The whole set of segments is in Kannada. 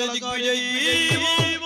ದಿಗ್ವಿಜಯೀ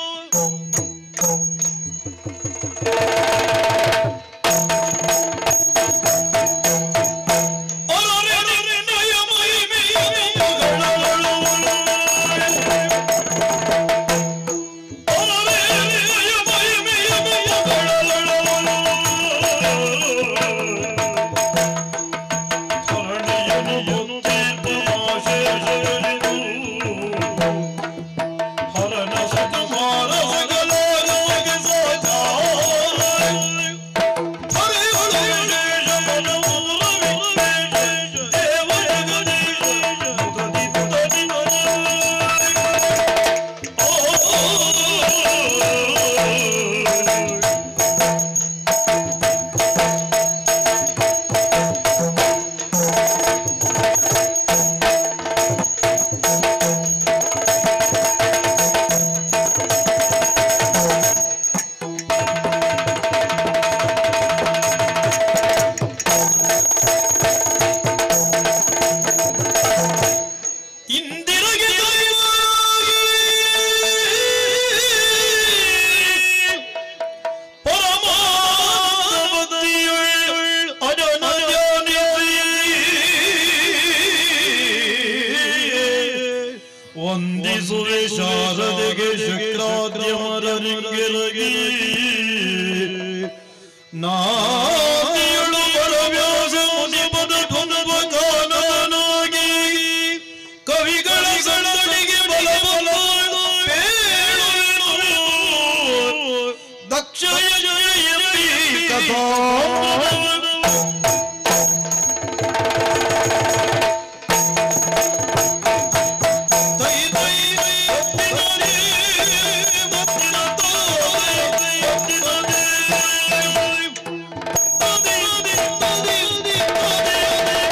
ಇಂದಿರಗೆ ಪರಮಾತ್ಮವತಿಯುಳ್ ಅಜನಜಾನಿಸಿ ವಂದಿಸುವೆ ಶಾರದೆಗೆ ಶುಕ್ರಾದ್ಯಮರನಿಂಗೆಲಗಿ ನಾದಿಯಳು ಬರವ್ಯಾಸ ಮುನಿಪದ ಧ್ವನವಗಾನನಾಗಿ ಕವಿಗಳ ಸಣ್ಣನಿಗೆ ಬಲ ಬಲ ದಕ್ಷ ಕಥಾ ತೈ ತೈ ಒತ್ತಿನರಿ ಒತ್ತಿನ ತೋರೆ ಒತ್ತಿನ ತದಿ ತದಿ ತದಿ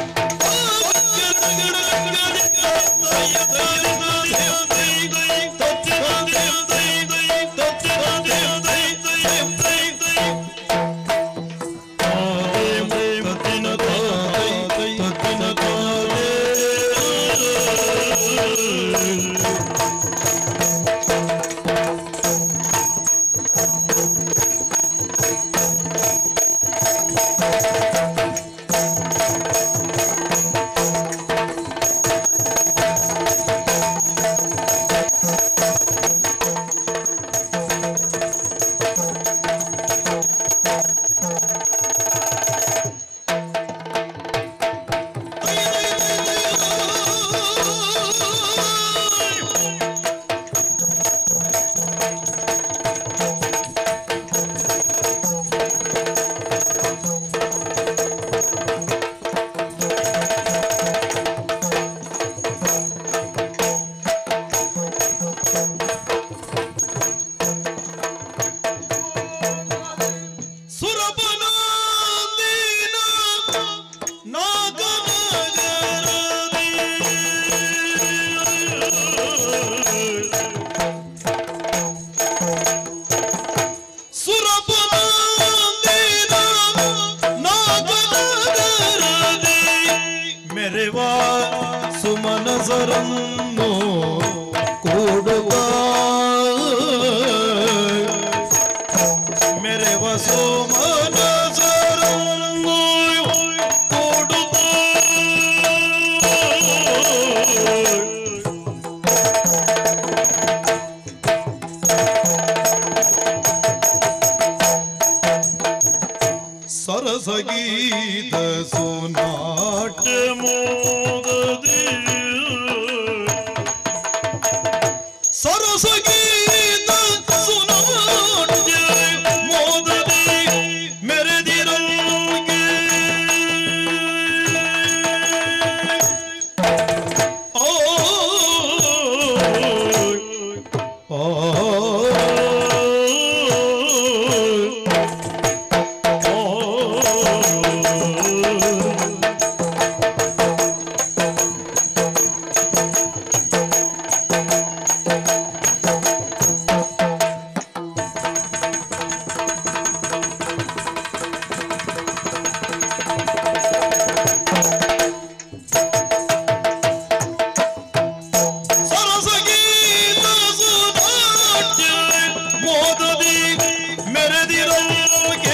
ಮೆರೆವಾ ಸುಮನಸರನ್ನು ಕೂಡುವ ಮೆರೆವ ಸುಮನಸರನ್ನು ಕೂಡುವ ಸರಸಗೀತ ಸುನಾಟ ಮೋದದಿ ಸರಸಗೀತ ಸುನಾಟ್ಯ ಮೋದದಿ ಮೆರೆದಿರೋಗೆ ಓ ಓ ಮೆರೆದಿರೋಕೆ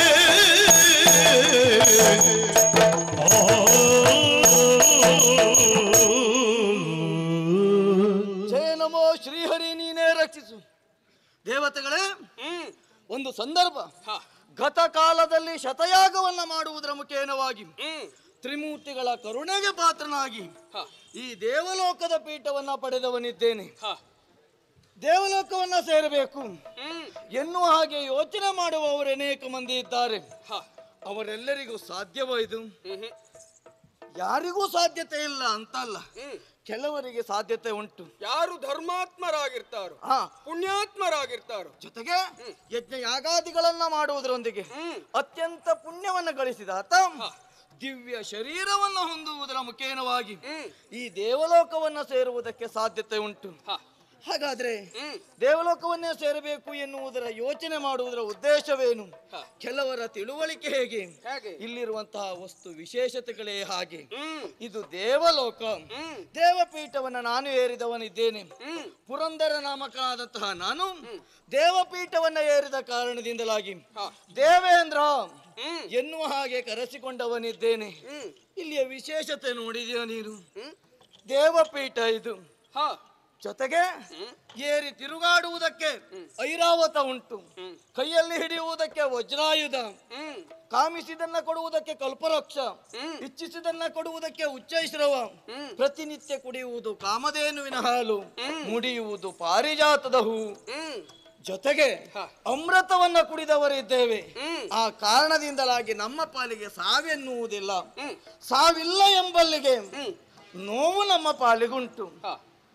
ಜಯ ನಮೋ ಶ್ರೀಹರಿ ನೀನೇ ರಕ್ಷಿಸು ದೇವತೆಗಳೇ ಹ್ಮ್ ಒಂದು ಸಂದರ್ಭ ಹ. ಗತ ಕಾಲದಲ್ಲಿ ಶತಯಾಗವನ್ನ ಮಾಡುವುದರ ಮುಖೇನವಾಗಿ ಹ್ಮ್ ತ್ರಿಮೂರ್ತಿಗಳ ಕರುಣೆಗೆ ಪಾತ್ರನಾಗಿ ಹ. ಈ ದೇವಲೋಕದ ಪೀಠವನ್ನ ಪಡೆದವನಿದ್ದೇನೆ ಹ. ದೇವಲೋಕವನ್ನ ಸೇರಬೇಕು ಹ್ಮ್ ಎನ್ನುವ ಹಾಗೆ ಯೋಚನೆ ಮಾಡುವವರು ಅನೇಕ ಮಂದಿ ಇದ್ದಾರೆ ಹ. ಅವರೆಲ್ಲರಿಗೂ ಸಾಧ್ಯವೋ ಇದು ಹ್ಮ್ ಹ್ಮ್. ಯಾರಿಗೂ ಸಾಧ್ಯತೆ ಇಲ್ಲ ಅಂತಲ್ಲ ಹ್ಮ್ ಕೆಲವರಿಗೆ ಸಾಧ್ಯತೆ ಉಂಟು ಯಾರು ಧರ್ಮಾತ್ಮರಾಗಿರ್ತಾರೋ ಹಾ ಪುಣ್ಯಾತ್ಮರಾಗಿರ್ತಾರೋ ಜೊತೆಗೆ ಯಜ್ಞ ಯಾಗಾದಿಗಳನ್ನ ಮಾಡುವುದರೊಂದಿಗೆ ಹ್ಮ್ ಅತ್ಯಂತ ಪುಣ್ಯವನ್ನ ಗಳಿಸಿದ ಆತ ದಿವ್ಯ ಶರೀರವನ್ನು ಹೊಂದುವುದರ ಮುಖೇನವಾಗಿ ಹ್ಮ್ ಈ ದೇವಲೋಕವನ್ನ ಸೇರುವುದಕ್ಕೆ ಸಾಧ್ಯತೆ ಉಂಟು ಹ. ಹಾಗಾದ್ರೆ ಹ್ಮ್ ದೇವಲೋಕವನ್ನೇ ಸೇರಬೇಕು ಎನ್ನುವುದರ ಯೋಚನೆ ಮಾಡುವುದರ ಉದ್ದೇಶವೇನು ಹ. ಕೆಲವರ ತಿಳುವಳಿಕೆ ಹೇಗೆ ಹೇಗೆ ಇಲ್ಲಿರುವಂತಹ ವಸ್ತು ವಿಶೇಷತೆಗಳೇ ಹಾಗೆ ಹ್ಮ್ ಇದು ದೇವಲೋಕ ಹ್ಮ್ ದೇವಪೀಠವನ್ನ ನಾನು ಏರಿದವನಿದ್ದೇನೆ ಹ್ಮ್ ಪುರಂದರ ನಾಮಕನಾದಂತಹ ನಾನು ದೇವಪೀಠವನ್ನ ಏರಿದ ಕಾರಣದಿಂದಲಾಗಿ ಹ. ದೇವೇಂದ್ರ ಹ್ಮ್ ಎನ್ನುವ ಹಾಗೆ ಕರೆಸಿಕೊಂಡವನಿದ್ದೇನೆ ಹ್ಮ್ ಇಲ್ಲಿಯ ವಿಶೇಷತೆ ನೋಡಿದೀಯ ನೀನು ಹ್ಮ್ ದೇವಪೀಠ ಇದು ಹ ಜೊತೆಗೆ ಏರಿ ತಿರುಗಾಡುವುದಕ್ಕೆ ಐರಾವತ ಉಂಟು ಹ್ಮ್. ಕೈಯಲ್ಲಿ ಹಿಡಿಯುವುದಕ್ಕೆ ವಜ್ರಾಯುಧ ಹ್ಮ್ ಕಾಮಿಸಿದನ್ನ ಕೊಡುವುದಕ್ಕೆ ಕಲ್ಪವೃಕ್ಷ ಹ್ಮ್. ಇಚ್ಛಿಸಿದನ್ನ ಕೊಡುವುದಕ್ಕೆ ಉಚ್ಚೈಶ್ರವ ಹ್ಮ್. ಪ್ರತಿನಿತ್ಯ ಕುಡಿಯುವುದು ಕಾಮಧೇನುವಿನ ಹಾಲು ಹ್ಮ್. ಮುಡಿಯುವುದು ಪಾರಿಜಾತದ ಹೂ ಹ್ಮ್ ಜೊತೆಗೆ ಹ. ಅಮೃತವನ್ನ ಕುಡಿದವರಿದ್ದೇವೆ ಹ್ಮ್. ಆ ಕಾರಣದಿಂದಲಾಗಿ ನಮ್ಮ ಪಾಲಿಗೆ ಸಾವೆನ್ನುವುದಿಲ್ಲ ಹ್ಮ್ ಸಾವಿಲ್ಲ ಎಂಬಲ್ಲಿಗೆ ಹ್ಮ್ ನೋವು ನಮ್ಮ ಪಾಲಿಗುಂಟು ಹ.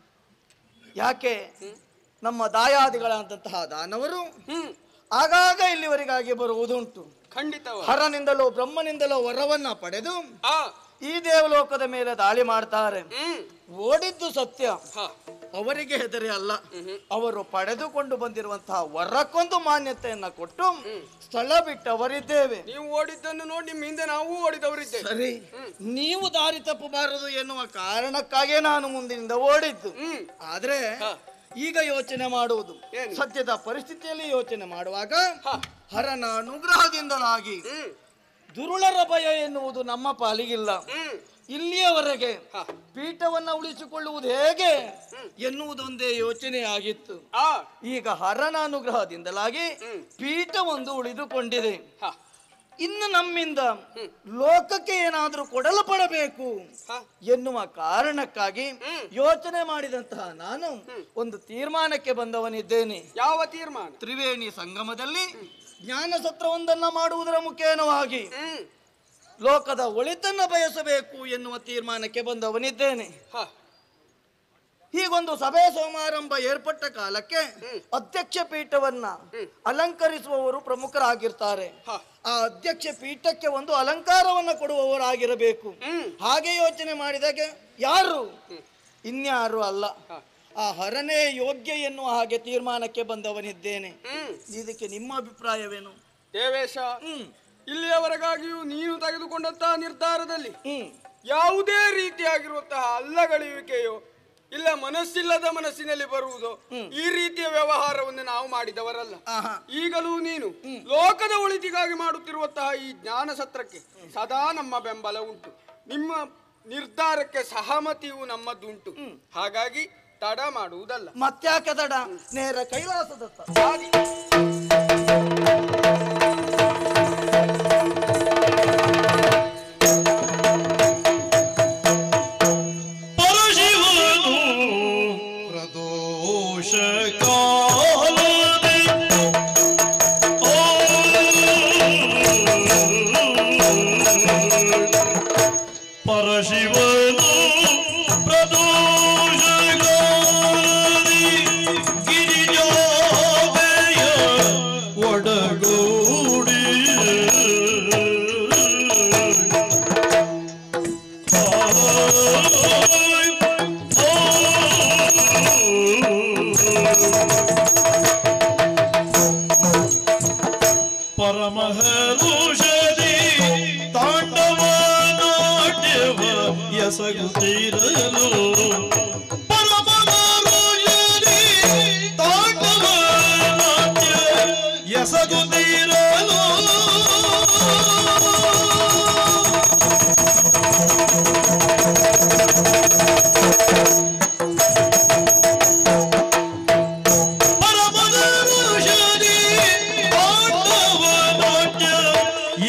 ಯಾಕೆ ನಮ್ಮ ದಾಯಾದಿಗಳಾದಂತಹ ದಾನವರು ಹ್ಮ್ ಆಗಾಗ ಇಲ್ಲಿವರೆಗಾಗಿ ಬರುವುದುಂಟು ಖಂಡಿತವ ಹರನಿಂದಲೋ ಬ್ರಹ್ಮನಿಂದಲೋ ವರವನ್ನ ಪಡೆದು ಆ ಈ ದೇವಲೋಕದ ಮೇಲೆ ದಾಳಿ ಮಾಡ್ತಾರೆ ಹ್ಮ್ ಓಡಿದ್ದು ಸತ್ಯ ಹ. ಅವರಿಗೆ ಹೆದರಿ ಅಲ್ಲ ಹ್ಮ್. ಅವರು ಪಡೆದುಕೊಂಡು ಬಂದಿರುವಂತಹ ವರಕ್ಕೊಂದು ಮಾನ್ಯತೆಯನ್ನ ಕೊಟ್ಟು ಸ್ಥಳ ಬಿಟ್ಟವರಿದ್ದೇವೆ ನೀವು ಓಡಿದ್ದನ್ನು ನೋಡಿ ನಿಮ್ಮ ಹಿಂದೆ ನಾವು ಓಡಿದವರಿದ್ದೇವೆ ಸರಿ ನೀವು ದಾರಿ ತಪ್ಪಬಾರದು ಎನ್ನುವ ಕಾರಣಕ್ಕಾಗೇ ನಾನು ಮುಂದಿನಿಂದ ಓಡಿದ್ದು ಹ್ಮ್ ಆದ್ರೆ ಹ. ಈಗ ಯೋಚನೆ ಮಾಡುವುದು ಏನು? ಸದ್ಯದ ಪರಿಸ್ಥಿತಿಯಲ್ಲಿ ಯೋಚನೆ ಮಾಡುವಾಗ ಹ. ಹರನ ಅನುಗ್ರಹದಿಂದಲಾಗಿ ಹ್ಮ್ ದುರುಳರ ಭಯ ಎನ್ನುವುದು ನಮ್ಮ ಪಾಲಿಗಿಲ್ಲ ಹ್ಮ್ ಇಲ್ಲಿಯವರೆಗೆ ಹ. ಪೀಠವನ್ನ ಉಳಿಸಿಕೊಳ್ಳುವುದು ಹೇಗೆ ಎನ್ನುವುದೊಂದೇ ಯೋಚನೆ ಆಗಿತ್ತು ಆ ಈಗ ಹರನ ಅನುಗ್ರಹದಿಂದಲಾಗಿ ಹ್ಮ್. ಪೀಠವೊಂದು ಉಳಿದುಕೊಂಡಿದೆ ಹ. ಇನ್ನು ನಮ್ಮಿಂದ ಲೋಕಕ್ಕೆ ಏನಾದರೂ ಕೊಡಲ್ಪಡಬೇಕು ಹ. ಎನ್ನುವ ಕಾರಣಕ್ಕಾಗಿ ಹ್ಮ್. ಯೋಚನೆ ಮಾಡಿದಂತಹ ನಾನು ಒಂದು ತೀರ್ಮಾನಕ್ಕೆ ಬಂದವನಿದ್ದೇನೆ ಯಾವ ತೀರ್ಮಾನ ತ್ರಿವೇಣಿ ಸಂಗಮದಲ್ಲಿ ಜ್ಞಾನ ಸತ್ರವೊಂದನ್ನ ಮಾಡುವುದರ ಮುಖೇನವಾಗಿ ಹ್ಮ್ ಲೋಕದ ಒಳಿತನ್ನ ಬಯಸಬೇಕು ಎನ್ನುವ ತೀರ್ಮಾನಕ್ಕೆ ಬಂದವನಿದ್ದೇನೆ ಹ. ಹೀಗೊಂದು ಸಭೆ ಸಮಾರಂಭ ಏರ್ಪಟ್ಟ ಕಾಲಕ್ಕೆ ಅಧ್ಯಕ್ಷ ಪೀಠವನ್ನ ಅಲಂಕರಿಸುವವರು ಪ್ರಮುಖರಾಗಿರ್ತಾರೆ ಹ. ಆ ಅಧ್ಯಕ್ಷ ಪೀಠಕ್ಕೆ ಒಂದು ಅಲಂಕಾರವನ್ನ ಕೊಡುವವರಾಗಿರಬೇಕು ಹ್ಮ್. ಹಾಗೆ ಯೋಚನೆ ಮಾಡಿದಾಗ ಯಾರು ಇನ್ಯಾರು ಅಲ್ಲ ಆ ಹರನೇ ಯೋಗ್ಯ ಎನ್ನುವ ಹಾಗೆ ತೀರ್ಮಾನಕ್ಕೆ ಬಂದವನಿದ್ದೇನೆ ಹ್ಮ್ ಇದಕ್ಕೆ ನಿಮ್ಮ ಅಭಿಪ್ರಾಯವೇನು ದೇವೇಶ ಹ್ಮ್ ಇಲ್ಲಿಯವರೆಗಾಗಿಯೂ ನೀನು ತೆಗೆದುಕೊಂಡಂತಹ ನಿರ್ಧಾರದಲ್ಲಿ ಹ್ಮ್ ಯಾವುದೇ ರೀತಿಯಾಗಿರುವಂತಹ ಅಲ್ಲಗಳೆಯುವಿಕೆಯೋ ಇಲ್ಲ ಮನಸ್ಸಿಲ್ಲದ ಮನಸ್ಸಿನಲ್ಲಿ ಬರುವುದು ಈ ರೀತಿಯ ವ್ಯವಹಾರವನ್ನು ನಾವು ಮಾಡಿದವರಲ್ಲ ಆಹಾ ಈಗಲೂ ನೀನು ಲೋಕದ ಒಳಿತಿಗಾಗಿ ಮಾಡುತ್ತಿರುವಂತಹ ಈ ಜ್ಞಾನ ಸತ್ರಕ್ಕೆ ಸದಾ ನಮ್ಮ ಬೆಂಬಲ ಉಂಟು ನಿಮ್ಮ ನಿರ್ಧಾರಕ್ಕೆ ಸಹಮತಿಯು ನಮ್ಮದುಂಟು ಹಾಗಾಗಿ ತಡ ಮಾಡುವುದಲ್ಲ ಮತ್ಯಾಕೆ ತಡ ನೇರ ಕೈಲಾಸದತ್ತ ಸಾಗಿ. ಪರಶಿವನು ಪ್ರದೋಷ ಕಾಲದಿ ಓ ಪರಶಿವನು ಪ್ರದೋಷ ಕಾಲದಿ ಗಿರಿಜಾದೆಯ ಒಡಗೂಡಿ ಪರಮಹರುಷದಿ ತಾಂಡವ ನಾಟ್ಯವ ಎಸಗುತ್ತಿರಲು ಪರಮಹರುಷದಿ ತಾಂಡವ ನಾಟ್ಯ ಎಸಗುತ್ತಿರಲು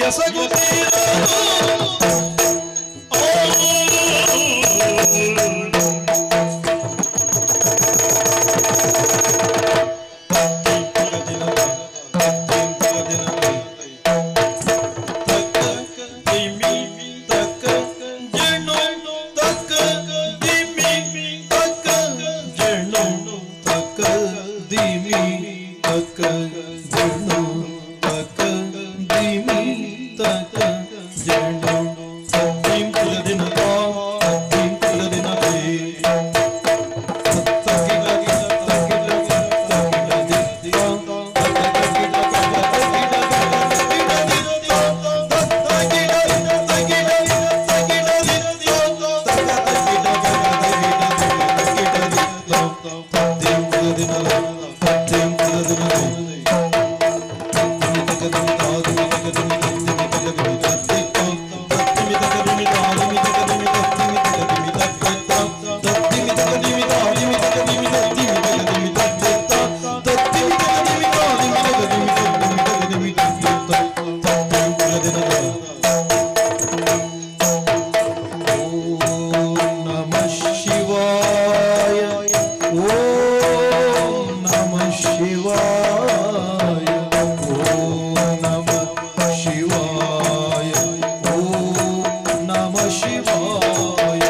ನಮಃ ಶಿವಾಯ ಓಂ ನಮಃ ಶಿವಾಯ ಓಂ ನಮಃ ಶಿವಾಯ ಓಂ ನಮಃ ಶಿವಾಯ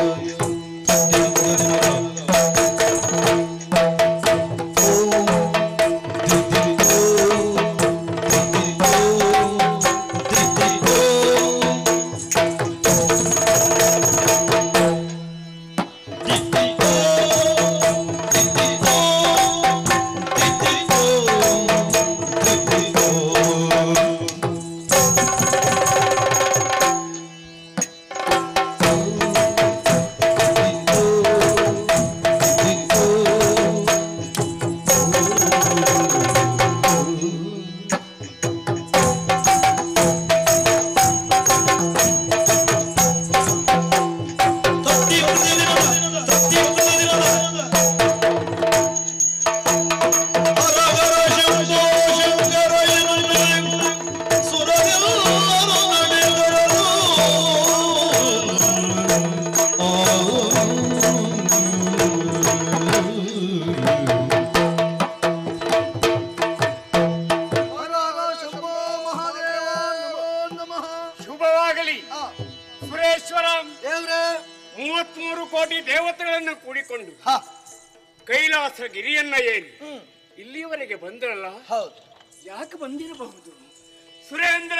ಶಂಭೋ ಮಹಾದೇವ ನಮೋ ನಮಃ ಶುಭವಾಗಲಿ ಆ, ಸುರೇಶ್ವರ ದೇವ್ರೇ ಮೂವತ್ಮೂರು ಕೋಟಿ ದೇವತೆಗಳನ್ನು ಕೂಡಿಕೊಂಡು ಹ ಕೈಲಾಸ ಗಿರಿಯನ್ನ ಏರಿ ಹ್ಮ್ ಇಲ್ಲಿಯವರೆಗೆ ಬಂದ್ರಲ್ಲ ಹೌದು ಯಾಕೆ ಬಂದಿರಬಹುದು ಸುರೇಂದ್ರ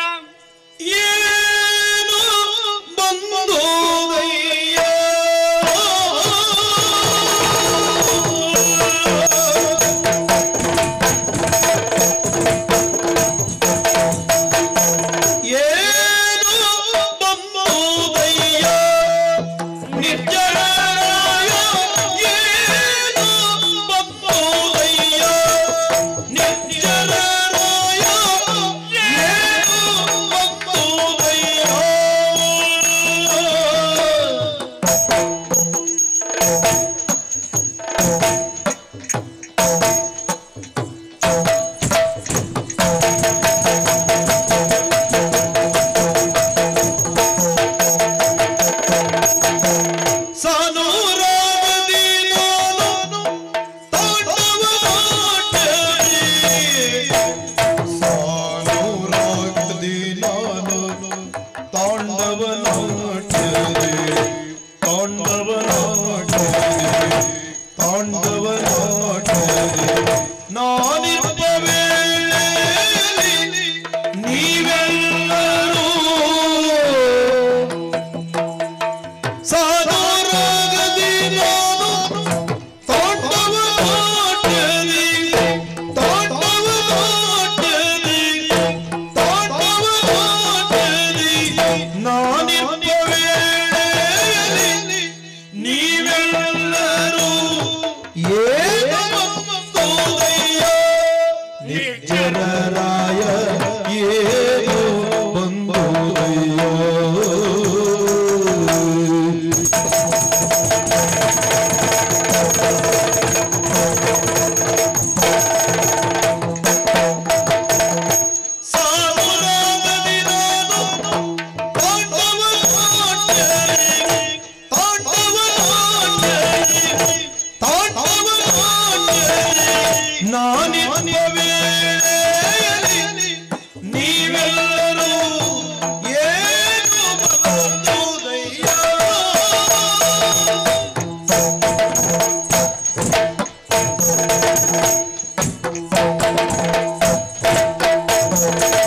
ಏನು ಬಂದೋದಯ್ಯ ಏನು ಬಂದೋದಯ್ಯ ನಿರ್ಜರಾಯ ಏನು ಬಂದೋದಯ್ಯ ನಿರ್ಜರಾಯ ಏನು ಬಂದೋದಯ್ಯ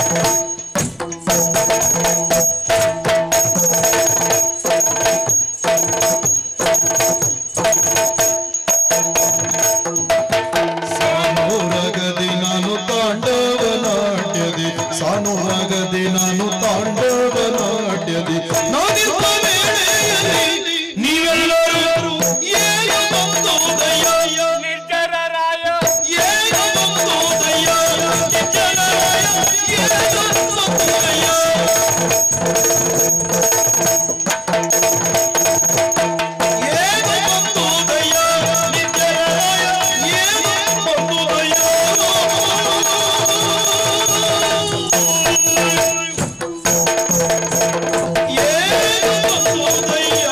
ಸಾನುರಗದಿ ನಾನು ತಾಂಡವ ನಾಟ್ಯದಿ ಸಾನುರಗದಿ ನಾನು ತಾಂಡವ ನಾಟ್ಯದಿ ನಾನಿರುವ ವೇಳೆಯಲ್ಲಿ ನೀವೆಲ್ಲರೂ ಏನು ಬಂದೋದಯ್ಯ ನಿರ್ಜರರಾಯ ಏನು ಬಂದೋದಯ್ಯ ಜನರಾಯ ಏನು ಬಂದೋದಯ್ಯ ಏನು ಬಂದೋದಯ್ಯ ನಿಜರಾಯ ಏನು ಬಂದೋದಯ್ಯ ಏನು ಬಂದೋದಯ್ಯ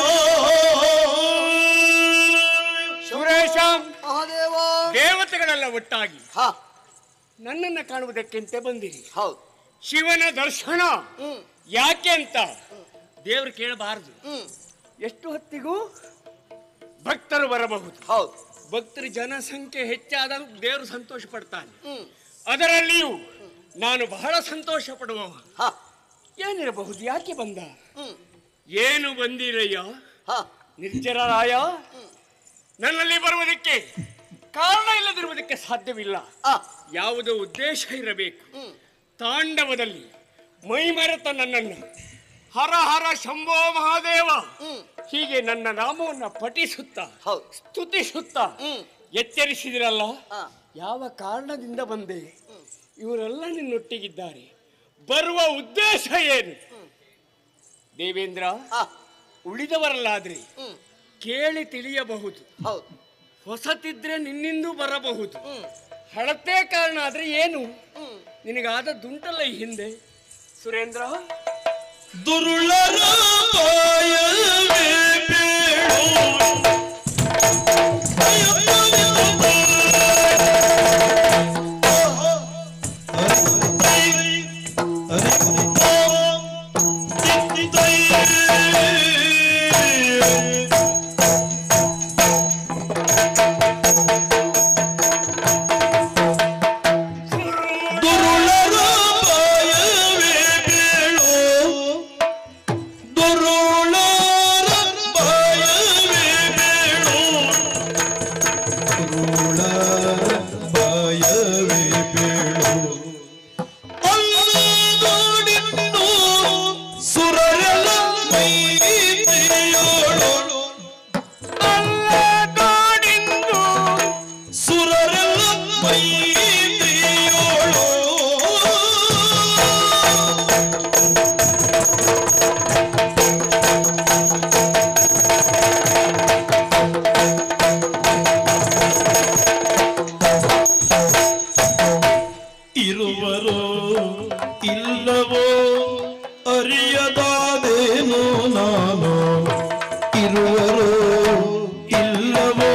ಸುರೇಶ ಮಹಾದೇವ ದೇವತೆಗಳೆಲ್ಲ ಒಟ್ಟಾಗಿ ಹಾ ನನ್ನನ್ನು ಕಾಣುವುದಕ್ಕೆಂತೆ ಬಂದಿರಿ ಹೌದು ಶಿವನ ದರ್ಶನ ಹ್ಮ್ ಯಾಕೆ ಅಂತ ದೇವರು ಕೇಳಬಾರದು ಹ್ಮ್ ಎಷ್ಟು ಹೊತ್ತಿಗೂ ಭಕ್ತರು ಬರಬಹುದು ಹೌದು ಭಕ್ತರ ಜನಸಂಖ್ಯೆ ಹೆಚ್ಚಾದಾಗ ದೇವರು ಸಂತೋಷ ಪಡ್ತಾನೆ ಹ್ಮ್ ಅದರಲ್ಲಿಯೂ ನಾನು ಬಹಳ ಸಂತೋಷ ಪಡುವವ ಹಾ ಏನಿರಬಹುದು ಯಾಕೆ ಬಂದ ಹ್ಮ್ ಏನು ಬಂದಿರಯ್ಯ ಹಾ ನಿರ್ಜರರಾಯ ನನ್ನಲ್ಲಿ ಬರುವುದಕ್ಕೆ ಕಾರಣ ಇಲ್ಲದಿರುವುದಕ್ಕೆ ಸಾಧ್ಯವಿಲ್ಲ ಆ ಯಾವುದೋ ಉದ್ದೇಶ ಇರಬೇಕು ಹ್ಮ್ ತಾಂಡವದಲ್ಲಿ ಮೈ ಮರೆತ ನನ್ನನ್ನು ಹರ ಹರ ಶಂಭೋ ಮಹಾದೇವ ಹ್ಮ್ ಹೀಗೆ ನನ್ನ ನಾಮವನ್ನು ಪಠಿಸುತ್ತಾ ಹೌದು ಸ್ತುತಿಸುತ್ತಾ ಹ್ಮ್ ಎಚ್ಚರಿಸಿದಿರಲ್ಲ ಆ ಯಾವ ಕಾರಣದಿಂದ ಬಂದೆ ಇವರೆಲ್ಲ ನಿನ್ನೊಟ್ಟಿಗಿದ್ದಾರೆ ಬರುವ ಉದ್ದೇಶ ಏನು ದೇವೇಂದ್ರ ಆ ಉಳಿದವರಲ್ಲಾದ್ರೆ ಹ್ಮ್ ಕೇಳಿ ತಿಳಿಯಬಹುದು ಹೌದು ಹೊಸತಿದ್ರೆ ನಿನ್ನಿಂದ ಬರಬಹುದು ಹ್ಮ್ ಹಳತೆ ಕಾರಣ ಆದ್ರೆ ಏನು ಹ್ಮ್ ನಿನಗಾದದ್ದುಂಟಲ್ಲ ಈ ಹಿಂದೆ ಸುರೇಂದ್ರ ದುರುಳರ ಬಾಯವೇ ಬೇಡು ದುರುಳರ ಬಾಯವೇ ಬೇಳು ದುರುಳರ ಬಾಯವೇ ಬೇಳು ದುರುಳರ ಬಾಯವೇ ಬೇಳು ಅಲ್ಲೋಡಿನ್ನು ಸುರರೆಲ್ಲ ಮೈತ್ರಿಯೋಳು ಅಲ್ಲೋಡಿನ್ನು ಸುರರೆಲ್ಲ ಮೈತ್ರಿಯೋಳು ಇರುವರೋ ಇಲ್ಲವೋ ಅರಿಯದಾದೇನು ನಾನು ಇರುವರೋ ಇಲ್ಲವೋ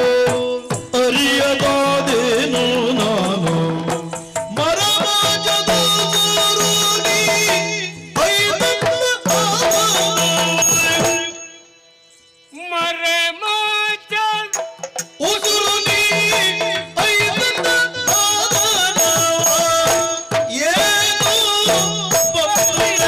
ಅರಿಯದಾದೇನು ನಾನು ಮರಮಾಜದ ಸೂರುನಿ ಐದನ್ನ ಆವನು. ಮರೆ ಮಾಚ ಉಸುರುನಿ ಐದನ್ನ ಆವನು. ಏನು ಬಂತು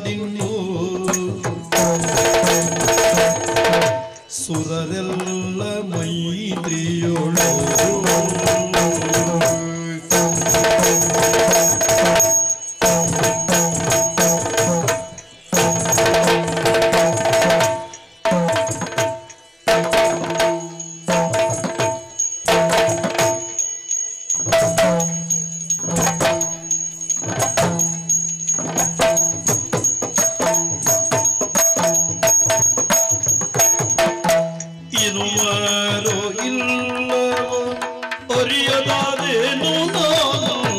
ಒಳಗೊಂಡಿನ್ನು ಸುರರೆಲ್ಲ ಮೈತ್ರಿಯೋಳು ಇರುವಾರೋ ಇಲ್ಲವೋ ಅರಿಯಲಾರೇನು ನಾನು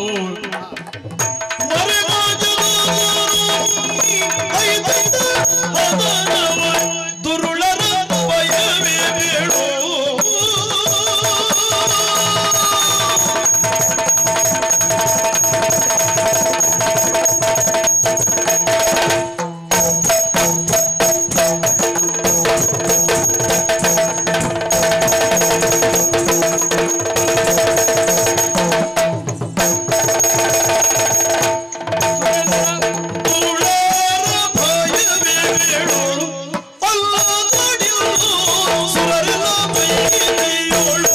ಮರೆಮಾಚಲು ಹದನವ ದುರುಳರ ಭಯವೇ ಬೇಡೋ ದುರುಳರ ಭಯವೇ ಬೇಡೋ ಅಲ್ಲ ನೋಡಿರು ಸುರರೆಲ್ಲ ಮೈತ್ರಿಯೋಳು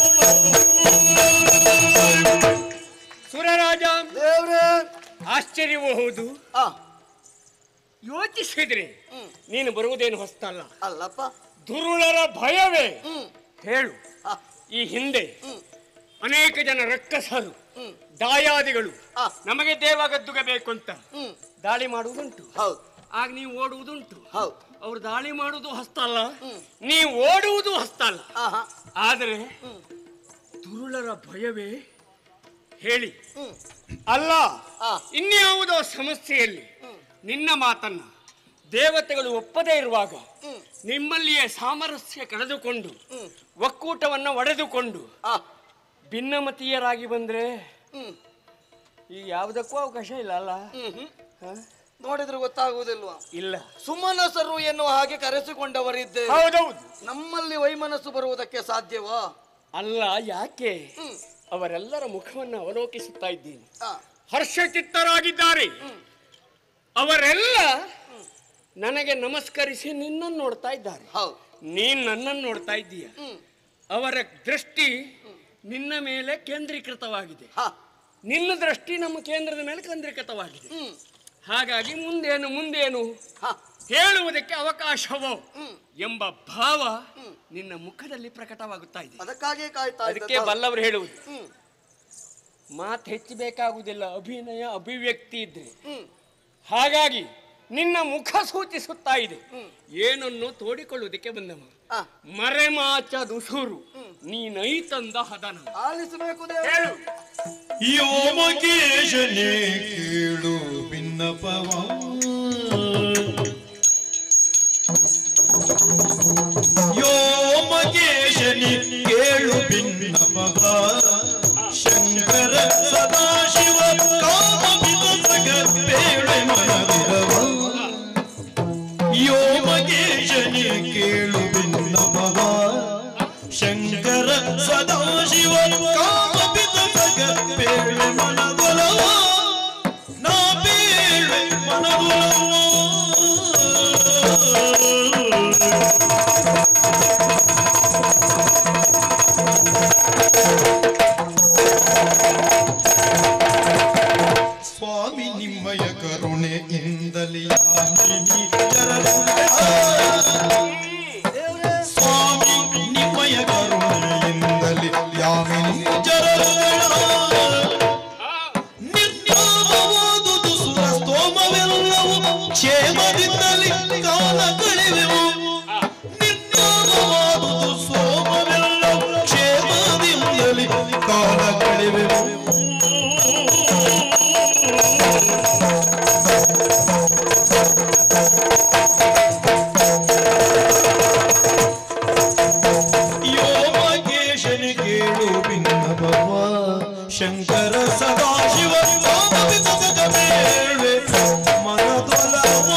ಸುರರಾಜ ದೇವ್ರೇ ಆಶ್ಚರ್ಯವೂ ಹೌದು ಆ ಯೋಚಿಸಿದ್ರೆ ಹ್ಮ್. ನೀನು ಬರುವುದೇನು ಹೊಸ್ತಲ್ಲ ಅಲ್ಲಪ್ಪ ದುರುಳರ ಭಯವೇ ಹ್ಮ್ ಹೇಳು ಆ, ಈ ಹಿಂದೆ ಹ್ಮ್ ಅನೇಕ ಜನ ರಕ್ಕಸರು ಹ್ಮ್ ದಾಯಾದಿಗಳು ಆ. ನಮಗೆ ದೇವಗದ್ದುಗೆ ಬೇಕು ಅಂತ ಹ್ಮ್ ದಾಳಿ ಮಾಡುವುದುಂಟು ಹೌದು ಆಗ ನೀವು ಓಡುವುದುಂಟು ಹೌದು ಅವ್ರು ದಾಳಿ ಮಾಡುವುದು ಹಸ್ತ ಅಲ್ಲ ಹ್ಮ್. ನೀವು ಓಡುವುದು ಹಸ್ತ ಅಲ್ಲ ಆಹಾ ಆದರೆ ಹ್ಮ್ ದುರುಳರ ಭಯವೇ ಹೇಳಿ ಹ್ಮ್ ಅಲ್ಲ ಆ. ಇನ್ಯಾವುದೋ ಸಮಸ್ಯೆಯಲ್ಲಿ ಹ್ಮ್ ನಿನ್ನ ಮಾತನ್ನ ದೇವತೆಗಳು ಒಪ್ಪದೇ ಇರುವಾಗ ಹ್ಮ್ ನಿಮ್ಮಲ್ಲಿಯೇ ಸಾಮರಸ್ಯ ಕಳೆದುಕೊಂಡು ಹ್ಮ್ ಒಕ್ಕೂಟವನ್ನ ಒಡೆದುಕೊಂಡು ಆ ಭಿನ್ನಮತೀಯರಾಗಿ ಬಂದ್ರೆ ಹ್ಮ್ ಈಗ ಯಾವುದಕ್ಕೂ ಅವಕಾಶ ಇಲ್ಲ ಅಲ್ಲ ಹ್ಮ್ ಹ್ಮ್ ಹ? ನೋಡಿದ್ರೆ ಗೊತ್ತಾಗುವುದಿಲ್ವಾ ಇಲ್ಲ ಸುಮನಸರು ಎನ್ನುವ ಹಾಗೆ ಕರೆಸಿಕೊಂಡವರಿದ್ದೆ ಹೌದೌದು ನಮ್ಮಲ್ಲಿ ವೈಮನಸ್ಸು ಬರುವುದಕ್ಕೆ ಸಾಧ್ಯವಾ ಅಲ್ಲ ಯಾಕೆ ಹ್ಮ್ ಅವರೆಲ್ಲರ ಮುಖವನ್ನು ಅವಲೋಕಿಸುತ್ತಾ ಇದ್ದೀನಿ ಆ ಹರ್ಷಚಿತ್ತರಾಗಿದ್ದಾರೆ ಅವರೆಲ್ಲ ನನಗೆ ನಮಸ್ಕರಿಸಿ ನಿನ್ನನ್ನು ನೋಡ್ತಾ ಇದ್ದಾರೆ ಹೌದು ನೀನ್ ನನ್ನನ್ನು ನೋಡ್ತಾ ಇದ್ದೀಯ ಹ್ಮ್ ಅವರ ದೃಷ್ಟಿ ನಿನ್ನ ಮೇಲೆ ಕೇಂದ್ರೀಕೃತವಾಗಿದೆ ಹಾ ನಿನ್ನ ದೃಷ್ಟಿ ನಮ್ಮ ಕೇಂದ್ರದ ಮೇಲೆ ಕೇಂದ್ರೀಕೃತವಾಗಿದೆ ಹ್ಮ್ ಹಾಗಾಗಿ ಮುಂದೇನು ಮುಂದೇನು ಹಾ ಹೇಳುವುದಕ್ಕೆ ಅವಕಾಶವೋ ಹ್ಮ್ ಎಂಬ ಭಾವ ನಿನ್ನ ಮುಖದಲ್ಲಿ ಪ್ರಕಟವಾಗುತ್ತಾ ಇದೆ ಅದಕ್ಕಾಗಿ ಕಾಯ್ತಾ ಅದಕ್ಕೆ ಇದ್ದದ್ದು. ಬಲ್ಲವರು ಹೇಳುವುದು ಹ್ಮ್ ಮಾತು ಹೆಚ್ಚಬೇಕಾಗುವುದಿಲ್ಲ ಅಭಿನಯ ಅಭಿವ್ಯಕ್ತಿ ಇದ್ರೆ ಹ್ಮ್ ಹಾಗಾಗಿ ನಿನ್ನ ಮುಖ ಸೂಚಿಸುತ್ತಾ ಇದೆ ಹ್ಮ್. ಏನನ್ನು ತೋಡಿಕೊಳ್ಳುವುದಕ್ಕೆ ಬಂದವ ಆ ಮರೆಮಾಚ ದುಸುರು ನೀನೈ ತಂದ ಹದನ ಆಲಿಸಬೇಕು ದೇವ್ರೆ. ಹೇಳು ಯೋಮಕೇಶನೇ ಕೇಳು ಭಿನ್ನಪವ ಯೋಮಕೇಶನಿ ಕೇಳು ಭಿನ್ನಪವ ಶಂಕರ ಸದಾಶಿವ ಕಾಮ ವಿಕಸಗ ಬೇಳೆ ಮನದಿರವ ಯೋಮಕೇಶನಿ ಕೇಳು ಭಿನ್ನಪವ ಶಂಕರ ಸದಾಶಿವ ಕಾಮ ವಿಕಸಗ ಬೇಳೆ ಮನದೊಲವ ನಾ ಬೇಳೆ ಮನದೊಲವ ಸ್ವಾಮಿ ನಿಮ್ಮಯ ಕರುಣೆಯಿಂದಲೇ ಯಾಮಿನಿ ಜರರುಗಳ. ದೇವ್ರೆ ಸ್ವಾಮಿ ನಿಮ್ಮಯ ಕರುಣೆಯಿಂದಲೇ ಯಾಮಿನಿ ಜರರುಗಳ. ನಿರ್ನಾಮವಾದುದು ಸುರ ಸ್ತೋಮವೆಲ್ಲವೂ ಕ್ಷೇಮದಿಂದಲೇ ಕಾಲ ಕಳೆವೆವು ನಿರ್ನಾಮವಾದುದು ಸೋಮವೆಲ್ಲವೂ ಕ್ಷೇಮದಿಂದಲೇ ಕಾಲ ಕಳೆವೆವು ಯೋಮಕೇಶನಿ ಕೇಳು ಭಿನ್ನಭವ ಶಂಕರ ಸದಾಶಿವ ಕಾಮವಿಕಸಕ ಬೇಳೆ ಮನದೊಲವ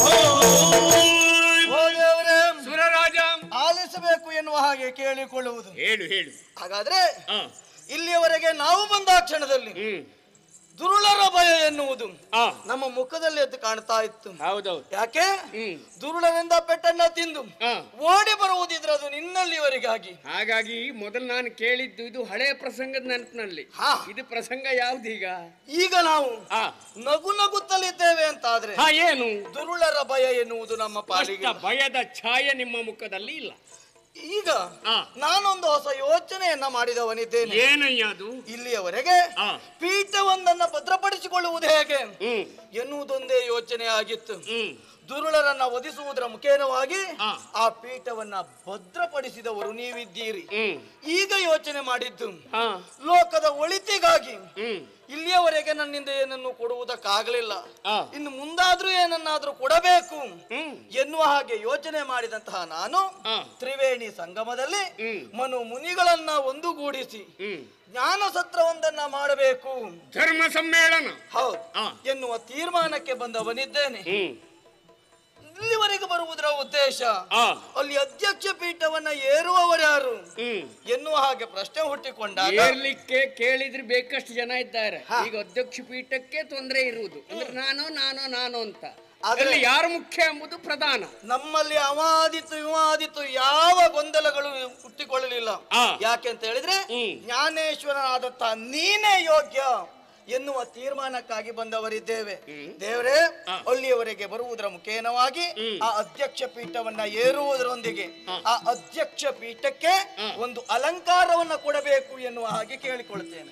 ಓ ದೇವ್ರೆ ಸುರರಾಜ ಆಲಿಸಬೇಕು ಎನ್ನುವ ಹಾಗೆ ಕೇಳಿಕೊಳ್ಳುವುದು ಹೇಳು ಹೇಳು ಹಾಗಾದ್ರೆ ಆ, ಇಲ್ಲಿಯವರೆಗೆ ನಾವು ಬಂದ ಕ್ಷಣದಲ್ಲಿ ಹ್ಮ್ ದುರುಳರ ಭಯ ಎನ್ನುವುದು ಆ ನಮ್ಮ ಮುಖದಲ್ಲಿ ಎದ್ದು ಕಾಣ್ತಾ ಇತ್ತು ಹೌದೌದು ಯಾಕೆ ಹ್ಮ್ ದುರುಳರಿಂದ ಪೆಟ್ಟನ್ನ ತಿಂದು ಆ ಓಡಿ ಬರುವುದಿದ್ರೆ ಅದು ನಿನ್ನಲ್ಲಿವರೆಗಾಗಿ ಹಾಗಾಗಿ ಮೊದಲು ನಾನು ಕೇಳಿದ್ದು ಇದು ಹಳೆ ಪ್ರಸಂಗದ ನೆನಪಿನಲ್ಲಿ ಹಾ. ಇದು ಪ್ರಸಂಗ ಯಾವ್ದೀಗ ಈಗ ನಾವು ಆ ನಗು ನಗುತ್ತಲಿದ್ದೇವೆ ಅಂತ ಆದ್ರೆ ಹಾ ಏನು ದುರುಳರ ಭಯ ಎನ್ನುವುದು ನಮ್ಮ ಪಾಲಿಗೆ ಅಷ್ಟ ಭಯದ ಛಾಯೆ ನಿಮ್ಮ ಮುಖದಲ್ಲಿ ಇಲ್ಲ ಈಗ ಆ. ನಾನೊಂದು ಹೊಸ ಯೋಚನೆಯನ್ನ ಮಾಡಿದವನಿದ್ದೇನೆ ಏನಯ್ಯ ಅದು ಇಲ್ಲಿಯವರೆಗೆ ಆ. ಪೀಠವೊಂದನ್ನ ಭದ್ರಪಡಿಸಿಕೊಳ್ಳುವುದು ಹೇಗೆ ಹ್ಮ್ ಎನ್ನುವುದೊಂದೇ ಯೋಚನೆ ಆಗಿತ್ತು ಹ್ಮ್ ದುರುಳರನ್ನ ವಧಿಸುವುದರ ಮುಖೇನವಾಗಿ ಆ. ಆ ಪೀಠವನ್ನ ಭದ್ರಪಡಿಸಿದವರು ನೀವಿದ್ದೀರಿ ಹ್ಮ್ ಈಗ ಯೋಚನೆ ಮಾಡಿದ್ದು ಹಾ ಲೋಕದ ಒಳಿತಿಗಾಗಿ ಹ್ಮ್ ಇಲ್ಲಿಯವರೆಗೆ ನನ್ನಿಂದ ಏನನ್ನು ಕೊಡುವುದಕ್ಕಾಗಲಿಲ್ಲ ಆ. ಇನ್ನು ಮುಂದಾದ್ರೂ ಏನನ್ನಾದ್ರೂ ಕೊಡಬೇಕು ಹ್ಮ್ ಎನ್ನುವ ಹಾಗೆ ಯೋಚನೆ ಮಾಡಿದಂತಹ ನಾನು ಆ. ತ್ರಿವೇಣಿ ಸಂಗಮದಲ್ಲಿ ಹ್ಮ್. ಮನು ಮುನಿಗಳನ್ನ ಒಂದುಗೂಡಿಸಿ ಹ್ಮ್ ಜ್ಞಾನ ಸತ್ರವೊಂದನ್ನ ಮಾಡಬೇಕು ಧರ್ಮ ಸಮ್ಮೇಳನ ಹೌದು ಆ. ಎನ್ನುವ ತೀರ್ಮಾನಕ್ಕೆ ಬಂದವನಿದ್ದೇನೆ ಹ್ಮ್ ಇಲ್ಲಿವರೆಗೆ ಬರುವುದರ ಉದ್ದೇಶ ಆ ಅಲ್ಲಿ ಅಧ್ಯಕ್ಷ ಪೀಠವನ್ನ ಏರುವವರ್ಯಾರು ಹ್ಮ್ ಎನ್ನುವ ಹಾಗೆ ಪ್ರಶ್ನೆ ಹುಟ್ಟಿಕೊಂಡಾಗ ಏರ್ಲಿಕ್ಕೆ ಕೇಳಿದ್ರೆ ಬೇಕಷ್ಟು ಜನ ಇದ್ದಾರೆ ಹಾ. ಈಗ ಅಧ್ಯಕ್ಷ ಪೀಠಕ್ಕೆ ತೊಂದರೆ ಇರುವುದು ಅಂದ್ರೆ ನಾನು ನಾನು ನಾನು ಅಂತ ಆದ್ರೆ- ಅದರಲ್ಲಿ ಯಾರು ಮುಖ್ಯ ಎಂಬುದು ಪ್ರಧಾನ ನಮ್ಮಲ್ಲಿ ಅವಾದಿತು ವಿವಾದಿತು ಯಾವ ಗೊಂದಲಗಳು ಹುಟ್ಟಿಕೊಳ್ಳಲಿಲ್ಲ ಆ. ಯಾಕೆ ಅಂತ ಹೇಳಿದ್ರೆ ಹ್ಮ್. ಜ್ಞಾನೇಶ್ವರನಾದಂತಹ ನೀನೇ ಯೋಗ್ಯ ಎನ್ನುವ ತೀರ್ಮಾನಕ್ಕಾಗಿ ಬಂದವರಿದ್ದೇವೆ ದೇವರೇ ಆ. ಅಲ್ಲಿಯವರೆಗೆ ಬರುವುದರ ಮುಖೇನವಾಗಿ ಹ್ಮ್. ಆ ಅಧ್ಯಕ್ಷ ಪೀಠವನ್ನ ಏರುವುದರೊಂದಿಗೆ ಆ. ಆ ಅಧ್ಯಕ್ಷ ಪೀಠಕ್ಕೆ ಆ. ಒಂದು ಅಲಂಕಾರವನ್ನ ಕೊಡಬೇಕು ಎನ್ನುವ ಹಾಗೆ ಕೇಳಿಕೊಳ್ತೇನೆ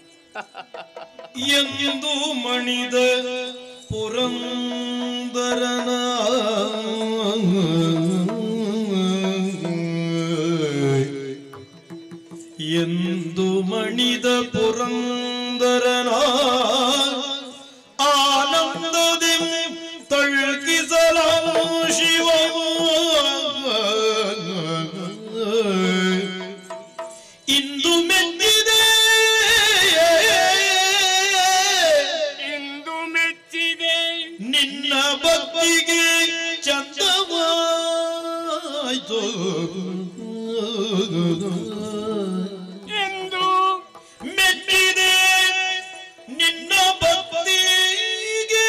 ಎಂದು ಮಣಿದ ಪುರಂದರನ ಎಂದು ಮಣಿದ ಪುರಂದರನ ಆನಂದದಿ ತಳ್ಕಿಸಲ ಶಿವ ಇಂದು ಮೆಚ್ಚಿದೆ ಇಂದು ಮೆಚ್ಚಿದೆ ನಿನ್ನ ಭಕ್ತಿಗೆ ಚಂದವಾಯ್ತು ಎಂದು ಮೆಚ್ಚಿದೆ ನಿನ್ನ ಭಕ್ತಿಗೆ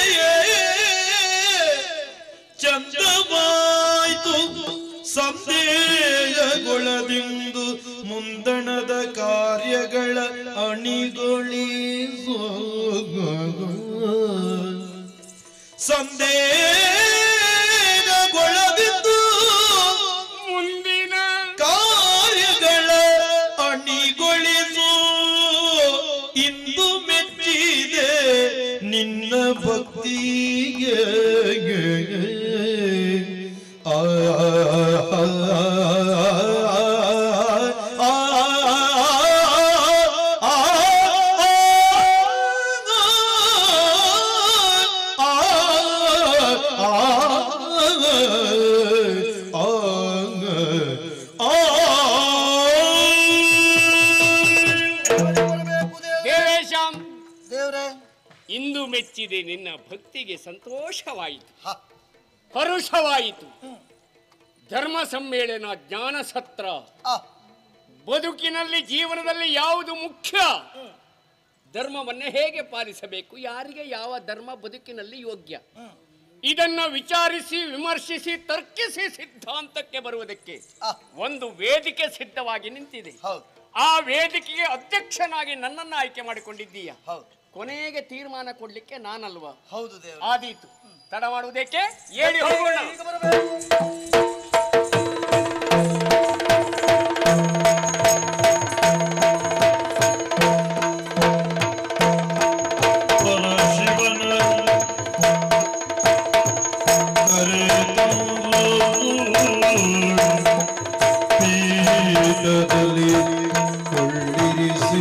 ಚಂದವಾಯ್ತು ಸಂದೇಹಗೊಳದಿಂದು ಮುಂದಣದ ಕಾರ್ಯಗಳ ಅಣಿಗೊಳಿಸೋ ಸಂದೇಹಗೊಳದಿಂದು ಮುಂದಿನ ಕಾರ್ಯಗಳ ಅಣಿಗೊಳಿಸು ಇಂದು ಮೆಚ್ಚಿದೆ ನಿನ್ನ ಭಕ್ತಿಗೆ ಆ, ಆ, ಆ, ಬರಬೇಕು ದೇವ್ರೇ. ದೇವೇಶಂ ದೇವ್ರೇ ಇಂದು ಮೆಚ್ಚಿದೆ ನಿನ್ನ ಭಕ್ತಿಗೆ ಸಂತೋಷವಾಯಿತು ಹ. ಹರುಷವಾಯಿತು ಧರ್ಮ ಸಮ್ಮೇಳನ ಜ್ಞಾನ ಸತ್ರ ಆ, ಬದುಕಿನಲ್ಲಿ ಜೀವನದಲ್ಲಿ ಯಾವುದು ಮುಖ್ಯ ಧರ್ಮವನ್ನೇ ಹೇಗೆ ಪಾಲಿಸಬೇಕು ಯಾರಿಗೆ ಯಾವ ಧರ್ಮ ಬದುಕಿನಲ್ಲಿ ಯೋಗ್ಯ ಇದನ್ನ ವಿಚಾರಿಸಿ ವಿಮರ್ಶಿಸಿ ತರ್ಕಿಸಿ ಸಿದ್ಧಾಂತಕ್ಕೆ ಬರುವುದಕ್ಕೆ ಆ, ಒಂದು ವೇದಿಕೆ ಸಿದ್ಧವಾಗಿ ನಿಂತಿದೆ ಹೌದು ಆ ವೇದಿಕೆಗೆ ಅಧ್ಯಕ್ಷನಾಗಿ ನನ್ನನ್ನು ಆಯ್ಕೆ ಮಾಡಿಕೊಂಡಿದ್ದೀಯ ಹೌದು ಕೊನೆಗೆ ತೀರ್ಮಾನ ಕೊಡ್ಲಿಕ್ಕೆ ನಾನಲ್ವಾ ಹೌದು ದೇವ್ರೆ ಆದೀತು ತಡ ಮಾಡುವುದಕ್ಕೆ ಹೇಳಿ ಹೋಗೋಣ ಈಗ ಬರಬೇಕು ಪರಶಿವನ ಕರೆತಂದು ಪೀಠದಲ್ಲಿ ಕೊಳ್ಳಿರಿಸಿ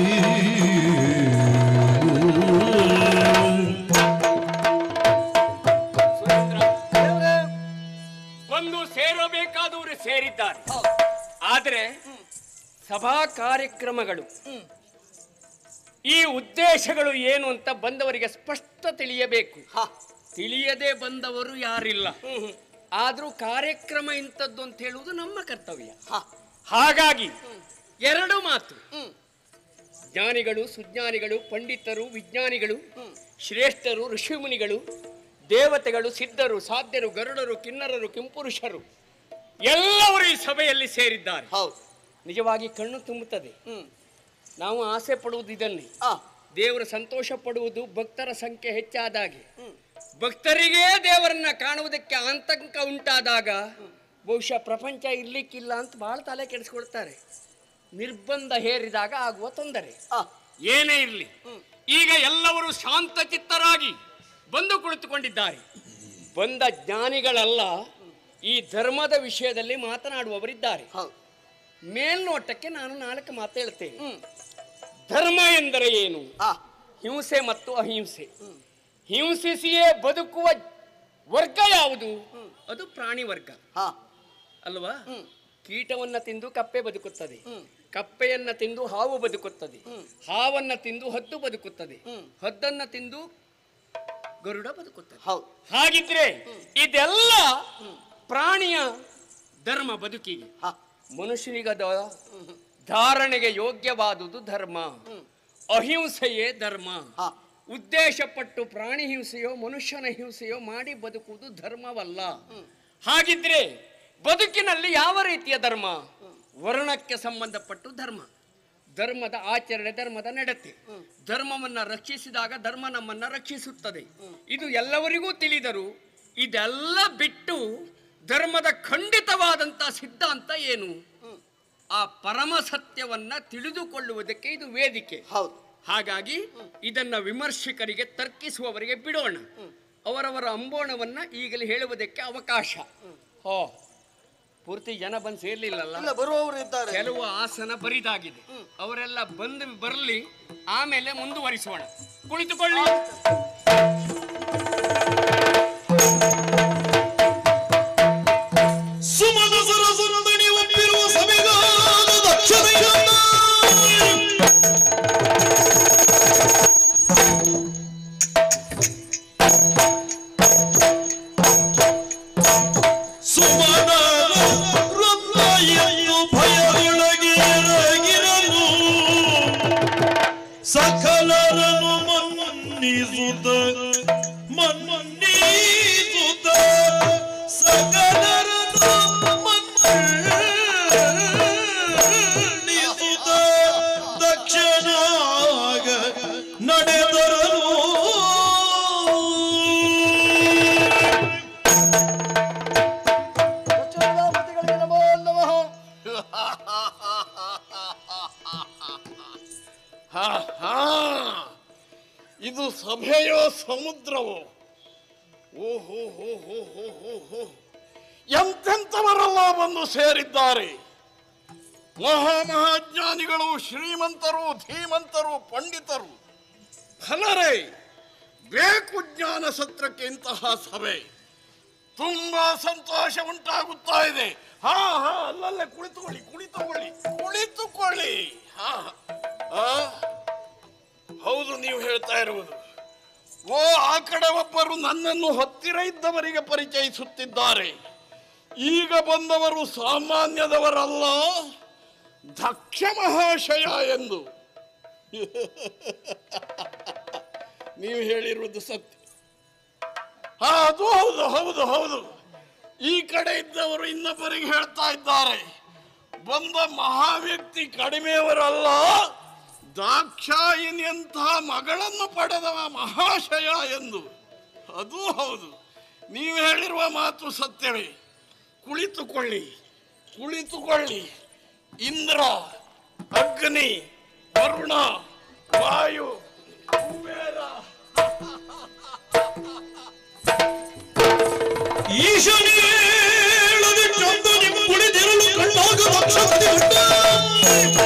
ಸುರೇಂದ್ರ ದೇವ್ರೇ ಬಂದು ಸೇರಬೇಕಾದವರು ಸೇರಿದ್ದಾರೆ ಹೌದು ಆದರೆ ಸಭಾ ಕಾರ್ಯಕ್ರಮಗಳು ಹ್ಮ್. ಈ ಉದ್ದೇಶಗಳು ಏನು ಅಂತ ಬಂದವರಿಗೆ ಸ್ಪಷ್ಟ ತಿಳಿಯಬೇಕು ಹ. ತಿಳಿಯದೆ ಬಂದವರು ಯಾರಿಲ್ಲ ಹ್ಮ್, ಹ್ಮ್. ಆದ್ರೂ ಕಾರ್ಯಕ್ರಮ ಇಂಥದ್ದು ಅಂತ ಹೇಳುವುದು ನಮ್ಮ ಕರ್ತವ್ಯ ಹ. ಹಾಗಾಗಿ ಎರಡು ಮಾತು ಹ್ಮ್. ಜ್ಞಾನಿಗಳು ಸುಜ್ಞಾನಿಗಳು ಪಂಡಿತರು ವಿಜ್ಞಾನಿಗಳು ಶ್ರೇಷ್ಠರು ಋಷಿಮುನಿಗಳು ದೇವತೆಗಳು ಸಿದ್ಧರು ಸಾಧ್ಯರು ಗರುಡರು ಕಿನ್ನರರು ಕಿಂಪುರುಷರು ಎಲ್ಲರೂ ಈ ಸಭೆಯಲ್ಲಿ ಸೇರಿದ್ದಾರೆ ಹೌದು ನಿಜವಾಗಿ ಕಣ್ಣು ತುಂಬುತ್ತದೆ ಹ್ಮ್ ನಾವು ಆಸೆ ಪಡುವುದು ಇದನ್ನೇ ಆ ದೇವರು ಸಂತೋಷ ಪಡುವುದು ಭಕ್ತರ ಸಂಖ್ಯೆ ಹೆಚ್ಚಾದಾಗೆ ಭಕ್ತರಿಗೇ ದೇವರನ್ನ ಕಾಣುವುದಕ್ಕೆ ಆತಂಕ ಉಂಟಾದಾಗ ಬಹುಶಃ ಪ್ರಪಂಚ ಇರ್ಲಿಕ್ಕಿಲ್ಲ ಅಂತ ಬಹಳ ತಲೆ ಕೆಡಿಸ್ಕೊಳ್ತಾರೆ ನಿರ್ಬಂಧ ಹೇರಿದಾಗ ಆಗುವ ತೊಂದರೆ ಆ ಏನೇ ಇರಲಿ ಈಗ ಎಲ್ಲವರು ಶಾಂತ ಚಿತ್ತರಾಗಿ ಬಂದು ಕುಳಿತುಕೊಂಡಿದ್ದಾರೆ ಬಂದ ಜ್ಞಾನಿಗಳಲ್ಲ ಈ ಧರ್ಮದ ವಿಷಯದಲ್ಲಿ ಮಾತನಾಡುವವರಿದ್ದಾರೆ ಹೌದು ಮೇಲ್ನೋಟಕ್ಕೆ ನಾನು ನಾಲ್ಕು ಮಾತು ಹೇಳ್ತೇನೆ ಹ್ಮ್ ಧರ್ಮ ಎಂದರೆ ಏನು ಆ ಹಿಂಸೆ ಮತ್ತು ಅಹಿಂಸೆ ಹಿಂಸಿಸಿಯೇ ಬದುಕುವ ವರ್ಗ ಯಾವುದು ಅದು ಪ್ರಾಣಿ ವರ್ಗ ಹಾ ಅಲ್ವಾ ಹ್ಮ್. ಕೀಟವನ್ನ ತಿಂದು ಕಪ್ಪೆ ಬದುಕುತ್ತದೆ ಹ್ಮ್. ಕಪ್ಪೆಯನ್ನ ತಿಂದು ಹಾವು ಬದುಕುತ್ತದೆ ಹಾವನ್ನ ತಿಂದು ಹದ್ದು ಬದುಕುತ್ತದೆ ಹ್ಮ್. ಹದ್ದನ್ನ ತಿಂದು ಗರುಡ ಬದುಕುತ್ತದೆ ಹೌದು ಹಾಗಿದ್ರೆ ಇದೆಲ್ಲ ಪ್ರಾಣಿಯ ಧರ್ಮ ಬದುಕಿಗೆ ಹಾ ಮನುಷ್ಯನಿಗದ ಧಾರಣೆಗೆ ಯೋಗ್ಯವಾದುದು ಧರ್ಮ ಅಹಿಂಸೆಯೇ ಧರ್ಮ ಹಾ ಉದ್ದೇಶಪಟ್ಟು ಪ್ರಾಣಿ ಹಿಂಸೆಯೋ ಮನುಷ್ಯನ ಹಿಂಸೆಯೋ ಮಾಡಿ ಬದುಕುವುದು ಧರ್ಮವಲ್ಲ ಹಾಗಿದ್ರೆ ಬದುಕಿನಲ್ಲಿ ಯಾವ ರೀತಿಯ ಧರ್ಮ ವರ್ಣಕ್ಕೆ ಸಂಬಂಧಪಟ್ಟು ಧರ್ಮ ಧರ್ಮದ ಆಚರಣೆ ಧರ್ಮದ ನಡತೆ ಧರ್ಮವನ್ನ ರಕ್ಷಿಸಿದಾಗ ಧರ್ಮ ನಮ್ಮನ್ನ ರಕ್ಷಿಸುತ್ತದೆ ಇದು ಎಲ್ಲವರಿಗೂ ತಿಳಿದರು ಇದೆಲ್ಲ ಬಿಟ್ಟು ಧರ್ಮದ ಖಂಡಿತವಾದಂತ ಸಿದ್ಧಾಂತ ಏನು ಆ ಪರಮ ಸತ್ಯವನ್ನ ತಿಳಿದುಕೊಳ್ಳುವುದಕ್ಕೆ ಇದು ವೇದಿಕೆ ಹೌದು ಹಾಗಾಗಿ ಇದನ್ನ ವಿಮರ್ಶಕರಿಗೆ ತರ್ಕಿಸುವವರಿಗೆ ಬಿಡೋಣ ಅವರವರ ಅಂಬೋಣವನ್ನ ಈಗಲೇ ಹೇಳುವುದಕ್ಕೆ ಅವಕಾಶ ಹೋ ಪೂರ್ತಿ ಜನ ಬಂದು ಸೇರ್ಲಿಲ್ಲಲ್ಲ ಇಲ್ಲ ಬರುವವರು ಇದ್ದಾರೆ ಕೆಲವು ಆಸನ ಬರಿದಾಗಿದೆ ಅವರೆಲ್ಲ ಬಂದು ಬರಲಿ ಆಮೇಲೆ ಮುಂದುವರಿಸೋಣ ಕುಳಿತುಕೊಳ್ಳಿ ಸುಮನ ಸರಸರದಡಿ ಒಪ್ಪಿರುವ ಸಭೆಗಾದ ದಕ್ಷತೆಯನ್ನ ಸುಮನ ರತ್ನಾಯಿಯು ಭಯದೊಳಗಿರಗಿರಲು ಸಕಲರನು ಮನ್ನಿಸುತ್ತ ಮನ್ನಿಸುತ್ತ ಸಕಲರನು ಮನ್ನಿಸುತ್ತ ದಕ್ಷಿಣಾಗ ನಡೆದರನು ದಕ್ಷಿಣಾಮೂರ್ತಿಗಳಿಗೆ ನಮೋ ನಮಃ ಹಾ, ಹಾ. ಇದು ಸಭೆಯೋ ಸಮುದ್ರವೋ ಓಹೋ ಹೋ ಹೋ ಹೋ ಹೋ ಹೋ ಎಂತೆಂಥವರೆಲ್ಲ ಬಂದು ಸೇರಿದ್ದಾರೆ ಮಹಾಮಹಾಜ್ಞಾನಿಗಳು ಶ್ರೀಮಂತರು ಧೀಮಂತರು ಪಂಡಿತರು ಫಲರೇ ಬೇಕು ಜ್ಞಾನ ಸತ್ರಕ್ಕೆ ಇಂತಹ ಸಭೆ ತುಂಬಾ ಸಂತೋಷ ಉಂಟಾಗುತ್ತಾ ಇದೆ ಹಾ ಹಾ ಅಲ್ಲಲ್ಲೇ ಕುಳಿತುಕೊಳ್ಳಿ ಕುಳಿತುಕೊಳ್ಳಿ ಕುಳಿತುಕೊಳ್ಳಿ ಹಾ ಆ? ಹೌದು ನೀವು ಹೇಳ್ತಾ ಇರುವುದು ಓ ಆ ಕಡೆ ಒಬ್ಬರು ನನ್ನನ್ನು ಹತ್ತಿರ ಇದ್ದವರಿಗೆ ಪರಿಚಯಿಸುತ್ತಿದ್ದಾರೆ ಈಗ ಬಂದವರು ಸಾಮಾನ್ಯದವರಲ್ಲ ದಕ್ಷ ಮಹಾಶಯ ಎಂದು ನೀವು ಹೇಳಿರುವುದು ಸತ್ಯ ಹಾ, ಅದು ಹೌದು ಹೌದು ಹೌದು ಈ ಕಡೆ ಇದ್ದವರು ಇನ್ನೊಬ್ಬರಿಗೆ ಹೇಳ್ತಾ ಇದ್ದಾರೆ ಬಂದ ಮಹಾವ್ಯಕ್ತಿ ಕಡಿಮೆಯವರಲ್ಲ ದಾಕ್ಷಾಯಿನಿಯಂತಹ ಮಗಳನ್ನು ಪಡೆದವ ಮಹಾಶಯ ಎಂದು ಅದು ಹೌದು ನೀವು ಹೇಳಿರುವ ಮಾತು ಸತ್ಯವೇ ಕುಳಿತುಕೊಳ್ಳಿ ಕುಳಿತುಕೊಳ್ಳಿ ಇಂದ್ರ ಅಗ್ನಿ ವರುಣ ವಾಯು ಕುಬೇರ ಈಶನೇಳದೆ ಚಂದನಿ ಕುಳಿದಿರಲು ಕಣ್ಣಾಗ ದಕ್ಷತೆ ಉಂಟ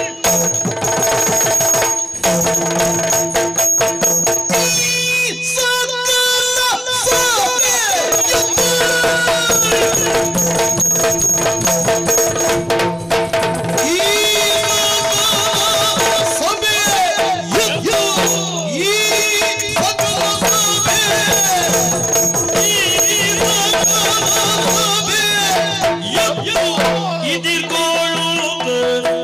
ಇದಿರ್ಕೊಳ್ಳುತ್ತ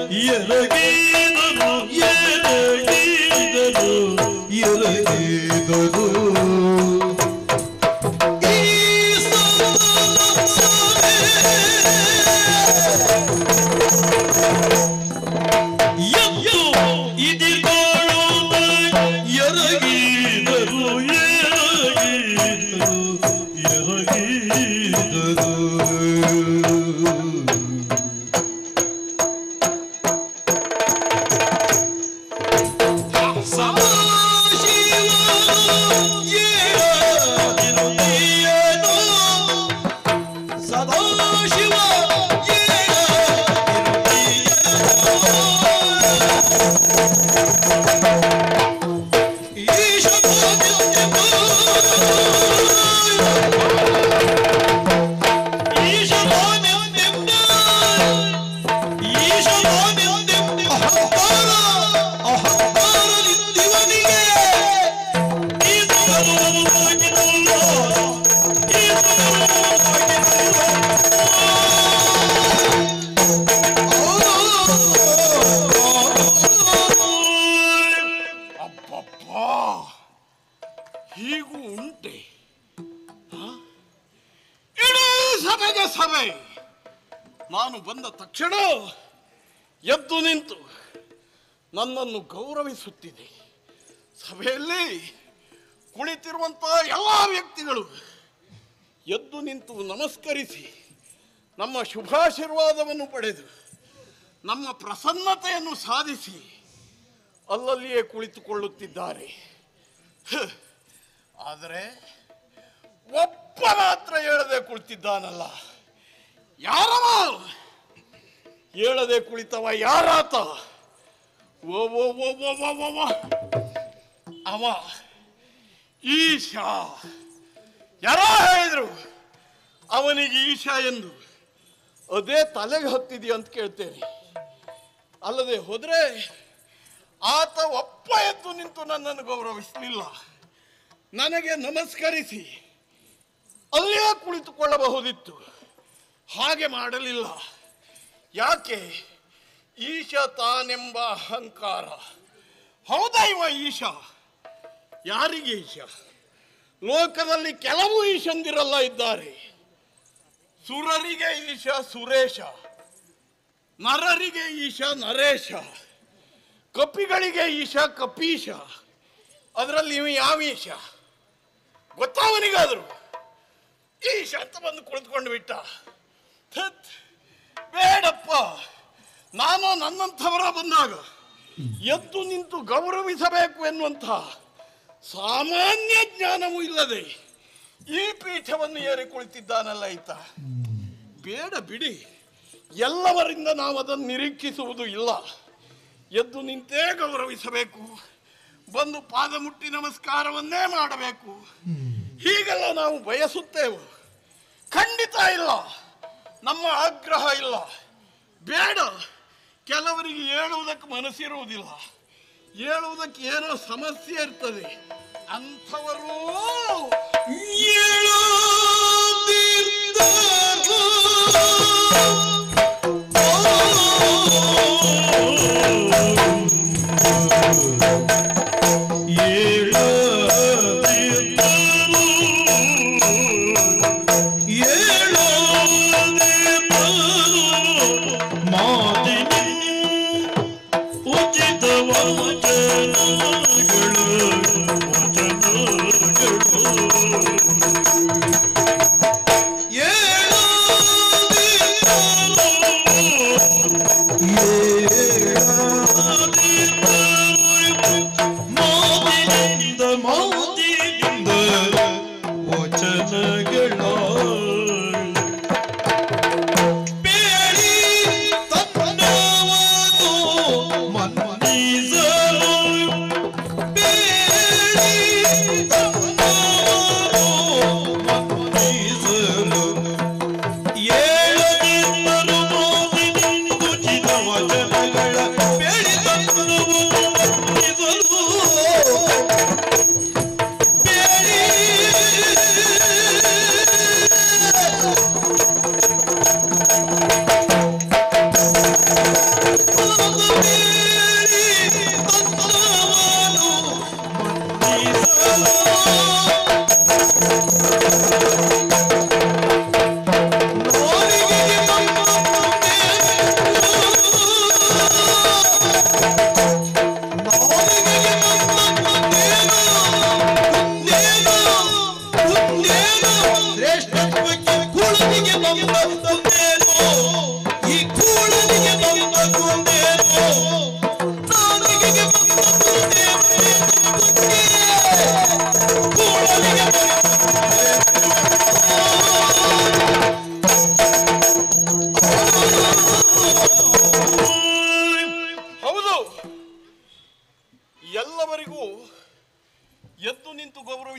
ಅಪ್ಪಪ್ಪ ಹೀಗೂ ಉಂಟೆ ಆ? ಇಡೀ ಸಭೆಗೆ ಸಭೆ ನಾನು ಬಂದ ತಕ್ಷಣ ಎದ್ದು ನಿಂತು ನನ್ನನ್ನು ಗೌರವಿಸುತ್ತಿದೆ ಸಭೆಯಲ್ಲಿ ಕುಳಿತಿರುವಂತಹ ಎಲ್ಲ ವ್ಯಕ್ತಿಗಳು ಎದ್ದು ನಿಂತು ನಮಸ್ಕರಿಸಿ ನಮ್ಮ ಶುಭಾಶೀರ್ವಾದವನ್ನು ಪಡೆದು ನಮ್ಮ ಪ್ರಸನ್ನತೆಯನ್ನು ಸಾಧಿಸಿ ಅಲ್ಲಲ್ಲಿಯೇ ಕುಳಿತುಕೊಳ್ಳುತ್ತಿದ್ದಾರೆ ಹ್. ಆದರೆ ಒಬ್ಬ ಮಾತ್ರ ಹೇಳದೆ ಕುಳಿತಿದ್ದಾನಲ್ಲ ಯಾರವ ಹೇಳದೆ ಕುಳಿತವ ಯಾರಾತ ಓ ಓ ಓ ಓ ಓ ಓ ಓ. ಅವ ಈಶಾ ಯಾರ ಹೇಳಿದ್ರು ಅವನಿಗೆ ಈಶಾ ಎಂದು ಅದೇ ತಲೆಗೆ ಹತ್ತಿದೆಯಾ ಅಂತ ಕೇಳ್ತೇನೆ ಅಲ್ಲದೆ ಹೋದ್ರೆ ಆತ ಒಪ್ಪ ಎದ್ದು ನಿಂತು ನನ್ನನ್ನು ಗೌರವಿಸಲಿಲ್ಲ ನನಗೆ ನಮಸ್ಕರಿಸಿ ಅಲ್ಲೇ ಕುಳಿತುಕೊಳ್ಳಬಹುದಿತ್ತು ಹಾಗೆ ಮಾಡಲಿಲ್ಲ ಯಾಕೆ ಈಶ ತಾನೆಂಬ ಅಹಂಕಾರ ಹೌದಾ ಇವ ಈಶ ಯಾರಿಗೆ ಈಶ ಲೋಕದಲ್ಲಿ ಕೆಲವು ಈಶಂದಿರಲ್ಲ ಇದ್ದಾರೆ ಸುರರಿಗೆ ಈಶ ಸುರೇಶ ನರರಿಗೆ ಈಶ ನರೇಶ ಕಪಿಗಳಿಗೆ ಈಶ ಕಪೀಶ ಅದರಲ್ಲಿ ಇವ ಯಾವ ಈಶ ಗೊತ್ತಾವನಿಗಾದ್ರು ಈಶ ಅಂತ ಬಂದು ಕುಳಿತುಕೊಂಡು ಬಿಟ್ಟ ಥತ್, ಬೇಡಪ್ಪ ನಾನು ನನ್ನಂಥವರ ಬಂದಾಗ ಎದ್ದು ನಿಂತು ಗೌರವಿಸಬೇಕು ಎನ್ನುವಂಥ ಸಾಮಾನ್ಯ ಜ್ಞಾನವೂ ಇಲ್ಲದೆ ಈ ಪೀಠವನ್ನು ಏರಿ ಕುಳಿತಿದ್ದಾನಲ್ಲ ಈತ ಬೇಡ ಬಿಡಿ ಎಲ್ಲವರಿಂದ ನಾವು ಅದನ್ನು ನಿರೀಕ್ಷಿಸುವುದು ಇಲ್ಲ ಎದ್ದು ನಿಂತೇ ಗೌರವಿಸಬೇಕು ಬಂದು ಪಾದ ಮುಟ್ಟಿ ನಮಸ್ಕಾರವನ್ನೇ ಮಾಡಬೇಕು ಹೀಗೆಲ್ಲ ನಾವು ಬಯಸುತ್ತೇವೆ ಖಂಡಿತ ಇಲ್ಲ ನಮ್ಮ ಆಗ್ರಹ ಇಲ್ಲ ಬೇಡ ಕೆಲವರಿಗೆ ಹೇಳುವುದಕ್ಕೆ ಮನಸ್ಸಿರುವುದಿಲ್ಲ ಹೇಳುವುದಕ್ಕೆ ಏನೋ ಸಮಸ್ಯೆ ಇರ್ತದೆ ಅಂಥವರು ಉಚಿತ ವಚನಗಳು ವಚನಗಳು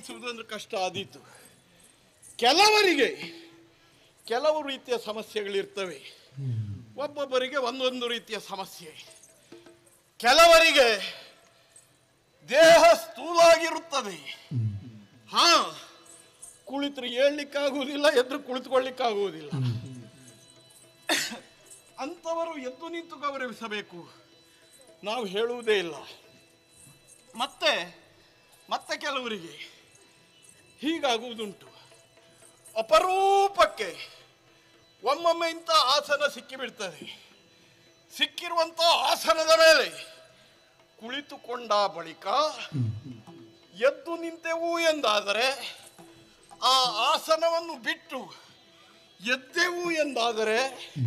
ಭಾವಿಸುವುದೊಂದು ಕಷ್ಟ ಆದೀತು ಕೆಲವರಿಗೆ ಕೆಲವು ರೀತಿಯ ಸಮಸ್ಯೆಗಳಿರ್ತವೆ ಒಬ್ಬೊಬ್ಬರಿಗೆ ಒಂದೊಂದು ರೀತಿಯ ಸಮಸ್ಯೆ ಕೆಲವರಿಗೆ ದೇಹ ಸ್ಥೂಲಾಗಿರುತ್ತದೆ ಹಾ ಕುಳಿತರೆ ಏಳ್ಲಿಕ್ಕಾಗುವುದಿಲ್ಲ ಎದ್ದು ಕುಳಿತುಕೊಳ್ಳಿಕ್ಕಾಗುವುದಿಲ್ಲ ಅಂಥವರು ಎದ್ದು ನಿಂತು ಗೌರವಿಸಬೇಕು ನಾವು ಹೇಳುವುದೇ ಇಲ್ಲ ಮತ್ತೆ ಮತ್ತೆ ಕೆಲವರಿಗೆ ಹೀಗಾಗುವುದುಂಟು ಅಪರೂಪಕ್ಕೆ ಒಮ್ಮೊಮ್ಮೆ ಇಂಥ ಆಸನ ಸಿಕ್ಕಿಬಿಡ್ತದೆ ಸಿಕ್ಕಿರುವಂಥ ಆಸನದ ಮೇಲೆ ಕುಳಿತುಕೊಂಡ ಬಳಿಕ ಎದ್ದು ನಿಂತೆವು ಎಂದಾದರೆ ಆ ಆಸನವನ್ನು ಬಿಟ್ಟು ಎದ್ದೆವು ಎಂದಾದರೆ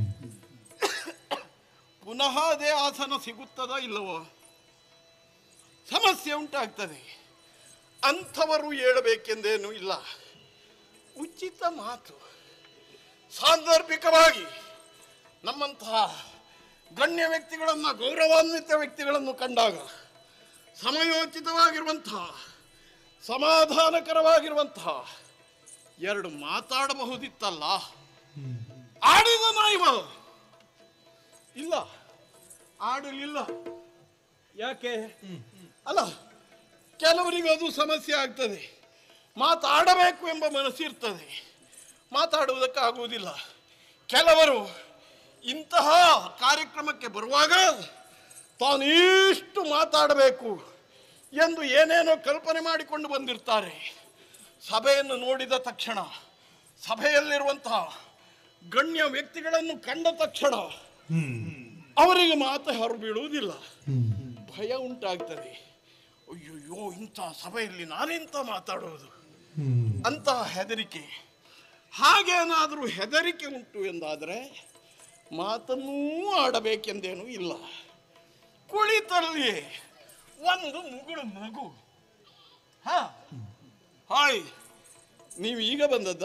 ಪುನಃ ಅದೇ ಆಸನ ಸಿಗುತ್ತದೋ ಇಲ್ಲವೋ ಸಮಸ್ಯೆ ಉಂಟಾಗ್ತದೆ ಅಂಥವರು ಹೇಳಬೇಕೆಂದೇನೂ ಇಲ್ಲ ಉಚಿತ ಮಾತು ಸಾಂದರ್ಭಿಕವಾಗಿ ನಮ್ಮಂತಹ ಗಣ್ಯ ವ್ಯಕ್ತಿಗಳನ್ನು ಗೌರವಾನ್ವಿತ ವ್ಯಕ್ತಿಗಳನ್ನು ಕಂಡಾಗ ಸಮಯೋಚಿತವಾಗಿರುವಂತಹ ಸಮಾಧಾನಕರವಾಗಿರುವಂತಹ ಎರಡು ಮಾತಾಡಬಹುದಿತ್ತಲ್ಲ ಆಡಿದ ನಾಯಿವ ಇಲ್ಲ ಆಡಲಿಲ್ಲ ಯಾಕೆ ಅಲ್ಲ ಕೆಲವರಿಗೆ ಅದು ಸಮಸ್ಯೆ ಆಗ್ತದೆ ಮಾತಾಡಬೇಕು ಎಂಬ ಮನಸ್ಸಿರ್ತದೆ ಮಾತಾಡುವುದಕ್ಕಾಗುವುದಿಲ್ಲ ಕೆಲವರು ಇಂತಹ ಕಾರ್ಯಕ್ರಮಕ್ಕೆ ಬರುವಾಗ ತಾನಿಷ್ಟು ಮಾತಾಡಬೇಕು ಎಂದು ಏನೇನೋ ಕಲ್ಪನೆ ಮಾಡಿಕೊಂಡು ಬಂದಿರ್ತಾರೆ ಸಭೆಯನ್ನು ನೋಡಿದ ತಕ್ಷಣ ಸಭೆಯಲ್ಲಿರುವಂತಹ ಗಣ್ಯ ವ್ಯಕ್ತಿಗಳನ್ನು ಕಂಡ ತಕ್ಷಣ ಅವರಿಗೆ ಮಾತು ಹೊರ ಬೀಳುವುದಿಲ್ಲ ಭಯ ಉಂಟಾಗ್ತದೆ ಅಯ್ಯೋಯ್ಯೋ ಇಂಥ ಸಭೆಯಲ್ಲಿ ನಾನೆಂತ ಮಾತಾಡೋದು ಅಂತ ಹೆದರಿಕೆ ಹಾಗೇನಾದರೂ ಹೆದರಿಕೆ ಉಂಟು ಎಂದಾದರೆ ಮಾತನ್ನೂ ಆಡಬೇಕೆಂದೇನೂ ಇಲ್ಲ ಕುಳಿತಲ್ಲಿ ಒಂದು ಮುಗುಳು ಮಗು ಹಾ ಹಾಯ್ ನೀವು ಈಗ ಬಂದದ್ದ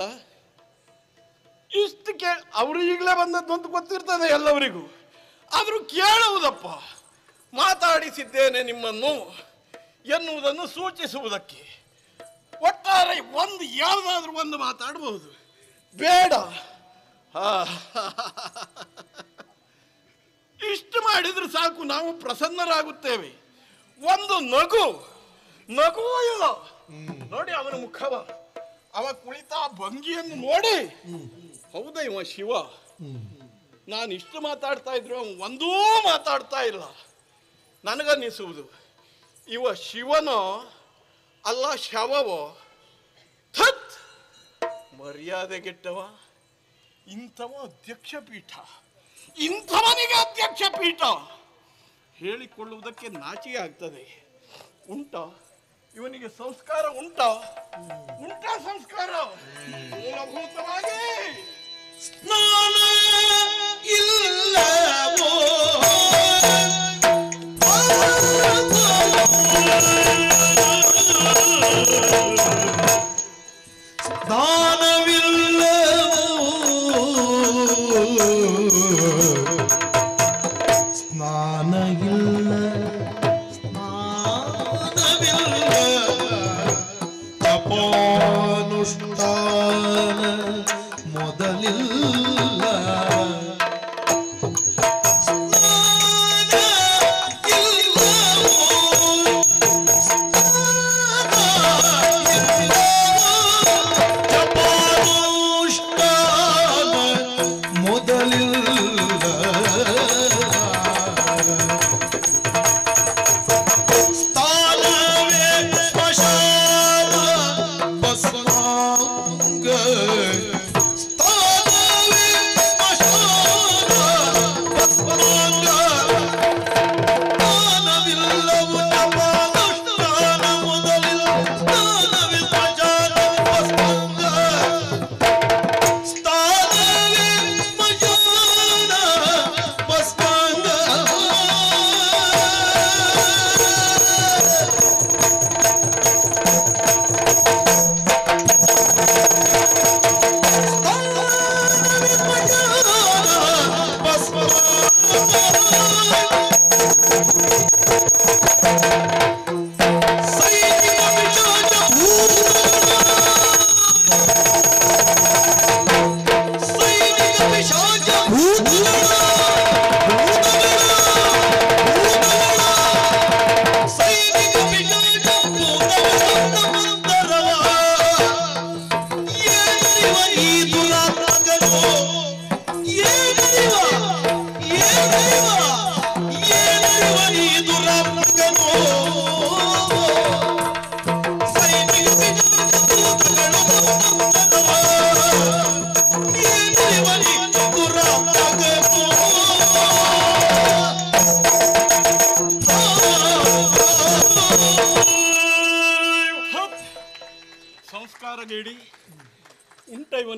ಇಷ್ಟು ಕೇ ಅವರು ಈಗಲೇ ಬಂದದ್ದು ಅಂತ ಗೊತ್ತಿರ್ತದೆ ಎಲ್ಲವರಿಗೂ ಆದರೂ ಕೇಳುವುದಪ್ಪ ಮಾತಾಡಿಸಿದ್ದೇನೆ ನಿಮ್ಮನ್ನು ಎನ್ನುವುದನ್ನು ಸೂಚಿಸುವುದಕ್ಕೆ ಒಟ್ಟಾರೆ ಒಂದು ಯಾವುದಾದ್ರೂ ಒಂದು ಮಾತಾಡಬಹುದು ಬೇಡ ಹಾ. ಇಷ್ಟು ಮಾಡಿದ್ರೆ ಸಾಕು ನಾವು ಪ್ರಸನ್ನರಾಗುತ್ತೇವೆ ಒಂದು ನಗು ನಗು ಇಲ್ಲ ನೋಡಿ ಅವನ ಮುಖವ ಅವ ಕುಳಿತ ಭಂಗಿಯನ್ನು ನೋಡಿ ಹೌದಾ ಇವ ಶಿವ ನಾನು ಇಷ್ಟು ಮಾತಾಡ್ತಾ ಇದ್ರು ಅವ ಒಂದೂ ಮಾತಾಡ್ತಾ ಇಲ್ಲ ನನಗನ್ನಿಸುವುದು ಇವ ಶಿವನೋ ಅಲ್ಲ ಶವವೋ ಥತ್ ಮರ್ಯಾದೆಗೆಟ್ಟವ ಇಂಥವ ಅಧ್ಯಕ್ಷ ಪೀಠ ಇಂಥವನಿಗೆ ಅಧ್ಯಕ್ಷ ಪೀಠ ಹೇಳಿಕೊಳ್ಳುವುದಕ್ಕೆ ನಾಚಿಕೆ ಆಗ್ತದೆ ಉಂಟ ಇವನಿಗೆ ಸಂಸ್ಕಾರ ಉಂಟ ಉಂಟ ಸಂಸ್ಕಾರ ಮೂಲಭೂತವಾಗಿ ಸ್ನಾನ ಇಲ್ಲವೋ ಸ್ನಾನವಿಲ್ಲವೋ ಸ್ನಾನ ಇಲ್ಲ ಸ್ನಾನವಿಲ್ಲ ತಪೋನುಷ್ಠಾನ ಮೊದಲಿಲ್ಲ ಸ್ನಾನ ಇಲ್ಲವೋ ಸ್ನಾನ ಇಲ್ಲವೋ ತಪೋನುಷ್ಠಾನ ಮೊದಲಿಲ್ಲ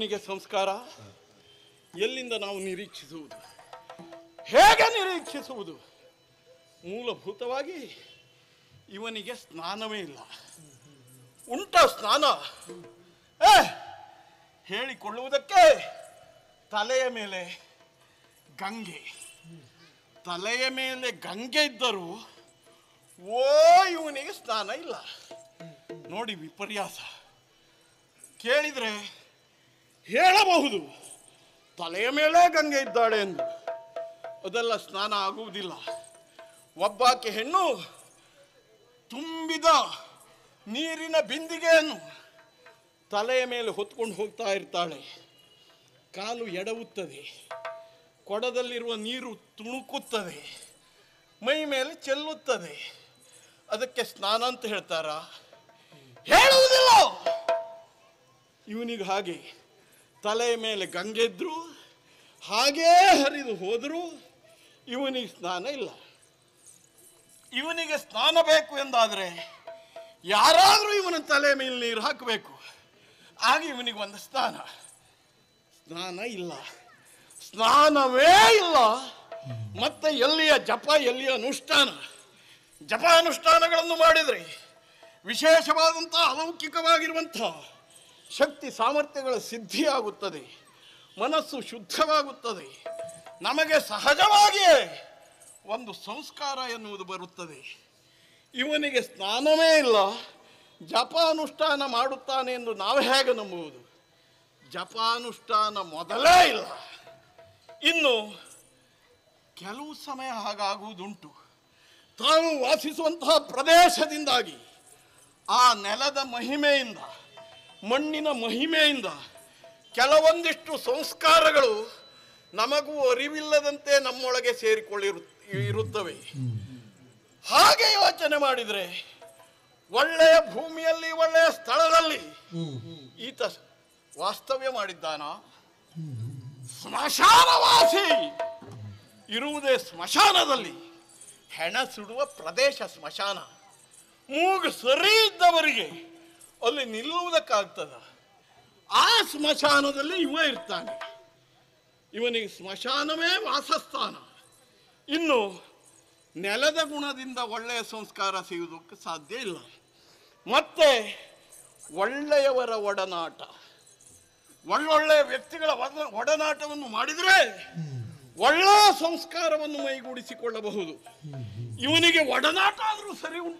ಇವನಿಗೆ ಸಂಸ್ಕಾರ ಎಲ್ಲಿಂದ ನಾವು ನಿರೀಕ್ಷಿಸುವುದು ಹೇಗೆ ನಿರೀಕ್ಷಿಸುವುದು ಮೂಲಭೂತವಾಗಿ ಇವನಿಗೆ ಸ್ನಾನವೇ ಇಲ್ಲ ಉಂಟ ಸ್ನಾನ ಏ ಹೇಳಿಕೊಳ್ಳುವುದಕ್ಕೆ ತಲೆಯ ಮೇಲೆ ಗಂಗೆ ತಲೆಯ ಮೇಲೆ ಗಂಗೆ ಇದ್ದರೂ ಓ ಇವನಿಗೆ ಸ್ನಾನ ಇಲ್ಲ ನೋಡಿ ವಿಪರ್ಯಾಸ ಕೇಳಿದ್ರೆ ಹೇಳಬಹುದು ತಲೆಯ ಮೇಲೆ ಗಂಗೆ ಇದ್ದಾಳೆ ಎಂದು ಅದೆಲ್ಲ ಸ್ನಾನ ಆಗುವುದಿಲ್ಲ ಒಬ್ಬಾಕೆ ಹೆಣ್ಣು ತುಂಬಿದ ನೀರಿನ ಬಿಂದಿಗೆಯನ್ನು ತಲೆಯ ಮೇಲೆ ಹೊತ್ಕೊಂಡು ಹೋಗ್ತಾ ಇರ್ತಾಳೆ ಕಾಲು ಎಡವುತ್ತದೆ ಕೊಡದಲ್ಲಿರುವ ನೀರು ತುಣುಕುತ್ತದೆ ಮೈ ಮೇಲೆ ಚೆಲ್ಲುತ್ತದೆ ಅದಕ್ಕೆ ಸ್ನಾನ ಅಂತ ಹೇಳ್ತಾರ ಹೇಳುವುದಿಲ್ಲ ಇವನಿಗೆ ಹಾಗೆ ತಲೆಯ ಮೇಲೆ ಗಂಗೆ ಇದ್ರು ಹಾಗೇ ಹರಿದು ಹೋದರೂ ಇವನಿಗೆ ಸ್ನಾನ ಇಲ್ಲ ಇವನಿಗೆ ಸ್ನಾನ ಬೇಕು ಎಂದಾದರೆ ಯಾರಾದರೂ ಇವನ ತಲೆ ಮೇಲೆ ನೀರು ಹಾಕಬೇಕು ಆಗ ಇವನಿಗೆ ಒಂದು ಸ್ನಾನ ಸ್ನಾನ ಇಲ್ಲ ಸ್ನಾನವೇ ಇಲ್ಲ ಮತ್ತೆ ಎಲ್ಲಿಯ ಜಪ ಎಲ್ಲಿಯ ಅನುಷ್ಠಾನ ಜಪ ಅನುಷ್ಠಾನಗಳನ್ನು ಮಾಡಿದರೆ ವಿಶೇಷವಾದಂಥ ಅಲೌಕಿಕವಾಗಿರುವಂಥ ಶಕ್ತಿ ಸಾಮರ್ಥ್ಯಗಳ ಸಿದ್ಧಿಯಾಗುತ್ತದೆ ಮನಸ್ಸು ಶುದ್ಧವಾಗುತ್ತದೆ ನಮಗೆ ಸಹಜವಾಗಿಯೇ ಒಂದು ಸಂಸ್ಕಾರ ಎನ್ನುವುದು ಬರುತ್ತದೆ ಇವನಿಗೆ ಸ್ನಾನವೇ ಇಲ್ಲ ಜಪಾನುಷ್ಠಾನ ಮಾಡುತ್ತಾನೆ ಎಂದು ನಾವು ಹೇಗೆ ನಂಬುವುದು ಜಪಾನುಷ್ಠಾನ ಮೊದಲೇ ಇಲ್ಲ ಇನ್ನು ಕೆಲವು ಸಮಯ ಹಾಗಾಗುವುದುಂಟು ತಾವು ವಾಸಿಸುವಂತಹ ಪ್ರದೇಶದಿಂದಾಗಿ ಆ ನೆಲದ ಮಹಿಮೆಯಿಂದ ಮಣ್ಣಿನ ಮಹಿಮೆಯಿಂದ ಕೆಲವೊಂದಿಷ್ಟು ಸಂಸ್ಕಾರಗಳು ನಮಗೂ ಅರಿವಿಲ್ಲದಂತೆ ನಮ್ಮೊಳಗೆ ಸೇರಿಕೊಳ್ಳಿರು ಇರುತ್ತವೆ ಹಾಗೆ ಯೋಚನೆ ಮಾಡಿದರೆ ಒಳ್ಳೆಯ ಭೂಮಿಯಲ್ಲಿ ಒಳ್ಳೆಯ ಸ್ಥಳದಲ್ಲಿ ಈತ ವಾಸ್ತವ್ಯ ಮಾಡಿದ್ದಾನ ಸ್ಮಶಾನವಾಸಿ ಇರುವುದೇ ಸ್ಮಶಾನದಲ್ಲಿ ಹೆಣ ಸುಡುವ ಪ್ರದೇಶ ಸ್ಮಶಾನ ಮೂಗು ಸರಿ ಇದ್ದವರಿಗೆ ಅಲ್ಲಿ ನಿಲ್ಲುವುದಕ್ಕಾಗ್ತದ ಆ ಸ್ಮಶಾನದಲ್ಲಿ ಇವ ಇರ್ತಾನೆ ಇವನಿಗೆ ಸ್ಮಶಾನವೇ ವಾಸಸ್ಥಾನ ಇನ್ನು ನೆಲದ ಗುಣದಿಂದ ಒಳ್ಳೆಯ ಸಂಸ್ಕಾರ ಸಿಗುವುದಕ್ಕೆ ಸಾಧ್ಯ ಇಲ್ಲ ಮತ್ತೆ ಒಳ್ಳೆಯವರ ಒಡನಾಟ ಒಳ್ಳೊಳ್ಳೆಯ ವ್ಯಕ್ತಿಗಳ ಒಡ- ಒಡನಾಟವನ್ನು ಮಾಡಿದರೆ ಒಳ್ಳೆಯ ಸಂಸ್ಕಾರವನ್ನು ಮೈಗೂಡಿಸಿಕೊಳ್ಳಬಹುದು ಇವನಿಗೆ ಒಡನಾಟ ಆದರೂ ಸರಿ ಉಂಟ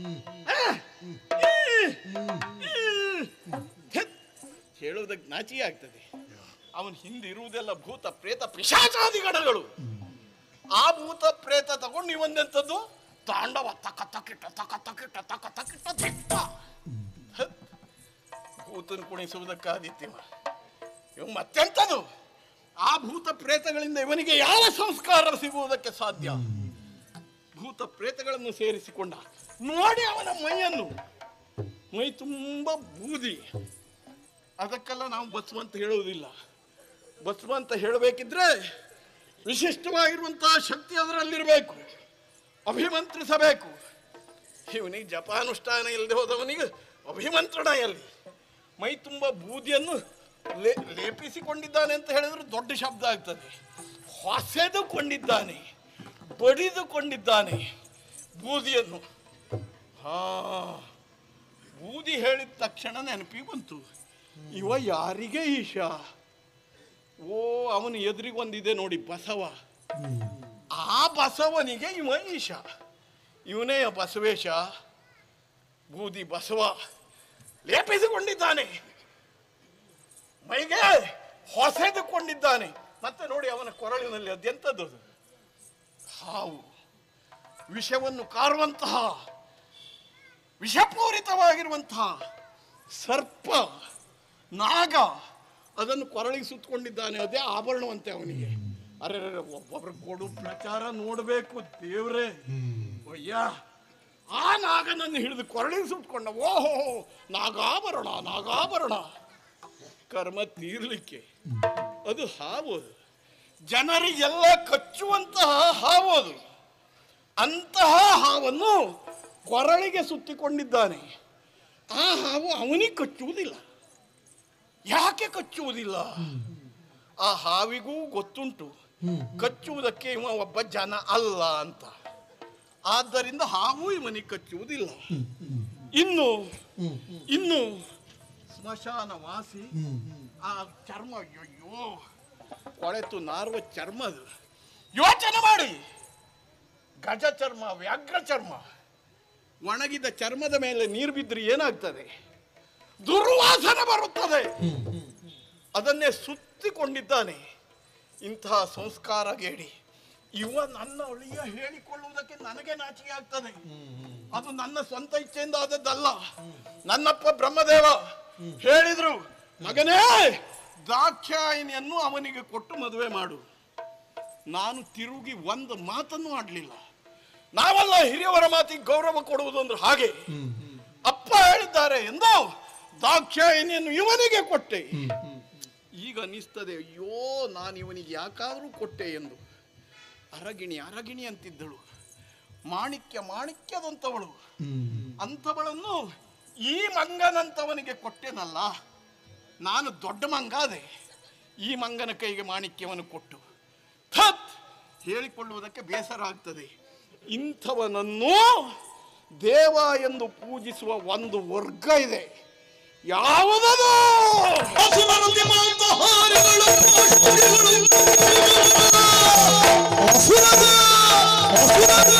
ಹೇಳುವುದಕ್ಕೆ ನಾಚಿಕೆ ಆಗ್ತದೆ ಅವನ ಹಿಂದೆ ಇರುವುದೆಲ್ಲ ಭೂತ ಪ್ರೇತ ಪಿಶಾಚಾದಿಗಣಗಳು ಆ ಭೂತ ಪ್ರೇತ ತಗೊಂಡು ಇವನ್ನೆಂಥದ್ದು ತಾಂಡವ ತಕ ತಕಿಟ ತಕ ತಕಿಟ ತಕ ತಕಿಟ ದಿಟ್ಟ ಹತ್. ಭೂತನ ಕುಣಿಸುವುದಕ್ಕಾದಿತ್ಯವ ಇವ ಮತ್ತೆಂಥದು ಆ ಭೂತ ಪ್ರೇತಗಳಿಂದ ಇವನಿಗೆ ಯಾವ ಸಂಸ್ಕಾರ ಸಿಗುವುದಕ್ಕೆ ಸಾಧ್ಯ ಭೂತ ಪ್ರೇತಗಳನ್ನು ಸೇರಿಸಿಕೊಂಡ ನೋಡಿ ಅವನ ಮೈಯನ್ನು ಮೈ ತುಂಬ ಬೂದಿ ಅದಕ್ಕೆಲ್ಲ ನಾವು ಬಸವ ಅಂತ ಹೇಳುವುದಿಲ್ಲ ಬಸವ ಅಂತ ಹೇಳಬೇಕಿದ್ರೆ ವಿಶಿಷ್ಟವಾಗಿರುವಂತಹ ಶಕ್ತಿ ಅದರಲ್ಲಿರಬೇಕು ಅಭಿಮಂತ್ರಿಸಬೇಕು ಇವನಿಗೆ ಜಪಾನುಷ್ಠಾನ ಇಲ್ಲದೆ ಹೋದವನಿಗೆ ಅಭಿಮಂತ್ರಣ ಎಲ್ಲಿ ಮೈ ತುಂಬ ಬೂದಿಯನ್ನು ಲೇ ಲೇಪಿಸಿಕೊಂಡಿದ್ದಾನೆ ಅಂತ ಹೇಳಿದ್ರೆ ದೊಡ್ಡ ಶಬ್ದ ಆಗ್ತದೆ ಹೊಸೆದುಕೊಂಡಿದ್ದಾನೆ ಬಡಿದುಕೊಂಡಿದ್ದಾನೆ ಬೂದಿಯನ್ನು ಹಾ ಬೂದಿ ಹೇಳಿದ ತಕ್ಷಣ ನೆನಪಿಗೆ ಬಂತು ಇವ ಯಾರಿಗೆ ಈಶಾ ಓ ಅವನು ಎದುರಿಗೆ ಒಂದಿದೆ ನೋಡಿ ಬಸವ ಆ ಬಸವನಿಗೆ ಇವ ಈಶ ಇವನೇ ಬಸವೇಶ ಬೂದಿ ಬಸವ ಲೇಪಿಸಿಕೊಂಡಿದ್ದಾನೆ ಮೈಗೆ ಹೊಸೆದುಕೊಂಡಿದ್ದಾನೆ ಮತ್ತೆ ನೋಡಿ ಅವನ ಕೊರಳಿನಲ್ಲಿ ಅದೆಂಥದ್ದು ಅದು? ಹಾವು ವಿಷವನ್ನು ಕಾರುವಂತಹ ವಿಷಪೂರಿತವಾಗಿರುವಂತಹ ಸರ್ಪ ನಾಗ ಅದನ್ನು ಕೊರಳಿಗೆ ಸುತ್ತಕೊಂಡಿದ್ದಾನೆ ಅದೇ ಆಭರಣವಂತೆ ಅವನಿಗೆ ಅರೆ ಒಬ್ಬೊಬ್ರು ಕೊಡು ಪ್ರಚಾರ ನೋಡಬೇಕು ದೇವ್ರೇ ಅಯ್ಯ ಆ ನಾಗನನ್ನು ಹಿಡಿದು ಕೊರಳಿಗೆ ಸುತ್ತಕೊಂಡ ಓಹೋ ನಾಗಾಭರಣ ನಾಗಾಭರಣ ಕರ್ಮ ತೀರ್ಲಿಕ್ಕೆ ಅದು ಹಾವು ಅದು. ಜನರಿಗೆಲ್ಲ ಕಚ್ಚುವಂತಹ ಹಾವು ಅದು ಅಂತಹ ಹಾವನ್ನು ಕೊರಳಿಗೆ ಸುತ್ತಿಕೊಂಡಿದ್ದಾನೆ ಆ ಹಾವು ಅವನಿಗೆ ಕಚ್ಚುವುದಿಲ್ಲ ಯಾಕೆ ಕಚ್ಚುವುದಿಲ್ಲ ಆ ಹಾವಿಗೂ ಗೊತ್ತುಂಟು ಕಚ್ಚುವುದಕ್ಕೆ ಇವ ಒಬ್ಬ ಜನ ಅಲ್ಲ ಅಂತ ಆದ್ದರಿಂದ ಹಾವು ಇವನಿಗೆ ಕಚ್ಚುವುದಿಲ್ಲ ಇನ್ನು ಇನ್ನು ಸ್ಮಶಾನ ವಾಸಿ ಆ ಚರ್ಮ ಅಯ್ಯೋ ಕೊಳೆತು ನಾರುವ ಚರ್ಮ ಅದು ಯೋಚನೆ ಮಾಡಿ ಗಜ ಚರ್ಮ ವ್ಯಾಘ್ರ ಚರ್ಮ ಒಣಗಿದ ಚರ್ಮದ ಮೇಲೆ ನೀರು ಬಿದ್ದರೆ ಏನಾಗ್ತದೆ ದುರ್ವಾಸನೆ ಬರುತ್ತದೆ ಅದನ್ನೇ ಸುತ್ತಿಕೊಂಡಿದ್ದಾನೆ ಇಂತಹ ಸಂಸ್ಕಾರ ಗೇಡಿ ಇವ ನನ್ನ ಒಳಿಯ ಹೇಳಿಕೊಳ್ಳುವುದಕ್ಕೆ ನನಗೆ ನಾಚಿಕೆ ಆಗ್ತದೆ ಅದು ನನ್ನ ಸ್ವಂತ ಇಚ್ಛೆಯಿಂದ ಆದದ್ದಲ್ಲ ನನ್ನಪ್ಪ ಬ್ರಹ್ಮದೇವ ಹೇಳಿದ್ರು ಮಗನೇ ದಾಕ್ಷಾಯಿನಿಯನ್ನು ಅವನಿಗೆ ಕೊಟ್ಟು ಮದುವೆ ಮಾಡು ನಾನು ತಿರುಗಿ ಒಂದು ಮಾತನ್ನು ಆಡ್ಲಿಲ್ಲ ನಾವೆಲ್ಲ ಹಿರಿಯವರ ಮಾತಿಗೆ ಗೌರವ ಕೊಡುವುದು ಅಂದ್ರೆ ಹಾಗೆ ಅಪ್ಪ ಹೇಳಿದ್ದಾರೆ ಎಂದು ದಾಕ್ಷಾಯಿನಿಯನ್ನು ಇವನಿಗೆ ಕೊಟ್ಟೆ ಈಗ ಅನಿಸ್ತದೆ ಅಯ್ಯೋ ನಾನು ಇವನಿಗೆ ಯಾಕಾದರೂ ಕೊಟ್ಟೆ ಎಂದು ಅರಗಿಣಿ ಅರಗಿಣಿ ಅಂತಿದ್ದಳು ಮಾಣಿಕ್ಯ ಮಾಣಿಕ್ಯದಂತವಳು ಅಂಥವಳನ್ನು ಈ ಮಂಗನಂತವನಿಗೆ ಕೊಟ್ಟೆನಲ್ಲ ನಾನು ದೊಡ್ಡ ಮಂಗ ಅದೆ ಈ ಮಂಗನ ಕೈಗೆ ಮಾಣಿಕ್ಯವನ್ನು ಕೊಟ್ಟು ಥತ್ ಹೇಳಿಕೊಳ್ಳುವುದಕ್ಕೆ ಬೇಸರ ಆಗ್ತದೆ ಇಂಥವನನ್ನು ದೇವ ಎಂದು ಪೂಜಿಸುವ ಒಂದು ವರ್ಗ ಇದೆ ಯಾವುದದು ಅಸುರರಲ್ಲಿ ಮಾಂಸಾಹಾರಿಗಳು, ಅಸುರದ, ಅಸುರದ.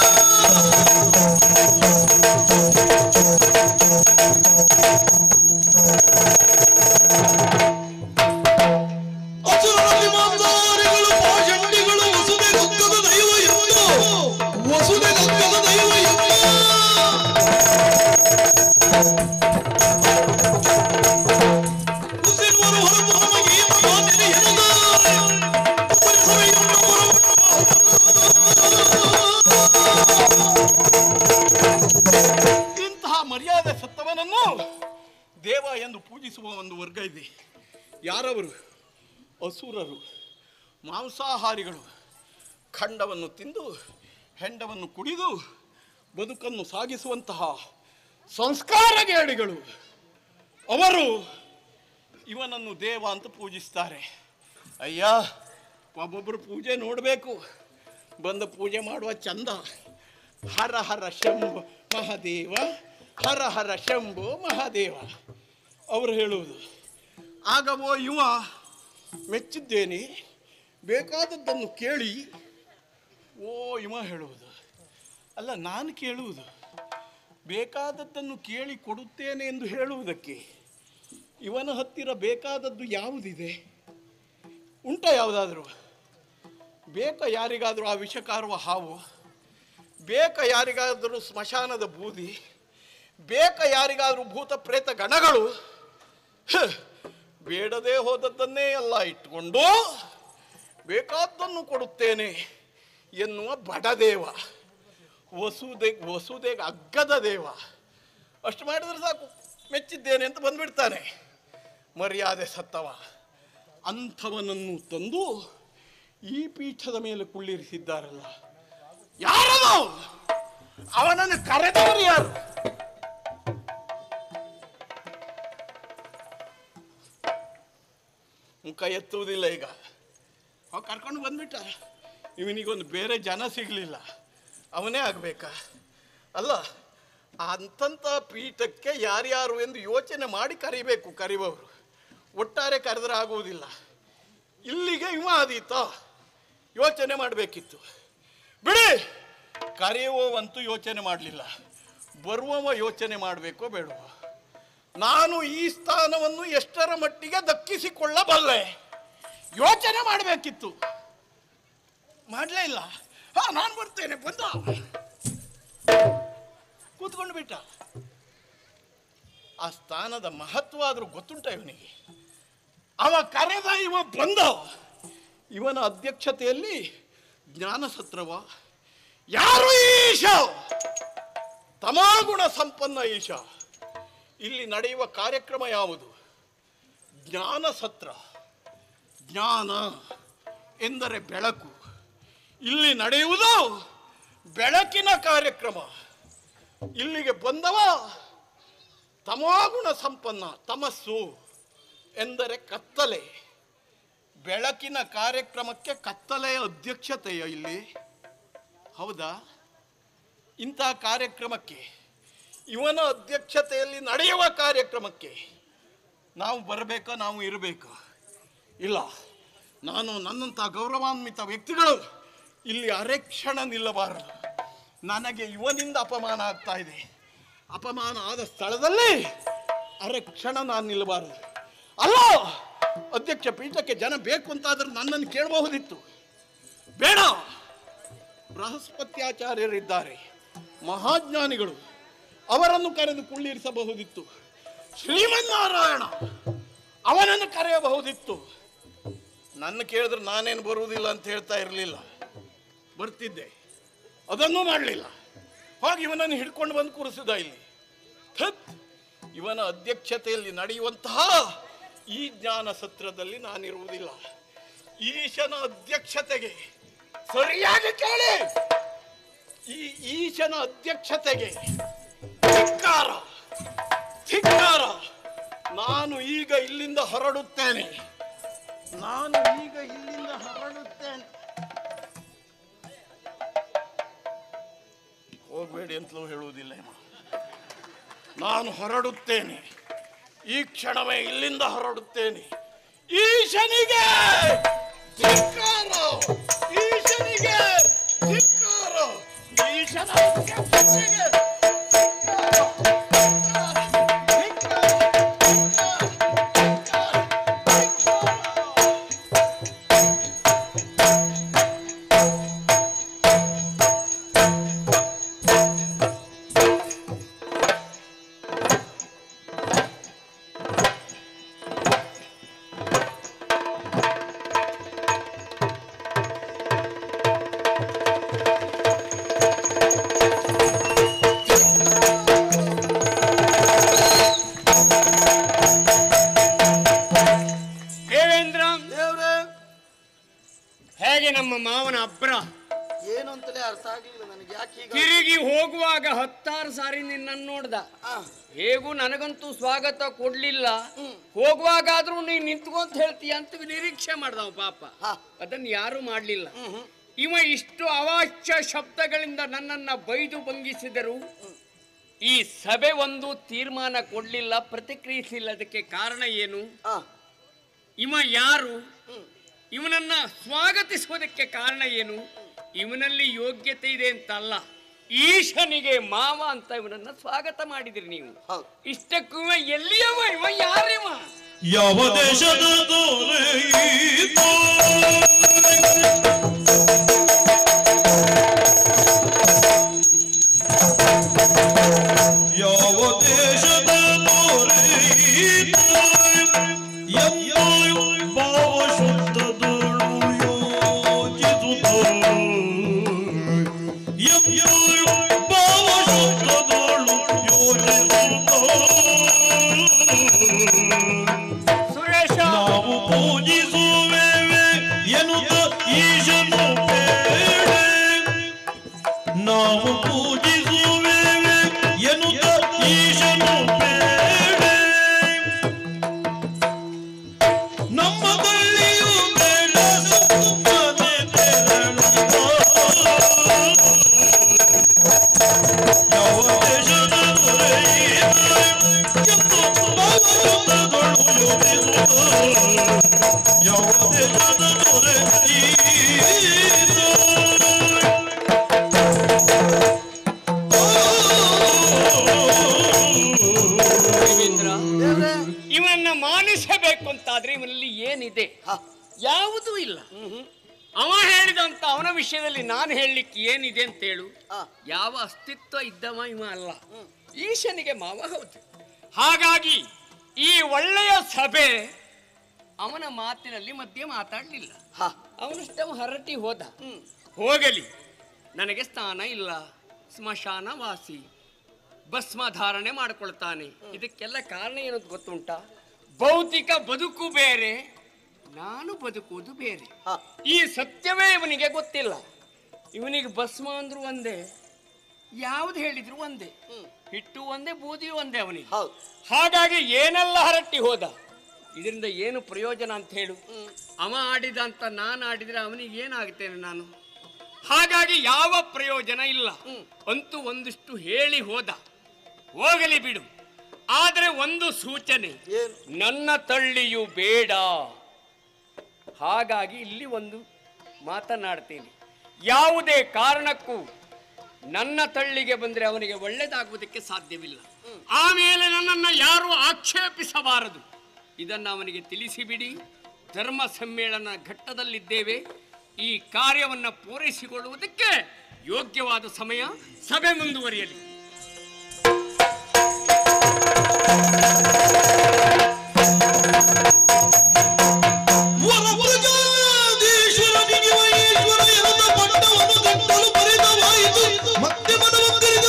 ಅಸುರರಲ್ಲಿ ಮಾಂಸಾಹಾರಿಗಳು, ಪಾಷಂಡಿಗಳು, ವಸುದೆ ಗಂಗದ ದೈವ ಎಂದು, ವಸುದೆ ಗಂಗದ ದೈವ ಎಂದು. ಉಸಿರುವರು ಹೊರತು ನಮಗೆ ಏನು ಮಾನ್ಯತೆ ಇರುತ್ತಾರೆ? ಪರಿಸರವನ್ನು ಇಂತಹ ಮರ್ಯಾದೆ ಸತ್ತವನನ್ನು ದೇವ ಎಂದು ಪೂಜಿಸುವ ಒಂದು ವರ್ಗ ಇದೆ ಯಾರವರು ಅಸುರರು ಮಾಂಸಾಹಾರಿಗಳು ಖಂಡವನ್ನು ತಿಂದು ಹೆಂಡವನ್ನು ಕುಡಿದು ಬದುಕನ್ನು ಸಾಗಿಸುವಂತಹ ಸಂಸ್ಕಾರಗೇಡಿಗಳು ಅವರು ಇವನನ್ನು ದೇವ ಅಂತ ಪೂಜಿಸ್ತಾರೆ ಅಯ್ಯ ಒಬ್ಬೊಬ್ಬರು ಪೂಜೆ ನೋಡಬೇಕು ಬಂದ ಪೂಜೆ ಮಾಡುವ ಚಂದ ಹರ ಹರ ಶಂಭು ಮಹಾದೇವ ಹರ ಹರ ಶಂಭು ಮಹಾದೇವ ಅವರು ಹೇಳುವುದು ಆಗವೋ ಇವ ಮೆಚ್ಚಿದ್ದೇನೆ ಬೇಕಾದದ್ದನ್ನು ಕೇಳಿ ಓ ಇವ ಹೇಳುವುದು ಅಲ್ಲ ನಾನು ಕೇಳುವುದು ಬೇಕಾದದ್ದನ್ನು ಕೇಳಿ ಕೊಡುತ್ತೇನೆ ಎಂದು ಹೇಳುವುದಕ್ಕೆ ಇವನ ಹತ್ತಿರ ಬೇಕಾದದ್ದು ಯಾವುದಿದೆ ಉಂಟ ಯಾವುದಾದರೂ ಬೇಕ ಯಾರಿಗಾದರೂ ಆ ವಿಷಕಾರುವ ಹಾವು ಬೇಕ ಯಾರಿಗಾದರೂ ಸ್ಮಶಾನದ ಬೂದಿ ಬೇಕ ಯಾರಿಗಾದರೂ ಭೂತ ಪ್ರೇತ ಗಣಗಳು ಹ, ಬೇಡದೇ ಹೋದದ್ದನ್ನೇ ಎಲ್ಲ ಇಟ್ಟುಕೊಂಡು ಬೇಕಾದ್ದನ್ನು ಕೊಡುತ್ತೇನೆ ಎನ್ನುವ ಬಡದೇವ ವಸುದೆ ವಸುದೆಗೆ ಅಗ್ಗದ ದೇವ ಅಷ್ಟು ಮಾಡಿದ್ರೆ ಸಾಕು ಮೆಚ್ಚಿದ್ದೇನೆ ಅಂತ ಬಂದ್ಬಿಡ್ತಾನೆ ಮರ್ಯಾದೆ ಸತ್ತವ ಅಂಥವನನ್ನು ತಂದು ಈ ಪೀಠದ ಮೇಲೆ ಕುಳ್ಳಿರಿಸಿದ್ದಾರಲ್ಲ ಯಾರದು ಅವನನ್ನು ಕರೆದವರು ಯಾರು ಮುಖ ಎತ್ತುವುದಿಲ್ಲ ಈಗ ಅವ ಕರ್ಕೊಂಡು ಬಂದ್ಬಿಟ್ಟ ಇವನಿಗೊಂದು ಬೇರೆ ಜನ ಸಿಗಲಿಲ್ಲ ಅವನೇ ಆಗ್ಬೇಕಾ ಅಲ್ಲ ಅಂತಂಥ ಪೀಠಕ್ಕೆ ಯಾರ್ಯಾರು ಎಂದು ಯೋಚನೆ ಮಾಡಿ ಕರಿಬೇಕು ಕರಿಬವರು ಒಟ್ಟಾರೆ ಕರೆದ್ರೆ ಆಗುವುದಿಲ್ಲ ಇಲ್ಲಿಗೆ ಇವ ಆದೀತ ಯೋಚನೆ ಮಾಡಬೇಕಿತ್ತು ಬಿಡಿ ಕರೆಯುವವಂತೂ ಯೋಚನೆ ಮಾಡಲಿಲ್ಲ ಬರುವವ ಯೋಚನೆ ಮಾಡಬೇಕೋ ಬೇಡವೋ ನಾನು ಈ ಸ್ಥಾನವನ್ನು ಎಷ್ಟರ ಮಟ್ಟಿಗೆ ದಕ್ಕಿಸಿಕೊಳ್ಳಬಲ್ಲೆ ಯೋಚನೆ ಮಾಡಬೇಕಿತ್ತು ಮಾಡಲೇ ಇಲ್ಲ ಹಾ ನಾನು ಬರ್ತೇನೆ ಬಂದ ಕೂತ್ಕೊಂಡು ಬಿಟ್ಟ ಆ ಸ್ಥಾನದ ಮಹತ್ವ ಆದ್ರೂ ಗೊತ್ತುಂಟ ಇವನಿಗೆ ಅವ ಕರೆದ ಇವ ಬಂದ ಇವನ ಅಧ್ಯಕ್ಷತೆಯಲ್ಲಿ ಜ್ಞಾನ ಸತ್ರವ ಯಾರು ಈಶ ತಮಾಗುಣ ಸಂಪನ್ನ ಈಶ ಇಲ್ಲಿ ನಡೆಯುವ ಕಾರ್ಯಕ್ರಮ ಯಾವುದು ಜ್ಞಾನ ಸತ್ರ ಜ್ಞಾನ ಎಂದರೆ ಬೆಳಕು ಇಲ್ಲಿ ನಡೆಯುವುದು ಬೆಳಕಿನ ಕಾರ್ಯಕ್ರಮ ಇಲ್ಲಿಗೆ ಬಂದವ ತಮೋಗುಣ ಸಂಪನ್ನ ತಮಸ್ಸು ಎಂದರೆ ಕತ್ತಲೆ ಬೆಳಕಿನ ಕಾರ್ಯಕ್ರಮಕ್ಕೆ ಕತ್ತಲೆಯ ಅಧ್ಯಕ್ಷತೆಯ ಇಲ್ಲಿ ಹೌದಾ ಇಂತಹ ಕಾರ್ಯಕ್ರಮಕ್ಕೆ ಇವನ ಅಧ್ಯಕ್ಷತೆಯಲ್ಲಿ ನಡೆಯುವ ಕಾರ್ಯಕ್ರಮಕ್ಕೆ ನಾವು ಬರಬೇಕಾ ನಾವು ಇರಬೇಕಾ ಇಲ್ಲ ನಾನು ನನ್ನಂಥ ಗೌರವಾನ್ವಿತ ವ್ಯಕ್ತಿಗಳು ಇಲ್ಲಿ ಅರೆಕ್ಷಣ ನಿಲ್ಲಬಾರದು ನನಗೆ ಇವನಿಂದ ಅಪಮಾನ ಆಗ್ತಾ ಇದೆ ಅಪಮಾನ ಆದ ಸ್ಥಳದಲ್ಲಿ ಅರೆಕ್ಷಣ ನಾನು ನಿಲ್ಲಬಾರದು ಅಲ್ಲ ಅಧ್ಯಕ್ಷ ಪೀಠಕ್ಕೆ ಜನ ಬೇಕು ಅಂತಾದ್ರೆ ನನ್ನನ್ನು ಕೇಳಬಹುದಿತ್ತು ಬೇಡ ಬೃಹಸ್ಪತ್ಯಾಚಾರ್ಯರಿದ್ದಾರೆ ಮಹಾಜ್ಞಾನಿಗಳು ಅವರನ್ನು ಕರೆದು ಕುಳ್ಳಿರಿಸಬಹುದಿತ್ತು ಶ್ರೀಮನ್ನಾರಾಯಣ ಅವನನ್ನು ಕರೆಯಬಹುದಿತ್ತು ನನ್ನ ಕೇಳಿದ್ರೆ ನಾನೇನು ಬರುವುದಿಲ್ಲ ಅಂತ ಹೇಳ್ತಾ ಇರಲಿಲ್ಲ ಬರ್ತಿದ್ದೆ ಅದನ್ನೂ ಮಾಡಲಿಲ್ಲ ಹೋಗಿ ಇವನನ್ನು ಹಿಡ್ಕೊಂಡು ಬಂದು ಕೂರಿಸಿದ ಇಲ್ಲಿ ಥತ್ ಇವನ ಅಧ್ಯಕ್ಷತೆಯಲ್ಲಿ ನಡೆಯುವಂತಹ ಈ ಜ್ಞಾನ ಸತ್ರದಲ್ಲಿ ನಾನಿರುವುದಿಲ್ಲ ಈಶನ ಅಧ್ಯಕ್ಷತೆಗೆ ಸರಿಯಾಗಿ ಕೇಳಿ ಈ ಈಶನ ಅಧ್ಯಕ್ಷತೆಗೆ ಧಿಕ್ಕಾರ ಧಿಕ್ಕಾರ ನಾನು ಈಗ ಇಲ್ಲಿಂದ ಹೊರಡುತ್ತೇನೆ ನಾನು ಈಗ ಇಲ್ಲಿಂದ ಹೊರಡುತ್ತೇನೆ ಹೋಗಬೇಡಿ ಅಂತಲೂ ಹೇಳುವುದಿಲ್ಲ ಇವ. ನಾನು ಹೊರಡುತ್ತೇನೆ ಈ ಕ್ಷಣವೇ ಇಲ್ಲಿಂದ ಹೊರಡುತ್ತೇನೆ ಈಶನಿಗೆ ಧಿಕ್ಕಾರ ಈಶನಿಗೆ ಧಿಕ್ಕಾರ ಈಶನ ಅಧ್ಯಕ್ಷತೆಗೆ ದೇವೇಂದ್ರ ದೇವ್ರೆ ಹೇಗೆ ನಮ್ಮ ಮಾವನ ಅಬ್ರ ಏನು ಅಂತಲೇ ಅರ್ಥ ಆಗ್ಲಿಲ್ಲ ನನಗೆ ಯಾಕೆ ಹೀಗೆ ತಿರುಗಿ ಹೋಗುವಾಗ ಹತ್ತಾರು ಸಾರಿ ನಿನ್ನನ್ನು ನೋಡ್ದ ಆ, ಹೇಗೂ ನನಗಂತೂ ಸ್ವಾಗತ ಕೊಡ್ಲಿಲ್ಲ ಹೋಗುವಾಗಾದ್ರೂ ನೀನ್ ನಿಂತ್ಕೊಂತ ಹೇಳ್ತೀಯ ಅಂತ ನಿರೀಕ್ಷೆ ಮಾಡ್ದವ ಪಾಪ ಹಾ. ಅದನ್ನ ಯಾರು ಮಾಡ್ಲಿಲ್ಲ ಹ್ಮ್, ಹ್ಮ್. ಇವ ಇಷ್ಟು ಅವಾಚ್ಯ ಶಬ್ದಗಳಿಂದ ನನ್ನನ್ನ ಬೈದು ಭಂಗಿಸಿದರು ಈ ಸಭೆ ಒಂದು ತೀರ್ಮಾನ ಕೊಡ್ಲಿಲ್ಲ ಪ್ರತಿಕ್ರಿಯಿಸಲಿಲ್ಲ ಅದಕ್ಕೆ ಕಾರಣ ಏನು ಆ, ಇವ ಯಾರು ಇವನನ್ನ ಸ್ವಾಗತಿಸುವುದಕ್ಕೆ ಕಾರಣ ಏನು ಇವನಲ್ಲಿ ಯೋಗ್ಯತೆ ಇದೆ ಅಂತಲ್ಲ ಈಶನಿಗೆ ಮಾವ ಅಂತ ಇವನನ್ನ ಸ್ವಾಗತ ಮಾಡಿದಿರಿ ನೀವು ಹೌದು ಇಷ್ಟಕ್ಕೂ ಇವ ಎಲ್ಲಿಯವ ಇವ ಯಾರಿವ ಯಾವ ದೇಶದ ದೊರೆ ಈತ? ಯಾವ ದೇಶದ ದೊರೆ ಈತ? ಎಂದೋ ಭಾವ ಶುದ್ಧದಳು ಯೋಚಿಸುತ್ತ ಎಂದೋ ಭಾವ ಶುದ್ಧದಳು ಯೋಚಿಸುತ್ತ ಸುರೇಶ ನಾವು ಪೂಜಿಸುವೆವೆ ಎನ್ನುತ್ತ ಈಶನು ಬೇಡೆ ನಾವು ಪೂಜಿಸುವೆವೆ ಎನ್ನುತ್ತ ಈಶನು ಬೇಡೆ ನಮ್ಮ ಬಳ್ಳಿಯು ಬೇಡ ಸುಮ್ಮನೆ ತೆರಳುವ. ಯಾವ ದೇಶದ ದೊರೆಯಿದೆ ಎಂದು ಭಾವಯುತಗಳು ಯೋಚಿಸುತ್ತ ಯಾವ ದೇಶದ ದೊರೆಯಿದೆ ದೇವೇಂದ್ರ ದೇವ್ರೆ ಇವನನ್ನ ಮಾನಿಸಬೇಕು ಅಂತಾದ್ರೆ ಇವನಲ್ಲಿ ಏನಿದೆ ಹಾ. ಯಾವುದೂ ಇಲ್ಲ ಅವ ಹೇಳಿದಂತ ಅವನ ವಿಷಯದಲ್ಲಿ ನಾನು ಹೇಳಲಿಕ್ಕೆ ಏನಿದೆ ಅಂತ ಹೇಳು ಆ, ಯಾವ ಅಸ್ತಿತ್ವ ಇದ್ದವ ಇವ ಅಲ್ಲ ಈಶನಿಗೆ ಮಾವ ಹೌದು ಹಾಗಾಗಿ ಈ ಒಳ್ಳೆಯ ಸಭೆ ಅವನ ಮಾತಿನಲ್ಲಿ ಮಧ್ಯೆ ಮಾತಾಡಲಿಲ್ಲ ಹಾ. ಅವನಷ್ಟವ ಹರಟಿ ಹೋದ ಹೋಗಲಿ ನನಗೆ ಸ್ಥಾನ ಇಲ್ಲ ಸ್ಮಶಾನ ವಾಸಿ ಭಸ್ಮ ಧಾರಣೆ ಮಾಡಿಕೊಳ್ತಾನೆ ಇದಕ್ಕೆಲ್ಲ ಕಾರಣ ಏನಂತ ಗೊತ್ತುಂಟಾ ಭೌತಿಕ ಬದುಕು ಬೇರೆ ನಾನು ಬದುಕುವುದು ಬೇರೆ ಹಾ. ಈ ಸತ್ಯವೇ ಇವನಿಗೆ ಗೊತ್ತಿಲ್ಲ ಇವನಿಗೆ ಭಸ್ಮ ಅಂದ್ರು ಒಂದೇ ಯಾವ್ದು ಹೇಳಿದ್ರು ಒಂದೇ ಹಿಟ್ಟು ಒಂದೇ ಬೂದಿ ಒಂದೇ ಅವನಿಗೆ ಹೌದು ಹಾಗಾಗಿ ಏನೆಲ್ಲ ಹರಟಿ ಹೋದ ಇದರಿಂದ ಏನು ಪ್ರಯೋಜನ ಅಂತ ಹೇಳು ಅವ ಆಡಿದ ಅಂತ ನಾನು ಆಡಿದ್ರೆ ಅವನಿಗೆ ಏನಾಗ್ತೇನೆ ನಾನು ಹಾಗಾಗಿ ಯಾವ ಪ್ರಯೋಜನ ಇಲ್ಲ ಅಂತೂ ಒಂದಿಷ್ಟು ಹೇಳಿ ಹೋದ ಹೋಗಲಿ ಬಿಡು ಆದರೆ ಒಂದು ಸೂಚನೆ ಏನು ನನ್ನ ತಳ್ಳಿಯು ಬೇಡ ಹಾಗಾಗಿ ಇಲ್ಲಿ ಒಂದು ಮಾತನಾಡ್ತೀನಿ ಯಾವುದೇ ಕಾರಣಕ್ಕೂ ನನ್ನ ತಳ್ಳಿಗೆ ಬಂದರೆ ಅವನಿಗೆ ಒಳ್ಳೆಯದಾಗುವುದಕ್ಕೆ ಸಾಧ್ಯವಿಲ್ಲ ಆಮೇಲೆ ನನ್ನನ್ನು ಯಾರು ಆಕ್ಷೇಪಿಸಬಾರದು ಇದನ್ನು ಅವನಿಗೆ ತಿಳಿಸಿಬಿಡಿ ಧರ್ಮ ಸಮ್ಮೇಳನ ಘಟ್ಟದಲ್ಲಿದ್ದೇವೆ ಈ ಕಾರ್ಯವನ್ನು ಪೂರೈಸಿಕೊಳ್ಳುವುದಕ್ಕೆ ಯೋಗ್ಯವಾದ ಸಮಯ ಸಭೆ ಮುಂದುವರಿಯಲಿ ವರಪ್ರಜಾಧೀಶ್ವರ ನಿಧಿವೈಶ್ವರ ಎನ್ನುತ್ತ ಪಟ್ಟವನ್ನು ಕಟ್ಟಲು ಪರಿತವಾಯಿತು ಮತ್ತೆ ಮನವೊಕ್ಕರಿದ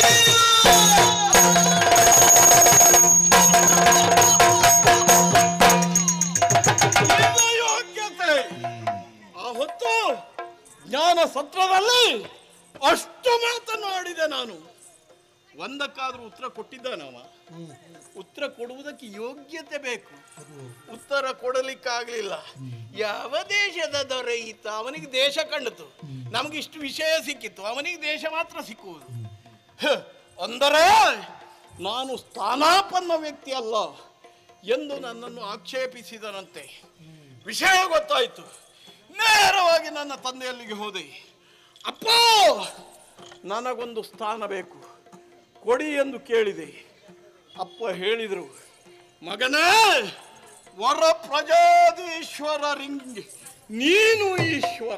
ನಿನ್ನ ಯೋಗ್ಯತೆ ಆ ಹೊತ್ತು ಜ್ಞಾನ ಸತ್ರದಲ್ಲಿ ಅಷ್ಟು ಮಾತನಾಡಿದೆ ನಾನು ಒಂದಕ್ಕಾದ್ರೂ ಉತ್ತರ ಕೊಟ್ಟಿದ್ದಾನವ ಉತ್ತರ ಕೊಡುವುದಕ್ಕೆ ಯೋಗ್ಯತೆ ಬೇಕು ಉತ್ತರ ಕೊಡಲಿಕ್ಕಾಗ್ಲಿಲ್ಲ ಯಾವ ದೇಶದ ದೊರೆ ಇತ್ತ ಅವನಿಗೆ ದೇಶ ಕಂಡಿತು ನಮ್ಗೆ ಇಷ್ಟು ವಿಷಯ ಸಿಕ್ಕಿತ್ತು ಅವನಿಗೆ ದೇಶ ಮಾತ್ರ ಸಿಕ್ಕುವುದು ಹ, ಅಂದರೆ ನಾನು ಸ್ಥಾನಾಪನ್ನ ವ್ಯಕ್ತಿ ಅಲ್ಲ ಎಂದು ನನ್ನನ್ನು ಆಕ್ಷೇಪಿಸಿದನಂತೆ ವಿಷಯ ಗೊತ್ತಾಯ್ತು ನೇರವಾಗಿ ನನ್ನ ತಂದೆಯಲ್ಲಿಗೆ ಹೋದೆ ಅಪ್ಪ ನನಗೊಂದು ಸ್ಥಾನ ಬೇಕು ಕೊಡಿ ಎಂದು ಕೇಳಿದೆ ಅಪ್ಪ ಹೇಳಿದರು ಮಗನೇ ವರ ಪ್ರಜಾದೀಶ್ವರರಿಂಗ್ ನೀನು ಈಶ್ವರ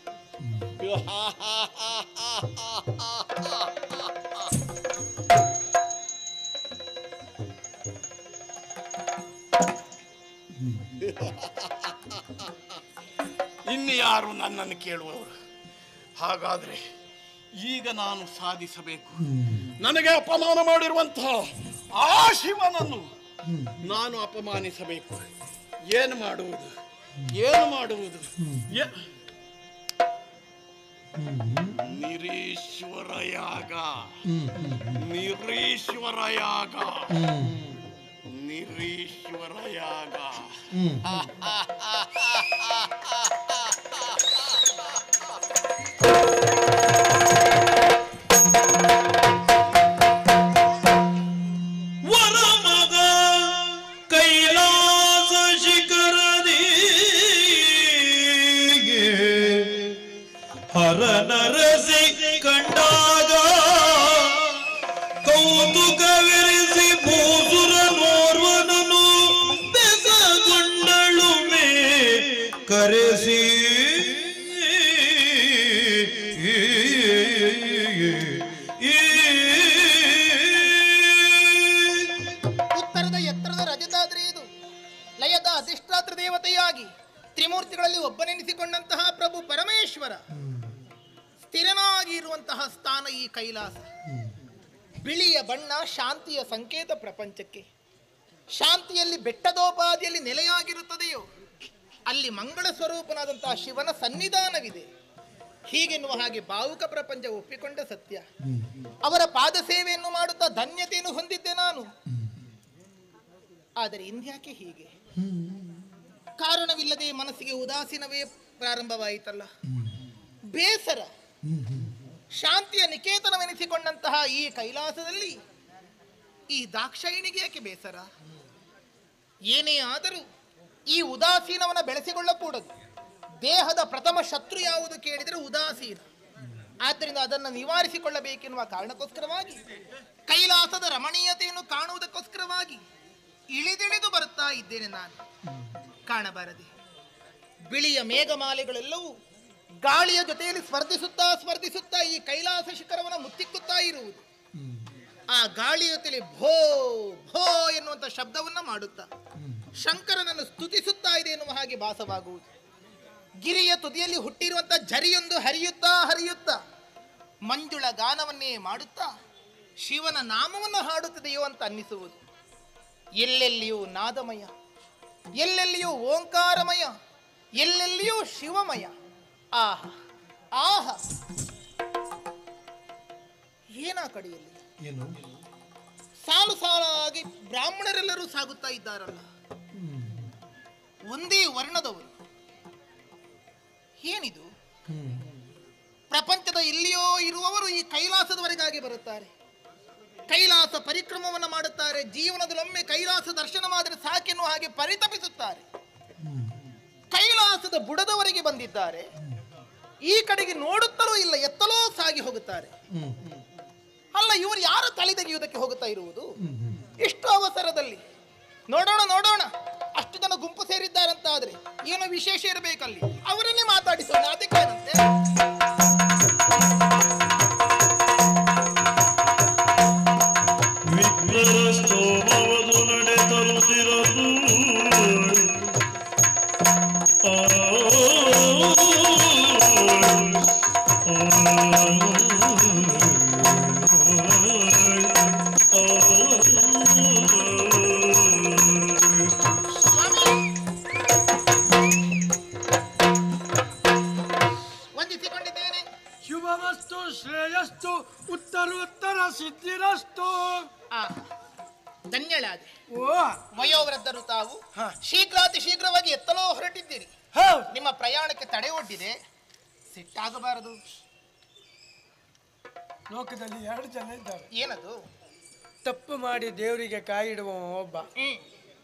ಇನ್ನು ಯಾರು ನನ್ನನ್ನು ಕೇಳುವವರು ಹಾಗಾದ್ರೆ ಈಗ ನಾನು ಸಾಧಿಸಬೇಕು ನನಗೆ ಅಪಮಾನ ಮಾಡಿರುವಂತಹ ಆ ಶಿವನನ್ನು ನಾನು ಅಪಮಾನಿಸಬೇಕು ಏನು ಮಾಡುವುದು ಏನು ಮಾಡುವುದು ಏ- ನಿರೀಶ್ವರ ಯಾಗ ನಿರೀಶ್ವರ ಯಾಗ ನಿರೀಶ್ವರ ಯಾಗ ವರಮಗ ಕೈಲಾಸ ಶಿಖರದಿ ಹರ ನರಸಿ ಕಂಡಾಗ ಕೌತುಕವಿರಿಸಿ ಭೂಸುರ ನೋರ್ವನನು ಬೆಸಗೊಂಡಳು ಮೇ ಕರೆಸಿ ಉತ್ತರದ ಎತ್ತರದ ರಜತಾದ್ರಿ ಇದು ಲಯದ ಅಧಿಷ್ಠಾತ್ರ ದೇವತೆಯಾಗಿ ತ್ರಿಮೂರ್ತಿಗಳಲ್ಲಿ ಒಬ್ಬನೆನಿಸಿಕೊಂಡಂತಹ ಪ್ರಭು ಪರಮೇಶ್ವರ ಸ್ಥಿರನಾಗಿ ಇರುವಂತಹ ಸ್ಥಾನ ಈ ಕೈಲಾಸ ಬಿಳಿಯ ಬಣ್ಣ ಶಾಂತಿಯ ಸಂಕೇತ ಪ್ರಪಂಚಕ್ಕೆ ಶಾಂತಿಯಲ್ಲಿ ಬೆಟ್ಟದೋಪಾದಿಯಲ್ಲಿ ನೆಲೆಯಾಗಿರುತ್ತದೆಯೋ ಅಲ್ಲಿ ಮಂಗಳ ಸ್ವರೂಪನಾದಂತಹ ಶಿವನ ಸನ್ನಿಧಾನವಿದೆ ಹೀಗೆನ್ನುವ ಹಾಗೆ ಭಾವುಕ ಪ್ರಪಂಚ ಒಪ್ಪಿಕೊಂಡ ಸತ್ಯ ಅವರ ಪಾದ ಸೇವೆಯನ್ನು ಮಾಡುತ್ತಾ ಧನ್ಯತೆಯನ್ನು ಹೊಂದಿದ್ದೆ ನಾನು ಆದರೆ ಇಂದ್ಯಾಕೆ ಹೀಗೆ ಕಾರಣವಿಲ್ಲದೆ ಮನಸ್ಸಿಗೆ ಉದಾಸೀನವೇ ಪ್ರಾರಂಭವಾಯಿತಲ್ಲ ಬೇಸರ ಶಾಂತಿಯ ನಿಕೇತನವೆನಿಸಿಕೊಂಡಂತಹ ಈ ಕೈಲಾಸದಲ್ಲಿ ಈ ದಾಕ್ಷಾಯಿಣಿಗೆ ಯಾಕೆ ಬೇಸರ ಏನೇ ಆದರೂ ಈ ಉದಾಸೀನವನ್ನು ಬೆಳೆಸಿಕೊಳ್ಳಕೂಡದು ದೇಹದ ಪ್ರಥಮ ಶತ್ರು ಯಾವುದು ಕೇಳಿದರೆ ಉದಾಸೀನ ಆದ್ದರಿಂದ ಅದನ್ನು ನಿವಾರಿಸಿಕೊಳ್ಳಬೇಕೆನ್ನುವ ಕಾರಣಕ್ಕೋಸ್ಕರವಾಗಿ ಕೈಲಾಸದ ರಮಣೀಯತೆಯನ್ನು ಕಾಣುವುದಕ್ಕೋಸ್ಕರವಾಗಿ ಇಳಿದಿಳಿದು ಬರುತ್ತಾ ಇದ್ದೇನೆ ನಾನು ಕಾಣಬಾರದೆ ಬಿಳಿಯ ಮೇಘಮಾಲೆಗಳೆಲ್ಲವೂ ಗಾಳಿಯ ಜೊತೆಯಲ್ಲಿ ಸ್ಪರ್ಧಿಸುತ್ತಾ ಸ್ಪರ್ಧಿಸುತ್ತಾ ಈ ಕೈಲಾಸ ಶಿಖರವನ್ನು ಮುತ್ತಿಕ್ಕುತ್ತಾ ಇರುವುದು ಆ ಗಾಳಿಯ ಜೊತೆಯಲ್ಲಿ ಭೋ ಭೋ ಎನ್ನುವಂತ ಶಬ್ದವನ್ನ ಮಾಡುತ್ತಾ ಶಂಕರನನ್ನು ಸ್ತುತಿಸುತ್ತಾ ಇದೆ ಎನ್ನುವ ಹಾಗೆ ಭಾಸವಾಗುವುದು ಗಿರಿಯ ತುದಿಯಲ್ಲಿ ಹುಟ್ಟಿರುವಂತ ಝರಿಯೊಂದು ಹರಿಯುತ್ತಾ ಹರಿಯುತ್ತಾ ಮಂಜುಳ ಗಾನವನ್ನೇ ಮಾಡುತ್ತಾ ಶಿವನ ನಾಮವನ್ನು ಹಾಡುತ್ತಿದೆಯೋ ಅಂತ ಅನ್ನಿಸುವುದು ಎಲ್ಲೆಲ್ಲಿಯೂ ನಾದಮಯ ಎಲ್ಲೆಲ್ಲಿಯೂ ಓಂಕಾರಮಯ ಎಲ್ಲೆಲ್ಲಿಯೂ ಶಿವಮಯ ಆಹ ಆಹ ಏನ ಕಡೆಯಲ್ಲಿ ಏನು ಸಾಲು ಸಾಲಾಗಿ ಬ್ರಾಹ್ಮಣರೆಲ್ಲರೂ ಸಾಗುತ್ತಾ ಇದ್ದಾರಲ್ಲ ಒಂದೇ ವರ್ಣದವರು ಏನಿದು ಪ್ರಪಂಚದ ಎಲ್ಲಿಯೋ ಇರುವವರು ಈ ಕೈಲಾಸದವರೆಗಾಗಿ ಬರುತ್ತಾರೆ ಕೈಲಾಸ ಪರಿಕ್ರಮವನ್ನು ಮಾಡುತ್ತಾರೆ ಜೀವನದಲ್ಲೊಮ್ಮೆ ಕೈಲಾಸ ದರ್ಶನ ಮಾಡಿದ್ರೆ ಸಾಕೆನ್ನುವ ಹಾಗೆ ಪರಿತಪಿಸುತ್ತಾರೆ ಕೈಲಾಸದ ಬುಡದವರೆಗೆ ಬಂದಿದ್ದಾರೆ ಈ ಕಡೆಗೆ ನೋಡುತ್ತಲೂ ಇಲ್ಲ ಎತ್ತಲೋ ಸಾಗಿ ಹೋಗುತ್ತಾರೆ ಅಲ್ಲ ಇವರು ಯಾರು ತಲೆ ತೆಗೆಯುವುದಕ್ಕೆ ಹೋಗುತ್ತಾ ಇರುವುದು ಇಷ್ಟು ಅವಸರದಲ್ಲಿ ನೋಡೋಣ ನೋಡೋಣ ಅಷ್ಟು ಜನ ಗುಂಪು ಸೇರಿದ್ದಾರಂತಾದ್ರೆ ಏನೋ ವಿಶೇಷ ಇರಬೇಕಲ್ಲಿ ಅವರನ್ನೇ ಮಾತಾಡಿಸೋಣ ಅದಕ್ಕೇನಂತೆ ವಿಘ್ನರಸ್ತೋಮವದು ನಡೆತರುತ್ತಿರದು ಆ ವಂದಿಸಿಕೊಂಡಿದ್ದೇನೆ ಶುಭವಸ್ತು ಶ್ರೇಯಸ್ತು ಉತ್ತರೋತ್ತರ ಸಿದ್ಧಿರಸ್ತು ಆ, ಧನ್ಯಳಾದೆ ಓ ವಯೋವೃದ್ಧರು ತಾವು ಶೀಘ್ರಾತಿ ಶೀಘ್ರವಾಗಿ ಎತ್ತಲೋ ಹೊರಟಿದ್ದೀರಿ ಹೌದು ನಿಮ್ಮ ಪ್ರಯಾಣಕ್ಕೆ ತಡೆ ಒಡ್ಡಿದೆ ಸಿಟ್ಟಾಗಬಾರದು ಲೋಕದಲ್ಲಿ ಎರಡು ಜನ ಇದ್ದಾರೆ ಏನದು ತಪ್ಪು ಮಾಡಿ ದೇವರಿಗೆ ಕಾಯಿಡುವ ಒಬ್ಬ ಹ್ಮ್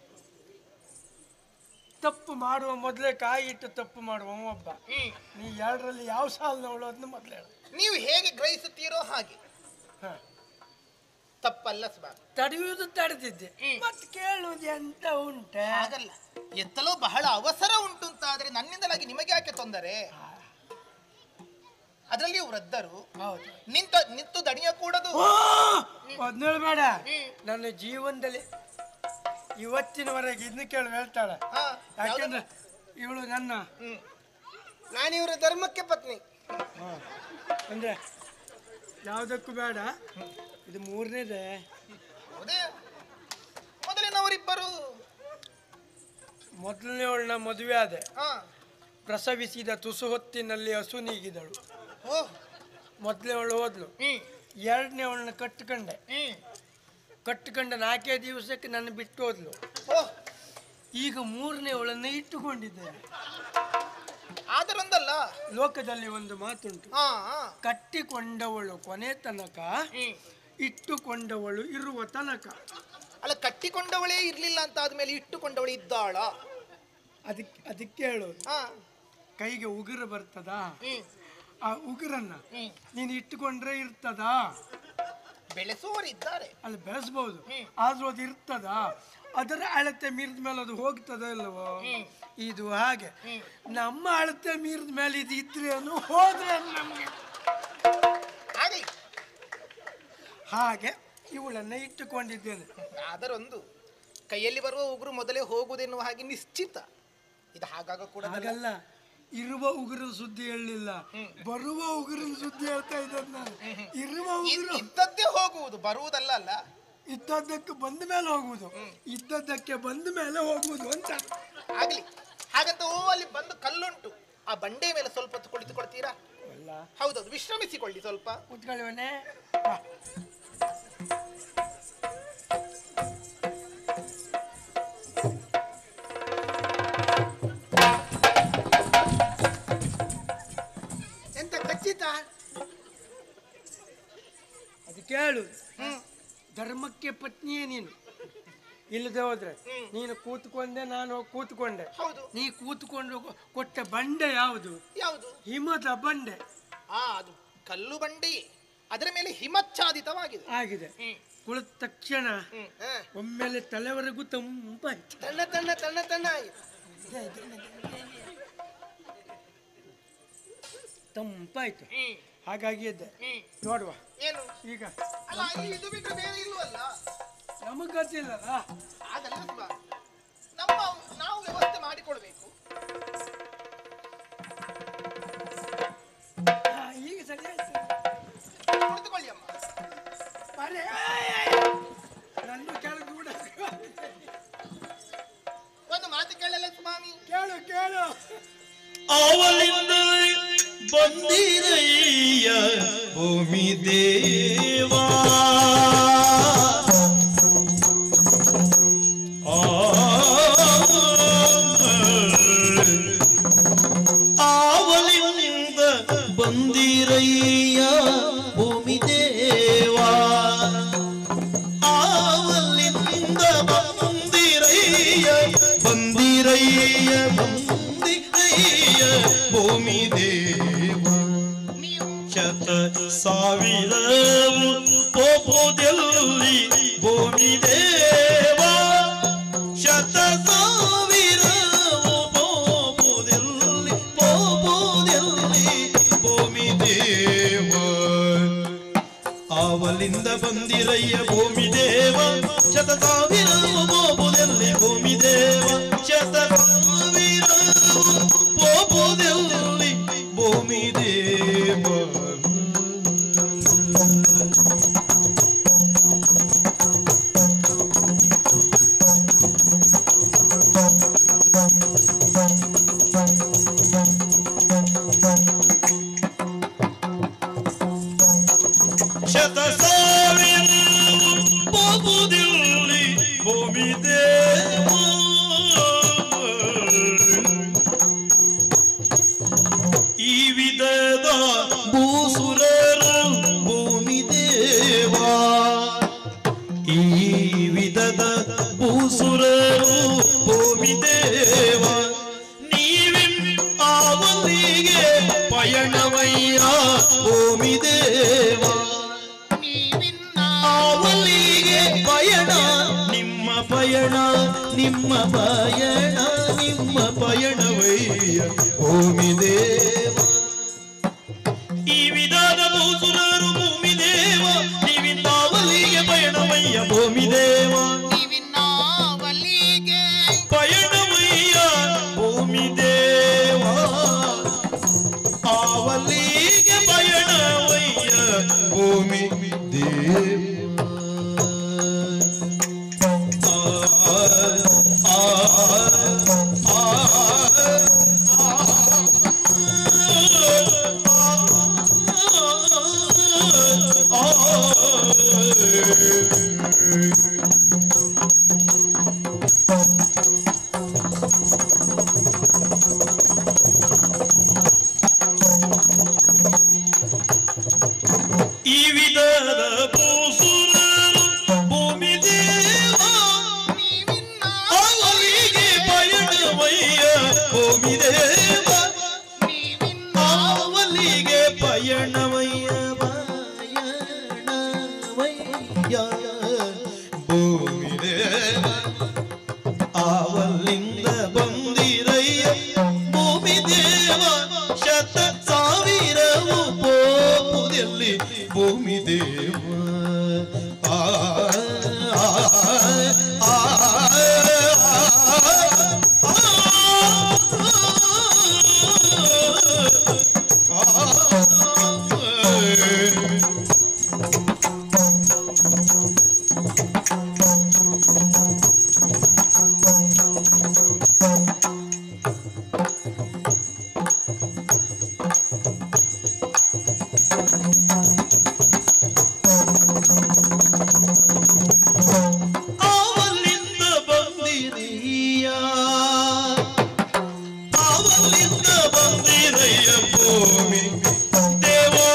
ತಪ್ಪು ಮಾಡುವ ಮೊದಲೇ ಕಾಯಿ ಇಟ್ಟು ತಪ್ಪು ಮಾಡುವ ಒಬ್ಬ ಹ್ಮ್ ನೀ ಎರಡರಲ್ಲಿ ಯಾವ ಸಾಲಿನವಳು ಅದನ್ನ ಮೊದಲೇ ಹೇಳು ನೀವು ಹೇಗೆ ಗ್ರಹಿಸುತ್ತೀರೋ ಹಾಗೆ ಹ. ತಪ್ಪಲ್ಲ ಸ್ವಾ ತಡೆಯುವುದು ತಡೆದಿದ್ದೆ ಹ್ಮ್. ಮತ್ತೆ ಕೇಳುವುದು ಎಂತ ಉಂಟೆ ಹಾಗಲ್ಲ ಎತ್ತಲೋ ಬಹಳ ಅವಸರ ಉಂಟು ಅಂತ ಆದ್ರೆ ನನ್ನಿಂದಲಾಗಿ ನಿಮಗೆ ಯಾಕೆ ತೊಂದರೆ ಅದರಲ್ಲಿಯೂ ವೃದ್ಧರು ಹೌದು ನಿಂತ ನಿಂತು ದಣಿಯ ಕೂಡದು ಮೊದ್ಲೇಳು ಬೇಡ ಹ್ಮ್. ನನ್ನ ಜೀವನದಲ್ಲಿ ಇವತ್ತಿನವರೆಗೆ ಇನ್ನು ಕೇಳಿ ಹೇಳ್ತಾಳೆ ಹಾ, ಯಾಕೆಂದ್ರೆ ಇವಳು ನನ್ನ ಹ್ಮ್. ನಾನು ಇವರ ಧರ್ಮಕ್ಕೆ ಪತ್ನಿ ಅಂದ್ರೆ ಯಾವುದಕ್ಕೂ ಬೇಡ ಇದು ಮೂರನೇದೇ ಹೌದೇ ಮೊದಲಿನವರಿಬ್ಬರು ಮೊದಲನೇವಳನ್ನ ಮದುವೆ ಆದೆ ಹಾ ಪ್ರಸವಿಸಿದ ತುಸು ಹೊತ್ತಿನಲ್ಲಿ ಹಸು ನೀಗಿದಳು ಓ ಮೊದಲನೇವಳು ಹೋದ್ಲು ಹ್ಮ್ ಎರಡನೇವಳನ್ನ ಕಟ್ಕೊಂಡೆ ಹ್ಮ್ ಕಟ್ಕೊಂಡ ನಾಲ್ಕೇ ದಿವಸಕ್ಕೆ ನನ್ನ ಬಿಟ್ಟು ಹೋದ್ಲು ಓ ಈಗ ಮೂರನೇವಳನ್ನ ಇಟ್ಟುಕೊಂಡಿದ್ದೇನೆ ಆದರೊಂದಲ್ಲ ಲೋಕದಲ್ಲಿ ಒಂದು ಮಾತುಂಟು ಹಾ ಹಾ ಕಟ್ಟಿಕೊಂಡವಳು ಕೊನೆ ತನಕ ಹ್ಮ್ ಇಟ್ಟುಕೊಂಡವಳು ಇರುವ ತನಕ ಅಲ್ಲ ಕಟ್ಟಿಕೊಂಡವಳೇ ಇರ್ಲಿಲ್ಲ ಅಂತ ಆದ್ಮೇಲೆ ಇಟ್ಟುಕೊಂಡವಳು ಇದ್ದಾಳ ಅದಕ್ಕೆ ಅದಕ್ಕೆ ಹೇಳೋದು ಹಾ ಕೈಗೆ ಉಗುರು ಬರ್ತದಾ ಹ್ಮ್ ಆ ಉಗುರನ್ನ ಹ್ಮ್ ನೀನು ಇಟ್ಟುಕೊಂಡ್ರೆ ಇರ್ತದಾ ಬೆಳೆಸುವವರು ಇದ್ದಾರೆ ಅಲ್ಲಿ ಬೆಳೆಸ್ಬೋದು ಹ್ಮ್. ಆದ್ರೂ ಅದು ಇರ್ತದಾ ಅದರ ಅಳತೆ ಮೀರಿದ ಮೇಲೆ ಅದು ಹೋಗ್ತದ ಇಲ್ಲವೋ ಹ್ಮ್. ಇದು ಹಾಗೆ ಹ್ಮ್. ನಮ್ಮ ಅಳತೆ ಮೀರಿದ ಮೇಲೆ ಇದು ಇದ್ರೆ ಅನು ಹೋದ್ರೆ ನಮ್ಗೆ ಹಾಗೆ ಹಾಗೆ ಇವಳನ್ನ ಇಟ್ಟುಕೊಂಡಿದ್ದೇನೆ ಅದರೊಂದು ಕೈಯಲ್ಲಿ ಬರುವ ಉಗುರು ಮೊದಲೇ ಹೋಗುವುದೆನ್ನುವ ಹಾಗೆ ನಿಶ್ಚಿತ ಇದು ಹಾಗಾಗ ಕೂಡ ಹಾಗಲ್ಲ ಇರುವ ಉಗುರು ಸುದ್ದಿ ಹೇಳಲಿಲ್ಲ ಬರುವ ಉಗುರಿನ ಸುದ್ದಿ ಹೇಳ್ತಾ ಇದ್ದದ್ದು ನಾನು ಇರುವ ಉಗುರು ಇದ್ದದ್ದೇ ಹೋಗುವುದು ಬರುವುದಲ್ಲ ಅಲ್ಲ ಇದ್ದದ್ದಕ್ಕೆ ಬಂದ ಮೇಲೆ ಹೋಗುವುದು ಇದ್ದದ್ದಕ್ಕೆ ಬಂದ ಮೇಲೆ ಹೋಗುವುದು ಅಂತ ಆಗ್ಲಿ ಹಾಗಂತ ಓ ಅಲ್ಲಿ ಬಂದು ಕಲ್ಲುಂಟು ಆ ಬಂಡೆ ಮೇಲೆ ಸ್ವಲ್ಪ ಹೊತ್ತು ಕುಳಿತುಕೊಳ್ತೀರಾ ಅಲ್ಲ ಹೌದೌದು ವಿಶ್ರಮಿಸಿಕೊಳ್ಳಿ ಸ್ವಲ್ಪ ಕೂತ್ಕೊಳ್ಳುವನೆ ಎಂತ ಖಚಿತ ಅದು ಕೇಳು ಧರ್ಮಕ್ಕೆ ಪತ್ನಿಯೇ ನೀನು ಇಲ್ಲದೆ ಹೋದ್ರೆ ನೀನು ಕೂತ್ಕೊಂಡೆ ನಾನು ಹೋಗಿ ಕೂತ್ಕೊಂಡೆ ಹೌದು ನೀ ಕೂತ್ಕೊಂಡು ಕೊ- ಕೊಟ್ಟ ಬಂಡೆ ಯಾವುದು ಯಾವುದು ಹಿಮದ ಬಂಡೆ ಆ ಅದು ಕಲ್ಲು ಬಂಡೆಯೇ ಅದರ ಮೇಲೆ ಹಿಮಚ್ಛಾದಿತವಾಗಿದೆ ಆಗಿದೆ ಹ್ಮ್. ಕುಳಿತ ತಕ್ಷಣ ಹ್ಮ್. ಹ. ಒಮ್ಮೆಲೆ ತಲೆವರೆಗೂ ತಂಪಾಯ್ತು ತಣ್ಣ ತಣ್ಣ ತಣ್ಣ ತಣ್ಣ ಆಗಿದೆ. ತಂಪಾಯ್ತು ಹ್ಮ್. ಹಾಗಾಗಿ ಎದ್ದೆ ಹ್ಮ್. ನೋಡುವ ಏನು ಈಗ ಅಲ್ಲ ಇಲ್ಲಿ ಇದು ಬಿಟ್ಟರೆ ಬೇರೆ ಇಲ್ವಲ್ಲ ನಮಗ್ ಗೊತ್ತಿಲ್ಲಲ್ಲ ಆಗಲ್ಲ ಸುಮಾ. ನಮ್ಮ ನಾವು ವ್ಯವಸ್ಥೆ ಮಾಡಿಕೊಳ್ಬೇಕು ಹಾ, ಈಗ ಸರಿ ಆಯ್ತು ಕುಳಿತುಕೊಳ್ಳಿ ಅಮ್ಮ ಬರ್ರಿ. ನನ್ನ ಕೆಳಗೆ ಕೂಡ ಒಂದು ಮಾತು ಕೇಳಲ್ಲ ಸ್ವಾಮಿ ಕೇಳು ಕೇಳು ಅವಲಿಂದ ಬಂದಿರಯ್ಯ ಭೂಮಿ ದೇವಾ ಆ ಬಂದಿರಯ್ಯ ಭೂಮಿ ದೇವಾ ಆವಲಿಂದ ಬಂದಿರಯ್ಯ ಬಂದಿರಯ್ಯ ಬಂದಿರಯ್ಯ ಭೂಮಿ ದೇವ ಶತ ಸಾವಿರವು ಪೋಪೋದೆಲ್ಲಿ ಭೂಮಿ ದೇವ ಶತ ಸಾವಿರವು ಪೋಪೋದೆಲ್ಲಿ ಪೋಪೋದೆಲ್ಲಿ ಭೂಮಿ ದೇವ ಆವಲಿಂದ ಬಂದಿರಯ್ಯ ಭೂಮಿ ದೇವ ಶತ ಸಾವಿರ ಬೋಬುದೆಲ್ಲಿ ಭೂಮಿ ದೇವ ಶತ ಸಾವಿರ ಬೋಬುದೆಲ್ಲಿ ಭೂಮಿ ದೇವ ಶತ ಸಾವಿರ ಬೋಬುದೆಲ್ಲಿ ಭೂಮಿ ದೇವ ಈ ವಿಧದ ಭೂಸುರರು ಭೂಮಿ ದೇವ ಈ ವಿಧದ ಭೂಸುರರು ಭೂಮಿ ದೇವ ನೀವಿ ಆವಲಿಗೆ ಪಯಣವಯ್ಯ ಭೂಮಿ ದೇವ ಆವಲಿಗೆ ಪಯಣ ನಿಮ್ಮ ಪಯಣ ನಿಮ್ಮ ಪಯಣ ನಿಮ್ಮ ಪಯಣವಯ್ಯ ಭೂಮಿ ದೇವ ಈ ವಿಧಾನ ಭೂಸುರರು ಭೂಮಿ ದೇವ ನೀವಿಂದಾವಲಿಗೆ ಪಯಣವಯ್ಯ ಭೂಮಿ ದೇವ ಪಯಣವಯ್ಯ ಭೂಮಿ ದೇವ ಆವಲಿಗೆ ಪಯಣವಯ್ಯ ಭೂಮಿ ದೇವ ಆ, ಆ, ಈ ವಿಧದ ಭೂಸುರರು ಭೂಮಿ ದೇವ ಅವರಿಗೆ ಪಯಣವಯ್ಯ ಭೂಮಿ ದೇವ ಅವಲಿಗೆ ಪಯಣವಯ್ಯ ಪಯಣವಯ್ಯ ಭೂಮಿ ದೇವ ಆವಲಿಂದ ಬಂದಿರಯ್ಯ ಭೂಮಿ ದೇವ ಶತ ಸಾವಿರವು ಪೋಪುದೆಲ್ಲಿ ಭೂಮಿ ದೇವ ಆ ಆ, ಆ, ಆ, ಆ, ಅವಲಿಂದ ಬಂದಿರಯ್ಯ ಅವಲಿಂದ ಬಂದಿರಯ್ಯ ಭೂಮಿ ದೇವಾ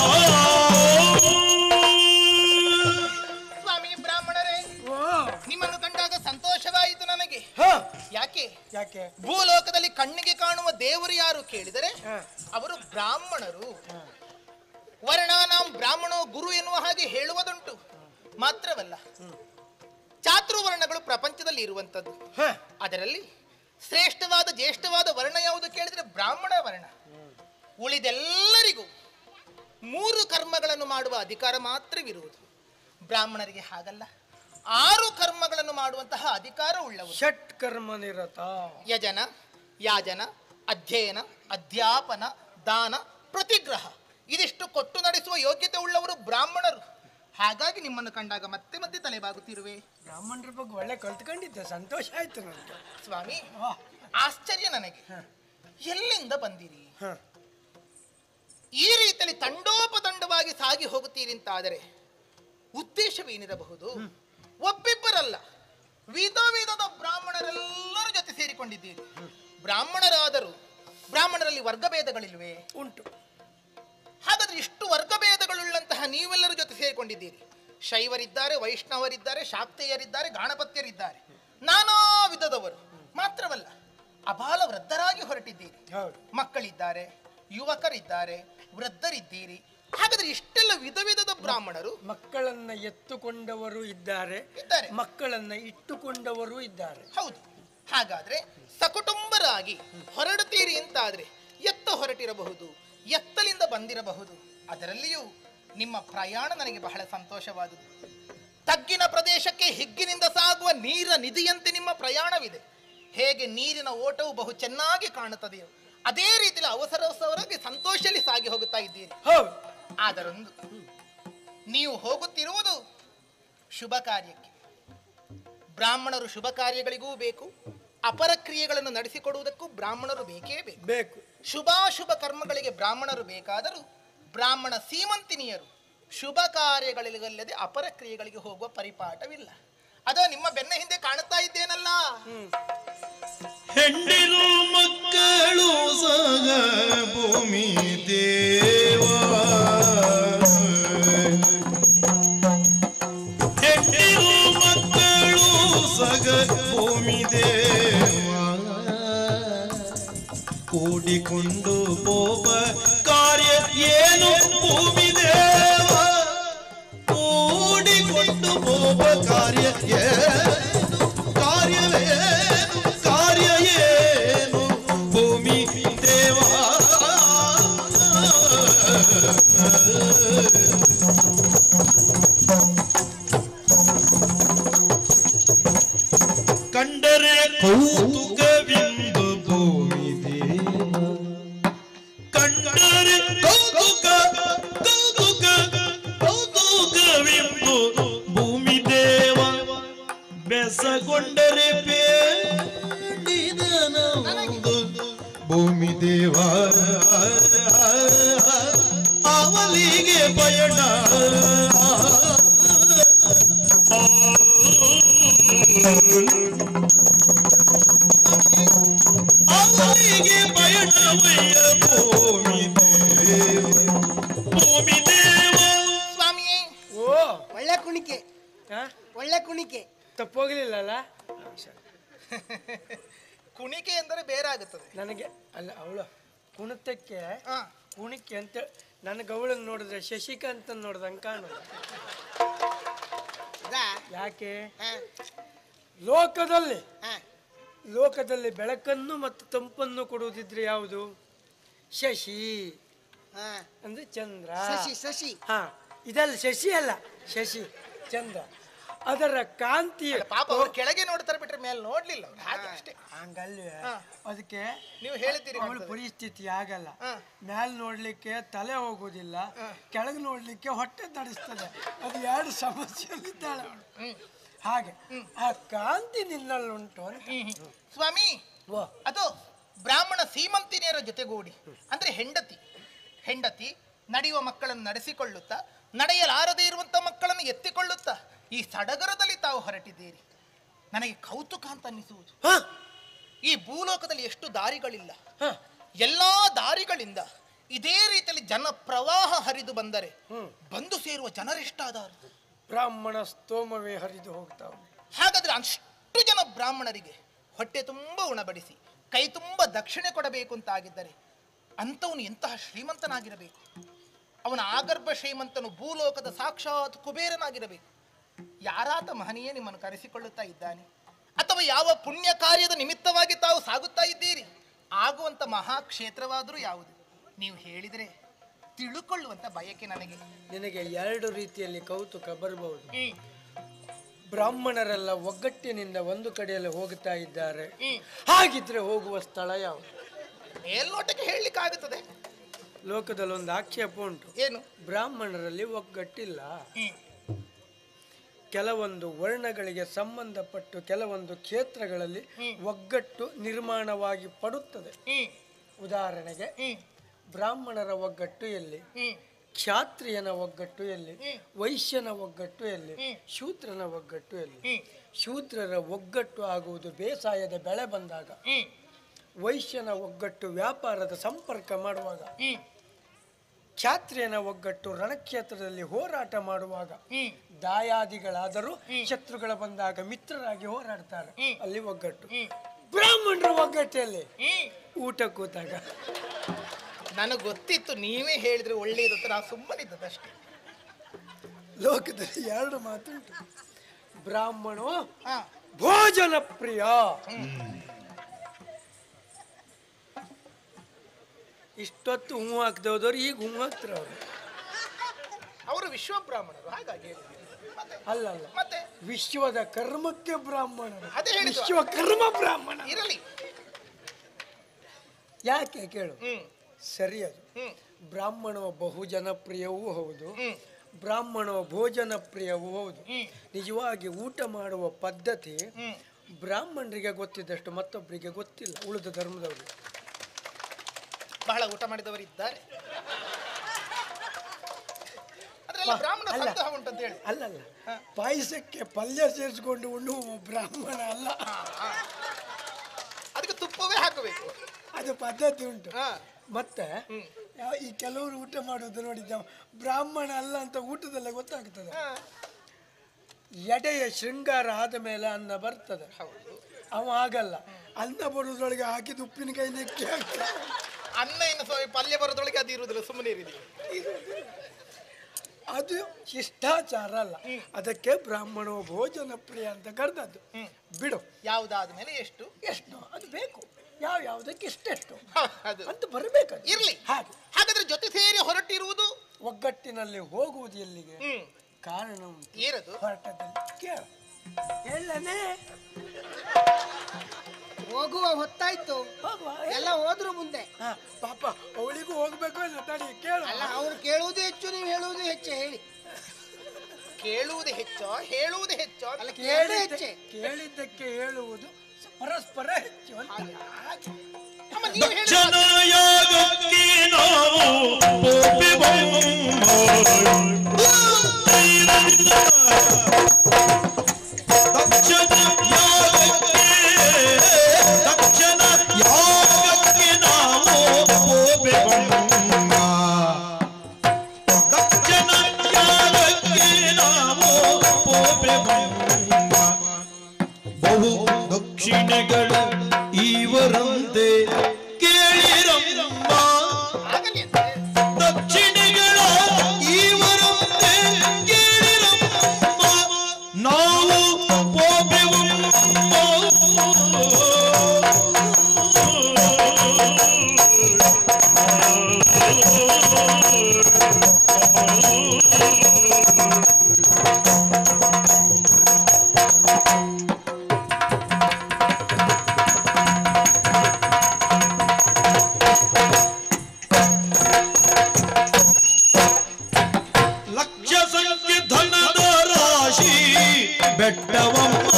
ಸ್ವಾಮಿ ಬ್ರಾಹ್ಮಣರೇ ನಿಮ್ಮನ್ನು ಕಂಡಾಗ ಸಂತೋಷವಾಯಿತು ನನಗೆ ಯಾಕೆ ಯಾಕೆ ಭೂಲೋಕದಲ್ಲಿ ಕಣ್ಣಿಗೆ ಕಾಣುವ ದೇವರು ಯಾರು ಕೇಳಿದರೆ ಅವರು ಬ್ರಾಹ್ಮಣರು ವರ್ಣಾನಾಂ ಬ್ರಾಹ್ಮಣೋ ಗುರು ಎನ್ನುವ ಹಾಗೆ ಹೇಳುವುದುಂಟು ಮಾತ್ರವಲ್ಲ ಚಾತುರ್ವರ್ಣಗಳು ಪ್ರಪಂಚದಲ್ಲಿ ಇರುವಂತದ್ದು ಅದರಲ್ಲಿ ಶ್ರೇಷ್ಠವಾದ ಜ್ಯೇಷ್ಠವಾದ ವರ್ಣ ಯಾವುದು ಕೇಳಿದ್ರೆ ಬ್ರಾಹ್ಮಣ ವರ್ಣ ಉಳಿದೆಲ್ಲರಿಗೂ ಮೂರು ಕರ್ಮಗಳನ್ನು ಮಾಡುವ ಅಧಿಕಾರ ಮಾತ್ರವಿರುವುದು ಬ್ರಾಹ್ಮಣರಿಗೆ ಹಾಗಲ್ಲ ಆರು ಕರ್ಮಗಳನ್ನು ಮಾಡುವಂತಹ ಅಧಿಕಾರ ಉಳ್ಳವರು ಷಟ್ ಕರ್ಮ ನಿರತ ಯಜನ ಯಾಜನ ಅಧ್ಯಯನ ಅಧ್ಯಾಪನ ದಾನ ಪ್ರತಿಗ್ರಹ ಇದಿಷ್ಟು ಕೊಟ್ಟು ನಡೆಸುವ ಯೋಗ್ಯತೆ ಉಳ್ಳವರು ಬ್ರಾಹ್ಮಣರು ಹಾಗಾಗಿ ನಿಮ್ಮನ್ನು ಕಂಡಾಗ ಮತ್ತೆ ಮತ್ತೆ ತಲೆಬಾಗುತ್ತಿರುವೆ ಬ್ರಾಹ್ಮಣರ ಬಗ್ಗೆ ಒಳ್ಳೆ ಕಲ್ತ್ಕೊಂಡಿದ್ದೆ ಸಂತೋಷ ಆಯ್ತು ನನಗೆ ಸ್ವಾಮಿ ಆಶ್ಚರ್ಯ ನನಗೆ ಎಲ್ಲಿಂದ ಬಂದಿರಿ ಹ. ಈ ರೀತಿಯಲ್ಲಿ ತಂಡೋಪತಂಡವಾಗಿ ಸಾಗಿ ಹೋಗುತ್ತೀರಿ ಅಂತಾದರೆ ಉದ್ದೇಶವೇನಿರಬಹುದು ಒಬ್ಬಿಬ್ಬರಲ್ಲ ವಿಧ ವಿಧದ ಬ್ರಾಹ್ಮಣರೆಲ್ಲರೂ ಜೊತೆ ಸೇರಿಕೊಂಡಿದ್ದೀರಿ ಬ್ರಾಹ್ಮಣರಾದರೂ ಬ್ರಾಹ್ಮಣರಲ್ಲಿ ವರ್ಗಭೇದಗಳಿಲ್ವೇ ಉಂಟು ಹಾಗಾದ್ರೆ ಇಷ್ಟು ವರ್ಗಭೇದಗಳುಳ್ಳಂತಹ ನೀವೆಲ್ಲರ ಜೊತೆ ಸೇರಿಕೊಂಡಿದ್ದೀರಿ ಶೈವರಿದ್ದಾರೆ ವೈಷ್ಣವರಿದ್ದಾರೆ ಶಾಕ್ತೇಯರಿದ್ದಾರೆ ಗಾಣಪತ್ಯರಿದ್ದಾರೆ ನಾನಾ ವಿಧದವರು ಮಾತ್ರವಲ್ಲ ಅಬಾಲ ವೃದ್ಧರಾಗಿ ಹೊರಟಿದ್ದೀರಿ ಮಕ್ಕಳಿದ್ದಾರೆ ಯುವಕರಿದ್ದಾರೆ ವೃದ್ಧರಿದ್ದೀರಿ ಹಾಗಾದ್ರೆ ಇಷ್ಟೆಲ್ಲ ವಿಧ ವಿಧದ ಬ್ರಾಹ್ಮಣರು ಮಕ್ಕಳನ್ನ ಎತ್ತುಕೊಂಡವರು ಇದ್ದಾರೆ ಇದ್ದಾರೆ. ಮಕ್ಕಳನ್ನ ಇಟ್ಟುಕೊಂಡವರು ಇದ್ದಾರೆ ಹೌದು ಹಾಗಾದ್ರೆ ಸಕುಟುಂಬರಾಗಿ ಹೊರಡುತ್ತೀರಿ ಅಂತಾದ್ರೆ ಎತ್ತ ಹೊರಟಿರಬಹುದು ಎತ್ತಲಿಂದ ಬಂದಿರಬಹುದು ಅದರಲ್ಲಿಯೂ ನಿಮ್ಮ ಪ್ರಯಾಣ ನನಗೆ ಬಹಳ ಸಂತೋಷವಾದುದು ತಗ್ಗಿನ ಪ್ರದೇಶಕ್ಕೆ ಹಿಗ್ಗಿನಿಂದ ಸಾಗುವ ನೀರ ನಿಧಿಯಂತೆ ನಿಮ್ಮ ಪ್ರಯಾಣವಿದೆ ಹೇಗೆ ನೀರಿನ ಓಟವು ಬಹು ಚೆನ್ನಾಗಿ ಕಾಣುತ್ತದೆಯೋ ಅದೇ ರೀತಿಯಲ್ಲಿ ಅವಸರವಸರವಾಗಿ ಸಂತೋಷದಲ್ಲಿ ಸಾಗಿ ಹೋಗುತ್ತಾ ಇದ್ದೀರಿ ಹೌದು ಆದರೊಂದು ನೀವು ಹೋಗುತ್ತಿರುವುದು ಶುಭ ಕಾರ್ಯಕ್ಕೆ ಬ್ರಾಹ್ಮಣರು ಶುಭ ಕಾರ್ಯಗಳಿಗೂ ಬೇಕು ಅಪರ ಕ್ರಿಯೆಗಳನ್ನು ನಡೆಸಿಕೊಡುವುದಕ್ಕೂ ಬ್ರಾಹ್ಮಣರು ಬೇಕೇ ಬೇಕು ಬೇಕು ಶುಭಾಶುಭ ಕರ್ಮಗಳಿಗೆ ಬ್ರಾಹ್ಮಣರು ಬೇಕಾದರೂ ಬ್ರಾಹ್ಮಣ ಸೀಮಂತಿನಿಯರು ಶುಭ ಕಾರ್ಯಗಳಿಗಲ್ಲದೆ ಅಪರ ಕ್ರಿಯೆಗಳಿಗೆ ಹೋಗುವ ಪರಿಪಾಠವಿಲ್ಲ ಅದು ನಿಮ್ಮ ಬೆನ್ನ ಹಿಂದೆ ಕಾಣುತ್ತಾ ಇದ್ದೇನಲ್ಲ ಹೆಂಡಿರು ಮಕ್ಕಳು ಸಗ ಭೂಮಿ ದೇವ ಹೆಂಡಿರು ಮಕ್ಕಳು ಸಗ ಭೂಮಿ ದೇವ ಕೂಡಿಕೊಂಡು ಹೋಗ ಕಾರ್ಯ ಏನು ಭೂಮಿ ದೇವ ಕೂಡಿಕೊಂಡು ಹೋಗ ಕಾರ್ಯ ಏನು ಕಾರ್ಯವೇನು ಕಾರ್ಯ ಏನು ಭೂಮಿ ದೇವ ಕಂಡರೆ ಕೌತುಕವೆಂದು ಭೂಮಿ ದೇವ ಕಂಡರೆ ಕೌತುಕ ಕೌತುಕ ಕೌತುಕವೆಂದು ಭೂಮಿ ದೇವ ಬೆಸಗೊಂಡರೆ ಬೇಡಿದನಂದು ಭೂಮಿ ದೇವ ಅವಲಿಗೆ ಪಯಣ ಅವರಿಗೆ ಪಯಣವಯ್ಯ ಭೂಮಿ ದೇವ ಭೂಮಿ ದೇವ ಸ್ವಾಮಿಯೇ ಓ ಒಳ್ಳೆ ಕುಣಿಕೆ ಆ? ಒಳ್ಳೆ ಕುಣಿಕೆ ತಪ್ಪೋಗ್ಲಿಲ್ಲಲ್ಲ ಕುಣಿಕೆ ಎಂದರೆ ಬೇರಾಗುತ್ತದೆ ನನಗೆ ಅಲ್ಲ ಅವಳು ಕುಣಿತಕ್ಕೆ ಹಾ ಕುಣಿಕೆ ಅಂತ ನನಗೆ ಅವಳನ್ನ ನೋಡಿದ್ರೆ ಶಶಿಕಾಂತ್ ನೋಡ್ದಂಗೆ ಕಾಣೋದು ಅದಾ? ಯಾಕೆ ಹಾ, ಲೋಕದಲ್ಲಿ ಹಾ. ಲೋಕದಲ್ಲಿ ಬೆಳಕನ್ನು ಮತ್ತು ತಂಪನ್ನು ಕೊಡುವುದಿದ್ರೆ ಯಾವುದು ಶಶಿ ಹಾ. ಅಂದ್ರೆ ಚಂದ್ರ ಶಶಿ ಶಶಿ ಹಾ ಇದಲ್ಲ ಶಶಿ ಅಲ್ಲ ಶಶಿ ಚಂದ್ರ ಅದರ ಕಾಂತಿ ಪಾಪ ಅವ್ರು ಕೆಳಗೆ ನೋಡ್ತಾರೆ ಬಿಟ್ರೆ ಮೇಲೆ ನೋಡ್ಲಿಲ್ಲ ಅವ್ರು ಹಾಗೆ ಅಷ್ಟೇ ಹಂಗಲ್ವೇ ಹಾ. ಅದಕ್ಕೆ ನೀವು ಹೇಳಿದ್ದೀರಿ ಅವಳ ಮಾಡ್ತದೆ. ಪರಿಸ್ಥಿತಿ ಆಗಲ್ಲ ಹಾ. ಮ್ಯಾಲ್ ನೋಡ್ಲಿಕ್ಕೆ ತಲೆ ಹೋಗೋದಿಲ್ಲ ಕೆಳಗೆ ನೋಡ್ಲಿಕ್ಕೆ ಹೊಟ್ಟೆ ತಡಿಸ್ತದೆ ಅದು ಎರಡು ಸಮಸ್ಯೆಯಲ್ಲಿದ್ದಾಳೆ ಅವಳು ಹಾಗೆ ಆ ಕಾಂತಿ ನಿನ್ನಲ್ಲುಂಟು ಅಂತ ಸ್ವಾಮಿ ಓ ಅದು ಬ್ರಾಹ್ಮಣ ಸೀಮಂತಿನಿಯರ ಜೊತೆಗೂಡಿ ಅಂದ್ರೆ ಹೆಂಡತಿ ಹೆಂಡತಿ ನಡೆಯುವ ಮಕ್ಕಳನ್ನು ನಡೆಸಿಕೊಳ್ಳುತ್ತಾ ನಡೆಯಲಾರದೇ ಇರುವಂತ ಮಕ್ಕಳನ್ನು ಎತ್ತಿಕೊಳ್ಳುತ್ತಾ ಈ ಸಡಗರದಲ್ಲಿ ತಾವು ಹೊರಟಿದ್ದೀರಿ ನನಗೆ ಕೌತುಕ ಅಂತ ಅನ್ನಿಸುವುದು ಹ, ಈ ಭೂಲೋಕದಲ್ಲಿ ಎಷ್ಟು ದಾರಿಗಳಿಲ್ಲ ಹ. ಎಲ್ಲಾ ದಾರಿಗಳಿಂದ ಇದೇ ರೀತಿಯಲ್ಲಿ ಜನ ಪ್ರವಾಹ ಹರಿದು ಬಂದರೆ ಬಂದು ಸೇರುವ ಜನರೆಷ್ಟಾದಾರು ಬ್ರಾಹ್ಮಣ ಸ್ತೋಮವೇ ಹರಿದು ಹೋಗ್ತಾವೆ ಹಾಗಾದ್ರೆ ಅಷ್ಟು ಜನ ಬ್ರಾಹ್ಮಣರಿಗೆ ಹೊಟ್ಟೆ ತುಂಬ ಉಣಬಡಿಸಿ ಕೈ ತುಂಬ ದಕ್ಷಿಣೆ ಕೊಡಬೇಕು ಅಂತ ಆಗಿದ್ದರೆ ಅಂಥವನು ಎಂತಹ ಶ್ರೀಮಂತನಾಗಿರಬೇಕು ಅವನ ಆಗರ್ಭ ಶ್ರೀಮಂತನು ಭೂಲೋಕದ ಸಾಕ್ಷಾತ್ ಕುಬೇರನಾಗಿರಬೇಕು ಯಾರಾತ ಮಹನೀಯ ನಿಮ್ಮನ್ನು ಕರೆಸಿಕೊಳ್ಳುತ್ತಾ ಇದ್ದಾನೆ ಅಥವಾ ಯಾವ ಪುಣ್ಯ ಕಾರ್ಯದ ನಿಮಿತ್ತವಾಗಿ ತಾವು ಸಾಗುತ್ತಾ ಇದ್ದೀರಿ ಆಗುವಂತ ಮಹಾಕ್ಷೇತ್ರವಾದರೂ ಯಾವುದು ನೀವು ಹೇಳಿದರೆ ತಿಳುಕೊಳ್ಳುವಂತ ಬಯಕೆ ನನಗೆ ನಿನಗೆ ಎರಡು ರೀತಿಯಲ್ಲಿ ಕೌತುಕ ಬರಬಹುದು ಹ್ಮ್ ಬ್ರಾಹ್ಮಣರೆಲ್ಲ ಒಗ್ಗಟ್ಟಿನಿಂದ ಒಂದು ಕಡೆಯಲ್ಲಿ ಹೋಗ್ತಾ ಇದ್ದಾರೆ ಹ್ಮ್. ಹಾಗಿದ್ರೆ ಹೋಗುವ ಸ್ಥಳ ಯಾವುದು ಮೇಲ್ನೋಟಕ್ಕೆ ಹೇಳಲಿಕ್ಕಾಗುತ್ತದೆ ಲೋಕದಲ್ಲಿ ಒಂದು ಆಕ್ಷೇಪ ಉಂಟು ಏನು ಬ್ರಾಹ್ಮಣರಲ್ಲಿ ಒಗ್ಗಟ್ಟಿಲ್ಲ ಹ್ಮ್ ಕೆಲವೊಂದು ವರ್ಣಗಳಿಗೆ ಸಂಬಂಧಪಟ್ಟು ಕೆಲವೊಂದು ಕ್ಷೇತ್ರಗಳಲ್ಲಿ ಒಗ್ಗಟ್ಟು ನಿರ್ಮಾಣವಾಗಿ ಪಡುತ್ತದೆ ಹ್ಮ್ ಉದಾಹರಣೆಗೆ ಹ್ಮ್ ಬ್ರಾಹ್ಮಣರ ಒಗ್ಗಟ್ಟು ಎಲ್ಲಿ ಹ್ಮ್ ಕ್ಷಾತ್ರಿಯನ ಒಗ್ಗಟ್ಟು ಎಲ್ಲಿ ವೈಶ್ಯನ ಒಗ್ಗಟ್ಟು ಎಲ್ಲಿ ಶೂದ್ರನ ಒಗ್ಗಟ್ಟು ಎಲ್ಲಿ ಹ್ಮ್. ಶೂದ್ರರ ಒಗ್ಗಟ್ಟು ಆಗುವುದು ಬೇಸಾಯದ ಬೆಳೆ ಬಂದಾಗ ಹ್ಮ್ ವೈಶ್ಯನ ಒಗ್ಗಟ್ಟು ವ್ಯಾಪಾರದ ಸಂಪರ್ಕ ಮಾಡುವಾಗ ಹ್ಮ್ ಕ್ಷಾತ್ರಿಯನ ಒಗ್ಗಟ್ಟು ರಣಕ್ಷೇತ್ರದಲ್ಲಿ ಹೋರಾಟ ಮಾಡುವಾಗ ದಾಯಾದಿಗಳಾದರೂ ಶತ್ರುಗಳ ಬಂದಾಗ ಮಿತ್ರರಾಗಿ ಹೋರಾಡ್ತಾರೆ ಅಲ್ಲಿ ಒಗ್ಗಟ್ಟು ಬ್ರಾಹ್ಮಣರ ಒಗ್ಗಟ್ಟಲ್ಲಿ ಊಟ ಕೂತಾಗ ನನಗೆ ಗೊತ್ತಿತ್ತು ನೀವೇ ಹೇಳಿದ್ರೆ ಒಳ್ಳೆಯದು ಅಂತ ನಾವು ಸುಮ್ಮನಿದ್ದದಷ್ಟೇ ಲೋಕದಲ್ಲಿ ಎರಡು ಮಾತುಂಟು ಬ್ರಾಹ್ಮಣೋ ಹಾ ಭೋಜನ ಪ್ರಿಯ ಇಷ್ಟೊತ್ತು ಹೂ ಹಾಕ್ದವ್ರು ಈಗ ಹೂ ಹಾಕ್ತಾರೆ ಅವರು ಅವರು ವಿಶ್ವಬ್ರಾಹ್ಮಣರು ಹಾಗಾಗಿ ಹೇಳಿದ್ರು. ಮತ್ತೆ ಅಲ್ಲ ಅಲ್ಲ ಮತ್ತೆ ವಿಶ್ವದ ಕರ್ಮಕ್ಕೆ ಬ್ರಾಹ್ಮಣರು ಅದೇ ಹೇಳಿದ್ದು. ವಿಶ್ವ ಕರ್ಮ ಬ್ರಾಹ್ಮಣ ಇರಲಿ ಯಾಕೆ ಕೇಳು ಹ್ಮ್ ಸರಿ ಅದು ಹ್ಮ್ ಬ್ರಾಹ್ಮಣ ಬಹು ಜನಪ್ರಿಯವೂ ಹೌದು ಹ್ಮ್. ಬ್ರಾಹ್ಮಣ ಭೋಜನ ಪ್ರಿಯವೂ ಹೌದು ಹ್ಮ್. ನಿಜವಾಗಿ ಊಟ ಮಾಡುವ ಪದ್ಧತಿ ಹ್ಮ್ ಬ್ರಾಹ್ಮಣರಿಗೆ ಗೊತ್ತಿದ್ದಷ್ಟು ಮತ್ತೊಬ್ಬರಿಗೆ ಗೊತ್ತಿಲ್ಲ ಉಳಿದ ಧರ್ಮದವರು ಬಹಳ ಊಟ ಮಾಡಿದವರು ಇದ್ದಾರೆ ಅದ್ರಲ್ಲಿ ಬ್ರಾಹ್ಮಣ ಅಲ್ಲ. ಸಂಗ್ರಹ ಉಂಟಂತ ಹೇಳಿ ಅಲ್ಲಲ್ಲ ಪಾಯಸಕ್ಕೆ ಪಲ್ಯ ಸೇರಿಸ್ಕೊಂಡು ಉಣ್ಣುವ ಬ್ರಾಹ್ಮಣ ಅಲ್ಲ ಅದಕ್ಕೆ ತುಪ್ಪವೇ ಹಾಕಬೇಕು ಅದು ಪದ್ಧತಿ ಉಂಟು ಹಾ ಮತ್ತೆ ಯಾವ- ಈ ಕೆಲವರು ಊಟ ಮಾಡೋದು ನೋಡಿದ್ದ ಬ್ರಾಹ್ಮಣ ಅಲ್ಲ ಅಂತ ಊಟದಲ್ಲೇ ಗೊತ್ತಾಗ್ತದೆ ಹಾ. ಎಡೆಯ ಶೃಂಗಾರ ಆದ ಮೇಲೆ ಅನ್ನ ಬರ್ತದೆ ಹೌದು ಅವ ಆಗಲ್ಲ ಅನ್ನ ಬರೋದ್ರೊಳಗೆ ಹಾಕಿದ ಉಪ್ಪಿನಕಾಯಿ ನೆಕ್ಕಿ ಹಾಕ್ತಾನೆ. ಅನ್ನ ಇನ್ನು ಸ್ವಲ್ಪ ಪಲ್ಯ ಬರೋದ್ರೊಳಗೆ ಅದು ಇರುವುದಿಲ್ಲ ಸುಮ್ಮನೆ ಇರಿದಿ ಅದು ಶಿಷ್ಟಾಚಾರ ಅಲ್ಲ ಅದಕ್ಕೆ ಬ್ರಾಹ್ಮಣ ಭೋಜನ ಪ್ರಿಯ ಅಂತ ಕರೆದದ್ದು ಬಿಡು ಯಾವ್ದಾದ ಮೇಲೆ ಎಷ್ಟು ಎಷ್ಟು ಅದು ಬೇಕು ಯಾವ ಯಾವುದಕ್ಕೆ ಇಷ್ಟೆಷ್ಟು ಹ, ಅದು ಅಂತ ಬರಬೇಕು ಇರ್ಲಿ ಹಾಗೆ ಹಾಗಾದ್ರೆ ಜೊತೆ ಸೇರಿ ಹೊರಟಿರುವುದು ಒಗ್ಗಟ್ಟಿನಲ್ಲಿ ಹೋಗುವುದು ಎಲ್ಲಿಗೆ ಹ್ಮ್ ಕಾರಣ ಉಂಟು ಏನದು ಹೊರಟದಲ್ಲಿ ಕೇಳ ಹೇಳನೆ ಹೋಗುವ ಹೊತ್ತಾಯ್ತು ಹೋಗುವ ಎಲ್ಲ ಹೋದ್ರು ಮುಂದೆ ಹಾ, ಪಾಪ ಅವಳಿಗೂ ಹೋಗ್ಬೇಕು ಇಲ್ಲ ತಡಿ ಕೇಳ ಅಲ್ಲ ಅವ್ರು ಕೇಳುವುದು ಹೆಚ್ಚು ನೀವು ಹೇಳುವುದು ಹೆಚ್ಚು ಹೇಳಿ ಕೇಳುವುದು ಹೆಚ್ಚೋ ಹೇಳುವುದು ಹೆಚ್ಚೋ ಅಲ್ಲ ಕೇಳು ಹೆಚ್ಚೆ ಕೇಳಿದ್ದಕ್ಕೆ ಹೇಳುವುದು ಪರಸ್ಪರ ಹೆಚ್ಚು ಅಂತ ಹಾಗೆ. ಅಮ್ಮ ನೀವು ಹೇಳಿ ಜನಯಾಗಕ್ಕೆ ನಾವು ದಕ್ಷಿಣ ಯಾಗಕ್ಕೆ ದಕ್ಷಿಣ ಯಾಗಕ್ಕೆ ನಾವು ಹೋಗಬೇಕಮ್ಮ ದಕ್ಷಿಣ ಯಾಗಕ್ಕೆ ನಾವು ಹೋಗಬೇಕಮ್ಮ ಬಹು ದಕ್ಷಿಣೆಗಳ ಇವರಂತೆ ಕೇಳಿರಮ್ಮ ಆಗಲಿ ಅಂತೆ. ದಕ್ಷಿಣೆಗಳ ಇವರಂತೆ ಕೇಳಿರಮ್ಮ ನಾವು ಲಕ್ಷ ಸಂಖ್ಯೆ ಧನದ ರಾಶಿ ಬೆಟ್ಟವಮ್ಮ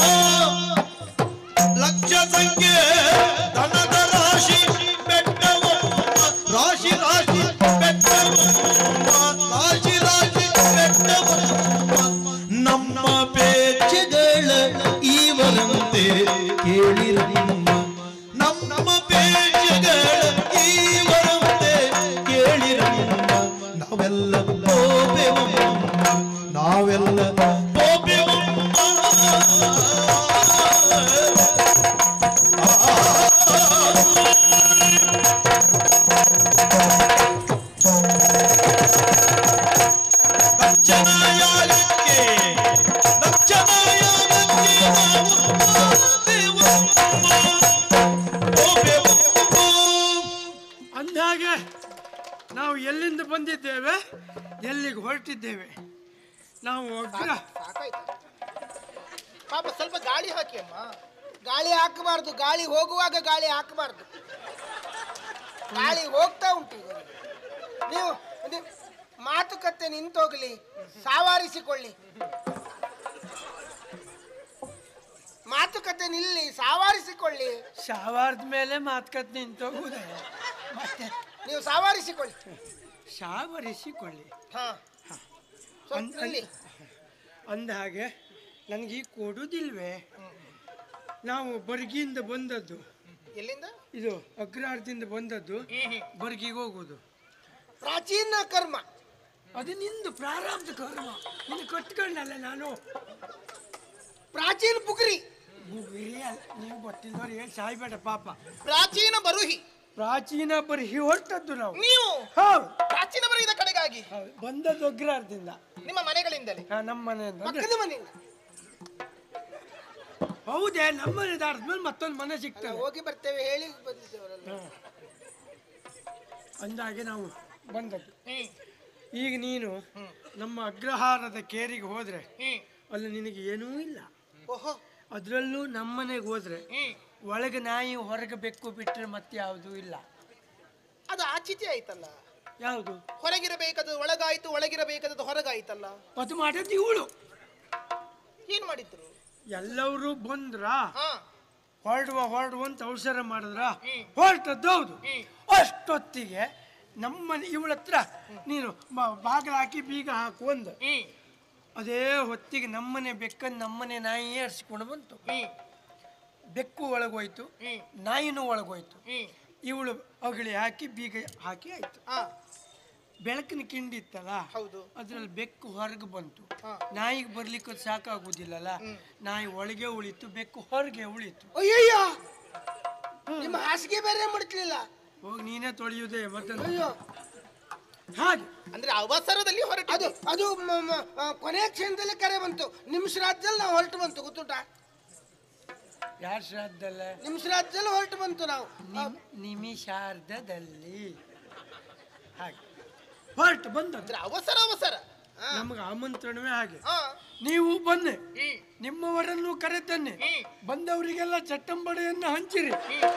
ಲಕ್ಷ ಸಂಖ್ಯೆ ಧನದ ರಾಶಿ ಬೆಟ್ಟವಮ್ಮ ರಾಶಿ ರಾಶಿ ಬೆಟ್ಟವಮ್ಮ ರಾಶಿ ರಾಶಿ ಬೆಟ್ಟವಮ್ಮ ನಮ್ಮ ಪೇಚೆಗಳ ಇವರಂತೆ ಕೇಳಿರಮ್ಮ ನಮ್ಮ ಪೇಚೆಗಳ ಇವರಂತೆ ಕೇಳಿರಮ್ಮ ನಾವೆಲ್ಲ ಹೋಬೆವಮ್ಮ ನಾವೆಲ್ಲ ಹೋಬೆವಮ್ಮ ದಕ್ಷಿಣಾಯಾಗಕ್ಕೆ ದಕ್ಷಿಣಾಯಾಗಕ್ಕೆ ನಾವು ಹೋಬೆವಮ್ಮ ಹೋಬೆವಮ್ಮ ಅಂದಹಾಗೆ ನಾವು ಎಲ್ಲಿಂದ ಬಂದಿದ್ದೇವೆ ಎಲ್ಲಿಗೆ ಹೊರಟಿದ್ದೇವೆ ನಾವು ಒಗ್ರ ಸಾಕಾಯ್ತು ಪಾಪ ಸ್ವಲ್ಪ ಗಾಳಿ ಹಾಕಿ ಅಮ್ಮ ಗಾಳಿ ಹಾಕಬಾರ್ದು ಗಾಳಿ ಹೋಗುವಾಗ ಗಾಳಿ ಹಾಕಬಾರ್ದು ಗಾಳಿ ಹೋಗ್ತಾ ಉಂಟು ಈಗ ನೀವು ನೀವು ಮಾತುಕತೆ ನಿಂತೋಗ್ಲಿ ಸಾವಾರಿಸಿಕೊಳ್ಳಿ ಮಾತುಕತೆ ನಿಲ್ಲಿ ಸಾವಾರಿಸಿಕೊಳ್ಳಿ ಶಾವಾರದ ಮೇಲೆ ಮಾತುಕತೆ ನಿಂತೋಗುವುದೇ ಮತ್ತೆ ನೀವು ಸಾವಾರಿಸಿಕೊಳ್ಳಿ ಶಾವರಿಸಿಕೊಳ್ಳಿ ಹಾ ಸ್ವಲ್ಪ ಅಂದ್- ನಿಲ್ಲಿ. ಅಂದ ಹಾಗೆ ನನಗೆ ಈ ಕೊಡುವುದಿಲ್ವೇ ನಾವು ಬರ್ಗಿಯಿಂದ ಬಂದದ್ದು ಎಲ್ಲಿಂದ ಇದು ಅಗ್ರಹಾರದಿಂದ ಬಂದದ್ದು ಬರ್ಗಿಗೆ ಹೋಗುದು ಪ್ರಾಚೀನ ಕರ್ಮ ಅದು ನಿಂದು ಪ್ರಾರಂಭ ಕರ್ಮ ನಿನ್ನ ಕಟ್ಕೊಂಡಲ್ಲ ನಾನು ಪ್ರಾಚೀನ ಪುಕರಿ ಮುಗಿರಿ ಅಲ್ಲ ನೀವು ಗೊತ್ತಿದ್ದವ್ರು ಹೇಳಿ ಸಾಯ್ಬೇಡ ಪಾಪ ಪ್ರಾಚೀನ ಬರುಹಿ ಪ್ರಾಚೀನ ಬರೀ ಹೊರಟದ್ದು ನಾವು ನೀವು ಹೌದು ಪ್ರಾಚೀನ ಬರುಹಿದ ಕಡೆಗಾಗಿ ಹೌದು ಬಂದದ್ದು ಅಗ್ರಹಾರದಿಂದ ನಿಮ್ಮ ಮನೆಗಳಿಂದಲೇ ಹಾ, ನಮ್ಮ ಮನೆಯಿಂದ ಅಂದ್ರೆ ಪಕ್ಕದ ಮನೆಯಿಂದ ಹೌದೇ ನಮ್ಮ ಮನೆ ದಾಟಿದ್ಮೇಲೆ ಮತ್ತೊಂದು ಮನೆ ಸಿಗ್ತದೆ ಹೋಗಿ ಬರ್ತೇವೆ ಹೇಳಿ ಬಂದಿದ್ದೇವರಲ್ಲ ಅಂದಾಗೆ ನಾವು ಬಂದದ್ದು ಹ್ಮ್ ಈಗ ನೀನು ನಮ್ಮ ಅಗ್ರಹಾರದ ಕೇರಿಗೆ ಹೋದ್ರೆ ಹ್ಮ್ ಅಲ್ಲಿ ನಿನಗೆ ಏನೂ ಇಲ್ಲ ಓಹೋ ಅದರಲ್ಲೂ ನಮ್ಮನೆಗೆ ಹೋದ್ರೆ ಹ್ಮ್ ಒಳಗೆ ನಾಯಿ ಹೊರಗೆ ಬೆಕ್ಕು ಬಿಟ್ಟರೆ ಮತ್ತೆ ಯಾವುದೂ ಇಲ್ಲ ಅದು ಆಚಿತಿ ಆಯ್ತಲ್ಲ ಯಾವುದು ಹೊರಗಿರಬೇಕಾದದ್ದು ಒಳಗಾಯ್ತು ಒಳಗಿರಬೇಕಾದದ್ದು ಹೊರಗಾಯ್ತಲ್ಲ ಅದು ಮಾಡಿದ್ದು ಇವಳು ಏನ್ ಮಾಡಿದ್ರು ಎಲ್ಲರೂ ಬಂದ್ರ ಹಾ ಹೊರಡುವ ಹೊರಡುವ ಅಂತ ಅವಸರ ಮಾಡಿದ್ರ ಹ್ಮ್. ಹೊರಟದ್ದು ಹೌದು ಹ್ಮ್. ಅಷ್ಟೊತ್ತಿಗೆ ನಮ್ಮನೆ ಇವಳ ಹತ್ರ ನೀನು ಬ- ಬಾಗಿಲು ಹಾಕಿ ಬೀಗ ಹಾಕು ಒಂದು ಹ್ಮ್ ಅದೇ ಹೊತ್ತಿಗೆ ನಮ್ಮನೆ ಬೆಕ್ಕನ್ನು ನಮ್ಮನೆ ನಾಯಿ ಏರ್ಸ್ಕೊಂಡು ಬಂತು ಹ್ಮ್ ಬೆಕ್ಕು ಒಳಗೋಯ್ತು ಹ್ಮ್ ನಾಯಿನೂ ಒಳಗೋಯ್ತು ಹ್ಮ್ ಇವಳು ಅಗಳಿ ಹಾಕಿ ಬೀಗ ಹಾಕಿ ಆಯ್ತು ಹಾ ಬೆಳಕಿನ ಕಿಂಡಿ ಇತ್ತಲ್ಲ ಹೌದು ಅದ್ರಲ್ಲಿ ಬೆಕ್ಕು ಹೊರಗೆ ಬಂತು ಹಾ. ನಾಯಿಗೆ ಬರ್ಲಿಕ್ಕೆ ಅದು ಸಾಕಾಗುದಿಲ್ಲಲ್ಲ ನಾಯಿ ಒಳಗೆ ಉಳಿತು ಬೆಕ್ಕು ಹೊರಗೆ ಉಳಿತು ಅಯ್ಯಯ್ಯ ನಿಮ್ಮ ಹಾಸಿಗೆ ಬೇರೆ ಮುಡ್ತಿಲಿಲ್ಲ ಹೋಗಿ ನೀನೇ ತೊಳೆಯುವುದೇ ಮತ್ತೆ ಅಯ್ಯೋ ಹಾಗೆ ಅಂದ್ರೆ ಅವಸರದಲ್ಲಿ ಹೊರಟು ಅದು ಅದು ಮ- ಮ- ಆ, ಕೊನೆಯ ಕ್ಷಣದಲ್ಲಿ ಕರೆ ಬಂತು ನಿಮ್ ಶ್ರಾದ್ದದಲ್ಲಿ ನಾವು ಹೊರಟು ಬಂತು ಗೊತ್ತುಂಟಾ ಯಾರ ಶ್ರಾದ್ದಲ್ಲ ನಿಮ್ ಶ್ರಾದ್ದದಲ್ಲಿ ಹೊರಟು ಬಂತು ನಾವು ನಿಮ್ ನಿಮಿಷಾರ್ಧದಲ್ಲಿ ಹಾಗೆ ಹೊರಟು ಬಂದದ್ದು ಅಂದ್ರೆ ಅವಸರ ಅವಸರ ಹಾ. ನಮಗೆ ಆಮಂತ್ರಣವೇ ಹಾಗೆ ಹಾ. ನೀವು ಬನ್ನಿ ಹ್ಮ್. ನಿಮ್ಮವರನ್ನು ಕರೆತನ್ನಿ ಹ್ಮ್. ಬಂದವರಿಗೆಲ್ಲ ಚಟ್ಟಂಬಡೆಯನ್ನು ಹಂಚಿರಿ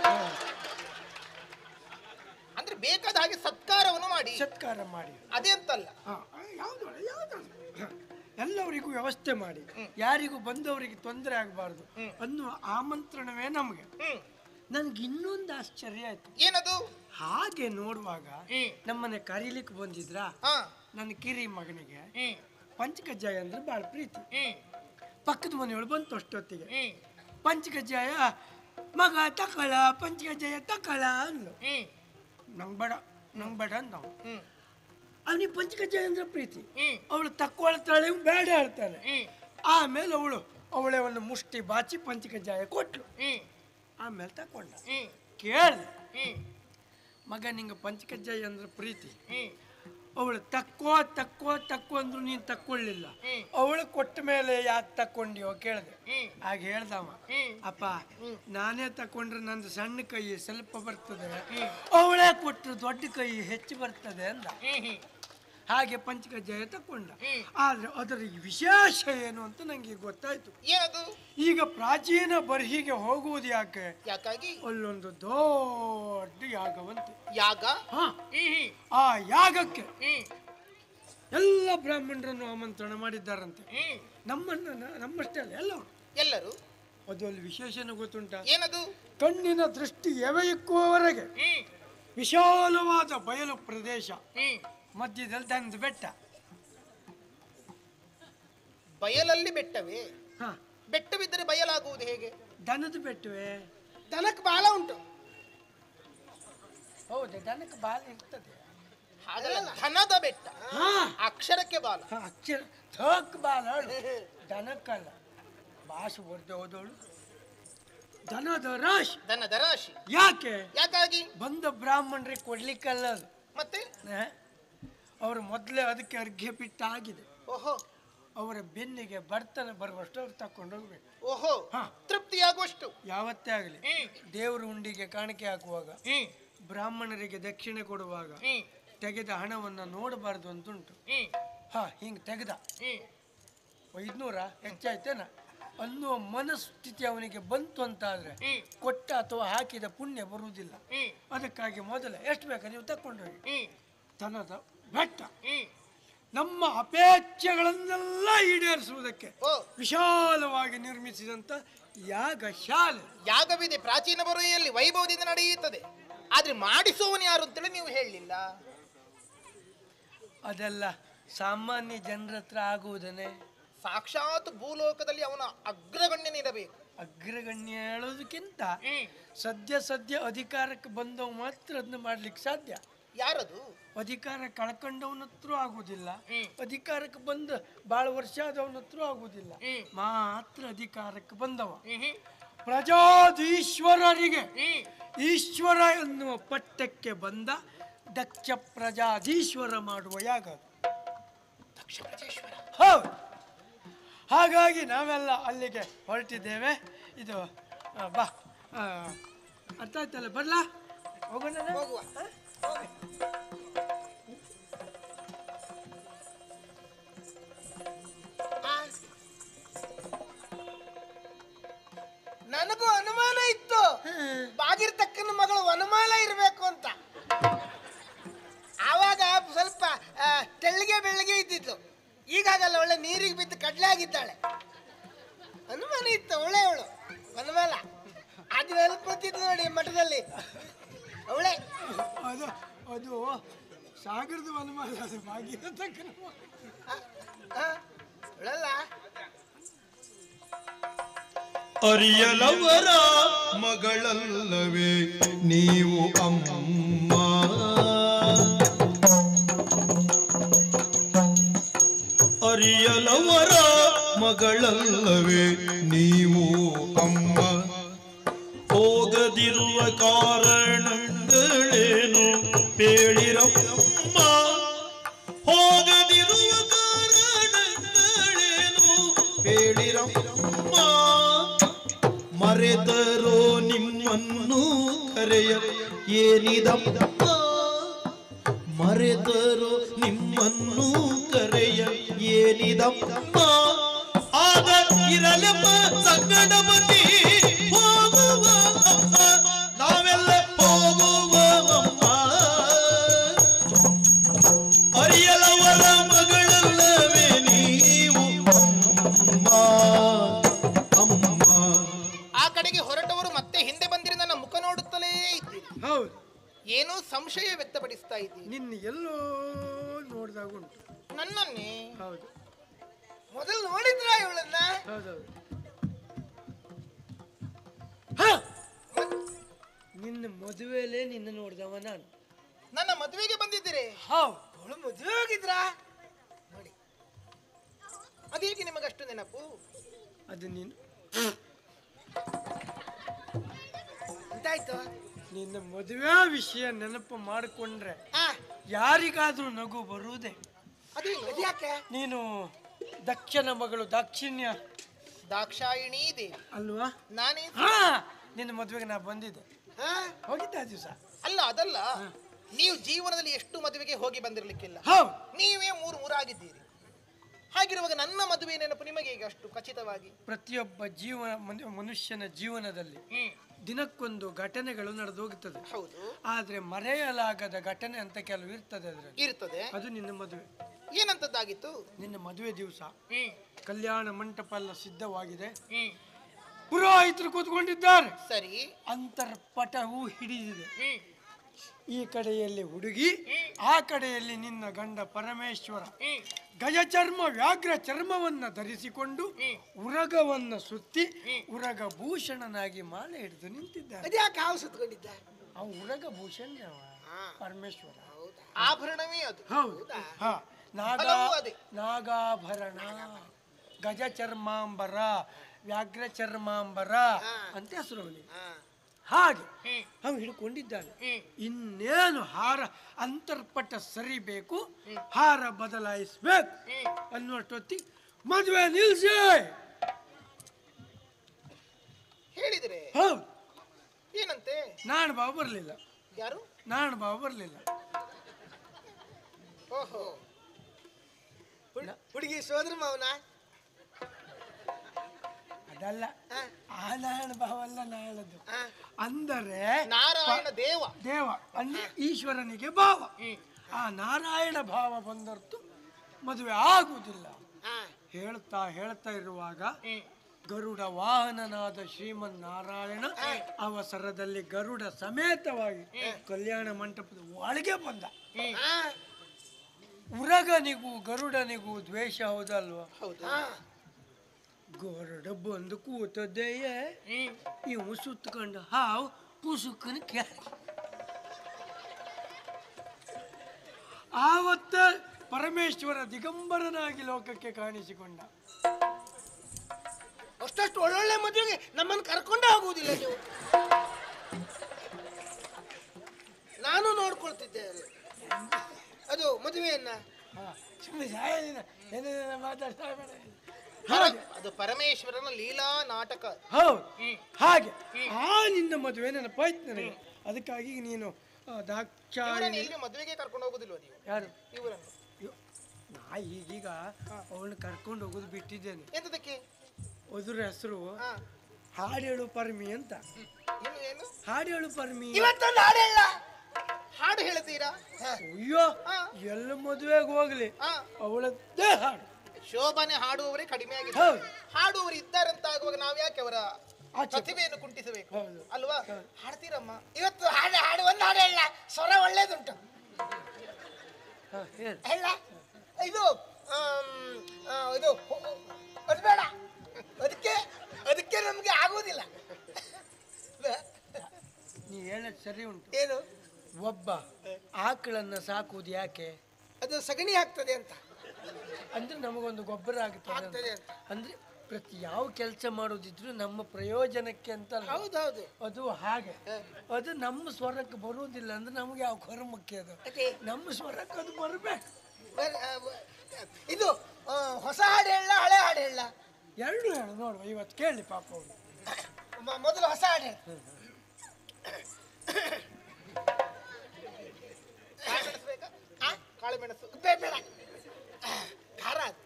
ಅಂದ್ರೆ ಬೇಕಾದ ಹಾಗೆ ಸತ್ಕಾರವನ್ನು ಮಾಡಿ ಸತ್ಕಾರ ಮಾಡಿ ಅದೇ ಅಂತಲ್ಲ ಹಾ, ಯಾವ್ದು ಯಾವ್ದು ಎಲ್ಲವರಿಗೂ ವ್ಯವಸ್ಥೆ ಮಾಡಿ ಯಾರಿಗೂ ಬಂದವರಿಗೆ ತೊಂದರೆ ಆಗಬಾರ್ದು ಅನ್ನುವ ಆಮಂತ್ರಣವೇ ನಮಗೆ ಹ್ಮ್ ನನ್ಗೆ ಇನ್ನೊಂದು ಆಶ್ಚರ್ಯ ಆಯ್ತು ಏನದು ಹಾಗೆ ನೋಡುವಾಗ ಹ್ಮ್. ನಮ್ಮನೆ ಕರೀಲಿಕ್ಕೆ ಬಂದಿದ್ರ ಹಾ ನನ್ನ ಕಿರಿ ಮಗನಿಗೆ ಹ್ಮ್ ಪಂಚಕಜ್ಜಾಯ ಅಂದ್ರೆ ಭಾಳ ಪ್ರೀತಿ ಹ್ಮ್ ಪಕ್ಕದ ಮನೆಯೊಳು ಬಂತು ಅಷ್ಟೊತ್ತಿಗೆ ಹ್ಮ್ ಪಂಚಕಜ್ಜಾಯ ಮಗ ತಕಳ ಪಂಚಕಜ್ಜಾಯ ತಕಳ ಅಂದ್ಲು ಹ್ಮ್ ನಂಗೆ ಬೇಡ ನಂಗೆ ಬೇಡ ಅಂದ ನಾವು ಹ್ಮ್ ಅವನಿಗೆ ಪಂಚಕಜ್ಜಾಯ ಅಂದ್ರೆ ಪ್ರೀತಿ ಹ್ಮ್ ಅವಳು ತಕ್ಕೊಳ್ತಾಳೆ ಇವ್ನು ಬೇಡ ಹೇಳ್ತಾನೆ ಹ್ಮ್ ಆಮೇಲೆ ಅವಳು ಅವಳೆ ಒಂದು ಮುಷ್ಟಿ ಬಾಚಿ ಪಂಚಕಜ್ಜಾಯ ಕೊಟ್ಲು ಹ್ಮ್ ಆಮೇಲೆ ತಕೊಂಡ ಹ್ಮ್ ಕೇಳ್ದೆ ಹ್ಮ್ ಮಗ ನಿಂಗೆ ಪಂಚಕಜ್ಜಾಯ ಅಂದ್ರೆ ಪ್ರೀತಿ ಹ್ಮ್ ಅವಳು ತಕ್ಕೋ ತಕ್ಕೋ ತಕ್ಕೋ ಅಂದ್ರು ನೀನು ತಕ್ಕೊಳ್ಳಿಲ್ಲ ಹ್ಮ್. ಅವಳು ಕೊಟ್ಟ ಮೇಲೆ ಯಾಕೆ ತಕ್ಕೊಂಡಿಯೋ ಕೇಳಿದೆ ಹ್ಮ್. ಆಗ ಹೇಳ್ದವ ಹ್ಮ್. ಅಪ್ಪ ನಾನೇ ತಕೊಂಡ್ರೆ ನಂದು ಸಣ್ಣ ಕೈ ಸ್ವಲ್ಪ ಬರ್ತದೆ ಅವಳೇ ಕೊಟ್ಟರು ದೊಡ್ಡ ಕೈ ಹೆಚ್ಚು ಬರ್ತದೆ ಅಂದ ಹ್ಮ್ ಹ್ಮ್ ಹಾಗೆ ಪಂಚಕಜ್ಜಾಯ ತಕೊಂಡ ಹ್ಮ್. ಆದ್ರೆ ಅದರ ವಿಶೇಷ ಏನು ಅಂತ ನಂಗೆ ಗೊತ್ತಾಯ್ತು ಏನದು ಈಗ ಪ್ರಾಚೀನ ಬರ್ಹಿಗೆ ಹೋಗುವುದು ಯಾಕೆ ಯಾಕಾಗಿ ಅಲ್ಲೊಂದು ದೊಡ್ಡ ಯಾಗವಂತೆ ಯಾಗ ಹಾ ಹ್ಮ್ ಹ್ಮ್ ಆ ಯಾಗಕ್ಕೆ ಹ್ಮ್ ಎಲ್ಲ ಬ್ರಾಹ್ಮಣರನ್ನು ಆಮಂತ್ರಣ ಮಾಡಿದ್ದಾರಂತೆ ಹ್ಮ್ ನಮ್ಮನ್ನ ನಮ್ಮಷ್ಟೇ ಅಲ್ಲ ಎಲ್ಲವರು ಎಲ್ಲರೂ ಅದು ಅಲ್ಲಿ ವಿಶೇಷನ ಗೊತ್ತುಂಟ ಏನದು ಕಣ್ಣಿನ ದೃಷ್ಟಿ ಎವೆಯಿಕ್ಕುವವರೆಗೆ ಹ್ಮ್ ವಿಶಾಲವಾದ ಬಯಲು ಪ್ರದೇಶ ಹ್ಮ್ ಮಧ್ಯದಲ್ಲಿ ದಂದು ಬೆಟ್ಟ ಬಯಲಲ್ಲಿ ಬೆಟ್ಟವೇ ಹಾ ಬೆಟ್ಟವಿದ್ದರೆ ಬಯಲಾಗುವುದು ಹೇಗೆ ದನದ ಬೆಟ್ಟವೇ ದನಕ್ಕೆ ಬಾಲ ಉಂಟು ಹೌದು ದನಕ್ಕೆ ಬಾಲ ಇರ್ತದೆ ಹಾಗಲ್ಲ ಧನದ ಬೆಟ್ಟ ಹಾ ಅಕ್ಷರಕ್ಕೆ ಬಾಲ ಹಾ, ಅಕ್ಷರ ಥಕ್ ಬಾಲ ಅಳು. ದನಕ್ಕಲ್ಲ ಭಾಷೆ ಬರ್ದೆ ಹೋದವಳು ದನದ ರಾಶಿ ದನದ ರಾಶಿ ಯಾಕೆ ಯಾಕಾಗಿ ಬಂದ ಬ್ರಾಹ್ಮಣರಿಗೆ ಕೊಡ್ಲಿಕ್ಕಲ್ಲ ಅದು ಮತ್ತೆ ಅವರು ಮೊದಲೇ ಅದಕ್ಕೆ ಅರ್ಘ್ಯ ಬಿಟ್ಟ ಆಗಿದೆ ಓಹೋ ಅವರ ಬೆನ್ನಿಗೆ ಬರ್ತನೆ ಬರುವಷ್ಟು ಅವ್ರು ತಕೊಂಡು ಹೋಗ್ಬೇಕು ಓಹೋ ಹಾ. ತೃಪ್ತಿಯಾಗುವಷ್ಟು ಯಾವತ್ತೇ ಆಗಲಿ ಹ್ಮ್ ದೇವರ ಉಂಡಿಗೆ ಕಾಣಿಕೆ ಹಾಕುವಾಗ ಹ್ಮ್ ಬ್ರಾಹ್ಮಣರಿಗೆ ದಕ್ಷಿಣೆ ಕೊಡುವಾಗ ಹ್ಮ್ ತೆಗೆದ ಹಣವನ್ನು ನೋಡಬಾರ್ದು ಅಂತುಂಟು ಹ್ಮ್ ಹಾ ಹಿಂಗೆ ತೆಗೆದ ಹ್ಮ್ ಐದ್ನೂರ ಹೆಚ್ಚಾಯ್ತೇನ ಅನ್ನುವ ಮನಸ್ಥಿತಿ ಅವನಿಗೆ ಬಂತು ಅಂತಾದ್ರೆ ಹ್ಮ್. ಕೊಟ್ಟ ಅಥವಾ ಹಾಕಿದ ಪುಣ್ಯ ಬರುವುದಿಲ್ಲ ಹ್ಮ್ ಅದಕ್ಕಾಗಿ ಮೊದಲ ಎಷ್ಟು ಬೇಕಾ ನೀವು ತಕೊಂಡೋಗಿ ಹ್ಮ್ ತನದ ಬೆಟ್ಟ ಹ್ಮ್ ನಮ್ಮ ಅಪೇಕ್ಷೆಗಳನ್ನೆಲ್ಲ ಈಡೇರಿಸುವುದಕ್ಕೆ ಓ ವಿಶಾಲವಾಗಿ ನಿರ್ಮಿಸಿದಂತ ಯಾಗ ಶಾಲೆ ಯಾಗವಿದೆ ಪ್ರಾಚೀನ ಬರುವೆಯಲ್ಲಿ ವೈಭವದಿಂದ ನಡೆಯುತ್ತದೆ ಆದ್ರೆ ಮಾಡಿಸುವವನು ಯಾರು ಅಂತೇಳಿ ನೀವು ಹೇಳಲಿಲ್ಲ ಅದೆಲ್ಲ ಸಾಮಾನ್ಯ ಜನರ ಹತ್ರ ಆಗುವುದನ್ನೇ ಸಾಕ್ಷಾತ್ ಭೂಲೋಕದಲ್ಲಿ ಅವನ ಅಗ್ರಗಣ್ಯನಿರಬೇಕು ಅಗ್ರಗಣ್ಯ ಹೇಳೋದಕ್ಕಿಂತ ಹ್ಮ್ ಸದ್ಯ ಸದ್ಯ ಅಧಿಕಾರಕ್ಕೆ ಬಂದವ ಮಾತ್ರ ಅದನ್ನ ಮಾಡ್ಲಿಕ್ಕೆ ಸಾಧ್ಯ ಯಾರದು ಅಧಿಕಾರ ಕಳ್ಕೊಂಡವನ ಹತ್ರ ಆಗುದಿಲ್ಲ ಅಧಿಕಾರಕ್ಕೆ ಬಂದ ಬಹಳ ವರ್ಷ ಆದವನ ಹತ್ರ ಆಗುದಿಲ್ಲ ಮಾತ್ರ ಅಧಿಕಾರಕ್ಕೆ ಬಂದವ ಪ್ರಜಾಧೀಶ್ವರರಿಗೆ ಈಶ್ವರ ಎನ್ನುವ ಪಟ್ಟಕ್ಕೆ ಬಂದ ದಕ್ಷ ಪ್ರಜಾಧೀಶ್ವರ ಮಾಡುವ ಯಾಗ ಅದು. ಹೌದು ಹಾಗಾಗಿ ನಾವೆಲ್ಲ ಅಲ್ಲಿಗೆ ಹೊರಟಿದ್ದೇವೆ ಇದು ಆ, ಬಾ ಆ, ಅರ್ಥ ಆಯ್ತಲ್ಲ ಬರ್ಲಾ ಹೋಗೋಣ ಹೋಗುವ ಆ. ನನಗೂ ಅನುಮಾನ ಇತ್ತು ಬಾಗಿರ್ತಕ್ಕನ ಮಗಳು ವನಮಾಲ ಇರಬೇಕು ಅಂತ ಆವಾಗ ಸ್ವಲ್ಪ ಆ, ತೆಳ್ಳಗೆ ಬೆಳ್ಳಗೆ ಇದ್ದಿದ್ಲು ಈಗಾಗಲ್ಲ ಒಳ್ಳೆ ನೀರಿಗೆ ಬಿದ್ದು ಕಡ್ಲೆ ಆಗಿದ್ದಾಳೆ ಅನುಮಾನ ಇತ್ತು ಒಳ್ಳೆ ಅವಳು ವನಮಾಲ ಅದು ಎಲ್ಲಿ ಕೂತಿದ್ದು ನೋಡಿ ಮಠದಲ್ಲಿ ಅವಳೆ ಅದು ಅದು ಸಾಗರದ ವನಮಾಲ ಅದು ಭಾಗೀರಥಕ್ಕನ ಅವಳಲ್ಲ ಅರಿಯಲವರ ಮಗಳಲ್ಲವೇ ನೀವು ಅಮ್ಮ ಅರಿಯಲವರ ಮಗಳಲ್ಲವೇ ನೀವು ಅಮ್ಮ ಹೋಗದಿರುವ ಕಾರಣಗಳೇನು ಪೇಳಿರಮ್ಮ ಹೋಗದಿರುವ ಕಾರಣಗಳೇನು ಪೇಳಿರಮ್ಮ ಮರೆತರೋ ನಿಮ್ಮನ್ನು ಕರೆಯ ಏನಿದಮ್ಮ ಮರೆತರೋ ನಿಮ್ಮನ್ನು ಕರೆಯ ಏನಿದಮ್ಮ ಆಗ ಇರಲೆಮ್ಮ ಸಂಗಡ ಬನ್ನಿ ಹೋಗುವ ಅಮ್ಮ ನಾವೆಲ್ಲ ಹೋಗುವ ಅಮ್ಮ ಅರಿಯಲವರ ಮಗಳಲ್ಲವೇ ನೀವು ಅಮ್ಮ ಅಮ್ಮ ಆ ಕಡೆಗೆ ಹೊರಟವರು ಮತ್ತೆ ಹಿಂದೆ ಬಂದಿರಿ ನನ್ನ ಮುಖ ನೋಡುತ್ತಲೇ ಇದ್ದೀರಿ ಹೌದು ಏನೋ ಸಂಶಯ ವ್ಯಕ್ತಪಡಿಸ್ತಾ ಇದ್ದೀನಿ ನಿನ್ನ ಎಲ್ಲೋ ನೋಡಿದಾಗ ಉಂಟು ನನ್ನನ್ನೇ ಹೌದು ಮೊದಲು ನೋಡಿದ್ರ ಇವಳನ್ನ ಹೌದೌದು ನಿನ್ನ ಮದುವೆಲೇ ನಿನ್ನ ನೋಡಿದವ ನಾನು ನನ್ನ ಮದುವೆಗೆ ಬಂದಿದ್ದೀರಿ ಹೌದು ಅವಳು ಮದುವೆ ಆಗಿದ್ರಾ ನೋಡಿ ಅದೇಗೆ ನಿಮಗಷ್ಟು ನೆನಪು ಅದು ನೀನು ಎಂತಾಯ್ತು ನಿನ್ನ ಮದುವೆ ವಿಷಯ ನೆನಪು ಮಾಡಿಕೊಂಡ್ರೆ ಆ ಯಾರಿಗಾದ್ರೂ ನಗು ಬರುವುದೇ ಅದೇನು ಅದ್ಯಾಕೆ ನೀನು ದಕ್ಷಿಣ ಮಗಳು ದಾಕ್ಷಿಣ್ಯ ದಾಕ್ಷಾಯಿಣಿ ದೇವಿ ಅಲ್ವಾ ನಾನೇ ಹಾ ನಿನ್ನ ಮದುವೆಗೆ ನಾ ಬಂದಿದ್ದೆ ಹಾ? ಹೋಗಿದ್ದ ದಿವಸ ಅಲ್ಲ ಅದಲ್ಲ ನೀವು ಜೀವನದಲ್ಲಿ ಎಷ್ಟು ಮದುವೆಗೆ ಹೋಗಿ ಬಂದಿರಲಿಕ್ಕಿಲ್ಲ ಹೌದು ನೀವೇ ಮೂರು ಮೂರಾಗಿದ್ದೀರಿ ಹಾಗಿರುವಾಗ ನನ್ನ ಮದುವೆ ನೆನಪು ನಿಮಗೆ ಈಗ ಅಷ್ಟು ಖಚಿತವಾಗಿ ಪ್ರತಿಯೊಬ್ಬ ಜೀವನ ಮನು- ಮನುಷ್ಯನ ಜೀವನದಲ್ಲಿ ಹ್ಮ್ ದಿನಕ್ಕೊಂದು ಘಟನೆಗಳು ನಡೆದು ಹೋಗುತ್ತದೆ ಹೌದು ಆದ್ರೆ ಮರೆಯಲಾಗದ ಘಟನೆ ಅಂತ ಕೆಲವು ಇರ್ತದೆ ಅದರಲ್ಲಿ ಇರ್ತದೆ ಅದು ನಿನ್ನ ಮದುವೆ ಏನಂತದ್ದಾಗಿತ್ತು ನಿನ್ನ ಮದುವೆ ದಿವಸ ಹ್ಮ್ ಕಲ್ಯಾಣ ಮಂಟಪ ಎಲ್ಲ ಸಿದ್ಧವಾಗಿದೆ ಹ್ಮ್ ಪುರೋಹಿತರು ಕೂತ್ಕೊಂಡಿದ್ದಾರೆ ಸರಿ ಅಂತರ್ಪಟವು ಹಿಡಿದಿದೆ ಹ್ಮ್ ಈ ಕಡೆಯಲ್ಲಿ ಹುಡುಗಿ ಆ ಕಡೆಯಲ್ಲಿ ನಿನ್ನ ಗಂಡ ಪರಮೇಶ್ವರ ಹ್ಮ್ ಗಜ ಚರ್ಮ ವ್ಯಾಘ್ರ ಚರ್ಮವನ್ನ ಧರಿಸಿಕೊಂಡು ಉರಗವನ್ನ ಸುತ್ತಿ ಉರಗ ಭೂಷಣನಾಗಿ ಮಾಲೆ ಹಿಡಿದು ನಿಂತಿದ್ದಾರೆ ಅದ್ಯಾಕೆ ಹಾವು ಸುತ್ಕೊಂಡಿದ್ದ ಆ ಉರಗ ಭೂಷಣ ಪರಮೇಶ್ವರ ಆಭರಣವೇ ಅದು ಹೌದು ಹ ನಾಗ ಹಲವು ಅದೇ. ನಾಗಾಭರಣ ಗಜ ಚರ್ಮಾಂಬರ ವ್ಯಾಘ್ರ ಚರ್ಮಾಂಬರ ಅಂತ ಹೆಸರು ಅವನಿಗೆ ಹಾ. ಹಾಗೆ ಅವನು ಹಿಡ್ಕೊಂಡಿದ್ದಾನೆ ಇನ್ನೇನು ಹಾರ ಅಂತರ್ಪಟ ಸರಿಬೇಕು ಹಾರ ಬದಲಾಯಿಸ್ಬೇಕು ಅನ್ನುವಷ್ಟೊತ್ತಿ ಮದುವೆ ನಿಲ್ಸಿ ಹೇಳಿದ್ರೆ ಹೌದು ಏನಂತೆ ನಾಣ ಬಾವ ಬರಲಿಲ್ಲ ಯಾರು ನಾಣ ಬಾವ ಬರಲಿಲ್ಲ ಓಹೋ ಹುಡ್- ಹುಡುಗಿ ಸೋದರ ಮಾವನ ಅದಲ್ಲ ಆ ನಾರಾಯಣ ಭಾವ ಅಲ್ಲ ನಾಳದು ಅಂದರೆ ನಾರಾಯಣ ದೇವ ದೇವ ಅಂದ್ರೆ ಈಶ್ವರನಿಗೆ ಭಾವ ಆ ನಾರಾಯಣ ಭಾವ ಬಂದರ್ತು ಮದುವೆ ಆಗುವುದಿಲ್ಲ ಹಾ. ಹೇಳ್ತಾ ಹೇಳ್ತಾ ಇರುವಾಗ ಗರುಡ ವಾಹನನಾದ ಶ್ರೀಮನ್ ನಾರಾಯಣ ಅವಸರದಲ್ಲಿ ಗರುಡ ಸಮೇತವಾಗಿ ಕಲ್ಯಾಣ ಮಂಟಪದ ಒಳಗೆ ಬಂದ ಹಾ. ಉರಗನಿಗೂ ಗರುಡನಿಗೂ ದ್ವೇಷ ಹೌದಲ್ವಾ ಹೌದು ಗರುಡ ಬಂದು ಕೂತದ್ದೆಯೇ ಇವು ಸುತ್ತಕೊಂಡು ಹಾವು ಪುಸುಕನ ಕ್ಯಾರ ಆವತ್ತ ಪರಮೇಶ್ವರ ದಿಗಂಬರನಾಗಿ ಲೋಕಕ್ಕೆ ಕಾಣಿಸಿಕೊಂಡ ಅಷ್ಟಷ್ಟು ಒಳ್ಳೊಳ್ಳೆ ಮದುವೆಗೆ ನಮ್ಮನ್ನು ಕರ್ಕೊಂಡೇ ಹೋಗುವುದಿಲ್ಲ ನೀವು ನಾನು ನೋಡ್ಕೊಳ್ತಿದ್ದೆ ಅದು. ಅದು ಮದುವೆಯನ್ನ ಸುಮ್ಮನೆ ಸಾಯಲಿನ ಏನೇನೆಲ್ಲ ಮಾತಾಡ್ತಾ ಬೇಡ ಪರ- ಅದು ಪರಮೇಶ್ವರನ ಲೀಲಾ ನಾಟಕ ಹೌದು ಹಾಗೆ ಆ ನಿನ್ನ ಮದುವೆ ನೆನಪಾಯ್ತು ನನಗೆ ಅದಕ್ಕಾಗಿ ನೀನು ಆ, ಇವರನ್ನು ದಾಕ್ಷಾಯಿಣಿ ಇಲ್ಲಿ ಮದುವೆಗೆ ಕರ್ಕೊಂಡು ಹೋಗುದಿಲ್ವ ನೀವು ಯಾರು ಇವರನ್ನು ಇವ್- ನಾ ಈಗೀಗ ಅವಳನ್ನ ಕರ್ಕೊಂಡು ಹೋಗೋದು ಬಿಟ್ಟಿದ್ದೇನೆ ಎಂತದಕ್ಕೆ ಅದ್ರ ಹೆಸರು ಹಾ ಹಾಡೇಳು ಪರ್ಮಿ ಅಂತ ಏನು ಏನು ಹಾಡೇಳು ಪರ್ಮಿ ಇವತ್ತೊಂದು ಹಾಡು ಹೇಳ ಹಾಡು ಹೇಳ್ತೀರಾ ಅಯ್ಯೋ ಹಾ. ಎಲ್ಲ ಮದುವೆಗೆ ಹೋಗ್ಲಿ ಹಾ ಅವಳದ್ದೇ ಹಾಡು ಶೋಭನೆ ಹಾಡುವವರೇ ಕಡಿಮೆ ಆಗಿದೆ ಹೌದು. ಹಾಡುವವರು ಇದ್ದಾರಂತ ಆಗುವಾಗ ನಾವ್ ಯಾಕೆ ಅವರ ಆಚೆ. ಪ್ರತಿಭೆಯನ್ನು ಕುಂಟಿಸಬೇಕು ಹೌದು. ಅಲ್ವಾ ಹಾಡ್ತೀರಮ್ಮ ಇವತ್ತು ಹಾಡು ಹಾಡು ಒಂದು ಹಾಡು ಹೇಳ ಸ್ವರ ಒಳ್ಳೇದುಂಟು ಹಾ, ಹೇಳು. ಹೇಳ ಇದು ಆಮ್, ಆ, ಇದು ಅದು ಬೇಡ ಅದಕ್ಕೆ ಅದಕ್ಕೆ ನಮ್ಗೆ ಆಗುವುದಿಲ್ಲ ನೀ ಹೇಳೋದು ಸರಿ ಉಂಟು ಏನು ಒಬ್ಬ ಆಕಳನ್ನ ಸಾಕುವುದು ಯಾಕೆ ಅದು ಸಗಣಿ ಆಗ್ತದೆ ಅಂತ ಅಂದ್ರೆ ನಮಗೊಂದು ಗೊಬ್ಬರ ಆಗುತ್ತದೆ ಅಂತ. ಆಗ್ತದೆ ಅಂತ ಅಂದ್ರೆ ಪ್ರತಿ ಯಾವ ಕೆಲಸ ಮಾಡೋದಿದ್ರು ನಮ್ಮ ಪ್ರಯೋಜನಕ್ಕೆ ಅಂತ ಅಲ್ಲ. ಹೌದೌದು ಅದು ಹಾಗೆ ಅದು ನಮ್ಮ ಸ್ವರಕ್ಕೆ ಬರುವುದಿಲ್ಲ ಅಂದ್ರೆ ನಮ್ಗೆ ಯಾವ ಕರ್ಮಕ್ಕೆ ಅದು ಅದೇ. ನಮ್ಮ ಸ್ವರಕ್ಕೆ ಅದು ಬರಬೇಕು ಬೇರೆ, ಆ, ವ- ಇದು ಆ, ಹೊಸ ಹಾಡು ಹೇಳ ಹಳೆ ಹಾಡು ಹೇಳ ಎರಡು ಹೇಳು ನೋಡುವ ಇವತ್ತು ಕೇಳಿ ಪಾಪ ಅವ್ರು ಮೊದಲು ಹೊಸ ಹಾಡು ಹೇಳು ಕಾಳು ಮೆಣಸು ಬೇಕಾ ಆ? ಕಾಳು ಮೆಣಸು ಬೇಡ ಬೇಡ ಖಾರ ಅದು.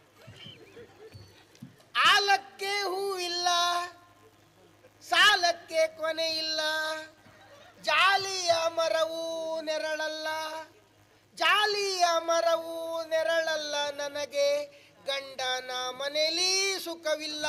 ಆಲಕ್ಕೆ ಹೂ ಇಲ್ಲ ಸಾಲಕ್ಕೆ ಕೊನೆ ಇಲ್ಲ ಜಾಲಿಯ ಮರವು ನೆರಳಲ್ಲ ಜಾಲಿಯ ಮರವು ನೆರಳಲ್ಲ ನನಗೆ ಗಂಡನ ಮನೆಯಲ್ಲಿ ಸುಖವಿಲ್ಲ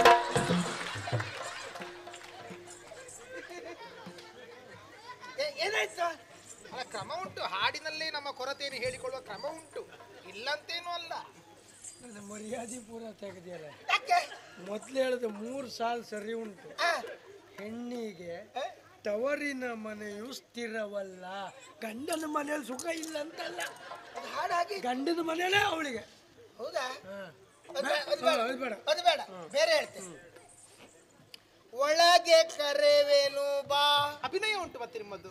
ಏ- ಏನಾಯ್ತು ಅಲ್ಲ ಕ್ರಮ ಉಂಟು ಹಾಡಿನಲ್ಲೇ ನಮ್ಮ ಕೊರತೆಯನ್ನು ಹೇಳಿಕೊಳ್ಳುವ ಕ್ರಮ ಉಂಟು ಇಲ್ಲಂತೇನು ಅಲ್ಲ ನನ್ನ ಮರ್ಯಾದೆ ಪೂರ ತೆಗೆದಿಯಲ್ಲ ಯಾಕೆ ಮೊದ್ಲು ಹೇಳಿದ ಮೂರು ಸಾಲ ಸರಿ ಉಂಟು ಆ, ಹೆಣ್ಣಿಗೆ ತವರಿನ ಮನೆಯು ಸ್ಥಿರವಲ್ಲ ಗಂಡನ ಮನೆಯಲ್ಲಿ ಸುಖ ಇಲ್ಲ ಅಂತಲ್ಲ ಅದು ಹಾಡಾಗಿ ಗಂಡನ ಮನೆಯಲ್ಲೇ ಅವಳಿಗೆ ಹೌದಾ ಹಾ. ಅದು ಬೇ- ಅದು ಹಾ, ಬೇಡ. ಅದು ಬೇಡ. ಅದು ಬೇಡ ಬೇರೆ ಹೇಳ್ತೇನೆ ಒಳಗೆ ಕರೆವೇನು ಬಾ ಅಭಿನಯ ಉಂಟು ಮತ್ತೆ ನಿಮ್ಮದು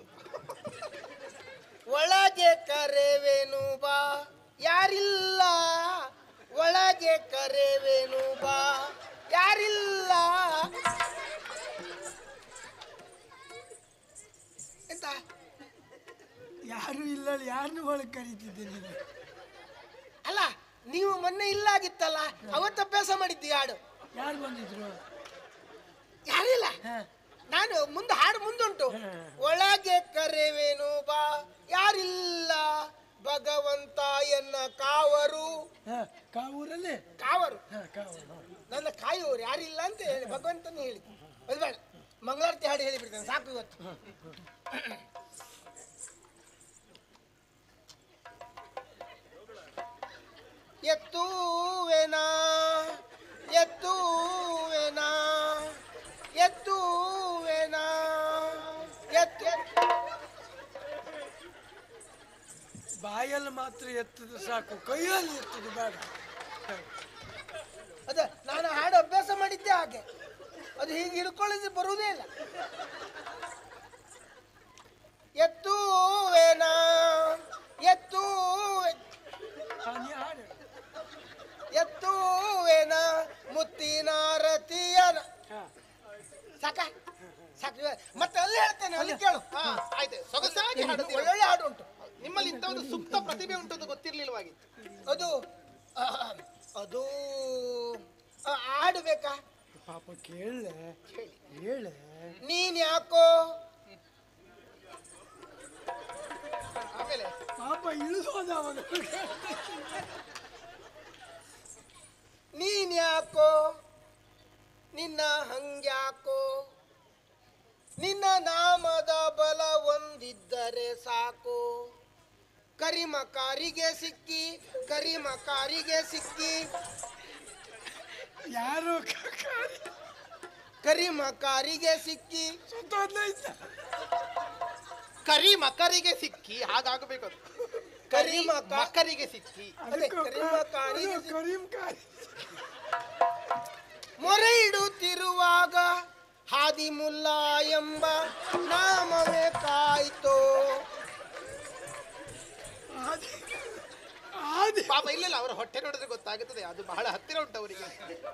ಒಳಗೆ ಕರೆವೇನು ಬಾ ಯಾರಿಲ್ಲ ಒಳಗೆ ಕರೆವೇನು ಬಾ ಯಾರಿಲ್ಲ ಎಂತ ಯಾರು ಇಲ್ಲ ಯಾರನ್ನು ಒಳಗೆ ಕರೀತಿದ್ದೆ ನೀನು ಅಲ್ಲ ನೀವು ಮೊನ್ನೆ ಇಲ್ಲ ಆಗಿತ್ತಲ್ಲ ಅವತ್ತು ಅಭ್ಯಾಸ ಮಾಡಿದ್ದಿ ಹಾಡು ಯಾರು ಬಂದಿದ್ರು ಯಾರಿಲ್ಲ ಹಾ. ನಾನು ಮುಂದೆ ಹಾಡು ಮುಂದುಂಟು ಒಳಗೆ ಕರೆವೇನು ಬಾ ಯಾರಿಲ್ಲ ಭಗವಂತ ಎನ್ನ ಕಾವರು ಹಾ, ಕಾವೂರಲ್ಲಿ ಕಾವರು ಹಾ, ಕಾವೂರು ಹಾ. ನನ್ನ ಕಾಯುವವರು ಯಾರಿಲ್ಲ ಅಂತ ಹೇಳಿ ಭಗವಂತನ ಹೇಳಿ ಅದು ಬೇಡ ಮಂಗಳಾರತಿ ಹಾಡು ಹೇಳಿಬಿಡ್ತೇನೆ ಸಾಕು ಇವತ್ತು ಎತ್ತುವೆನಾ ಎತ್ತುವೆನಾ ಎತ್ತುವೆನಾ ಎತ್ತು ಬಾಯಲ್ಲಿ ಮಾತ್ರ ಎತ್ತದು ಸಾಕು ಕೈಯಲ್ಲಿ ಎತ್ತದು ಬೇಡ ಅದ ನಾನು ಹಾಡು ಅಭ್ಯಾಸ ಮಾಡಿದ್ದೆ ಹಾಗೆ ಅದು ಹೀಗೆ ಹಿಡ್ಕೊಳ್ಳಿದ್ರೆ ಬರುವುದೇ ಇಲ್ಲ ಎತ್ತುವೇನಾ ಎತ್ತು ಹಾ, ನೀ ಹಾಡು ಎತ್ತುವೇನ ಮುತ್ತಿನ ರತಿಯನ ಹಾ. ಸಾಕ ಸಾಕು ಮತ್ತೆ ಅಲ್ಲಿ ಹೇಳ್ತೇನೆ ಅಲ್ಲಿ ಕೇಳು ಹಾ ಆಯ್ತು ಸೊಗಸಾಗಿ ಹಾಡುತ್ತೀರ ಒಳ್ಳೊಳ್ಳೆ ಹಾಡು ಉಂಟು ನಿಮ್ಮಲ್ಲಿ ಇಂಥ ಒಂದು ಸುಪ್ತ ಪ್ರತಿಭೆ ಉಂಟು ಅಂತ ಗೊತ್ತಿರ್ಲಿಲ್ವಾಗಿತ್ತು ಅದು ಆ, ಅದು ಆ, ಹಾಡು ಬೇಕಾ ಪಾಪ ಕೇಳಲೆ ಹೇಳೆ ನೀನ್ ಯಾಕೋ ಆಮೇಲೆ ಪಾಪ ಇಳಿದು ಹೋದ ಅವನು ನೀನ್ ಯಾಕೋ ನಿನ್ನ ಹಂಗ್ಯಾಕೋ ನಿನ್ನ ನಾಮದ ಬಲ ಒಂದಿದ್ದರೆ ಸಾಕು ಕರಿಮ ಕಾರಿಗೆ ಸಿಕ್ಕಿ ಕರಿಮ ಕಾರಿಗೆ ಸಿಕ್ಕಿ ಯಾರು ಕರಿಮ ಕಾರಿಗೆ ಸಿಕ್ಕಿ ಸುತ್ತೋದ್ಲೇ ಇದ್ದ ಕರಿ ಮಕರಿಗೆ ಸಿಕ್ಕಿ ಹಾಗಾಗಬೇಕು ಅದು ಕರೀಮ ಮಕರಿಗೆ ಸಿಕ್ಕಿ ಅದೇ ಅದಕ್ಕೂ ಕರೀಮ ಕಾರಿಗೆ ಅದು ಕರೀಂ ಕಾರಿ ಮೊರೆ ಇಡುತ್ತಿರುವಾಗ ಹಾದಿಮುಲ್ಲ ಎಂಬ ನಾಮವೇ ಕಾಯ್ತೋ ಆದಿ ಪಾಪ ಇಲ್ಲ ಅವರ ಹೊಟ್ಟೆ ನೋಡಿದ್ರೆ ಗೊತ್ತಾಗುತ್ತದೆ ಅದು ಬಹಳ ಹತ್ತಿರ ಉಂಟು ಅವರಿಗೆ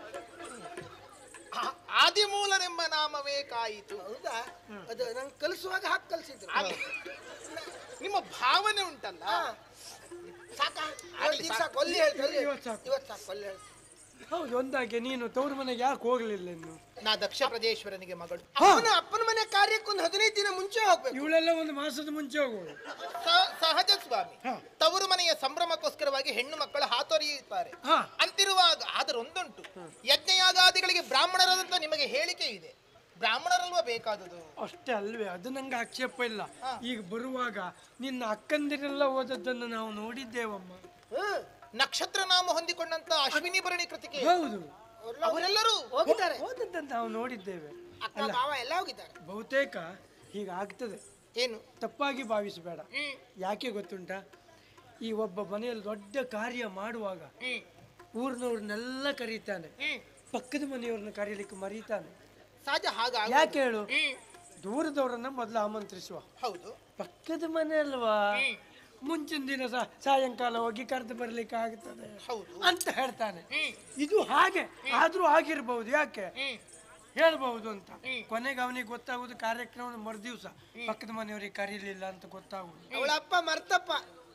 ಆ- ಆದಿಮೂಲನೆಂಬ ನಾಮವೇ ಕಾಯಿತು ಹೌದಾ ಅದು ನಂಗೆ ಕಲಿಸುವಾಗ ಹಾಕಿ ಕಲಿಸಿದ್ರು ಆಗ- ನಿಮ್ಮ ಭಾವನೆ ಉಂಟಲ್ಲ ಸಾಕಾ ಆಗ್ಲಿ, ದಿವಸ ಸಾಕು. ಕೊಲ್ಲಿ ಹೇಳ್ತಾರೆ ಇವತ್ತು ಸಾಕು. ಇವತ್ತು ಸಾಕು ಕೊಲ್ಲಿ ಹೇಳ್ತಾರೆ ಹೌದು ಒಂದಾಗೆ ನೀನು ತವ್ರ ಮನೆಗೆ ಯಾಕೆ ಹೋಗ್ಲಿಲ್ಲ ಇನ್ನು ನಾ ದಕ್ಷ ಪ್ರಜೇಶ್ವರನಿಗೆ ಮಗಳು ಅಪ್ಪನ ಅಪ್ಪನ ಮನೆ ಕಾರ್ಯಕ್ಕೊಂದು ಹದಿನೈದು ದಿನ ಮುಂಚೆ ಹೋಗ್ಬೇಕು ಇವಳೆಲ್ಲ ಒಂದು ಮಾಸದ ಮುಂಚೆ ಹೋಗುವುದು ಸ- ಸಹಜ ಸ್ವಾಮಿ ಹಾ. ತವರು ಮನೆಯ ಸಂಭ್ರಮಕ್ಕೋಸ್ಕರವಾಗಿ ಹೆಣ್ಣು ಮಕ್ಕಳು ಹಾತೊರೆಯುತ್ತಾರೆ ಹಾ. ಅಂತಿರುವಾಗ ಆದರೆ ಒಂದುಂಟು ಯಜ್ಞಯಾಗಾದಿಗಳಿಗೆ ಬ್ರಾಹ್ಮಣರಾದಂತ ನಿಮಗೆ ಹೇಳಿಕೆ ಇದೆ ಬ್ರಾಹ್ಮಣರಲ್ವಾ ಬೇಕಾದುದು ಅಷ್ಟೇ ಅಲ್ವೇ ಅದು ನಂಗೆ ಆಕ್ಷೇಪ ಇಲ್ಲ ಈಗ ಬರುವಾಗ ನಿನ್ನ ಅಕ್ಕಂದಿರೆಲ್ಲ ಓದದ್ದನ್ನು ನಾವು ನೋಡಿದ್ದೇವಮ್ಮ ಹ್ಮ್ ನಕ್ಷತ್ರ ನಾಮ ಹೊಂದಿಕೊಂಡಂತ ಅಶ್ವಿನಿ ಭರಣಿ ಕೃತಿಕೆ ಹೌದು ಅವರೆಲ್ಲರೂ ಹೋಗಿದ್ದಾರೆ ಓದದ್ದನ್ನು ನಾವು ನೋಡಿದ್ದೇವೆ ಅಕ್ಕ ಮಾವ ಎಲ್ಲ ಹೋಗಿದ್ದಾರೆ ಬಹುತೇಕ ಹೀಗಾಗ್ತದೆ ಏನು ತಪ್ಪಾಗಿ ಭಾವಿಸಬೇಡ ಯಾಕೆ ಗೊತ್ತುಂಟ ಈ ಒಬ್ಬ ಮನೆಯಲ್ಲಿ ದೊಡ್ಡ ಕಾರ್ಯ ಮಾಡುವಾಗ ಊರಿನವ್ರನ್ನೆಲ್ಲ ಕರೀತಾನೆ ಪಕ್ಕದ ಮನೆಯವ್ರನ್ನ ಕರೀಲಿಕ್ಕೆ ಮರೀತಾನೆ ಸಹಜ ಹಾಗ ಯಾಕೆ ಹೇಳು ದೂರದವರನ್ನ ಮೊದಲು ಆಮಂತ್ರಿಸುವ ಹೌದು ಪಕ್ಕದ ಮನೆ ಅಲ್ವಾ ಮುಂಚಿನ ದಿನ ಸಹ ಸಾಯಂಕಾಲ ಹೋಗಿ ಕರೆದು ಬರ್ಲಿಕ್ಕೆ ಆಗ್ತದೆ ಹೌದು ಅಂತ ಹೇಳ್ತಾನೆ ಇದು ಹಾಗೆ ಆದ್ರೂ ಆಗಿರ್ಬಹುದು ಯಾಕೆ ಹೇಳ್ಬಹುದು ಅಂತ ಕೊನೆಗೆ ಅವನಿಗೆ ಗೊತ್ತಾಗುದು ಕಾರ್ಯಕ್ರಮ ಮರುದಿವ್ಸ ಪಕ್ಕದ ಮನೆಯವರಿಗೆ ಕರೀಲಿಲ್ಲ ಅಂತ ಗೊತ್ತಾಗುದು ಅವಳ ಅಪ್ಪ ಮರ್ತಪ್ಪ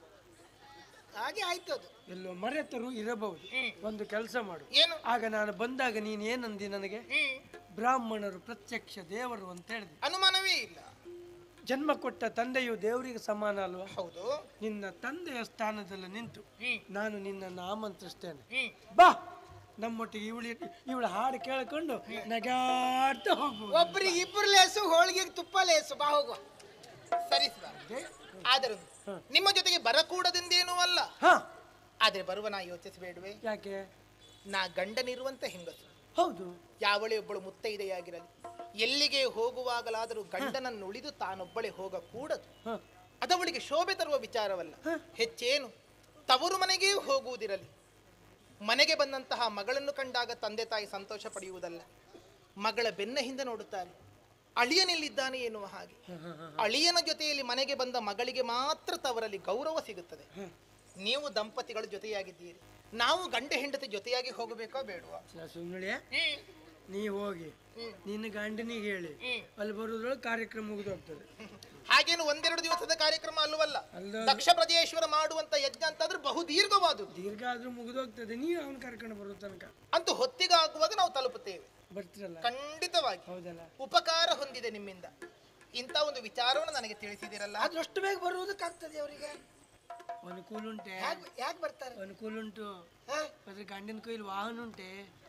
ಹಾಗೆ ಆಯ್ತು ಅದು ಎಲ್ಲೋ ಮರೆತರು ಇರಬಹುದು ಒಂದು ಕೆಲಸ ಮಾಡು ಏನು ಆಗ ನಾನು ಬಂದಾಗ ನೀನು ಏನಂದಿ ನನಗೆ ಬ್ರಾಹ್ಮಣರು ಪ್ರತ್ಯಕ್ಷ ದೇವರು ಅಂತ ಹೇಳಿದೆ ಅನುಮಾನವೇ ಇಲ್ಲ ಜನ್ಮ ಕೊಟ್ಟ ತಂದೆಯು ದೇವರಿಗೆ ಸಮಾನ ಅಲ್ವಾ ಹೌದು ನಿನ್ನ ತಂದೆಯ ಸ್ಥಾನದಲ್ಲಿ ನಿಂತು ನಾನು ನಿನ್ನನ್ನು ಆಮಂತ್ರಿಸ್ತೇನೆ ಹ್ಮ್. ಬಾ ನಮ್ಮೊಟ್ಟಿಗೆ ಇವಳಿ ಇವಳ ಹಾಡು ಕೇಳಿಕೊಂಡು ನಗಾಡ್ತಾ ಹೋಗ್ಬೋದು ಒಬ್ಬರಿಗೆ ಇಬ್ಬರು ಲೇಸು ಹೋಳಿಗೆ ತುಪ್ಪ ಲೇಸು ಬಾ ಹೋಗುವ ಸರಿ ಸ್ವಾಮಿ ಆದರೂ ನಿಮ್ಮ ಜೊತೆಗೆ ಬರಕೂಡದೆಂದೇನೂ ಅಲ್ಲ ಹಾ ಆದ್ರೆ ಬರುವ ನಾ ಯೋಚಿಸಬೇಡುವೆ ಯಾಕೆ ನಾ ಗಂಡನಿರುವಂತ ಹೆಂಗಸು ಹೌದು ಯಾವಳೆ ಒಬ್ಬಳು ಮುತ್ತೈದೆಯಾಗಿರಲಿ ಎಲ್ಲಿಗೆ ಹೋಗುವಾಗಲಾದರೂ ಗಂಡನನ್ನು ಉಳಿದು ತಾನೊಬ್ಬಳೆ ಹೋಗಕೂಡದು ಹ. ಅದವಳಿಗೆ ಶೋಭೆ ತರುವ ವಿಚಾರವಲ್ಲ ಹೆಚ್ಚೇನು ತವರು ಮನೆಗೇ ಹೋಗುವುದಿರಲಿ ಮನೆಗೆ ಬಂದಂತಹ ಮಗಳನ್ನು ಕಂಡಾಗ ತಂದೆ ತಾಯಿ ಸಂತೋಷ ಪಡೆಯುವುದಲ್ಲ ಮಗಳ ಬೆನ್ನ ಹಿಂದೆ ನೋಡುತ್ತಾರೆ ಅಳಿಯನೆಲ್ಲಿದ್ದಾನೆ ಎನ್ನುವ ಹಾಗೆ ಅಳಿಯನ ಜೊತೆಯಲ್ಲಿ ಮನೆಗೆ ಬಂದ ಮಗಳಿಗೆ ಮಾತ್ರ ತವರಲ್ಲಿ ಗೌರವ ಸಿಗುತ್ತದೆ ನೀವು ದಂಪತಿಗಳು ಜೊತೆಯಾಗಿದ್ದೀರಿ ನಾವು ಗಂಡ ಹೆಂಡತಿ ಜೊತೆಯಾಗಿ ಹೋಗಬೇಕೋ ಬೇಡವಾ ಸುಮ್ಮನೆ ನೀ ಹೋಗಿ ನಿನ್ನ ಗಂಡನಿಗೆ ಹೇಳಿ ಅಲ್ಲಿ ಬರೋದ್ರೊಳಗೆ ಕಾರ್ಯಕ್ರಮ ಮುಗಿದು ಹೋಗ್ತದೆ ಹಾಗೇನು ಒಂದೆರಡು ದಿವಸದ ಕಾರ್ಯಕ್ರಮ ಅಲ್ಲವಲ್ಲ ಅಲ್ಲ. ದಕ್ಷ ಪ್ರಜೇಶ್ವರ ಮಾಡುವಂತ ಯಜ್ಞ ಅಂತಂದ್ರೆ ಬಹು ದೀರ್ಘವಾದುದು ದೀರ್ಘ ಆದ್ರೂ ಮುಗಿದು ಹೋಗ್ತದೆ ನೀವು ಅವನು ಕರ್ಕೊಂಡು ಬರೋ ತನಕ ಅಂತೂ ಹೊತ್ತಿಗಾಗುವಾಗ ನಾವು ತಲುಪುತ್ತೇವೆ ಬರ್ತಿರಲ್ಲ ಖಂಡಿತವಾಗಿ ಹೌದಲ್ಲ ಉಪಕಾರ ಹೊಂದಿದೆ ನಿಮ್ಮಿಂದ ಇಂಥ ಒಂದು ವಿಚಾರವನ್ನು ನನಗೆ ತಿಳಿಸಿದಿರಲ್ಲ ಆದ್ರೆ ಅಷ್ಟು ಬೇಗ ಬರುವುದಕ್ಕಾಗ್ತದೆ ಅವರಿಗೆ ಅನುಕೂಲ ಉಂಟೆ ಯಾಕೆ ಯಾಕೆ ಬರ್ತಾರೆ ಅನುಕೂಲ ಉಂಟು ಹಾ? ಅದ್ರ ಗಂಡನ ಕೈಲಿ ವಾಹನ ಉಂಟೆ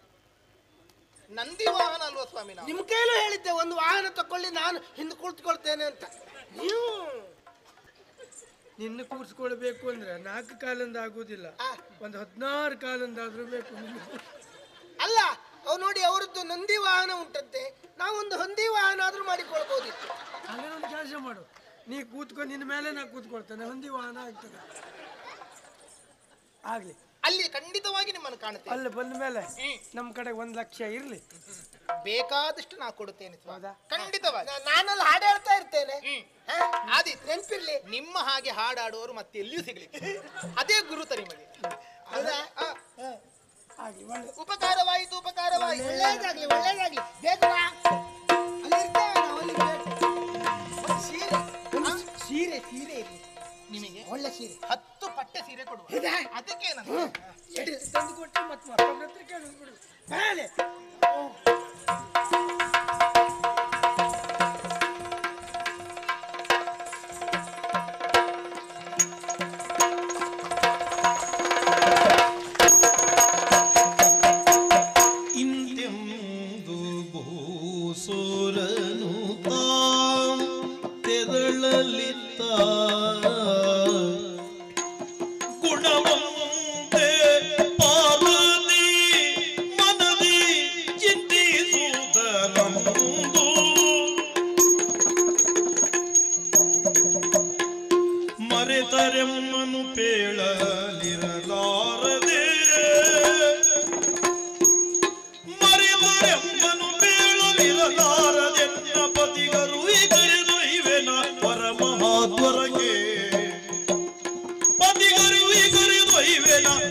ನಂದಿ ವಾಹನ ಅಲ್ವಾ ಸ್ವಾಮಿ ನಾವು ನಿಮ್ ಕೈಲೂ ಹೇಳಿದ್ದೆ ಒಂದು ವಾಹನ ತಕೊಳ್ಳಿ ನಾನು ಹಿಂದೆ ಕುಳಿತುಕೊಳ್ತೇನೆ ಅಂತ ನೀವು ನಿನ್ನ ಕೂರ್ಸ್ಕೊಳ್ಬೇಕು ಅಂದ್ರೆ ನಾಲ್ಕು ಕಾಲಿಂದ ಆಗುದಿಲ್ಲ ಆ. ಒಂದು ಹದಿನಾರು ಕಾಲಿಂದಾದ್ರೂ ಬೇಕು ಅಲ್ಲ ಅವ್ ನೋಡಿ ಅವರದ್ದು ನಂದಿ ವಾಹನ ಉಂಟಂತೆ ನಾವೊಂದು ಹಂದಿ ವಾಹನ ಆದ್ರೂ ಮಾಡಿಕೊಳ್ಬಹುದಿತ್ತು ಹಾಗಾದ್ರೆ ಒಂದು ಕೆಲಸ ಮಾಡು ನೀ ಕೂತ್ಕೊಂಡು ನಿನ್ನ ಮೇಲೆ ನಾ ಕೂತ್ಕೊಳ್ತೇನೆ ಹೊಂದಿ ವಾಹನ ಆಗ್ತದೆ ಆಗ್ಲಿ ಅಲ್ಲಿ ಖಂಡಿತವಾಗಿ ನಿಮ್ಮನ್ನು ಕಾಣುತ್ತೇವೆ ಅಲ್ಲಿ ಬಂದ ಮೇಲೆ ನಮ್ಮ ಕಡೆ ಒಂದ್ ಲಕ್ಷ ಇರ್ಲಿ ಬೇಕಾದಷ್ಟು ನಾ ಕೊಡುತ್ತೇನೆ ಸ್ವಾಮಿ ಹೌದಾ? ಖಂಡಿತವಾಗಿ ನಾ- ನಾನಲ್ಲಿ ಹಾಡು ಹೇಳ್ತಾ ಇರ್ತೇನೆ ಹಾ? ಆದೀತು ನೆನ್ಪಿರ್ಲಿ ನಿಮ್ಮ ಹಾಗೆ ಹಾಡಾಡುವವರು ಮತ್ತೆ ಎಲ್ಲಿಯೂ ಸಿಗ್ಲಿಕ್ಕೆ ಅದೇ ಗುರುತ ನಿಮಗೆ ಹೌದಾ ಆಗ್ಲಿ ಒಳ್ಳೆ ಉಪಕಾರವಾಯಿತು ಉಪಕಾರವಾಯಿತು ಒಳ್ಳೇದಾಗ್ಲಿ ಒಳ್ಳೇದಾಗ್ಲಿ ಬೇಗ ಬಾ. ಅಲ್ಲಿ ಇರ್ತೇವೆ ನಾವು, ಅಲ್ಲಿ ಬೇಕು. ಒಂದು ಸೀರೆ ಒಂದು ಸೀರೆ ಸೀರೆ ಇರ್ಲಿ ನಿಮಗೆ ಒಳ್ಳೆ ಸೀರೆ ಹತ್ತು ಪಟ್ಟೆ ಸೀರೆ ಕೊಡುವ ಅದಕ್ಕೆ ನಾನು ಎಡಿ ತಂದು ಕೊಟ್ಟು ಮತ್ತೆ ಮತ್ತೊಬ್ಬರ ಹತ್ರ ಕೇಳೋದು ಬಿಡು ಮೇಲೆ ಇಂತೆಂದು ಭೂಸೂರನು ತಾಂ ತೆರಳಲಿತ್ತ ಗುಣವಂತೆ ಪಾರ್ವತಿ ಮನದಿ ಚಿಂತೆ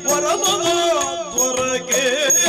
ವರಮದ ತ್ವರಗೆ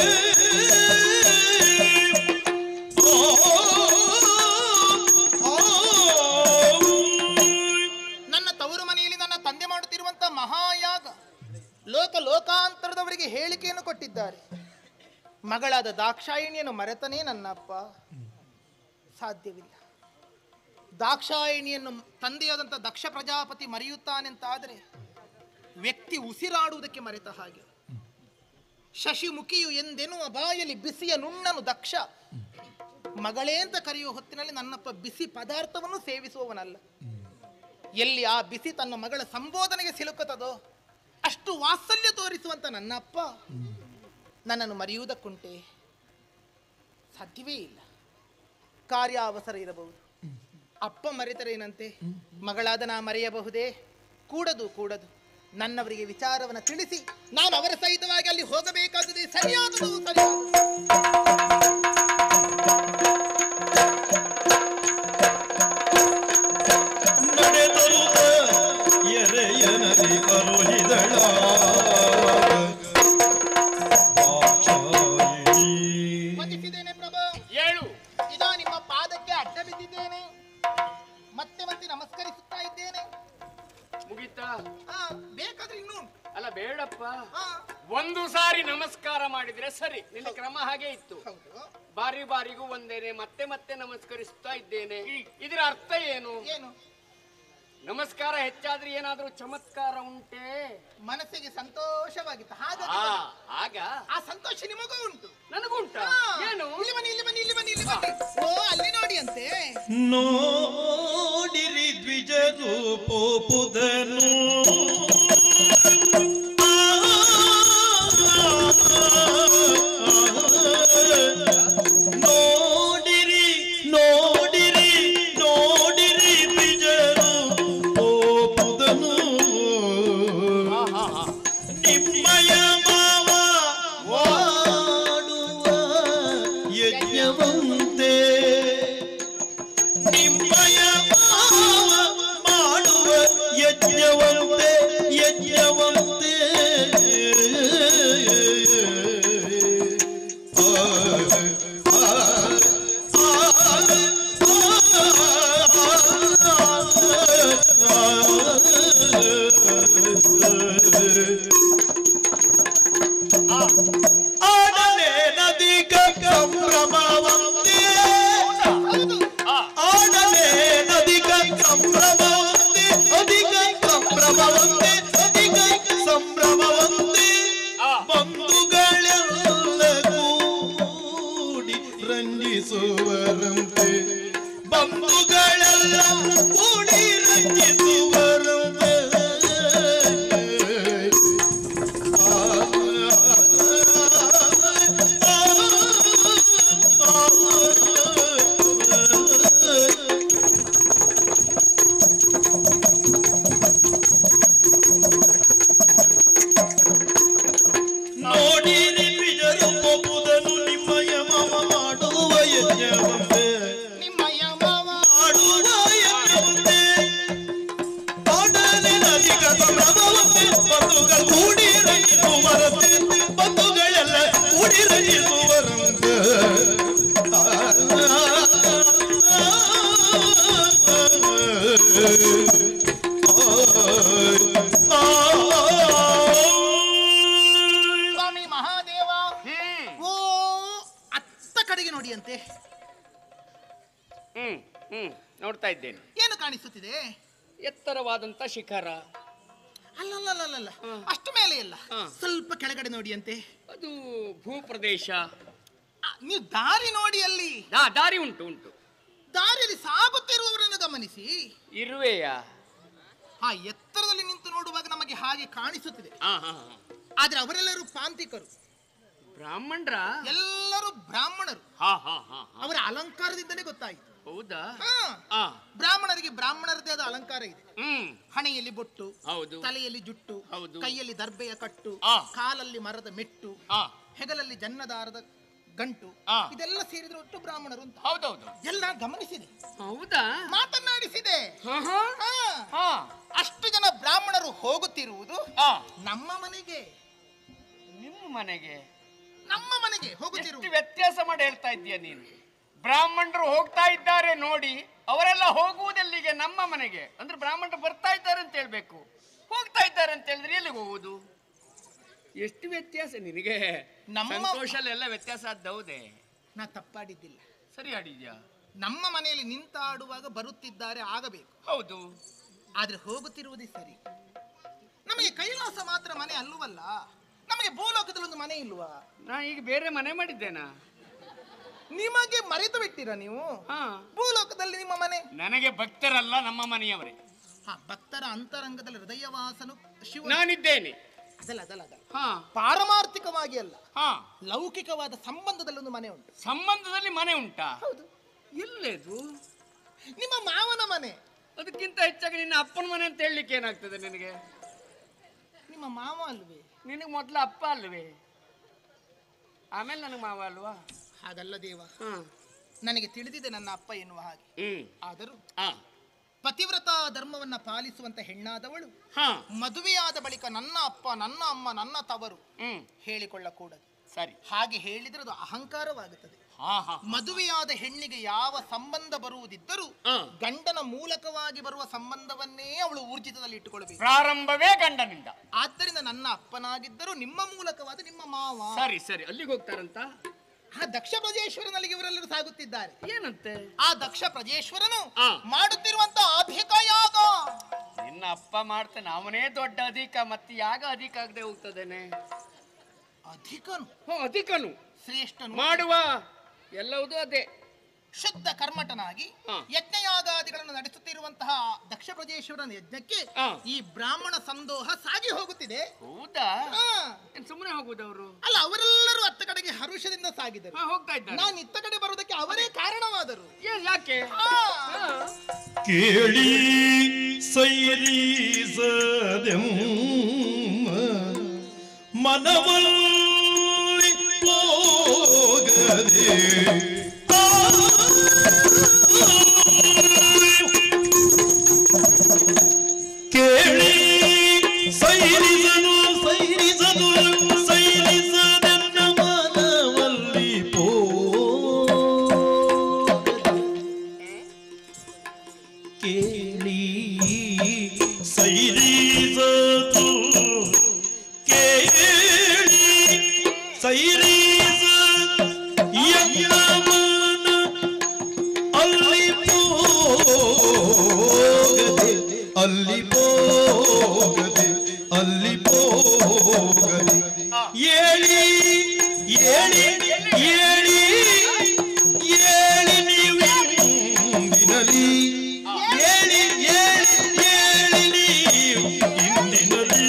ನನ್ನ ತವರು ಮನೆಯಲ್ಲಿ ನನ್ನ ತಂದೆ ಮಾಡುತ್ತಿರುವಂತ ಮಹಾಯಾಗ ಲೋಕ ಲೋಕಾಂತರದವರಿಗೆ ಹೇಳಿಕೆಯನ್ನು ಕೊಟ್ಟಿದ್ದಾರೆ ಮಗಳಾದ ದಾಕ್ಷಾಯಿಣಿಯನ್ನು ಮರೆತನೇ ನನ್ನಪ್ಪ ಸಾಧ್ಯವಿಲ್ಲ ದಾಕ್ಷಾಯಿಣಿಯನ್ನು ತಂದೆಯಾದಂಥ ದಕ್ಷ ಪ್ರಜಾಪತಿ ಮರೆಯುತ್ತಾನೆಂತಾದರೆ ವ್ಯಕ್ತಿ ಉಸಿರಾಡುವುದಕ್ಕೆ ಮರೆತ ಹಾಗೆ ಶಶಿಮುಖಿಯು ಎಂದೆನ್ನುವ ಬಾಯಲ್ಲಿ ಬಿಸಿಯ ನುಣ್ಣನು ದಕ್ಷ ಮಗಳೇ ಅಂತ ಕರೆಯುವ ಹೊತ್ತಿನಲ್ಲಿ ನನ್ನಪ್ಪ ಬಿಸಿ ಪದಾರ್ಥವನ್ನು ಸೇವಿಸುವವನಲ್ಲ ಎಲ್ಲಿ ಆ ಬಿಸಿ ತನ್ನ ಮಗಳ ಸಂಬೋಧನೆಗೆ ಸಿಲುಕುತ್ತದೋ ಅಷ್ಟು ವಾತ್ಸಲ್ಯ ತೋರಿಸುವಂತ ನನ್ನಪ್ಪ ನನ್ನನ್ನು ಮರೆಯುವುದಕ್ಕುಂಟೆ ಸಾಧ್ಯವೇ ಇಲ್ಲ ಕಾರ್ಯ ಅವಸರ ಇರಬಹುದು ಅಪ್ಪ ಮರೆತರೇನಂತೆ ಮಗಳಾದ ನಾ ಮರೆಯಬಹುದೇ ಕೂಡದು ಕೂಡದು ನನ್ನವರಿಗೆ ವಿಚಾರವನ್ನು ತಿಳಿಸಿ ನಾನು ಅವರ ಸಹಿತವಾಗಿ ಅಲ್ಲಿ ಹೋಗಬೇಕಾದುದೇ ಸರಿಯಾದುದು ಸರಿಯಾದುದು ನಡೆದರುತ ಎರೆಯನದಿ ಅರುಹಿದಳ ವಂದಿಸಿದ್ದೇನೆ ಪ್ರಭು ಏಳು ಇದಾ ನಿಮ್ಮ ಪಾದಕ್ಕೆ ಅಡ್ಡ ಬಿದ್ದಿದ್ದೇನೆ ಮತ್ತೆ ಮತ್ತೆ ನಮಸ್ಕರಿಸುತ್ತಾ ಇದ್ದೇನೆ ಮುಗಿತಾ ಆ, ಬೇಕಾದ್ರೆ ಇನ್ನೂ ಉಂಟು. ಅಲ್ಲ ಬೇಡಪ್ಪ ಆ, ಒಂದು ಸಾರಿ ನಮಸ್ಕಾರ ಮಾಡಿದ್ರೆ ಸರಿ ನಿನ್ನ ಕ್ರಮ ಹಾಗೆ ಇತ್ತು ಹೌದು ಬಾರಿ ಬಾರಿಗೂ ಒಂದೇನೆ ಮತ್ತೆ ಮತ್ತೆ ನಮಸ್ಕರಿಸ್ತಾ ಇದ್ದೇನೆ ಇದರ ಅರ್ಥ ಏನು ಏನು ನಮಸ್ಕಾರ ಹೆಚ್ಚಾದ್ರೆ ಏನಾದ್ರೂ ಚಮತ್ಕಾರ ಉಂಟೆ ಮನಸ್ಸಿಗೆ ಸಂತೋಷವಾಗಿತ್ತು ಹಾಗಾಗಿ ಆ ಬಂದೆ. ಆಗ ಆ ಸಂತೋಷ ನಿಮಗೂ ಉಂಟು ನನಗುಂಟ ಆ, ಏನು ಇಲ್ಲಿ ಬನ್ನಿ ಇಲ್ಲಿ ಬನ್ನಿ ಇಲ್ಲಿ ಬನ್ನಿ ಇಲ್ಲಿ ಬನ್ನಿ ಓ ಅಲ್ಲಿ ನೋಡಿ ಅಂತೆ ನೋಡಿರಿ ದ್ವಿಜರು ಪೋಪುದನು ನೋಡಿರಿ ನೋಡಿರಿ ನೋಡಿರಿ ದ್ವಿಜರು ಪೋಪುದನು ನಿಮ್ಮಯ ಮಾವ ಮಾಡುವ ಯಜ್ಞವಂತೆ ನಿಮ್ಮಯ ಮಾವ ಮಾಡುವ ಯಜ್ಞವಂತೆ ಯಜ್ಞವಂತೆ ಆ, ಆ, ಆ, ಆಡಲೆ ನದಿಗ ಸಂಭ್ರಮವಂತೆ ಆಡಲೆ ನದಿಗ ಸಂಭ್ರಮವಂತೆ ಅಧಿಕ ಸಂಭ್ರಮವಂತೆ ಅಧಿಕ ಸಂಭ್ರಮವಂತೆ ಬಂಧುಗಳೆಲ್ಲ ಕೂಡಿ ರಂಜಿಸುವರಂತೆ ಬಂಧುಗಳೆಲ್ಲ ಕೂಡಿ ರಂಜಿಸುವರಂತೆ ನೋಡಿರಿ ಬಿಜರು ಒಬ್ಬುದನು ನಿಮ್ಮಯ ಮಾವ ಮಾಡುವ ಯಜ್ಞವಂತೆ ನಿಮ್ಮಯ್ಯ ಮಾವ ಮಾಡುವ ಯಜ್ಞವಂತೆ ಆಡಲೆ ನದಿಗ ಸಂಭ್ರಮವಂತೆ ಬಂಧುಗಳು ಕೂಡಿ ರಂಜಿಸುವರಂತೆ ಬಂಧುಗಳೆಲ್ಲ ಕೂಡಿ ರಂಜಿಸುವರಂತೆ ಸ್ವಾಮಿ ಮಹಾದೇವ ಓ ಅತ್ತ ಕಡೆಗೆ ನೋಡಿ ಅಂತೆ ಹ್ಮ್ ಹ್ಮ್ ನೋಡ್ತಾ ಇದ್ದೇನೆ ಏನು ಕಾಣಿಸುತ್ತಿದೆ ಎತ್ತರವಾದಂತ ಶಿಖರ ಅಲ್ಲಲ್ಲಲ್ಲಲ್ಲ ಅಷ್ಟು ಮೇಲೆ ಇಲ್ಲ ಹಾ. ಸ್ವಲ್ಪ ಕೆಳಗಡೆ ನೋಡಿ ಅಂತೆ ಅದು ಭೂಪ್ರದೇಶ ಆ, ನೀವು ದಾರಿ ನೋಡಿ ಅಲ್ಲಿ ದಾ ದಾರಿ ಉಂಟು ಉಂಟು ದಾರಿಯಲ್ಲಿ ಸಾಗುತ್ತಿರುವವರನ್ನು ಗಮನಿಸಿ ಇರುವೆಯಾ ಆ ಎತ್ತರದಲ್ಲಿ ನಿಂತು ನೋಡುವಾಗ ನಮಗೆ ಹಾಗೆ ಕಾಣಿಸುತ್ತಿದೆ ಹಾ ಹಾ ಹಾ. ಆದ್ರೆ ಅವರೆಲ್ಲರೂ ಪಾಂತಿಕರು ಬ್ರಾಹ್ಮಣರ ಎಲ್ಲರೂ ಬ್ರಾಹ್ಮಣರು ಹಾ ಹಾ ಹಾ ಹಾ. ಅವರ ಅಲಂಕಾರದಿಂದಲೇ ಗೊತ್ತಾಯಿತು ಹೌದಾ ಹಾ. ಆ ಬ್ರಾಹ್ಮಣರಿಗೆ ಬ್ರಾಹ್ಮಣರದೇ ಆದ ಅಲಂಕಾರ ಇದೆ ಹ್ಮ್ ಹಣೆಯಲ್ಲಿ ಬೊಟ್ಟು ಹೌದು ತಲೆಯಲ್ಲಿ ಜುಟ್ಟು ಹೌದು. ಕೈಯಲ್ಲಿ ದರ್ಬೆಯ ಕಟ್ಟು ಆ. ಕಾಲಲ್ಲಿ ಮರದ ಮೆಟ್ಟು ಆ ಹೆಗಲಲ್ಲಿ ಜನ್ನದಾರದ ಗಂಟು ಆ. ಇದೆಲ್ಲ ಸೇರಿದ್ರೆ ಒಟ್ಟು ಬ್ರಾಹ್ಮಣರು ಅಂತ ಹೌದೌದು ಎಲ್ಲ ಗಮನಿಸಿದೆ ಹೌದಾ ಮಾತನಾಡಿಸಿದೆ ಹಾ ಹಾ ಆ. ಹಾ ಅಷ್ಟು ಜನ ಬ್ರಾಹ್ಮಣರು ಹೋಗುತ್ತಿರುವುದು ಆ ನಮ್ಮ ಮನೆಗೆ ಮನೆಗೆ ನಮ್ಮ ಮನೆಗೆ ಹೋಗುತ್ತಿರುವ ಎಷ್ಟು ವ್ಯತ್ಯಾಸ ಮಾಡಿ ಹೇಳ್ತಾ ಇದ್ದೀಯ ನೀನು ಬ್ರಾಹ್ಮಣರು ಹೋಗ್ತಾ ಇದ್ದಾರೆ ನೋಡಿ ಅವರೆಲ್ಲ ಹೋಗುವುದೆಲ್ಲಿಗೆ ನಮ್ಮ ಮನೆಗೆ ಅಂದ್ರೆ ಬ್ರಾಹ್ಮಣರು ಬರ್ತಾ ಇದ್ದಾರೆ ಅಂತ ಹೇಳ್ಬೇಕು ಹೋಗ್ತಾ ಇದ್ದಾರೆ ಅಂತ ಹೇಳಿದ್ರೆ ಎಲ್ಲಿಗೆ ಹೋಗುವುದು ಎಷ್ಟು ವ್ಯತ್ಯಾಸ ನಿನಗೆ ನಮ್ಮ- ಸಂತೋಷಲೆಲ್ಲ ವ್ಯತ್ಯಾಸ ಆದ್ದೌದೇ ನಾ ತಪ್ಪಾಡಿದ್ದಿಲ್ಲ ಸರಿ ಆಡಿದ್ಯಾ ನಮ್ಮ ಮನೆಯಲ್ಲಿ ನಿಂತಾಡುವಾಗ ಬರುತ್ತಿದ್ದಾರೆ ಆಗಬೇಕು ಹೌದು ಆದ್ರೆ ಹೋಗುತ್ತಿರುವುದೇ ಸರಿ ನಮಗೆ ಕೈಲಾಸ ಮಾತ್ರ ಮನೆ ಅಲ್ಲವಲ್ಲ ನಮಗೆ ಭೂಲೋಕದಲ್ಲಿ ಒಂದು ಮನೆ ಇಲ್ವಾ ನಾ ಈಗ ಬೇರೆ ಮನೆ ಮಾಡಿದ್ದೇನಾ ನಿಮಗೆ ಮರೆತು ಬಿಟ್ಟಿರ ನೀವು ಹಾ ಭೂಲೋಕದಲ್ಲಿ ನಿಮ್ಮ ಮನೆ ನನಗೆ ಭಕ್ತರಲ್ಲ ನಮ್ಮ ಮನೆಯವರೇ ಹಾ ಭಕ್ತರ ಅಂತರಂಗದಲ್ಲಿ ಹೃದಯವಾಸನು ಶಿವ ನಾನಿದ್ದೇನೆ ಅದಲ್ಲ ಅದಲ್ಲ ಅದಲ್ಲ ಹಾ ಪಾರಮಾರ್ಥಿಕವಾಗಿ ಅಲ್ಲ ಹಾ ಲೌಕಿಕವಾದ ಸಂಬಂಧದಲ್ಲಿ ಒಂದು ಮನೆ ಉಂಟು ಸಂಬಂಧದಲ್ಲಿ ಮನೆ ಉಂಟಾ ಎಲ್ಲೇದು ನಿಮ್ಮ ಮಾವನ ಮನೆ ಅದಕ್ಕಿಂತ ಹೆಚ್ಚಾಗಿ ನಿನ್ನ ಅಪ್ಪನ ಮನೆ ಅಂತ ಹೇಳಲಿಕ್ಕೆ ಏನಾಗ್ತದೆ ನಿನಗೆ ನಿಮ್ಮ ಮಾವ ಅಲ್ವೇ ನಿನಗೆ ಮೊದಲು ಅಪ್ಪ ಅಲ್ವೇ ಆಮೇಲೆ ನನಗೆ ಮಾವ ಅಲ್ವಾ ಹಾಗಲ್ಲ ದೇವ ಹಾ ನನಗೆ ತಿಳಿದಿದೆ ನನ್ನ ಅಪ್ಪ ಎನ್ನುವ ಹಾಗೆ ಹ್ಮ್ ಆದರೂ ಆ ಪತಿವ್ರತ ಧರ್ಮವನ್ನ ಪಾಲಿಸುವಂತ ಹೆಣ್ಣಾದವಳು ಹಾ ಮದುವೆಯಾದ ಬಳಿಕ ನನ್ನ ಅಪ್ಪ ನನ್ನ ಅಮ್ಮ ನನ್ನ ತವರು ಹ್ಮ್ ಹೇಳಿಕೊಳ್ಳಕೂಡದು ಸರಿ ಹಾಗೆ ಹೇಳಿದ್ರೆ ಅದು ಅಹಂಕಾರವಾಗುತ್ತದೆ ಹಾ ಹಾ ಮದುವೆಯಾದ ಹೆಣ್ಣಿಗೆ ಯಾವ ಸಂಬಂಧ ಬರುವುದಿದ್ದರೂ ಹಾ. ಗಂಡನ ಮೂಲಕವಾಗಿ ಬರುವ ಸಂಬಂಧವನ್ನೇ ಅವಳು ಊರ್ಜಿತದಲ್ಲಿ ಇಟ್ಟುಕೊಳ್ಬೇಕು ಪ್ರಾರಂಭವೇ ಗಂಡನಿಂದ ಆದ್ದರಿಂದ ನನ್ನ ಅಪ್ಪನಾಗಿದ್ದರೂ ನಿಮ್ಮ ಮೂಲಕವಾದ ನಿಮ್ಮ ಮಾವ ಸರಿ ಸರಿ ಅಲ್ಲಿಗೆ ಹೋಗ್ತಾರಂತ ಆ ದಕ್ಷ ಪ್ರಜೇಶ್ವರನಲ್ಲಿ ಇವರೆಲ್ಲರೂ ಸಾಗುತ್ತಿದ್ದಾರೆ ಏನಂತೆ ಆ ದಕ್ಷ ಪ್ರಜೇಶ್ವರನು ಆ. ಮಾಡುತ್ತಿರುವಂತ ಅಧಿಕ ಯಾಗ ನಿನ್ನ ಅಪ್ಪ ಮಾಡ್ತಾನೆ ಅವನೇ ದೊಡ್ಡ ಅಧಿಕ ಮತ್ತೆ ಯಾಗ ಅಧಿಕ ಆಗದೆ ಹೋಗ್ತದೇನೆ ಅಧಿಕನು ಹೋ ಅಧಿಕನು ಶ್ರೇಷ್ಠನು ಮಾಡುವ ಎಲ್ಲವುದೂ ಅದೇ ಶುದ್ಧ ಕರ್ಮಟನಾಗಿ ಆ. ಯಜ್ಞಯಾಗಾದಿಗಳನ್ನು ನಡೆಸುತ್ತಿರುವಂತಹ ದಕ್ಷ ಪ್ರಜೇಶ್ವರನ ಯಜ್ಞಕ್ಕೆ ಆ. ಈ ಬ್ರಾಹ್ಮಣ ಸಂದೋಹ ಸಾಗಿ ಹೋಗುತ್ತಿದೆ ಹೌದಾ ಆ. ಏನ್ ಸುಮ್ಮನೆ ಹೋಗುದವರು ಅಲ್ಲ ಅವರೆಲ್ಲರೂ ಅತ್ತ ಕಡೆಗೆ ಹರುಷದಿಂದ ಸಾಗಿದರು ಹಾ ಹೋಗ್ತಾ ಇದ್ದಾರೆ ನಾನು ಇತ್ತ ಕಡೆ ಬರುವುದಕ್ಕೆ ಅವರೇ ಕಾರಣವಾದರು ಏನ್ ಯಾಕೆ ಆ. ಹಾ. ಕೇಳಿ ಸೈರೀಸದೆಮ್ಮ ಮನವಲ್ಲಿ ಹೋಗದೆ ಕೇಳಿ ಸೈರಿಸನು ಸೈರಿಸದು ಸೈರಿಸದೆನ್ನ ಮನವಲ್ಲಿ ಹೋಗದೆ ಕೇಳಿ ಸೈರೀಸತು ಕೇಳಿ ಸೈರೀಸ ಯಜ್ಞಮನ ಅಲ್ಲಿ ಹೋಗದೆ ಅಲ್ಲಿ ಹೋಗದೆ ಅಲ್ಲಿ ಹೋಗದೆ ಏಳಿ ಏಳಿ ಏಳಿ ಏಳಿ ನೀವಿಂದಿನಲಿ ಏಳಿ ಏಳಿ ಏಳಿ ನೀವು ಇಂದಿನಲಿ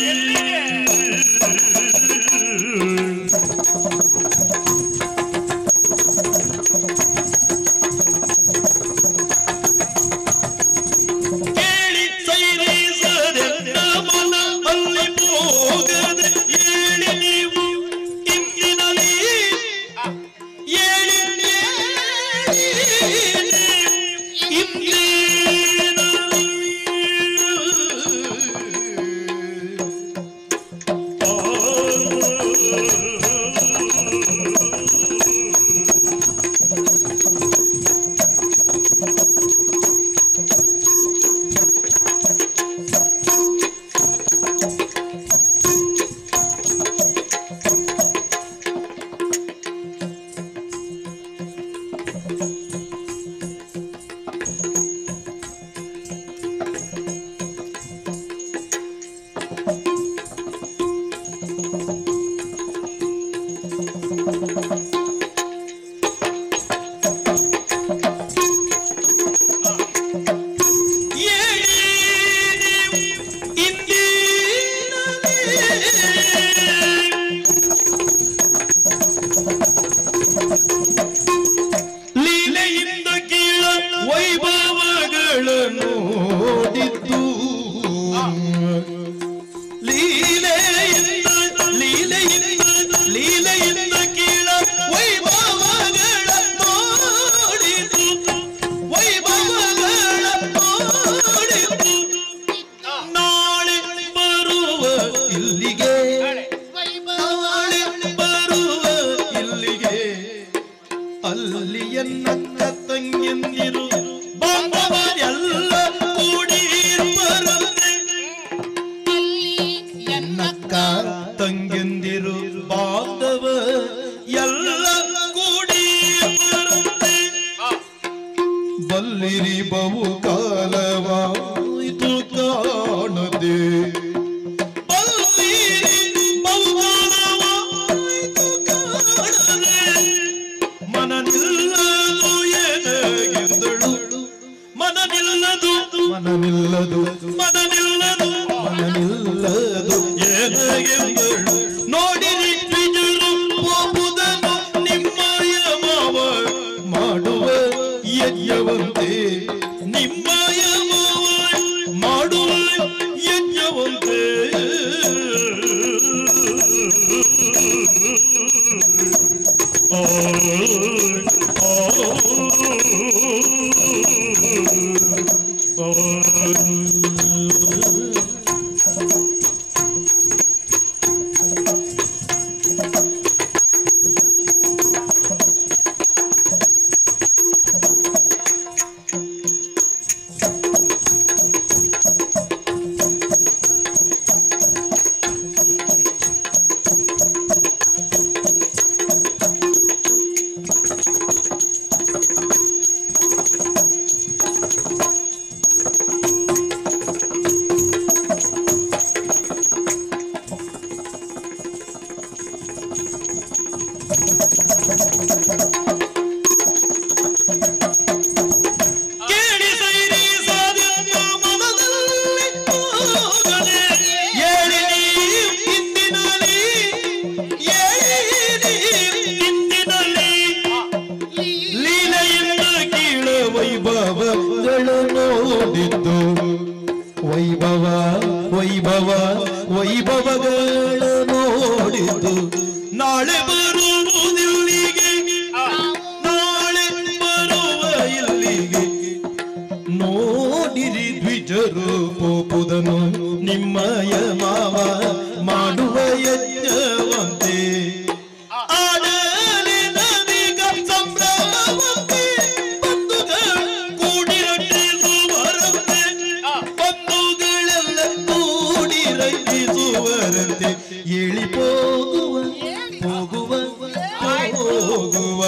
ಕೇಳಿ ಸೈರಿಸದೆನ್ನ ಮನ ಅಲ್ಲಿ ಹೋಗದೆ ಏಳಿ ನೀವು ಇಂದಿನಲಿ ನಾಳೆ ಬರುವುದಿಲ್ಲಿಗೆ ನಾಳೆ ಬರುವ ಇಲ್ಲಿಗೆ ನೋಡಿರಿ ದ್ವಿಜರು ಪೋಪುದನು ನಿಮ್ಮಯ ಮಾವ ಮಾಡುವ ಯಜ್ಞವಂತೆ ಆಡಲಿ ನದಿಗ ಸಂಭ್ರಮವಂತೆ ಬಂಧುಗಳು ಕೂಡಿ ರಟ್ಟಿಸುವರಂತೆ ಬಂಧುಗಳೆಲ್ಲ ಕೂಡಿ ರಟ್ಟಿಸುವರಂತೆ ಏಳಿ ಹೋಗುವ ಹೋಗುವ ಹೋಗುವ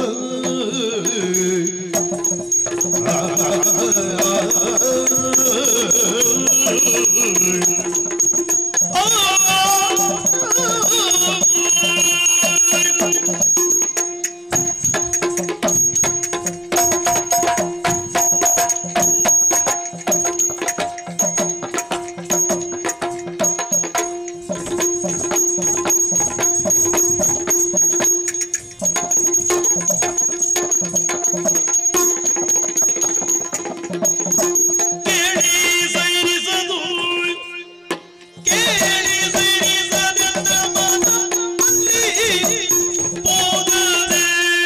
ಕೇಳಿ ಸೈರಿಸದು ಕೇಳಿ ಸೈರಿಸದೆಂದ ಮನದಲ್ಲಿ ಹೋಗದೆ.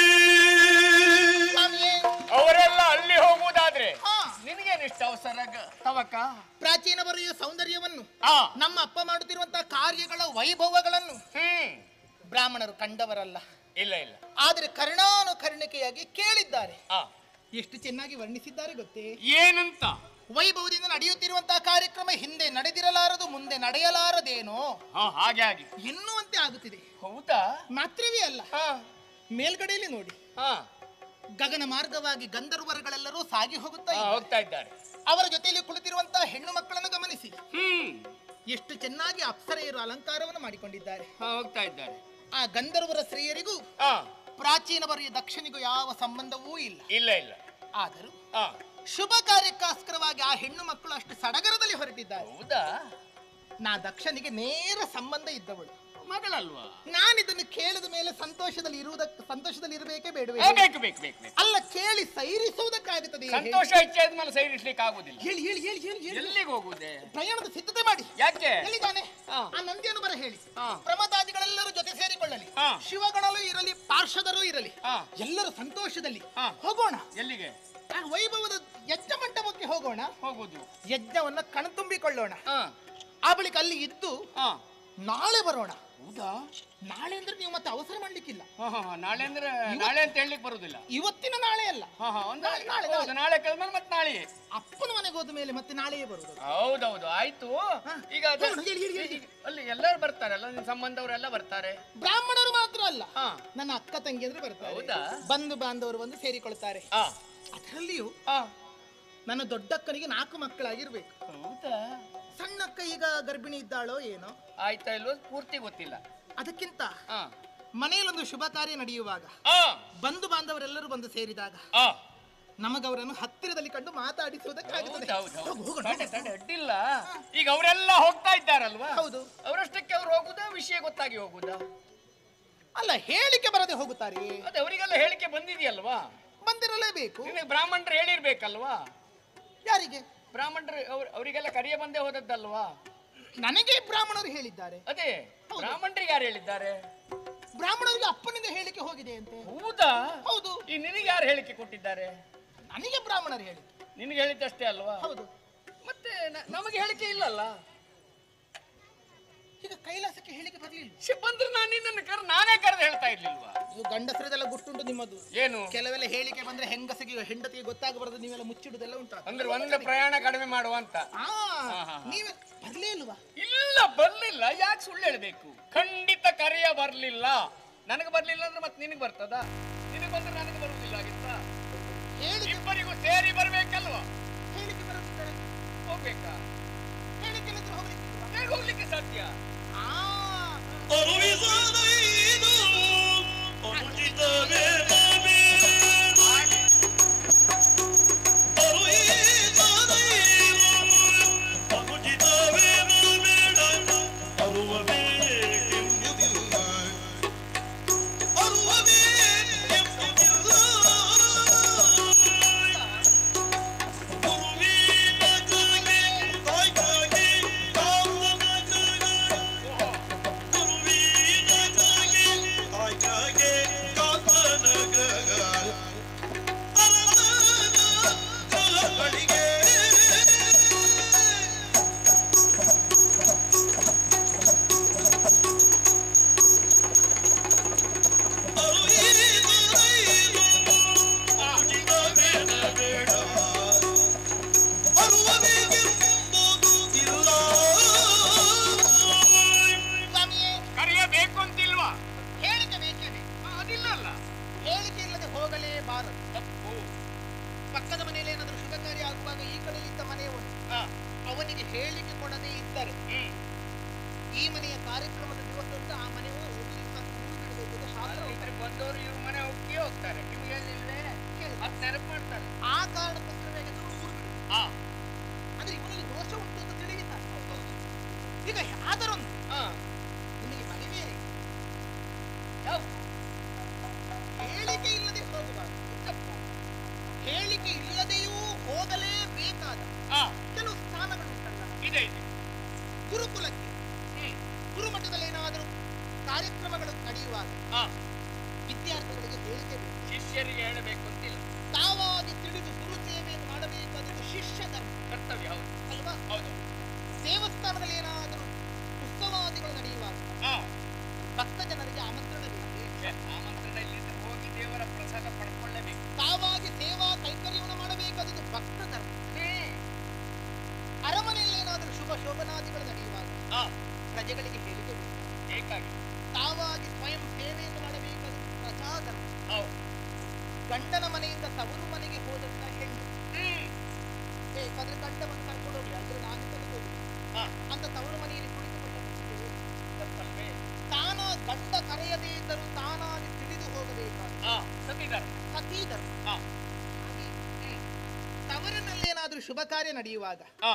ಸ್ವಾಮಿಯೇ ಅವರೆಲ್ಲ ಅಲ್ಲಿ ಹೋಗುವುದಾದ್ರೆ ಹಾ. ನಿನಗೇನಿಷ್ಟ ಅವಸರ ಗ- ತವಕ ಪ್ರಾಚೀನ ಬರೆಯ ಸೌಂದರ್ಯವನ್ನು ಆ ನಮ್ಮ ಅಪ್ಪ ಮಾಡುತ್ತಿರುವಂತಹ ಕಾರ್ಯಗಳ ವೈಭವಗಳನ್ನು ಹ್ಮ್ ಬ್ರಾಹ್ಮಣರು ಕಂಡವರಲ್ಲ ಇಲ್ಲ ಇಲ್ಲ ಆದರೆ ಕರ್ಣಾನುಕರ್ಣಿಕೆಯಾಗಿ ಕೇಳಿದ್ದಾರೆ ಆ ಎಷ್ಟು ಚೆನ್ನಾಗಿ ವರ್ಣಿಸಿದ್ದಾರೆ ಗೊತ್ತೇ ಏನಂತ ವೈಭವದಿಂದ ನಡೆಯುತ್ತಿರುವಂತಹ ಕಾರ್ಯಕ್ರಮ ಹಿಂದೆ ನಡೆದಿರಲಾರದು ಮುಂದೆ ನಡೆಯಲಾರದೇನೋ ಹಾ ಹಾಗೆ ಹಾಗೆ ಎನ್ನುವಂತೆ ಆಗುತ್ತಿದೆ ಹೌದಾ ಮಾತ್ರವೇ ಅಲ್ಲ ಹಾ ಮೇಲ್ಗಡೆಯಲ್ಲಿ ನೋಡಿ ಹಾ ಗಗನ ಮಾರ್ಗವಾಗಿ ಗಂಧರ್ವರುಗಳೆಲ್ಲರೂ ಸಾಗಿ ಹೋಗುತ್ತಾ ಹಾ, ಇದ್ದಾರೆ. ಹೋಗ್ತಾ ಇದ್ದಾರೆ ಅವರ ಜೊತೆಯಲ್ಲಿ ಕುಳಿತಿರುವಂತಹ ಹೆಣ್ಣು ಮಕ್ಕಳನ್ನು ಗಮನಿಸಿ ಹ್ಮ್ ಎಷ್ಟು ಚೆನ್ನಾಗಿ ಅಪ್ಸರೆಯರು ಅಲಂಕಾರವನ್ನು ಮಾಡಿಕೊಂಡಿದ್ದಾರೆ ಹಾ ಹೋಗ್ತಾ ಇದ್ದಾರೆ ಆ ಗಂಧರ್ವರ ಸ್ತ್ರೀಯರಿಗೂ ಹಾ ಪ್ರಾಚೀನ ಬರೆಯ ದಕ್ಷಿಣಿಗೂ ಯಾವ ಸಂಬಂಧವೂ ಇಲ್ಲ ಇಲ್ಲ ಇಲ್ಲ ಆದರೂ ಹಾ ಶುಭ ಕಾರ್ಯಕ್ಕೋಸ್ಕರವಾಗಿ ಆ ಹೆಣ್ಣು ಮಕ್ಕಳು ಅಷ್ಟು ಸಡಗರದಲ್ಲಿ ಹೊರಟಿದ್ದಾರೆ ಹೌದಾ ನಾ ದಕ್ಷನಿಗೆ ನೇರ ಸಂಬಂಧ ಇದ್ದವಳು ಮಗಳಲ್ವಾ ನಾನಿದನ್ನು ಕೇಳಿದ ಮೇಲೆ ಸಂತೋಷದಲ್ಲಿ ಇರುವುದಕ್ಕೆ ಸಂತೋಷದಲ್ಲಿ ಇರಬೇಕೇ ಬೇಡವೇ ಆ, ಬೇಕು ಬೇಕು ಬೇಕು ಬೇಕು ಅಲ್ಲ ಕೇಳಿ ಸೈರಿಸುವುದಕ್ಕಾಗುತ್ತದೆ ಸಂತೋಷ ಹೆಚ್ಚಾದ ಮೇಲೆ ಸೈರಿಸ್ಲಿಕ್ಕೆ ಆಗುದಿಲ್ಲ ಹೇಳಿ ಹೇಳಿ ಹೇಳಿ ಹೇಳಿ ಹೇಳಿ ಎಲ್ಲಿಗೆ ಹೋಗುದೆ ಪ್ರಯಾಣದ ಸಿದ್ಧತೆ ಮಾಡಿ ಯಾಕೆ ಎಲ್ಲಿದ್ದಾನೆ ಹಾ. ಆ ನಂದಿಯನ್ನು ಬರ ಹೇಳಿ ಹಾ. ಪ್ರಮದಾದಿಗಳೆಲ್ಲರೂ ಜೊತೆ ಸೇರಿಕೊಳ್ಳಲಿ ಹಾ. ಶಿವಗಣಲು ಇರಲಿ ಪಾರ್ಷದರು ಇರಲಿ ಹಾ. ಎಲ್ಲರೂ ಸಂತೋಷದಲ್ಲಿ ಹಾ. ಹೋಗೋಣ ಎಲ್ಲಿಗೆ ಆ ವೈಭವದ ಯಜ್ಞ ಮಂಟಪಕ್ಕೆ ಹೋಗೋಣ ಹೋಗುದು ಯಜ್ಞವನ್ನ ಕಣ್ತುಂಬಿಕೊಳ್ಳೋಣ ಹಾ ಆ ಬಳಿಕ ಅಲ್ಲಿ ಇದ್ದು ಹಾ ನಾಳೆ ಬರೋಣ ಹೌದಾ ನಾಳೆ ಅಂದ್ರೆ ನೀವು ಮತ್ತೆ ಅವಸರ ಮಾಡ್ಲಿಕ್ಕಿಲ್ಲ ಹಾ ಹಾ ಹಾ, ನಾಳೆ ಅಂದ್ರೆ ನಾಳೆ ಅಂತ ಹೇಳಲಿಕ್ಕೆ ಬರುದಿಲ್ಲ ಇವತ್ತಿನ ನಾಳೆ ಅಲ್ಲ ಹಾ ಹಾ ಒಂದು ನಾಳೆ, ನಾಳೆ, ಹೌದು, ನಾಳೆ ಕಳೆದ್ಮೇಲೆ ಮತ್ತೆ ನಾಳೆ ಅಪ್ಪನ ಮನೆಗೆ ಹೋದ ಮೇಲೆ ಮತ್ತೆ ನಾಳೆಯೇ ಬರುವುದು ಹೌದೌದು ಆಯ್ತು ಈಗ ಅದು- ಹೌದು, ಹೇಳಿ, ಹೇಳಿ, ಹೇಳಿ. ಈಗ ಅಲ್ಲಿ ಎಲ್ಲರೂ ಬರ್ತಾರೆ ಅಲ್ಲ ನಿನ್ ಸಂಬಂಧವರೆಲ್ಲ ಬರ್ತಾರೆ ಬ್ರಾಹ್ಮಣರು ಮಾತ್ರ ಅಲ್ಲ ಹಾ ನನ್ನ ಅಕ್ಕ ತಂಗಿ ಅಂದ್ರೆ ಬರ್ತಾರೆ ಹೌದಾ? ಬಂಧು ಬಾಂಧವರು ಬಂದು ಸೇರಿಕೊಳ್ತಾರೆ ಹಾ ಅದರಲ್ಲಿಯೂ ಹಾ ನನ್ನ ದೊಡ್ಡಕ್ಕನಿಗೆ ನಾಲ್ಕು ಮಕ್ಕಳಾಗಿರ್ಬೇಕು ಹೌದಾ ಸಣ್ಣಕ್ಕ ಈಗ ಗರ್ಭಿಣಿ ಇದ್ದಾಳೋ ಏನೋ ಆಯ್ತಾ ಇಲ್ವೋ ಪೂರ್ತಿ ಗೊತ್ತಿಲ್ಲ ಅದಕ್ಕಿಂತ ಹಾ ಮನೆಯಲ್ಲೊಂದು ಶುಭ ಕಾರ್ಯ ನಡೆಯುವಾಗ ಆ ಬಂಧು ಬಾಂಧವರೆಲ್ಲರೂ ಬಂದು ಸೇರಿದಾಗ ಆ ನಮಗವರನ್ನು ಹತ್ತಿರದಲ್ಲಿ ಕಂಡು ಮಾತಾಡಿಸುವುದಕ್ಕಾಗುತ್ತದೆ ಹೌದು, ಹೌದು, ಹೌದು. ಹೋಗು, ಹೋಗೋಣ, ತಡೆ, ಹೋಗೋಣ. ತಡೆ, ಅಡ್ಡಿಲ್ಲ ಈಗ ಅವರೆಲ್ಲ ಹೋಗ್ತಾ ಇದ್ದಾರಲ್ವಾ ಹೌದು. ಅವರಷ್ಟಕ್ಕೆ ಅವ್ರು ಹೋಗುದಾ ವಿಷಯ ಗೊತ್ತಾಗಿ ಹೋಗುದಾ ಅಲ್ಲ ಹೇಳಿಕೆ ಬರದೆ ಹೋಗುತ್ತಾರೆ ಅದೇ ಅವರಿಗೆಲ್ಲ ಹೇಳಿಕೆ ಬಂದಿದೆಯಲ್ವಾ ಬಂದಿರಲೇಬೇಕು ನಿನಗೆ ಬ್ರಾಹ್ಮಣರು ಹೇಳಿರ್ಬೇಕಲ್ವಾ ಯಾರಿಗೆ ಬ್ರಾಹ್ಮಣರು ಅವ್ರ ಅವರಿಗೆಲ್ಲ ಕರಿಯ ಬಂದೇ ಹೋದದ್ದಲ್ವಾ ನನಗೆ ಬ್ರಾಹ್ಮಣರು ಹೇಳಿದ್ದಾರೆ ಅದೇ ಬ್ರಾಹ್ಮಣರಿಗೆ ಯಾರು ಹೇಳಿದ್ದಾರೆ ಬ್ರಾಹ್ಮಣರಿಗೆ ಅಪ್ಪನಿಂದ ಹೇಳಿಕೆ ಹೋಗಿದೆ ಅಂತೆ ಹೌದಾ ಹೌದು ಈ ನಿನಗೆ ಯಾರು ಹೇಳಿಕೆ ಕೊಟ್ಟಿದ್ದಾರೆ ನನಗೆ ಬ್ರಾಹ್ಮಣರು ಹೇಳಿ ನಿನಗೆ ಹೇಳಿದ್ದಷ್ಟೇ ಅಲ್ವಾ ಹೌದು ಮತ್ತೆ ನ- ನಮಗೆ ಹೇಳಿಕೆ ಇಲ್ಲಲ್ಲ ಈಗ ಕೈಲಾಸಕ್ಕೆ ಹೇಳಿಕೆ ಬರಲಿಲ್ಲ ಶ್ಶೆ, ಬಂದ್ರೆ ನಾನು ನಿನ್ನನ್ನು ಕರ್ ನಾನೇ ಕರೆದು ಹೇಳ್ತಾ ಇರ್ಲಿಲ್ವಾ ನೀವು ಗಂಡಸರದೆಲ್ಲ ಗುಟ್ಟುಂಟು ನಿಮ್ಮದು ಏನು ಕೆಲವೆಲ್ಲ ಹೇಳಿಕೆ ಬಂದ್ರೆ ಹೆಂಗಸಿಗೆ ಹೆಂಡತಿಗೆ ಗೊತ್ತಾಗಬಾರದು ನೀವೆಲ್ಲ ಮುಚ್ಚಿಡುದೆಲ್ಲ ಉಂಟು ಅಂದ್ರೆ ಒಂದು ಪ್ರಯಾಣ ಕಡಿಮೆ ಮಾಡುವ ಅಂತ ಆ ಹಾ. ನೀವೇ ಬರ್ಲೇ ಇಲ್ವಾ ಇಲ್ಲ ಬರ್ಲಿಲ್ಲ ಯಾಕೆ ಸುಳ್ಳು ಹೇಳ್ಬೇಕು ಖಂಡಿತ ಕರೆಯ ಬರ್ಲಿಲ್ಲ ನನಗೆ ಬರ್ಲಿಲ್ಲ ಅಂದ್ರೆ ಮತ್ತೆ ನಿನಗೆ ಬರ್ತದ ನಿನಗೆ ಬಂದ್ರೆ ನನಗೆ ಬರುವುದಿಲ್ಲ ಆಗಿತ್ತ ಹೇಳಿಕೆ ಇಬ್ಬರಿಗೂ ಸೇರಿ ಬರ್ಬೇಕಲ್ವಾ ಹೇಳಿಕೆ ಬರುತ್ತಿದ್ದಾರೆ ಹೋಗ್ಬೇಕಾ ಹೇಳಿಕೆ ಇಲ್ಲದ್ರೆ ಹೋಗ್ಲಿಕ್ಕಿಲ್ವಾ? ಹೇಗೆ ಹೋಗ್ಲಿಕ್ಕೆ ಸಾಧ್ಯ ಆ ಅರುವಿಸದೈದು ಅನುಚಿತವೇ ನಾವೇನು. ಅರುವಿಸದೈದು ಅನುಚಿತವೇ ನಾವೇಡ. ಅರುವಬೇಕೆಂಬುದಿಲ್ಲ. ಅರುವಬೇಕೆಂಬುದಿಲ್ಲ. ಗುರುವಿನ ಕೃಪೆ ತಾಯ್ಕಾಗಿ ಕಾಮನ ಕೃಪೆ ಬಾರದು ತಪ್ಪು ಪಕ್ಕದ ಮನೆಯಲ್ಲಿ ಏನಾದರೂ ಶುಭ ಕಾರ್ಯ ಆಗುವಾಗ ಈ ಕಡೆಯಿಂದ ಮನೆಯವನು ಹಾ ಅವನಿಗೆ ಹೇಳಿಕೆ ಕೊಡದೇ ಇದ್ದರೆ ಹ್ಮ್ ಈ ಮನೆಯ ಕಾರ್ಯಕ್ರಮದ ದಿವಸದಂದು ಆ ಮನೆಯವರು ಹೋಗ್ಲಿಕ್ಕೆ ಸಾಕು, ಊರು ಬಿಡಬೇಕು ಅಂತ ಶಾಸ್ತ್ರ ಉಂಟು. ಇದ್ರೆ ಬಂದವರು ಇವ್ರ ಮನೆ ಹೋಗಿ ಹೋಗ್ತಾರೆ ನಿಮ್ಗೆ ಹೇಳಿಲ್ವೇ ಕೇಳಿ. ಮತ್ತೆ ನೆನಪು ಮಾಡ್ತಾರೆ ಆ ಕಾರಣಕ್ಕೋಸ್ಕರ ಊರು ಬಿಡು ಹಾ ಅಂದ್ರೆ ಇವನಲ್ಲಿ ದೋಷ ಉಂಟು ಅಂತ ತಿಳಿಯುತ್ತಾರೆ ಈಗ ಆದರೊಂದು ಹಾ ನಿಮಗೆ ಮದುವೆ ಆಯ್ತು. ಯಾವ್ದು ಹೇಳಿಕೆ ಇಲ್ಲದೆ ಹೋಗಬಾರದು ತಪ್ಪು ಹೇಳಿಕೆ ಇಲ್ಲದೆಯೂ ಹೋಗಲೇಬೇಕಾದ ಹಾ ಕೆಲವು ಸ್ಥಾನಗಳುಂಟಲ್ಲ ಇದೆ ಇದೆ ಗುರುಕುಲಕ್ಕೆ ಹ್ಮ್ ಗುರುಮಠದಲ್ಲಿ ಏನಾದರೂ ಕಾರ್ಯಕ್ರಮಗಳು ನಡೆಯುವಾಗ ಹಾ ವಿದ್ಯಾರ್ಥಿಗಳಿಗೆ ಹೇಳಿಕೆ ಬೇಕು ಶಿಷ್ಯರಿಗೆ ಹೇಳಬೇಕು ಅಂತಿಲ್ಲ ತಾವಾಗಿ ತಿಳಿದು ಗುರು ಸೇವೆಯನ್ನು ಮಾಡಬೇಕಾದದ್ದು ಶಿಷ್ಯ ಧರ್ಮ ಕರ್ತವ್ಯ ಹೌದು ಅಲ್ವಾ ಹೌದು ದೇವಸ್ಥಾನದಲ್ಲಿ ಏನಾದರೂ ಉತ್ಸವಾದಿಗಳು ನಡೆಯುವಾಗ ಹಾ ಭಕ್ತ ಜನರಿಗೆ ಆಮಂತ್ರಣ ಬೇಕು ಛೆ, ಆಮಂತ್ರಣ ಇಲ್ಲಿಂದ ಹೋಗಿ ದೇವರ ಪ್ರಸಾದ ಪಡ್ಕೊಳ್ಳೇಬೇಕು ತಾವಾಗಿ ಸೇವಾ ಕೈಂಕರ್ಯವನ್ನು ಮಾಡಬೇಕಾದದ್ದು ಭಕ್ತ ಧರ್ಮ ಹ್ಮ್ ಅರಮನೆಯಲ್ಲಿ ಏನಾದರೂ ಶುಭ ಶೋಭನಾದಿಗಳು ನಡೆಯುವಾಗ ಹಾ ಪ್ರಜೆಗಳಿಗೆ ಹೇಳಿಕೆ ಬೇಕು ಬೇಕಾಗಿ ತಾವಾಗಿ ಸ್ವಯಂ ಸೇವೆಯನ್ನು ಮಾಡಬೇಕಾದದ್ದು ಪ್ರಜಾಧರ್ಮ ಹೌದು ಗಂಡನ ಮನೆಯಿಂದ ತವರು ಮನೆಗೆ ಹೋದಂತ ಹೆಣ್ಣು ಹ್ಮ್ ಬೇಕಾದ್ರೆ ಗಂಡವನ್ನು ಕರ್ಕೊಂಡು ಹೋಗ್ಲಿ ಅಂದ್ರೆ ನಾನು ತೆಗೆದು ಹಾ ಅಂತ ತವರು ಮನೆಯಲ್ಲಿ ಕುಳಿತುಕೊಂಡ ಮಹಿಳೆ ತಪ್ಪಲ್ವೇ ತಾನ ಗಂಡ ಕರೆಯದೇ ಇದ್ದರೂ ತಾನಾಗಿ ತಿಳಿದು ಹೋಗಬೇಕಾದ ಹಾ ಸತಿಧರ್ಮ ಸತೀ ಧರ್ಮ ಹಾ ಹಾಗೆ ತವರಿನಲ್ಲಿ ಏನಾದರೂ ಶುಭ ಕಾರ್ಯ ನಡೆಯುವಾಗ ಹಾ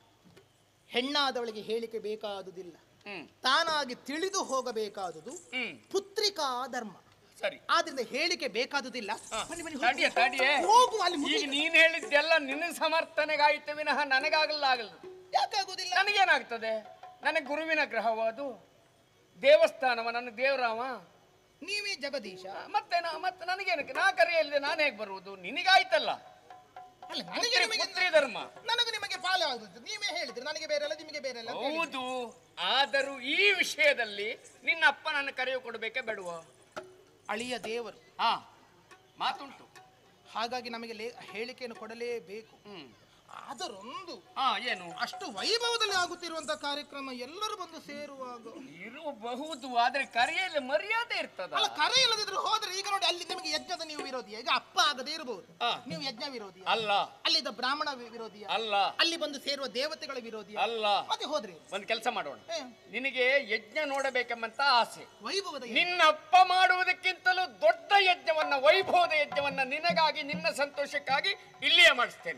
ಹೆಣ್ಣಾದವಳಿಗೆ ಹೇಳಿಕೆ ಬೇಕಾದುದಿಲ್ಲ ಹ್ಮ್ ತಾನಾಗಿ ತಿಳಿದು ಹೋಗಬೇಕಾದುದು ಹ್ಮ್ ಪುತ್ರಿಕಾ ಧರ್ಮ ಸರಿ ಆದ್ರಿಂದ ಹೇಳಿಕೆ ಬೇಕಾದುದಿಲ್ಲ ಬನ್ನಿ ಬನ್ನಿ ಹೋಗು. ತಡಿಯ ತಡಿಯೇ ಹೋಗು ಅಲ್ಲಿ ಈಗ ಮುಗಿ- ನೀನ್ ಹೇಳಿದ್ದೆಲ್ಲ ನಿನ್ನ ಸಮರ್ಥನೆಗಾಯ್ತು ವಿನಃ ನನಗಾಗಲ್ಲ ಆಗಲ್ಲ ಯಾಕಾಗುದಿಲ್ಲ ನನಗೇನಾಗ್ತದೆ ನನಗೆ ಗುರುವಿನ ಗ್ರಹವ ಅದು ದೇವಸ್ಥಾನವ ನನ್ನ ದೇವರಾವ ನೀವೇ ಜಗದೀಶ ಮತ್ತೆ ನಾ- ಮತ್ತೆ ನನಗೇನಕ್ಕೆ ನಾ ಕರೆಯಲ್ಲದೆ ನಾನು ಹೇಗೆ ಬರುವುದು ನಿನಗಾಯ್ತಲ್ಲ ಅಲ್ಲ ನನಗೆ ಪುತ್ರಿ- ನಿಮಗೆ ಪುತ್ರಿ ಧರ್ಮ ನನಗೆ ನಿಮಗೆ ಪಾಲು ಆಗುದು ನೀವೇ ಹೇಳಿದ್ರಿ ನನಗೆ ಬೇರೆ ಅಲ್ಲ ನಿಮಗೆ ಬೇರೆ ಅಲ್ಲ ಅಂತ ಹೇಳಿದ್ರಿ. ಹೌದು ಆದರೂ ಈ ವಿಷಯದಲ್ಲಿ ನಿನ್ನ ಅಪ್ಪ ನನ್ನ ಕರೆಯು ಕೊಡಬೇಕೇ ಬೇಡುವ ಅಳಿಯ ದೇವರು ಹಾ ಮಾತುಂಟು ಹಾಗಾಗಿ ನಮಗೆ ಲೇ- ಹೇಳಿಕೆಯನ್ನು ಕೊಡಲೇಬೇಕು ಹ್ಮ್ ಅದರೊಂದು ಹಾ ಏನು ಅಷ್ಟು ವೈಭವದಲ್ಲಿ ಆಗುತ್ತಿರುವಂತಹ ಕಾರ್ಯಕ್ರಮ ಎಲ್ಲರೂ ಬಂದು ಸೇರುವಾಗ ಇರಬಹುದು ಆದ್ರೆ ಕರೆಯಲ್ಲಿ ಮರ್ಯಾದೆ ಇರ್ತದ ಅಲ್ಲ ಕರೆ ಇಲ್ಲದಿದ್ರು ಹೋದ್ರೆ ಈಗ ನೋಡಿ ಅಲ್ಲಿ ನಿಮಗೆ ಯಜ್ಞದ ನೀವು ವಿರೋಧಿಯ ಈಗ ಅಪ್ಪ ಆಗದೇ ಇರಬಹುದು ಹಾ. ನೀವು ಯಜ್ಞ ವಿರೋಧಿಯ ಅಲ್ಲ ಅಲ್ಲಿದ್ದ ಬ್ರಾಹ್ಮಣ ವಿ- ವಿರೋಧಿಯ ಅಲ್ಲ ಅಲ್ಲಿ ಬಂದು ಸೇರುವ ದೇವತೆಗಳ ವಿರೋಧಿಯ ಅಲ್ಲ ಮತ್ತೆ ಹೋದ್ರಿ ಒಂದು ಕೆಲಸ ಮಾಡೋಣ ಏ, ನಿನಗೆ ಯಜ್ಞ ನೋಡಬೇಕೆಂಬಂತ ಆಸೆ ವೈಭವದ ಯಜ್ಞ. ನಿನ್ನ ಅಪ್ಪ ಮಾಡುವುದಕ್ಕಿಂತಲೂ ದೊಡ್ಡ ಯಜ್ಞವನ್ನ ವೈಭವದ ಯಜ್ಞವನ್ನ ನಿನಗಾಗಿ ನಿನ್ನ ಸಂತೋಷಕ್ಕಾಗಿ ಇಲ್ಲಿಯೇ ಮಾಡಿಸ್ತೇನೆ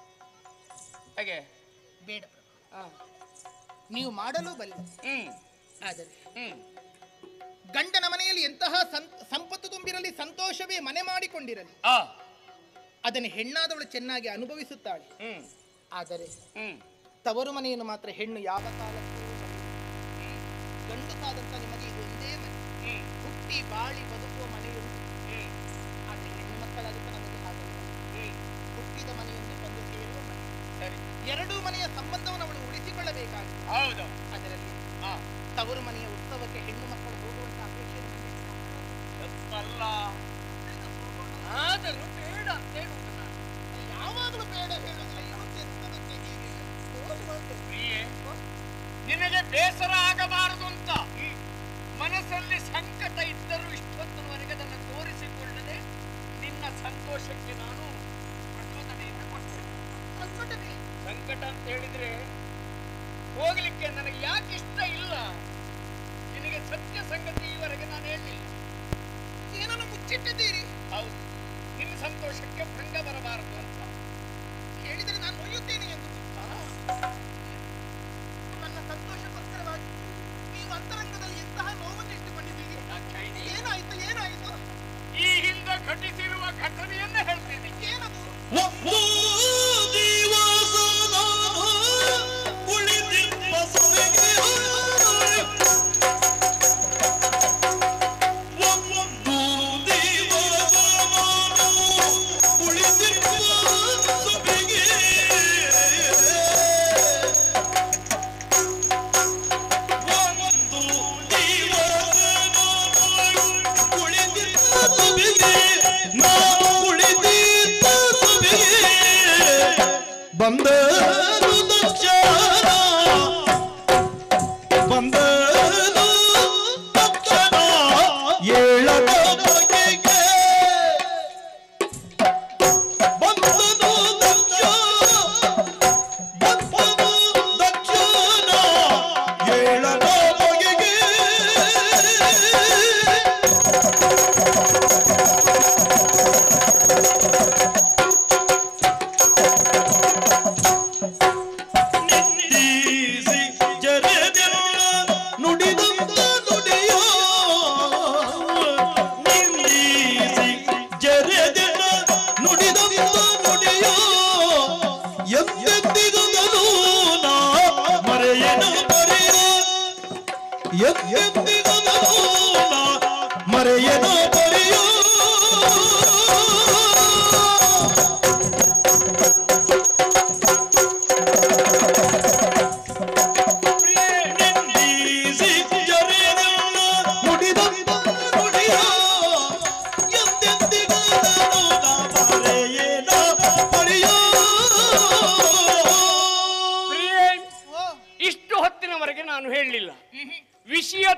ಹಾಗೆ ಬೇಡ ಪ್ರಭು. ನೀವು ಮಾಡಲು ಬಲ್ಲ ಹ್ಮ್ ಆದರೆ ಹ್ಮ್ ಗಂಡನ ಮನೆಯಲ್ಲಿ ಎಂತಹ ಸಂ- ಸಂಪತ್ತು ತುಂಬಿರಲಿ ಸಂತೋಷವೇ ಮನೆ ಮಾಡಿಕೊಂಡಿರಲಿ ಆ ಅದನ್ನು ಹೆಣ್ಣಾದವಳು ಚೆನ್ನಾಗಿ ಅನುಭವಿಸುತ್ತಾಳೆ ಹ್ಮ್ ಆದರೆ ಹ್ಮ್ ತವರು ಮನೆಯನ್ನು ಮಾತ್ರ ಹೆಣ್ಣು ಯಾವ ಕಾಲಕ್ಕೂ ಮರೆಯುವುದಿಲ್ಲ. ಗಂಡಸಾದಂತ ನಿಮಗೆ ಇದು ಒಂದೇ ಮನೆ ಹ್ಮ್ ಹುಟ್ಟಿ ಬಾಳಿ ಬದುಕುವ ಮನೆಯುಂಟು ಹ್ಮ್ ಆದರೆ ಹೆಣ್ಣು ಮಕ್ಕಳಾದಂತ ನಮಗೆ ಹಾಗಲ್ಲ ಹ್ಮ್ ಹುಟ್ಟಿದ ಮನೆಯೊಂದು ಬಂದು ಸೇರುವ ಮನೆ ಸರಿ ಎರಡೂ ಮನೆಯ ಸಂಬಂಧವನ್ನು ಅವಳು ಉಳಿಸಿಕೊಳ್ಳಬೇಕಾಗಿದೆ ಹೌದು ಅದರಲ್ಲಿ ಹಾ ತವರು ಮನೆಯ ಉತ್ಸವಕ್ಕೆ ಹೆಣ್ಣು ಮಕ್ಕಳು ಹೋಗುವಂತ ಅಪೇಕ್ಷೆ ತಪ್ಪಲ್ಲ ಆದರೂ ಬೇಡ ಅಂತ ಹೇಳುವುದು ನಾನು ಯಾವಾಗಲೂ ಬೇಡ ಹೇಳುವುದಿಲ್ಲ ಇವತ್ತು ಎಂತದಕ್ಕೆ ಹೀಗೆ ತೋರು ಮಾಡ್ತೇನೆ. ಪ್ರಿಯೆ ನಿನಗೆ ಬೇಸರ ಆಗಬಾರದು ಅಂತ ಮನಸ್ಸಲ್ಲಿ ಸಂಕಟ ಇದ್ದರೂ ಇಷ್ಟೊತ್ತರವರೆಗೆ ಅದನ್ನು ತೋರಿಸಿಕೊಳ್ಳದೆ ನಿನ್ನ ಸಂತೋಷಕ್ಕೆ ನಾನು ಪ್ರಚೋದನೆಯನ್ನು ಕೊಟ್ಟೆ ಸಂಕಟವೇ ಸಂಕಟ ಅಂತ ಹೇಳಿದ್ರೆ ಹೋಗ್ಲಿಕ್ಕೆ ನನಗೆ ಯಾಕೆ ಇಷ್ಟ ಇಲ್ಲ ನಿನಗೆ ಸತ್ಯ ಸಂಗತಿ ಈವರೆಗೆ ನಾನು ಹೇಳಲಿಲ್ಲ ಏನನ್ನು ಮುಚ್ಚಿಟ್ಟಿದ್ದೀರಿ ಹೌದು ನಿನ್ನ ಸಂತೋಷಕ್ಕೆ ಭಂಗ ಬರಬಾರದು ಅಂತ ಹೇಳಿದರೆ ನಾನು ಒಯ್ಯುತ್ತೇನೆ ಎಂದು ನನ್ನ ಸಂತೋಷಕ್ಕೋಸ್ಕರವಾಗಿ ನೀವು ಅಂತರಂಗದಲ್ಲಿ ಎಂತಹ ನೋವನ್ನು ಇಟ್ಟುಕೊಂಡಿದ್ದೀರಿ ಯಾಕೆ? ಏನಾಯ್ತು ಏನಾಯ್ತು ಈ ಹಿಂದೆ ಘಟಿಸಿರುವ ಘಟನೆಯನ್ನ ಹೇಳ್ತೀನಿ ಏನದು ಒಂದು ದಿವಸ ನಾನು ಕುಳಿತಿರುವ ಸಭೆಗೆ ಒಂದು ದಿವಸ ನಾನು ಕುಳಿತಿರುವ ಸಭೆಗೆ ಒಂದು ದಿವಸ ನಾನು ಕುಳಿತಿರುವ ಸಭೆಗೆ ನಾನು ಕುಳಿತಿದ್ದ ಸಭೆಗೆ ಬಂದರು ತಕ್ಷಣ ಬಂದರು ತಕ್ಷಣ ಏಳದ ಬಗೆಗೆ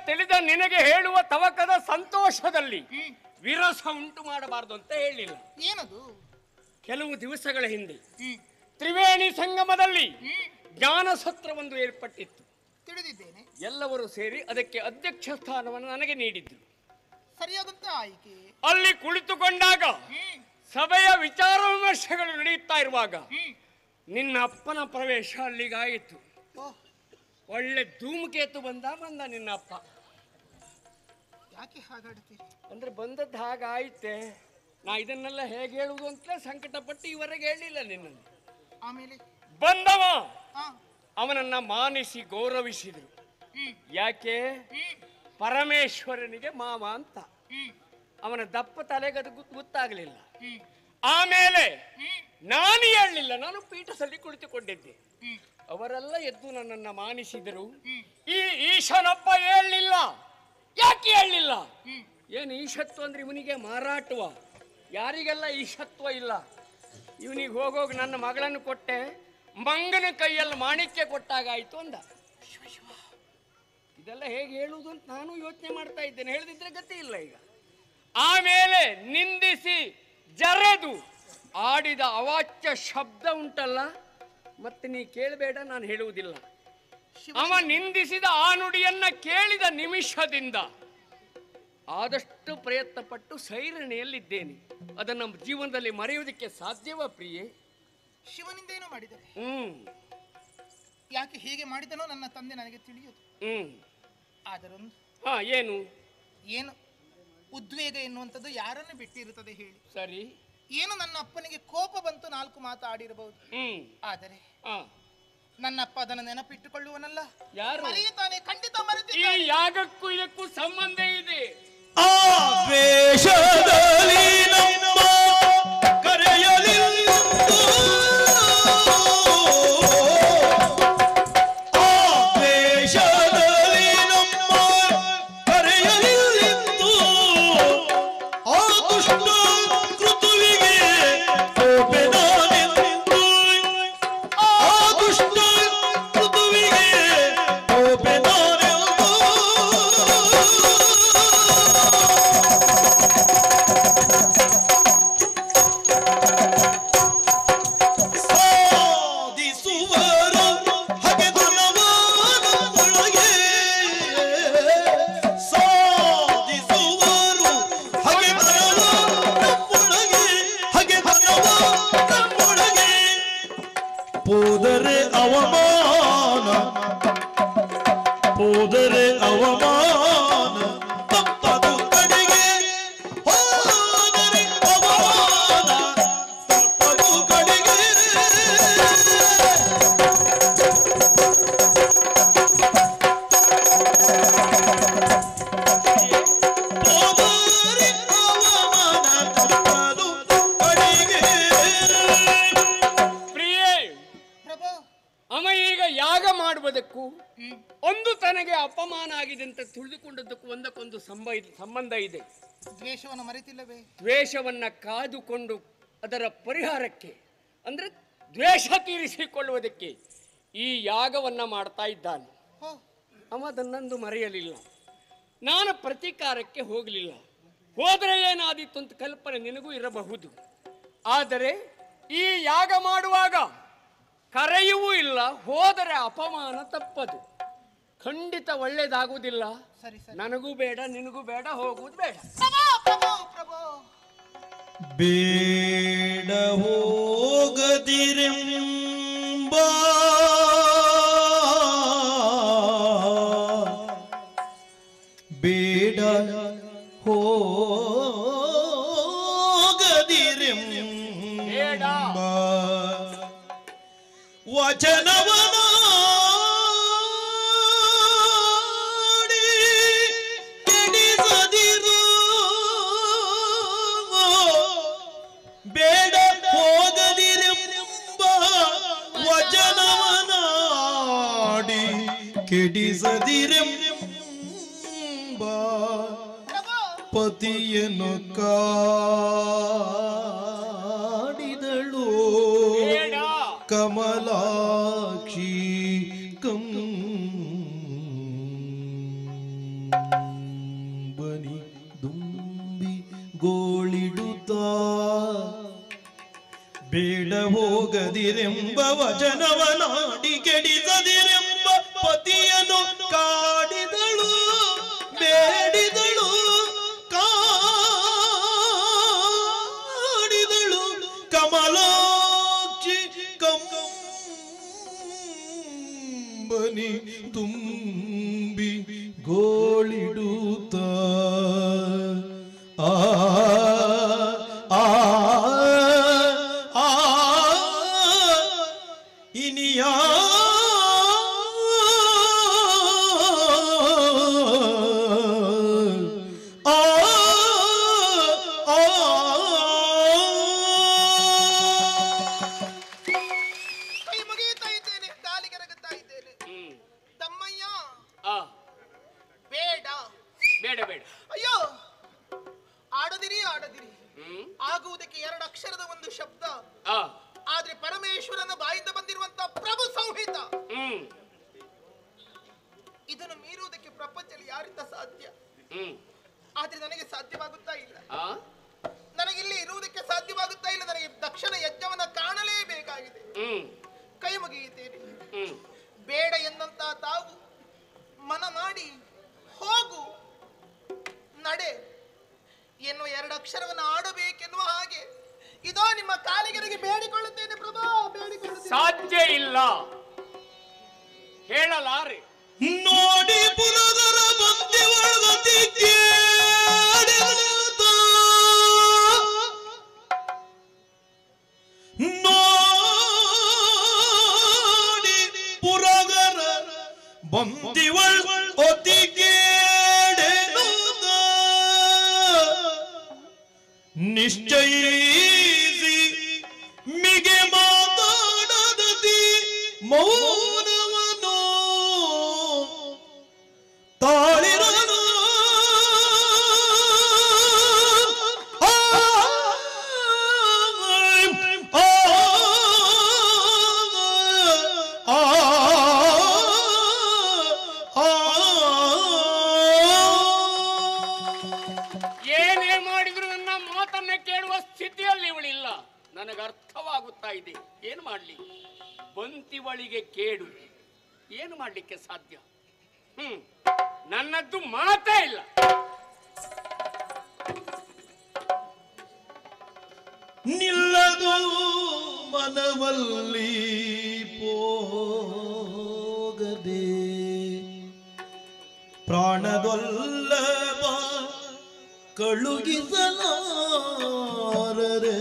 ತಿಳಿದ ನಿನಗೆ ಹೇಳುವ ತವಕದ ಸಂತೋಷದಲ್ಲಿ ವಿರಸ ಉಂಟು ಮಾಡಬಾರದು ಅಂತ ಹೇಳಿಲ್ಲ ಏನದು ಕೆಲವು ದಿವಸಗಳ ಹಿಂದೆ ತ್ರಿವೇಣಿ ಸಂಗಮದಲ್ಲಿ ಜ್ಞಾನ ಸತ್ರವೊಂದು ಏರ್ಪಟ್ಟಿತ್ತು ತಿಳಿದಿದ್ದೇನೆ ಎಲ್ಲವರು ಸೇರಿ ಅದಕ್ಕೆ ಅಧ್ಯಕ್ಷ ಸ್ಥಾನವನ್ನು ನನಗೆ ನೀಡಿದ್ರು ಸರಿಯಾದಂತ ಆಯ್ಕೆ ಅಲ್ಲಿ ಕುಳಿತುಕೊಂಡಾಗ ಸಭೆಯ ವಿಚಾರ ವಿಮರ್ಶೆಗಳು ನಡೆಯುತ್ತಾ ಇರುವಾಗ ನಿನ್ನ ಅಪ್ಪನ ಪ್ರವೇಶ ಅಲ್ಲಿಗಾಯಿತು ಓಹ್ ಒಳ್ಳೆ ಧೂಮಕೇತು ಬಂದ ಬಂದ ನಿನ್ನ ಅಪ್ಪ ಯಾಕೆ ಹಾಗಾಡ್ತೀರಿ ಅಂದ್ರೆ ಬಂದದ್ದು ಹಾಗಾಯ್ತೆ ನಾ ಇದನ್ನೆಲ್ಲ ಹೇಗೆ ಹೇಳುವುದು ಅಂತ ಸಂಕಟಪಟ್ಟು ಇವರೆಗೆ ಹೇಳಿಲ್ಲ ನಿನ್ನನ್ನು ಆಮೇಲೆ ಬಂದವ ಹಾ ಅವನನ್ನ ಮಾನಿಸಿ ಗೌರವಿಸಿದರು ಯಾಕೆ ಪರಮೇಶ್ವರನಿಗೆ ಮಾವ ಅಂತ ಅವನ ದಪ್ಪ ತಲೆಗೆ ಅದು ಗೊತ್- ಗೊತ್ತಾಗ್ಲಿಲ್ಲ ಆಮೇಲೆ ನಾನು ಹೇಳಲಿಲ್ಲ ನಾನು ಪೀಠದಲ್ಲಿ ಕುಳಿತುಕೊಂಡಿದ್ದೆ ಅವರೆಲ್ಲ ಎದ್ದು ನನ್ನನ್ನ ಮಾನಿಸಿದರು ಈ ಈಶನೊಬ್ಬ ಹೇಳಲಿಲ್ಲ ಯಾಕೆ ಹೇಳಲಿಲ್ಲ ಏನು ಈಶತ್ವ ಅಂದ್ರೆ ಇವನಿಗೆ ಮಾರಾಟವ ಯಾರಿಗೆಲ್ಲ ಈಶತ್ವ ಇಲ್ಲ ಇವನಿಗೆ ಹೋಗೋಗಿ ನನ್ನ ಮಗಳನ್ನು ಕೊಟ್ಟೆ ಮಂಗನ ಕೈಯಲ್ಲಿ ಮಾಣಿಕ್ಯ ಕೊಟ್ಟಾಗಾಯ್ತು ಅಂದ ಇದೆಲ್ಲ ಹೇಗೆ ಹೇಳುವುದು ಅಂತ ನಾನು ಯೋಚನೆ ಮಾಡ್ತಾ ಇದ್ದೇನೆ ಹೇಳದಿದ್ರೆ ಗತಿ ಇಲ್ಲ ಈಗ ಆಮೇಲೆ ನಿಂದಿಸಿ ಜರೆದು ಆಡಿದ ಅವಾಚ್ಯ ಶಬ್ದ ಉಂಟಲ್ಲ ಮತ್ತೆ ನೀ ಕೇಳಬೇಡ ನಾನು ಹೇಳುವುದಿಲ್ಲ ಅವ ನಿಂದಿಸಿದ ಆ ನುಡಿಯನ್ನ ಕೇಳಿದ ನಿಮಿಷದಿಂದ ಆದಷ್ಟು ಪ್ರಯತ್ನ ಪಟ್ಟು ಸೈರಣೆಯಲ್ಲಿದ್ದೇನೆ ಅದನ್ನು ನಮ್ಮ ಜೀವನದಲ್ಲಿ ಮರೆಯುವುದಕ್ಕೆ ಸಾಧ್ಯವ ಪ್ರಿಯೆ ಶಿವನಿಂದ ಏನು ಮಾಡಿದರೆ ಹ್ಮ್ ಯಾಕೆ ಹೀಗೆ ಮಾಡಿದನೋ ನನ್ನ ತಂದೆ ನನಗೆ ತಿಳಿಯುವುದು ಹ್ಮ್ ಆದರೊಂದು ಹಾ ಏನು ಏನು ಉದ್ವೇಗ ಎನ್ನುವಂಥದ್ದು ಯಾರನ್ನು ಬಿಟ್ಟಿರುತ್ತದೆ ಹೇಳಿ ಸರಿ ಏನು ನನ್ನ ಅಪ್ಪನಿಗೆ ಕೋಪ ಬಂತು ನಾಲ್ಕು ಮಾತು ಆಡಿರಬಹುದು ಹ್ಮ್ ಆದರೆ ಹಾ ನನ್ನಪ್ಪ ಅದನ್ನು ನೆನಪಿಟ್ಟುಕೊಳ್ಳುವನಲ್ಲ ಯಾರು ಮರೆಯುತ್ತಾನೆ ಖಂಡಿತ ಈ ಮರೆತಿದ್ದಾನೆ ಯಾಗಕ್ಕೂ ಇದಕ್ಕೂ ಸಂಬಂಧ ಇದೆ ಆವೇಶದಲ್ಲಿ ನಮ್ಮ ಕರೆಯಲಿಲ್ಲ ಆವೇಶದಲ್ಲಿ ನಮ್ಮ ಕರೆಯಲಿಲ್ಲಿತ್ತು ಆ ದುಷ್ಟ ಋತುವಿಗೆ ಕೋಪೆನಾನೆಂದು ಆ ದುಷ್ಟ ಋತುವಿಗೆ ಕೋಪೆನಾನೆಂದು ಸಾಧಿಸುವರು ಹಗೆದನವಾನೊಳಗೆ ಸಾಧಿಸುವರು ಹಗೆದನವಾನೊಳಗೆ ಹಗೆದನವಾನೊಳಗೆ ಹೋದರೆ ಅವಮಾನ ಹೋದರೆ ಅವಮಾನ ತಪ್ಪದು ಕಡೆಗೆ ಹೋದರೆ ಅವಮಾನ ತಪ್ಪದು ಕಡೆಗೆ ಹೋದರೆ ಅವಮಾನ ತಪ್ಪದು ಕಡೆಗೆ ಪ್ರಿಯೇ ಪ್ರಭು ಅವ ಈಗ ಯಾಗ ಮಾಡುವುದಕ್ಕೂ ಒಂದು ತನಗೆ ಅಪಮಾನ ಆಗಿದೆ ಅಂತ ತಿಳಿದುಕೊಂಡದ್ದಕ್ಕೂ ಒಂದಕ್ಕೊಂದು ಸಂಬ- ಸಂಬಂಧ ಇದೆ ದ್ವೇಷವನ್ನು ಮರೆತಿಲ್ಲವೇ ದ್ವೇಷವನ್ನ ಕಾದುಕೊಂಡು ಅದರ ಪರಿಹಾರಕ್ಕೆ ಅಂದ್ರೆ ದ್ವೇಷ ತೀರಿಸಿಕೊಳ್ಳುವುದಕ್ಕೆ ಈ ಯಾಗವನ್ನ ಮಾಡ್ತಾ ಇದ್ದಾನೆ ಹೋ ಅವ ಅದನ್ನೊಂದು ಮರೆಯಲಿಲ್ಲ ನಾನು ಪ್ರತೀಕಾರಕ್ಕೆ ಹೋಗಲಿಲ್ಲ ಹೋದರೆ ಏನಾದೀತು ಅಂತ ಕಲ್ಪನೆ ನಿನಗೂ ಇರಬಹುದು ಆದರೆ ಈ ಯಾಗ ಮಾಡುವಾಗ ಕರೆಯುವೂ ಇಲ್ಲ ಹೋದರೆ ಅಪಮಾನ ತಪ್ಪದು ಖಂಡಿತ ಒಳ್ಳೇದಾಗುವುದಿಲ್ಲ ಸರಿ ಸರಿ ನನಗೂ ಬೇಡ ನಿನಗೂ ಬೇಡ ಹೋಗುವುದು ಬೇಡ ಪ್ರಭು ಪ್ರಭು ಪ್ರಭು ಬೇಡ ಹೋಗದಿರೆಂಬ ಬೇಡ ಹೋಗದಿರೆಂಬ ವಚನವನಾಡಿ ಕೆಡಿಸದಿರು ಬೇಡ ಹೋಗದಿರೆಂಬ ವಚನವನಾಡಿ ಕೆಡಿಸದಿರೆಂಬ ಪತಿಯನ್ನು ಕಾಡಿದಳು ಬೇಡ ಕಮಲಾಕ್ಷಿ ಕಂ ಬೇಡ ಹೋಗದಿರೆಂಬ ವಚನವ ನಾಡಿ ಕೆಡಿಸದಿರೆಂಬ ಪತಿಯನು ಕಾಡಿದಳು ಬೇಡಿದಳು ಕಾಡಿದಳು ಕಮಲಾಕ್ಷಿ ಕಂಬನಿ ತುಂಬಿ ಗೋಳಿಡುತ್ತ ಆ ಆ ಆ ಇನಿಯ ಆ ಕೈ ಮುಗಿಯುತ್ತಾ ಇದ್ದೇನೆ ಕಾಲಿಗೆರಗುತ್ತಾ ಇದ್ದೇನೆ ಹ್ಮ್ ತಮ್ಮಯ್ಯ ಆ ಬೇಡ ಬೇಡ ಬೇಡ ಅಯ್ಯೋ ಆಡದಿರಿ ಆಡದಿರಿ ಹ್ಮ್ ಆಗುವುದಕ್ಕೆ ಎರಡು ಅಕ್ಷರದ ಒಂದು ಶಬ್ದ ಆ ಆದ್ರೆ ಪರಮೇಶ್ವರನ ಬಾಯಿಂದ ಬಂದಿರುವಂತ ಪ್ರಭು ಸಂಹಿತ ಹ್ಮ್ ಇದನ್ನು ಮೀರುವುದಕ್ಕೆ ಪ್ರಪಂಚದಲ್ಲಿ ಯಾರಿಂದ ಸಾಧ್ಯ ಹ್ಮ್ ಆದ್ರೆ ನನಗೆ ಸಾಧ್ಯವಾಗುತ್ತಾ ಇಲ್ಲ ಆ ನನಗಿಲ್ಲಿ ಇರುವುದಕ್ಕೆ ಸಾಧ್ಯವಾಗುತ್ತಾ ಇಲ್ಲ ನನಗೆ ದಕ್ಷಿಣ ಯಜ್ಞವನ್ನ ಕಾಣಲೇಬೇಕಾಗಿದೆ ಹ್ಮ್ ಕೈ ಮುಗಿಯುತ್ತೇನೆ ಹ್ಮ್ ಬೇಡ ಎಂದಂತ ತಾವು ಮನ ಮಾಡಿ ಹೋಗು ನಡೆ ಎನ್ನುವ ಎರಡು ಅಕ್ಷರವನ್ನು ಆಡಬೇಕೆನ್ನುವ ಹಾಗೆ ಇದೋ ನಿಮ್ಮ ಕಾಲಿಗೆರೆಗೆ ಬೇಡಿಕೊಳ್ಳುತ್ತೇನೆ ಪ್ರಭಾ ಬೇಡಿಕೊಳ್ಳುತ್ತೇನೆ ಸಾಧ್ಯ ಇಲ್ಲ ಹೇಳಲಾರೆ ನೋಡಿ ಪುರದರ ಬಂದಿವಳಗತಿ ಕೇಳಿದ ನೋಡಿ ಪುರಗರ ಬಂದಿವಳ್ ಒತಿ ಕೇಡೆನುದ ನಿಶ್ಚಯಿಸಿ ಮಿಗೆ ಮಾತಾಡದತಿ ಮೌನವನು ತಾಳಿರನು ಆ, ಆ, ಆ, ಏನೇ ಮಾಡಿದ್ರು ನನ್ನ ಮಾತನ್ನ ಕೇಳುವ ಸ್ಥಿತಿಯಲ್ಲಿ ಇವಳಿಲ್ಲ ನನಗೆ ಅರ್ಥವಾಗುತ್ತಾ ಇದೆ ಏನು ಮಾಡ್ಲಿ ಬಂತಿವಳಿಗೆ ಕೇಡು ಏನು ಮಾಡ್ಲಿಕ್ಕೆ ಸಾಧ್ಯ ಹ್ಮ್ ನನ್ನದ್ದು ಮಾತೇ ಇಲ್ಲ ನಿಲ್ಲದು ಮನವಲ್ಲಿ ಪೋಗದೆ ಪ್ರಾಣದೊಲ್ಲವ ಕಳುಗಿಸಲಾರರೆ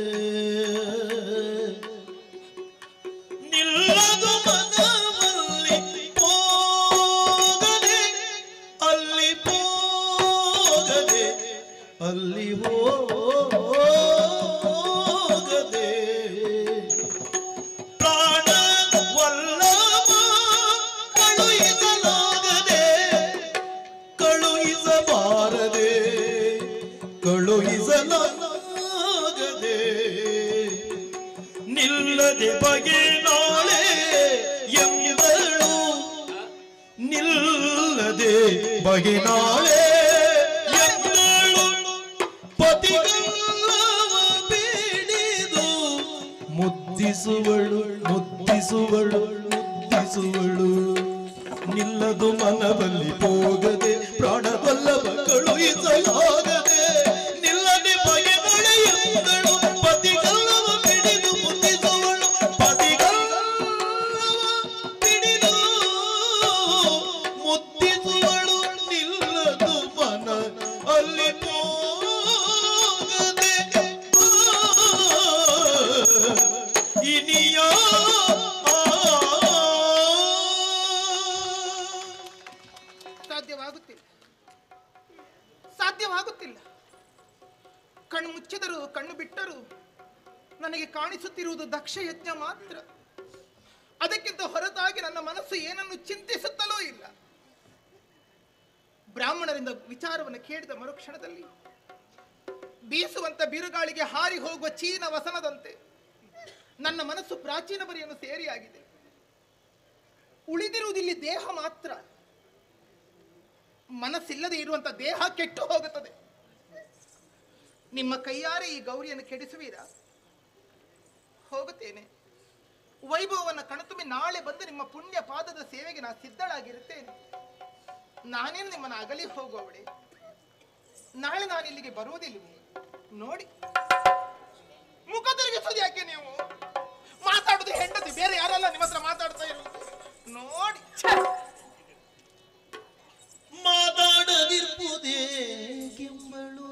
ನಿಲ್ಲದು ಮನವಲ್ಲಿ ಪೋಗದೆ ಅಲ್ಲಿ ಪೋಗದೆ ಅಲ್ಲಿ ಹೋಗದೆ ಪ್ರಾಣ ವಲ್ಲಭ ಕಳುಹಿಸಲಾಗದೆ ಕಳುಹಿಸಬಾರದೆ ಕಳುಹಿಸಲಾಗದೆ ನಿಲ್ಲದೆ ಬಗೆ ನಾಳೆ ಎಂದಳು ನಿಲ್ಲದೆ ಬಗೆ ನಾಳೆ ಎಂದಳು ಪತಿಗಲ್ಲವ ಬೇಡಿದು ಮುದ್ದಿಸುವಳು ಮುದ್ದಿಸುವಳು ಮುದ್ದಿಸುವಳು ನಿಲ್ಲದು ಮನದಲ್ಲಿ ಹೋಗದೆ ಪ್ರಾಣವಲ್ಲವ ಕಳುಹಿಸಲಾಗದೆ ನಿಲ್ಲದೆ ಬಗೆ ಎಂದಳು ಪತಿಗಲ್ಲವ ಬಿಡಿದು ಮುದ್ದಿಸುವಳು ಪತಿಗಲ್ಲವ ಬಿಡಿದು ಮುದ್ದಿಸುವಳು ನಿಲ್ಲದು ಮನ ಅಲ್ಲಿ ಹೋಗದೆ ಇನಿಯ ಸಾಧ್ಯವಾಗುತ್ತಿಲ್ಲ ಸಾಧ್ಯವಾಗುತ್ತಿಲ್ಲ ಕಣ್ಣು ಮುಚ್ಚಿದರು ಕಣ್ಣು ಬಿಟ್ಟರು ನನಗೆ ಕಾಣಿಸುತ್ತಿರುವುದು ದಕ್ಷ ಯಜ್ಞ ಮಾತ್ರ ಅದಕ್ಕಿಂತ ಹೊರತಾಗಿ ನನ್ನ ಮನಸ್ಸು ಏನನ್ನು ಚಿಂತಿಸುತ್ತಲೂ ಇಲ್ಲ ಬ್ರಾಹ್ಮಣರಿಂದ ವಿಚಾರವನ್ನು ಕೇಳಿದ ಮರುಕ್ಷಣದಲ್ಲಿ ಬೀಸುವಂತ ಬಿರುಗಾಳಿಗೆ ಹಾರಿ ಹೋಗುವ ಚೀನ ವಸನದಂತೆ ನನ್ನ ಮನಸ್ಸು ಪ್ರಾಚೀನ ಬರಿಯನ್ನು ಸೇರಿಯಾಗಿದೆ ಉಳಿದಿರುವುದಿಲ್ಲಿ ದೇಹ ಮಾತ್ರ ಮನಸ್ಸಿಲ್ಲದೆ ಇರುವಂತ ದೇಹ ಕೆಟ್ಟು ಹೋಗುತ್ತದೆ ನಿಮ್ಮ ಕೈಯಾರೆ ಈ ಗೌರಿಯನ್ನು ಕೆಡಿಸುವೀರಾ ಹೋಗುತ್ತೇನೆ ವೈಭವವನ್ನು ಕಣ್ತುಂಬಿ ನಾಳೆ ಬಂದು ನಿಮ್ಮ ಪುಣ್ಯ ಪಾದದ ಸೇವೆಗೆ ನಾನು ಸಿದ್ಧಳಾಗಿರುತ್ತೇನೆ ನಾನೇನು ನಿಮ್ಮನ್ನು ಅಗಲಿ ಹೋಗುವವಳೆ ನಾಳೆ ನಾನು ಇಲ್ಲಿಗೆ ಬರುವುದಿಲ್ಲವೇ ನೋಡಿ ಮುಖ ತಿರುಗಿಸೋದು ಯಾಕೆ ನೀವು ಮಾತಾಡುದು ಹೆಂಡತಿ ಬೇರೆ ಯಾರಲ್ಲ ನಿಮ್ಮ ಹತ್ರ ಮಾತಾಡ್ತಾ ಇರುವುದು ನೋಡಿ ಛೆ! ಮಾತಾಡದಿರ್ಬೋದೇ ಕೆಂಬಳು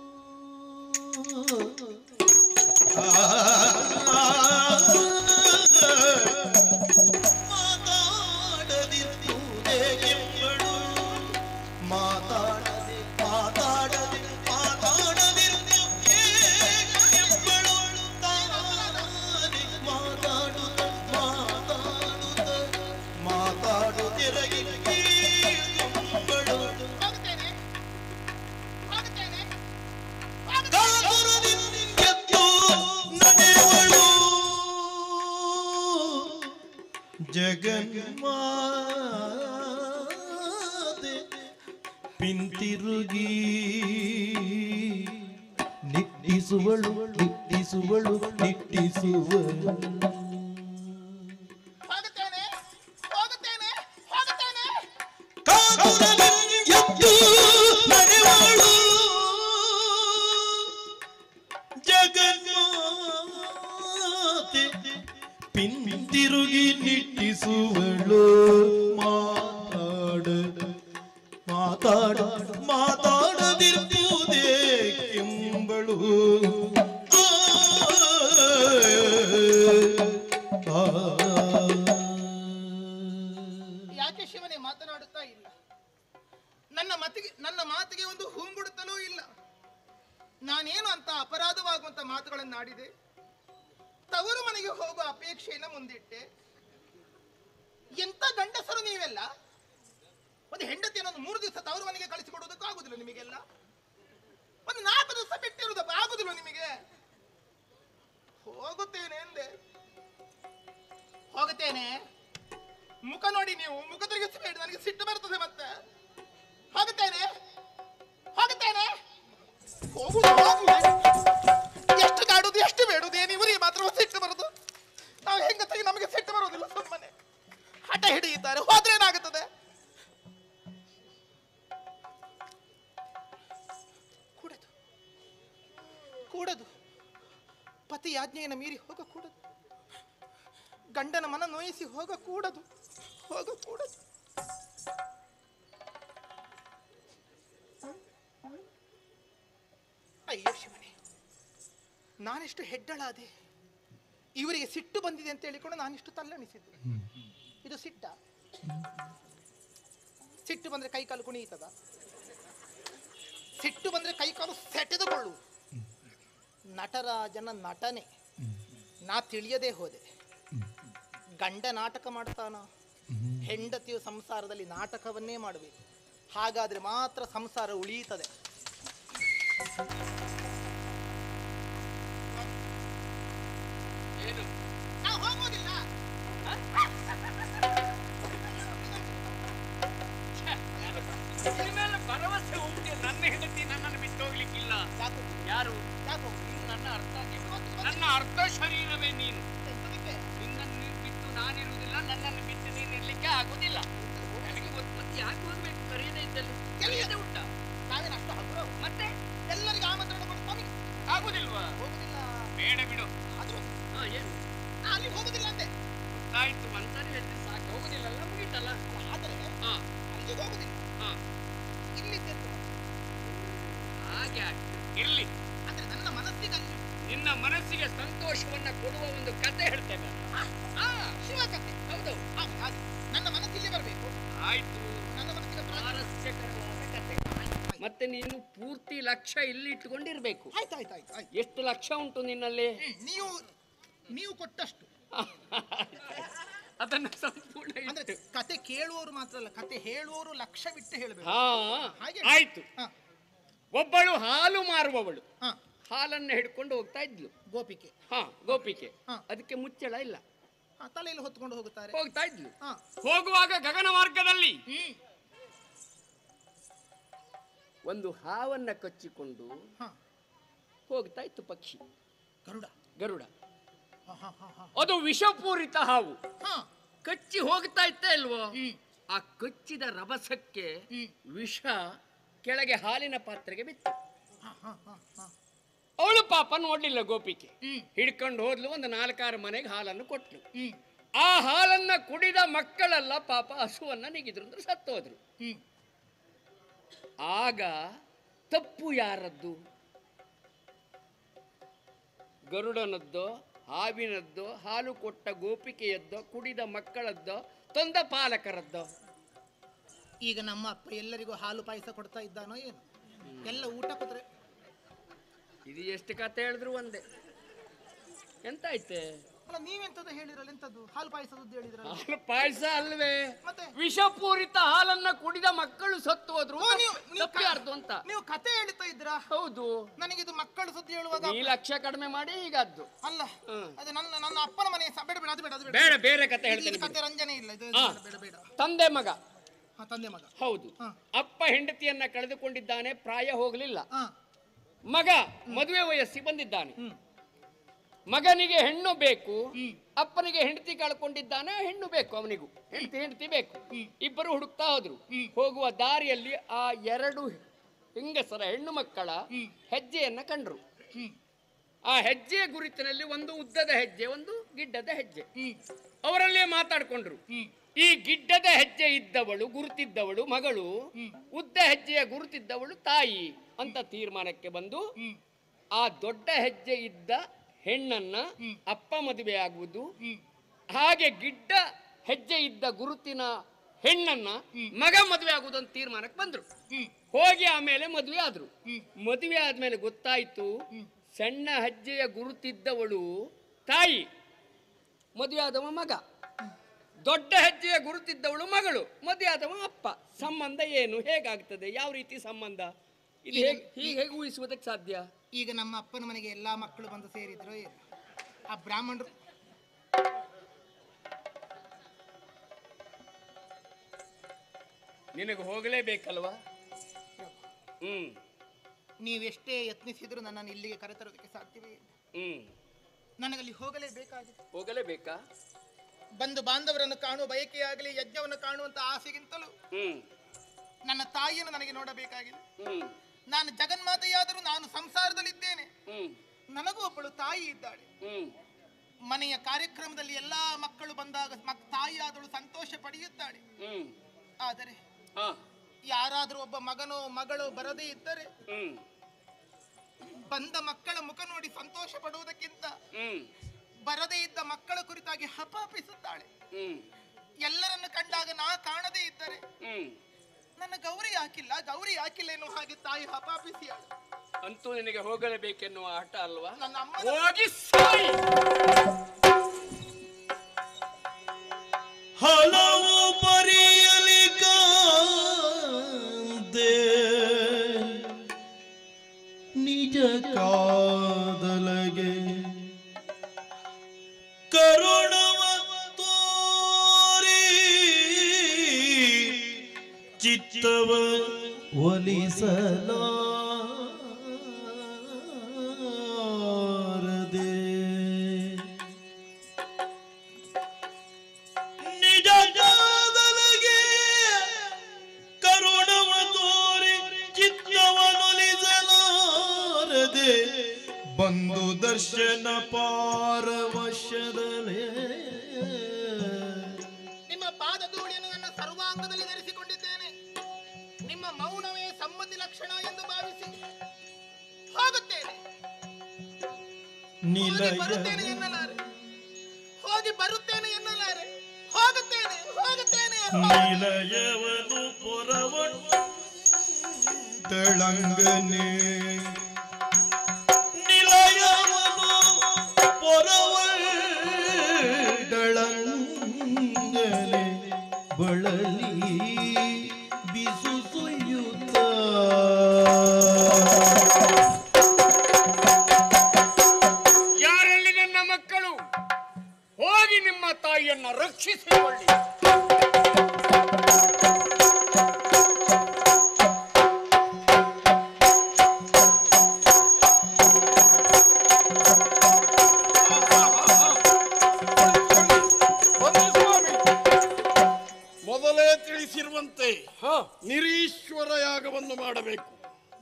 ಮಾತಾಡದಿರ್ಬೋದೇ ಕೆಂಬಳು ಮಾತಾಡದೆ ಮಾತಾಡದೆ ಮಾತಾಡದಿರ್ಬೋದೇ ಕೆಂಬಳು ತಾನೇ ಮಾತಾಡುತ್ತ ಮಾತಾಡುತ್ತ ಮಾತಾಡುತ್ತಿರಗಿ ಕೆಂಬಳು ಹೋಗುತ್ತೇನೆ ಹೋಗುತ್ತೇನೆ ಕಾತುರದಿಂದೆದ್ದು ನಡೆವಳು ಜಗನ್ಮಾತೆ ಪಿಂತಿರುಗಿ ನಿಟ್ಟಿಸುವಳು ನಿಟ್ಟಿಸುವಳು ನಿಟ್ಟಿಸುವಳು ಹೋಗುತ್ತೇನೆ ಹೋಗುತ್ತೇನೆ ಹೋಗುತ್ತೇನೆ ಕಾತುರದಿಂದೆದ್ದು ನಡೆವಳು ಜಗನ್ಮಾತೆ ಪಿಂತಿರುಗಿ ನಿಟ್ಟಿಸುವಳು ಮಾತಾಡ ಮಾತಾಡ ಮಾತಾಡದಿರ್ಬೋದೇ ಕೆಂಬಳು ಆ, ಆ. ಯಾಕೆ ಶಿವನೇ ಮಾತನಾಡುತ್ತಾ ಇಲ್ಲ ನನ್ನ ಮತಿಗೆ ನನ್ನ ಮಾತಿಗೆ ಒಂದು ಹೂಂಗುಡುತ್ತಲೂ ಇಲ್ಲ ನಾನೇನು ಅಂತ ಅಪರಾಧವಾಗುವಂತ ಮಾತುಗಳನ್ನಾಡಿದೆ ತವರು ಮನೆಗೆ ಹೋಗುವ ಅಪೇಕ್ಷೆಯನ್ನು ಮುಂದಿಟ್ಟೆ ಎಂತ ಗಂಡಸರು ನೀವೆಲ್ಲ ಒಂದು ಹೆಂಡತಿಯನ್ನು ಒಂದು ಮೂರು ದಿವಸ ತವರು ಮನೆಗೆ ಕಳಿಸಿಕೊಡುವುದಕ್ಕೂ ಆಗುದಿಲ್ಲ ನಿಮಗೆಲ್ಲ ಒಂದು ನಾಲ್ಕು ದಿವಸ ಬಿಟ್ಟಿರುವುದಕ್ಕೆ ಆಗುದಿಲ್ಲ ನಿಮಗೆ ಹೋಗುತ್ತೇನೆ ಎಂದೆ ಹೋಗುತ್ತೇನೆ ಮುಖ ನೋಡಿ ನೀವು ಮುಖ ತಿರುಗಿಸಬೇಡಿ ನನಗೆ ಸಿಟ್ಟು ಬರ್ತದೆ ಮತ್ತೆ ಹೋಗುತ್ತೇನೆ ಹೋಗುತ್ತೇನೆ ಹೋಗುದು ಹೋಗುದು ಎಷ್ಟು ಕಾಡುದು ಎಷ್ಟು ಬೇಡುದು ಏನು ಇವರಿಗೆ ಮಾತ್ರ ಸಿಟ್ಟು ಬರುದು ನಾವು ಹೆಂಗತ್ತಿಗೆ ನಮಗೆ ಸಿಟ್ಟು ಬರೋದಿಲ್ಲ ಸುಮ್ಮನೆ ಹಠ ಹಿಡಿಯುತ್ತಾರೆ ಹೋದ್ರೆ ಏನಾಗುತ್ತದೆ ಕೂಡದು ಕೂಡದು ಪತಿ ಆಜ್ಞೆಯನ್ನು ಮೀರಿ ಹೋಗ ಕೂಡದು ಗಂಡನ ಮನ ನೋಯಿಸಿ ಹೋಗ ಕೂಡದು ಹೋಗ ಕೂಡದು ಅಯ್ಯೋ ಶಿವನೇ ನಾನೆಷ್ಟು ಹೆಡ್ಡಳಾದೆ ಇವರಿಗೆ ಸಿಟ್ಟು ಬಂದಿದೆ ಅಂತ ಹೇಳಿಕೊಂಡು ನಾನಿಷ್ಟು ತಲ್ಲಣಿಸಿದ್ದು ಇದು ಸಿಟ್ಟ ಸಿಟ್ಟು ಬಂದ್ರೆ ಕೈಕಾಲು ಕುಣಿಯುತ್ತದ ಸಿಟ್ಟು ಬಂದ್ರೆ ಕೈಕಾಲು ಸೆಟೆದುಕೊಳ್ಳು ನಟರಾಜನ ನಟನೆ ನಾ ತಿಳಿಯದೇ ಹೋದೆ ಗಂಡ ನಾಟಕ ಮಾಡ್ತಾನ ಹೆಂಡತಿಯು ಸಂಸಾರದಲ್ಲಿ ನಾಟಕವನ್ನೇ ಮಾಡಬೇಕು ಹಾಗಾದ್ರೆ ಮಾತ್ರ ಸಂಸಾರ ಉಳಿಯುತ್ತದೆ ಏನು ನಾವು ಹೋಗೋದಿಲ್ಲ ಇನ್ಮೇಲೆ ಭರವಸೆ ಉಂಟು ನನ್ನ ಹೆಂಡತಿ ನನ್ನನ್ನು ಬಿಟ್ಟು ಹೋಗ್ಲಿಕ್ಕಿಲ್ಲ ಯಾಕೆ ಯಾರು ಯಾಕೆ ನೀನು ನನ್ನ ಅರ್ಥ ನನ್ನ ಅರ್ಧ ಶರೀರವೇ ನೀನು ನಿನ್ನನ್ನು ನೀನು ಬಿಟ್ಟು ನಾನಿರುವುದಿಲ್ಲ ನನ್ನನ್ನು ಬಿಟ್ಟು ನೀನು ಇರ್ಲಿಕ್ಕೆ ಆಗುದಿಲ್ಲ ನನಗೆ ಗೊತ್ತು ಮತ್ತೆ ಯಾಕೆ ಹೋಗ್ಬೇಕು ಕರೆಯದೇ ಇದ್ದಲ್ಲಿ ಕರೆಯದೇ ಉಂಟ ನಾವೇನು ಅಷ್ಟು ಹಗುರ ಮತ್ತೆ ಎಲ್ಲರಿಗೆ ಆಮಂತ್ರಣ ಕೊಟ್ಟು ನಮಗೆ ಆಗುದಿಲ್ವಾ ಹೋಗುದಿಲ್ಲ ಬೇಡ ಬಿಡು ಆದ್ರೂ ಹಾ ಏನು ನಾ ಅಲ್ಲಿ ಹೋಗುದಿಲ್ಲ ಅಂತೆ ಆಯ್ತು ಒಂದ್ಸರಿ ಹೇಳಿದ್ರೆ ಸಾಕು ಹೋಗುದಿಲ್ಲಲ್ಲ ಮುಗೀತಲ್ಲ ಆದರೆ ಹಾ ಅಲ್ಲಿಗೆ ಹೋಗುದಿಲ್ಲ ಹಾ ಇಲ್ಲಿ ಸೇರ್ತು ಹಾಗೆ ಆಗ್ತದೆ. ಇರ್ಲಿ ಅಂದ್ರೆ ನನ್ನ ಮನಸ್ಸಿಗೆ ಅಲ್ಲಿ ನಿನ್ನ ಮನಸ್ಸಿಗೆ ಸಂತೋಷವನ್ನ ಕೊಡುವ ಒಂದು ಕತೆ ಹೇಳ್ತೇನೆ ಹಾ ಶಿವಕತೆ ಹೌದು ಹಾಗೆ ಹಾಗೆ ನನ್ನ ಮನಸ್ಸಿಗೆ ಬರಬೇಕು ಆಯ್ತು ನನ್ನ ಮನಸ್ಸಿಗೆ ಪ್ರಾಣ- ಸ್ವಾರಸ್ಯಕರವಾದ ಕತೆ ಮತ್ತೆ ನೀನು ಪೂರ್ತಿ ಲಕ್ಷ್ಯ ಇಲ್ಲಿ ಇಟ್ಕೊಂಡಿರ್ಬೇಕು ಆಯ್ತು ಆಯ್ತು ಆಯ್ತು ಆಯ್ತು ಎಷ್ಟು ಲಕ್ಷ್ಯ ಉಂಟು ನಿನ್ನಲ್ಲಿ ಹ್ಮ್, ನೀವು ನೀವು ಕೊಟ್ಟಷ್ಟು ಅದನ್ನು ಸಂಪೂರ್ಣ ಅಂದ್ರೆ ಇಟ್ಟು ಕತೆ ಕೇಳುವವರು ಮಾತ್ರ ಅಲ್ಲ ಕತೆ ಹೇಳುವವರು ಲಕ್ಷ ಬಿಟ್ಟು ಹೇಳಬೇಕು ಹಾ ಹಾಗೆ. ಆಯ್ತು ಹಾ ಒಬ್ಬಳು ಹಾಲು ಮಾರುವವಳು ಹಾ ಹಾಲನ್ನ ಹಿಡ್ಕೊಂಡು ಹೋಗ್ತಾ ಇದ್ಲು ಗೋಪಿಕೆ ಹಾ ಗೋಪಿಕೆ ಹಾ. ಅದಕ್ಕೆ ಮುಚ್ಚಳ ಇಲ್ಲ ಹಾ, ತಲೆಯಲ್ಲಿ ಹೊತ್ಕೊಂಡು ಹೋಗುತ್ತಾರೆ ಹೋಗ್ತಾ ಇದ್ಲು ಹಾ ಹೋಗುವಾಗ ಗಗನ ಮಾರ್ಗದಲ್ಲಿ ಒಂದು ಹಾವನ್ನ ಕಚ್ಚಿಕೊಂಡು ಹಾ ಹೋಗ್ತಾ ಇತ್ತು ಪಕ್ಷಿ ಗರುಡ ಗರುಡ ಅದು ವಿಷಪೂರಿತ ಹಾವು ಹಾ ಕಚ್ಚಿ ಹೋಗ್ತಾ ಇತ್ತ ಇಲ್ವೋ ಆ ಕಚ್ಚಿದ ರಭಸಕ್ಕೆ ವಿಷ ಕೆಳಗೆ ಹಾಲಿನ ಪಾತ್ರೆಗೆ ಬಿತ್ತು ಅವಳು ಪಾಪ ನೋಡ್ಲಿಲ್ಲ ಗೋಪಿಕೆ ಹಿಡ್ಕೊಂಡು ಹೋದ್ಲು ಒಂದು ನಾಲ್ಕಾರು ಮನೆಗೆ ಹಾಲನ್ನು ಕೊಟ್ಲು ಆ ಹಾಲನ್ನ ಕುಡಿದ ಮಕ್ಕಳೆಲ್ಲ ಪಾಪ ಹಸುವನ್ನ ನಿಗಿದ್ರು ಅಂದ್ರೆ ಸತ್ತೋದ್ರು ಆಗ ತಪ್ಪು ಯಾರದ್ದು ಗರುಡನದ್ದೋ ಹಾವಿನದ್ದೋ ಹಾಲು ಕೊಟ್ಟ ಗೋಪಿಕೆಯದ್ದೋ ಕುಡಿದ ಮಕ್ಕಳದ್ದೋ ತಂದ ಪಾಲಕರದ್ದೋ ಈಗ ನಮ್ಮ ಅಪ್ಪ ಎಲ್ಲರಿಗೂ ಹಾಲು ಪಾಯಸ ಕೊಡ್ತಾ ಇದ್ದಾನೋ ಏನು ಎಲ್ಲ ಊಟ ಕೊಟ್ರೆ ಇದು ಎಷ್ಟು ಕತೆ ಹೇಳಿದ್ರು ಒಂದೇ ಎಂತ ಐತೆ ಅಲ್ಲ ನೀವೆಂತದ್ದು ಹೇಳಿರಲ್ಲ ಎಂತದ್ದು ಹಾಲು ಪಾಯಸದ್ದು ಹೇಳಿದ್ರಲ್ಲ ಹಾಲು ಪಾಯಸ ಅಲ್ವೇ ಮತ್ತೆ? ವಿಷಪೂರಿತ ಹಾಲನ್ನ ಕುಡಿದ ಮಕ್ಕಳು ಸತ್ತು ಹೋದ್ರು ಓ, ನೀವು- ನೀವು ತಪ್ಪು ಯಾರ್ದು ಅಂತ ನೀವು ಕತೆ ಹೇಳ್ತಾ ಇದ್ರಾ ಹೌದು ನನಗಿದು ಮಕ್ಕಳು ಸುದ್ದಿ ಹೇಳುವಾಗ ಈ ಲಕ್ಷ ಕಡಿಮೆ ಮಾಡಿ ಈಗದ್ದು ಅಲ್ಲ ಅದು ನನ್ನ ನನ್ನ ಅಪ್ಪನ ಮನೆ ಸ- ಬೇಡ ಬೇಡ ಅದು ಬೇಡ ಅದು ಬೇಡ ಬೇಡ ಬೇರೆ ಕತೆ ಇದು- ಹೇಳ್ತೇನೆ ಇದು ಕತೆ ರಂಜನೆ ಇಲ್ಲ ಇದು ಇದು ಹಾ. ಬೇಡ ಬೇಡ ಬೇಡ ತಂದೆ ಮಗ ಹಾ ತಂದೆ ಮಗ ಹೌದು ಹಾ. ಅಪ್ಪ ಹೆಂಡತಿಯನ್ನ ಕಳೆದುಕೊಂಡಿದ್ದಾನೆ ಪ್ರಾಯ ಹೋಗಲಿಲ್ಲ ಹಾ ಮಗ ಮದುವೆ ವಯಸ್ಸಿಗೆ ಬಂದಿದ್ದಾನೆ ಮಗನಿಗೆ ಹೆಣ್ಣು ಬೇಕು ಅಪ್ಪನಿಗೆ ಹೆಂಡತಿ ಕಳ್ಕೊಂಡಿದ್ದಾನೆ ಹೆಣ್ಣು ಬೇಕು ಅವನಿಗೂ ಹೆಂಡತಿ ಹೆಂಡತಿ ಬೇಕು ಇಬ್ಬರು ಹುಡುಕ್ತಾ ಹೋದ್ರು ಹೋಗುವ ದಾರಿಯಲ್ಲಿ ಆ ಎರಡು ಹೆಂಗಸರ ಹೆಣ್ಣು ಮಕ್ಕಳ ಹೆಜ್ಜೆಯನ್ನ ಕಂಡ್ರು ಆ ಹೆಜ್ಜೆಯ ಗುರುತಿನಲ್ಲಿ ಒಂದು ಉದ್ದದ ಹೆಜ್ಜೆ ಒಂದು ಗಿಡ್ಡದ ಹೆಜ್ಜೆ ಅವರಲ್ಲೇ ಮಾತಾಡ್ಕೊಂಡ್ರು ಈ ಗಿಡ್ಡದ ಹೆಜ್ಜೆ ಇದ್ದವಳು ಗುರುತಿದ್ದವಳು ಮಗಳು ಉದ್ದ ಹೆಜ್ಜೆಯ ಗುರುತಿದ್ದವಳು ತಾಯಿ ಅಂತ ತೀರ್ಮಾನಕ್ಕೆ ಬಂದು ಆ ದೊಡ್ಡ ಹೆಜ್ಜೆ ಇದ್ದ ಹೆಣ್ಣನ್ನ ಅಪ್ಪ ಮದುವೆ ಆಗುವುದು ಹಾಗೆ ಗಿಡ್ಡ ಹೆಜ್ಜೆ ಇದ್ದ ಗುರುತಿನ ಹೆಣ್ಣನ್ನ ಮಗ ಮದುವೆ ಆಗುವುದು ಅಂತ ತೀರ್ಮಾನಕ್ಕೆ ಬಂದ್ರು ಹೋಗಿ ಆಮೇಲೆ ಮದುವೆ ಆದ್ರು ಮದುವೆ ಆದ್ಮೇಲೆ ಗೊತ್ತಾಯ್ತು ಸಣ್ಣ ಹೆಜ್ಜೆಯ ಗುರುತಿದ್ದವಳು ತಾಯಿ ಮದುವೆ ಆದವ ಮಗ ದೊಡ್ಡ ಹೆಜ್ಜೆಯ ಗುರುತಿದ್ದವಳು ಮಗಳು ಮದುವೆ ಆದವ ಅಪ್ಪ ಸಂಬಂಧ ಏನು ಹೇಗಾಗ್ತದೆ ಯಾವ ರೀತಿ ಸಂಬಂಧ ಇದು ಹೇಗೆ ಹೀಗೆ ಹೇಗೆ ಊಹಿಸುವುದಕ್ಕೆ ಸಾಧ್ಯ ಈಗ ನಮ್ಮ ಅಪ್ಪನ ಮನೆಗೆ ಎಲ್ಲಾ ಮಕ್ಕಳು ಬಂದು ಸೇರಿದ್ರು ಏನು ಆ ಬ್ರಾಹ್ಮಣರು ನಿನಗೆ ಹೋಗಲೇಬೇಕಲ್ವಾ ಹ್ಮ್ ನೀವೆಷ್ಟೇ ಯತ್ನಿಸಿದ್ರು ನನ್ನನ್ನು ಇಲ್ಲಿಗೆ ಕರೆತರೋದಕ್ಕೆ ಸಾಧ್ಯವೇ ಇಲ್ಲ ಹ್ಮ್ ನನಗಲ್ಲಿ ಹೋಗಲೇಬೇಕಾಗಿದೆ ಹೋಗಲೇಬೇಕಾ ಬಂಧು ಬಾಂಧವರನ್ನು ಕಾಣುವ ಬಯಕೆಯಾಗಲಿ ಯಜ್ಞವನ್ನು ಕಾಣುವಂತ ಆಸೆಗಿಂತಲೂ ಹ್ಮ್ ನನ್ನ ತಾಯಿಯನ್ನು ನನಗೆ ನೋಡಬೇಕಾಗಿದೆ ಹ್ಮ್ ನಾನು ಜಗನ್ಮಾತೆಯಾದರೂ ನಾನು ಸಂಸಾರದಲ್ಲಿದ್ದೇನೆ ಹ್ಮ್ ನನಗೂ ಒಬ್ಬಳು ತಾಯಿ ಇದ್ದಾಳೆ ಹ್ಮ್ ಮನೆಯ ಕಾರ್ಯಕ್ರಮದಲ್ಲಿ ಎಲ್ಲಾ ಮಕ್ಕಳು ಬಂದಾಗ ಮಕ್ ತಾಯಿಯಾದಳು ಸಂತೋಷ ಪಡೆಯುತ್ತಾಳೆ ಹ್ಮ್ ಆದರೆ ಹಾ ಯಾರಾದರೂ ಒಬ್ಬ ಮಗನೋ ಮಗಳೋ ಬರದೇ ಇದ್ದರೆ ಹ್ಮ್ ಬಂದ ಮಕ್ಕಳ ಮುಖ ನೋಡಿ ಸಂತೋಷ ಪಡುವುದಕ್ಕಿಂತ ಹ್ಮ್ ಬರದೇ ಇದ್ದ ಮಕ್ಕಳ ಕುರಿತಾಗಿ ಹಪಾಪಿಸುತ್ತಾಳೆ ಹ್ಮ್ ಎಲ್ಲರನ್ನು ಕಂಡಾಗ ನಾ ಕಾಣದೇ ಇದ್ದರೆ ಹ್ಮ್ ನನ್ನ ಗೌರಿ ಹಾಕಿಲ್ಲ ಗೌರಿ ಹಾಕಿಲ್ಲ ಎನ್ನುವ ಹಾಗೆ ತಾಯಿ ಹಪಾಪಿಸಿ ಅಂತೂ ನಿನಗೆ ಹೋಗಲೇಬೇಕೆನ್ನುವ ಆಟ ಅಲ್ವಾ ನನ್ನ ಅಮ್ಮನ ಹೋಗಿ ಸಾಯಿ ಹಲವು ಪರಿಯಲಿ ಕಾಂತೆ ನಿಜ ಕಾದಲಗೆ ಕರುಣವ ತೋರಿ ಚಿತ್ತವ ಒಲಿಸಲಾರದೆ ನಿಜ ಜಾದಲಗೆ ಕರುಣವ ತೋರಿ ಚಿತ್ತವನೊಲಿಸಲಾರದೆ ಬಂದು ದರ್ಶನ ಪಾರವಶದಲೇ ನಿಮ್ಮ ಪಾದ ಧೂಳಿಯನ್ನು ನನ್ನ ಸರ್ವಾಂಗದಲ್ಲಿ ಧರಿಸಿಕೊಂಡಿದ್ದೇನೆ ನಿಮ್ಮ ಮೌನವೇ ಸಂಬಂಧಿ ಲಕ್ಷಣ ಎಂದು ಭಾವಿಸಿ ಹೋಗುತ್ತೇನೆ ಹೋಗಿ ಬರುತ್ತೇನೆ ನಿಲಯ ಎನ್ನಲಾರೆ ಹೋಗಿ ಬರುತ್ತೇನೆ ಎನ್ನಲಾರೆ ಹೋಗುತ್ತೇನೆ ಹೋಗುತ್ತೇನೆ ನಿಲಯವನು ಪೊರವಟ್ಟಳಂಗನೆ ನಿಲಯವನು ಪೊರವಟ್ಟಳಂಗನೆ ಬಳಲಿ ಬಿಸು ಸುಯ್ಯುತ್ತ ಯಾರಲ್ಲಿ ನನ್ನ ಮಕ್ಕಳು ಹೋಗಿ ನಿಮ್ಮ ತಾಯಿಯನ್ನ ರಕ್ಷಿಸಿಕೊಳ್ಳಿ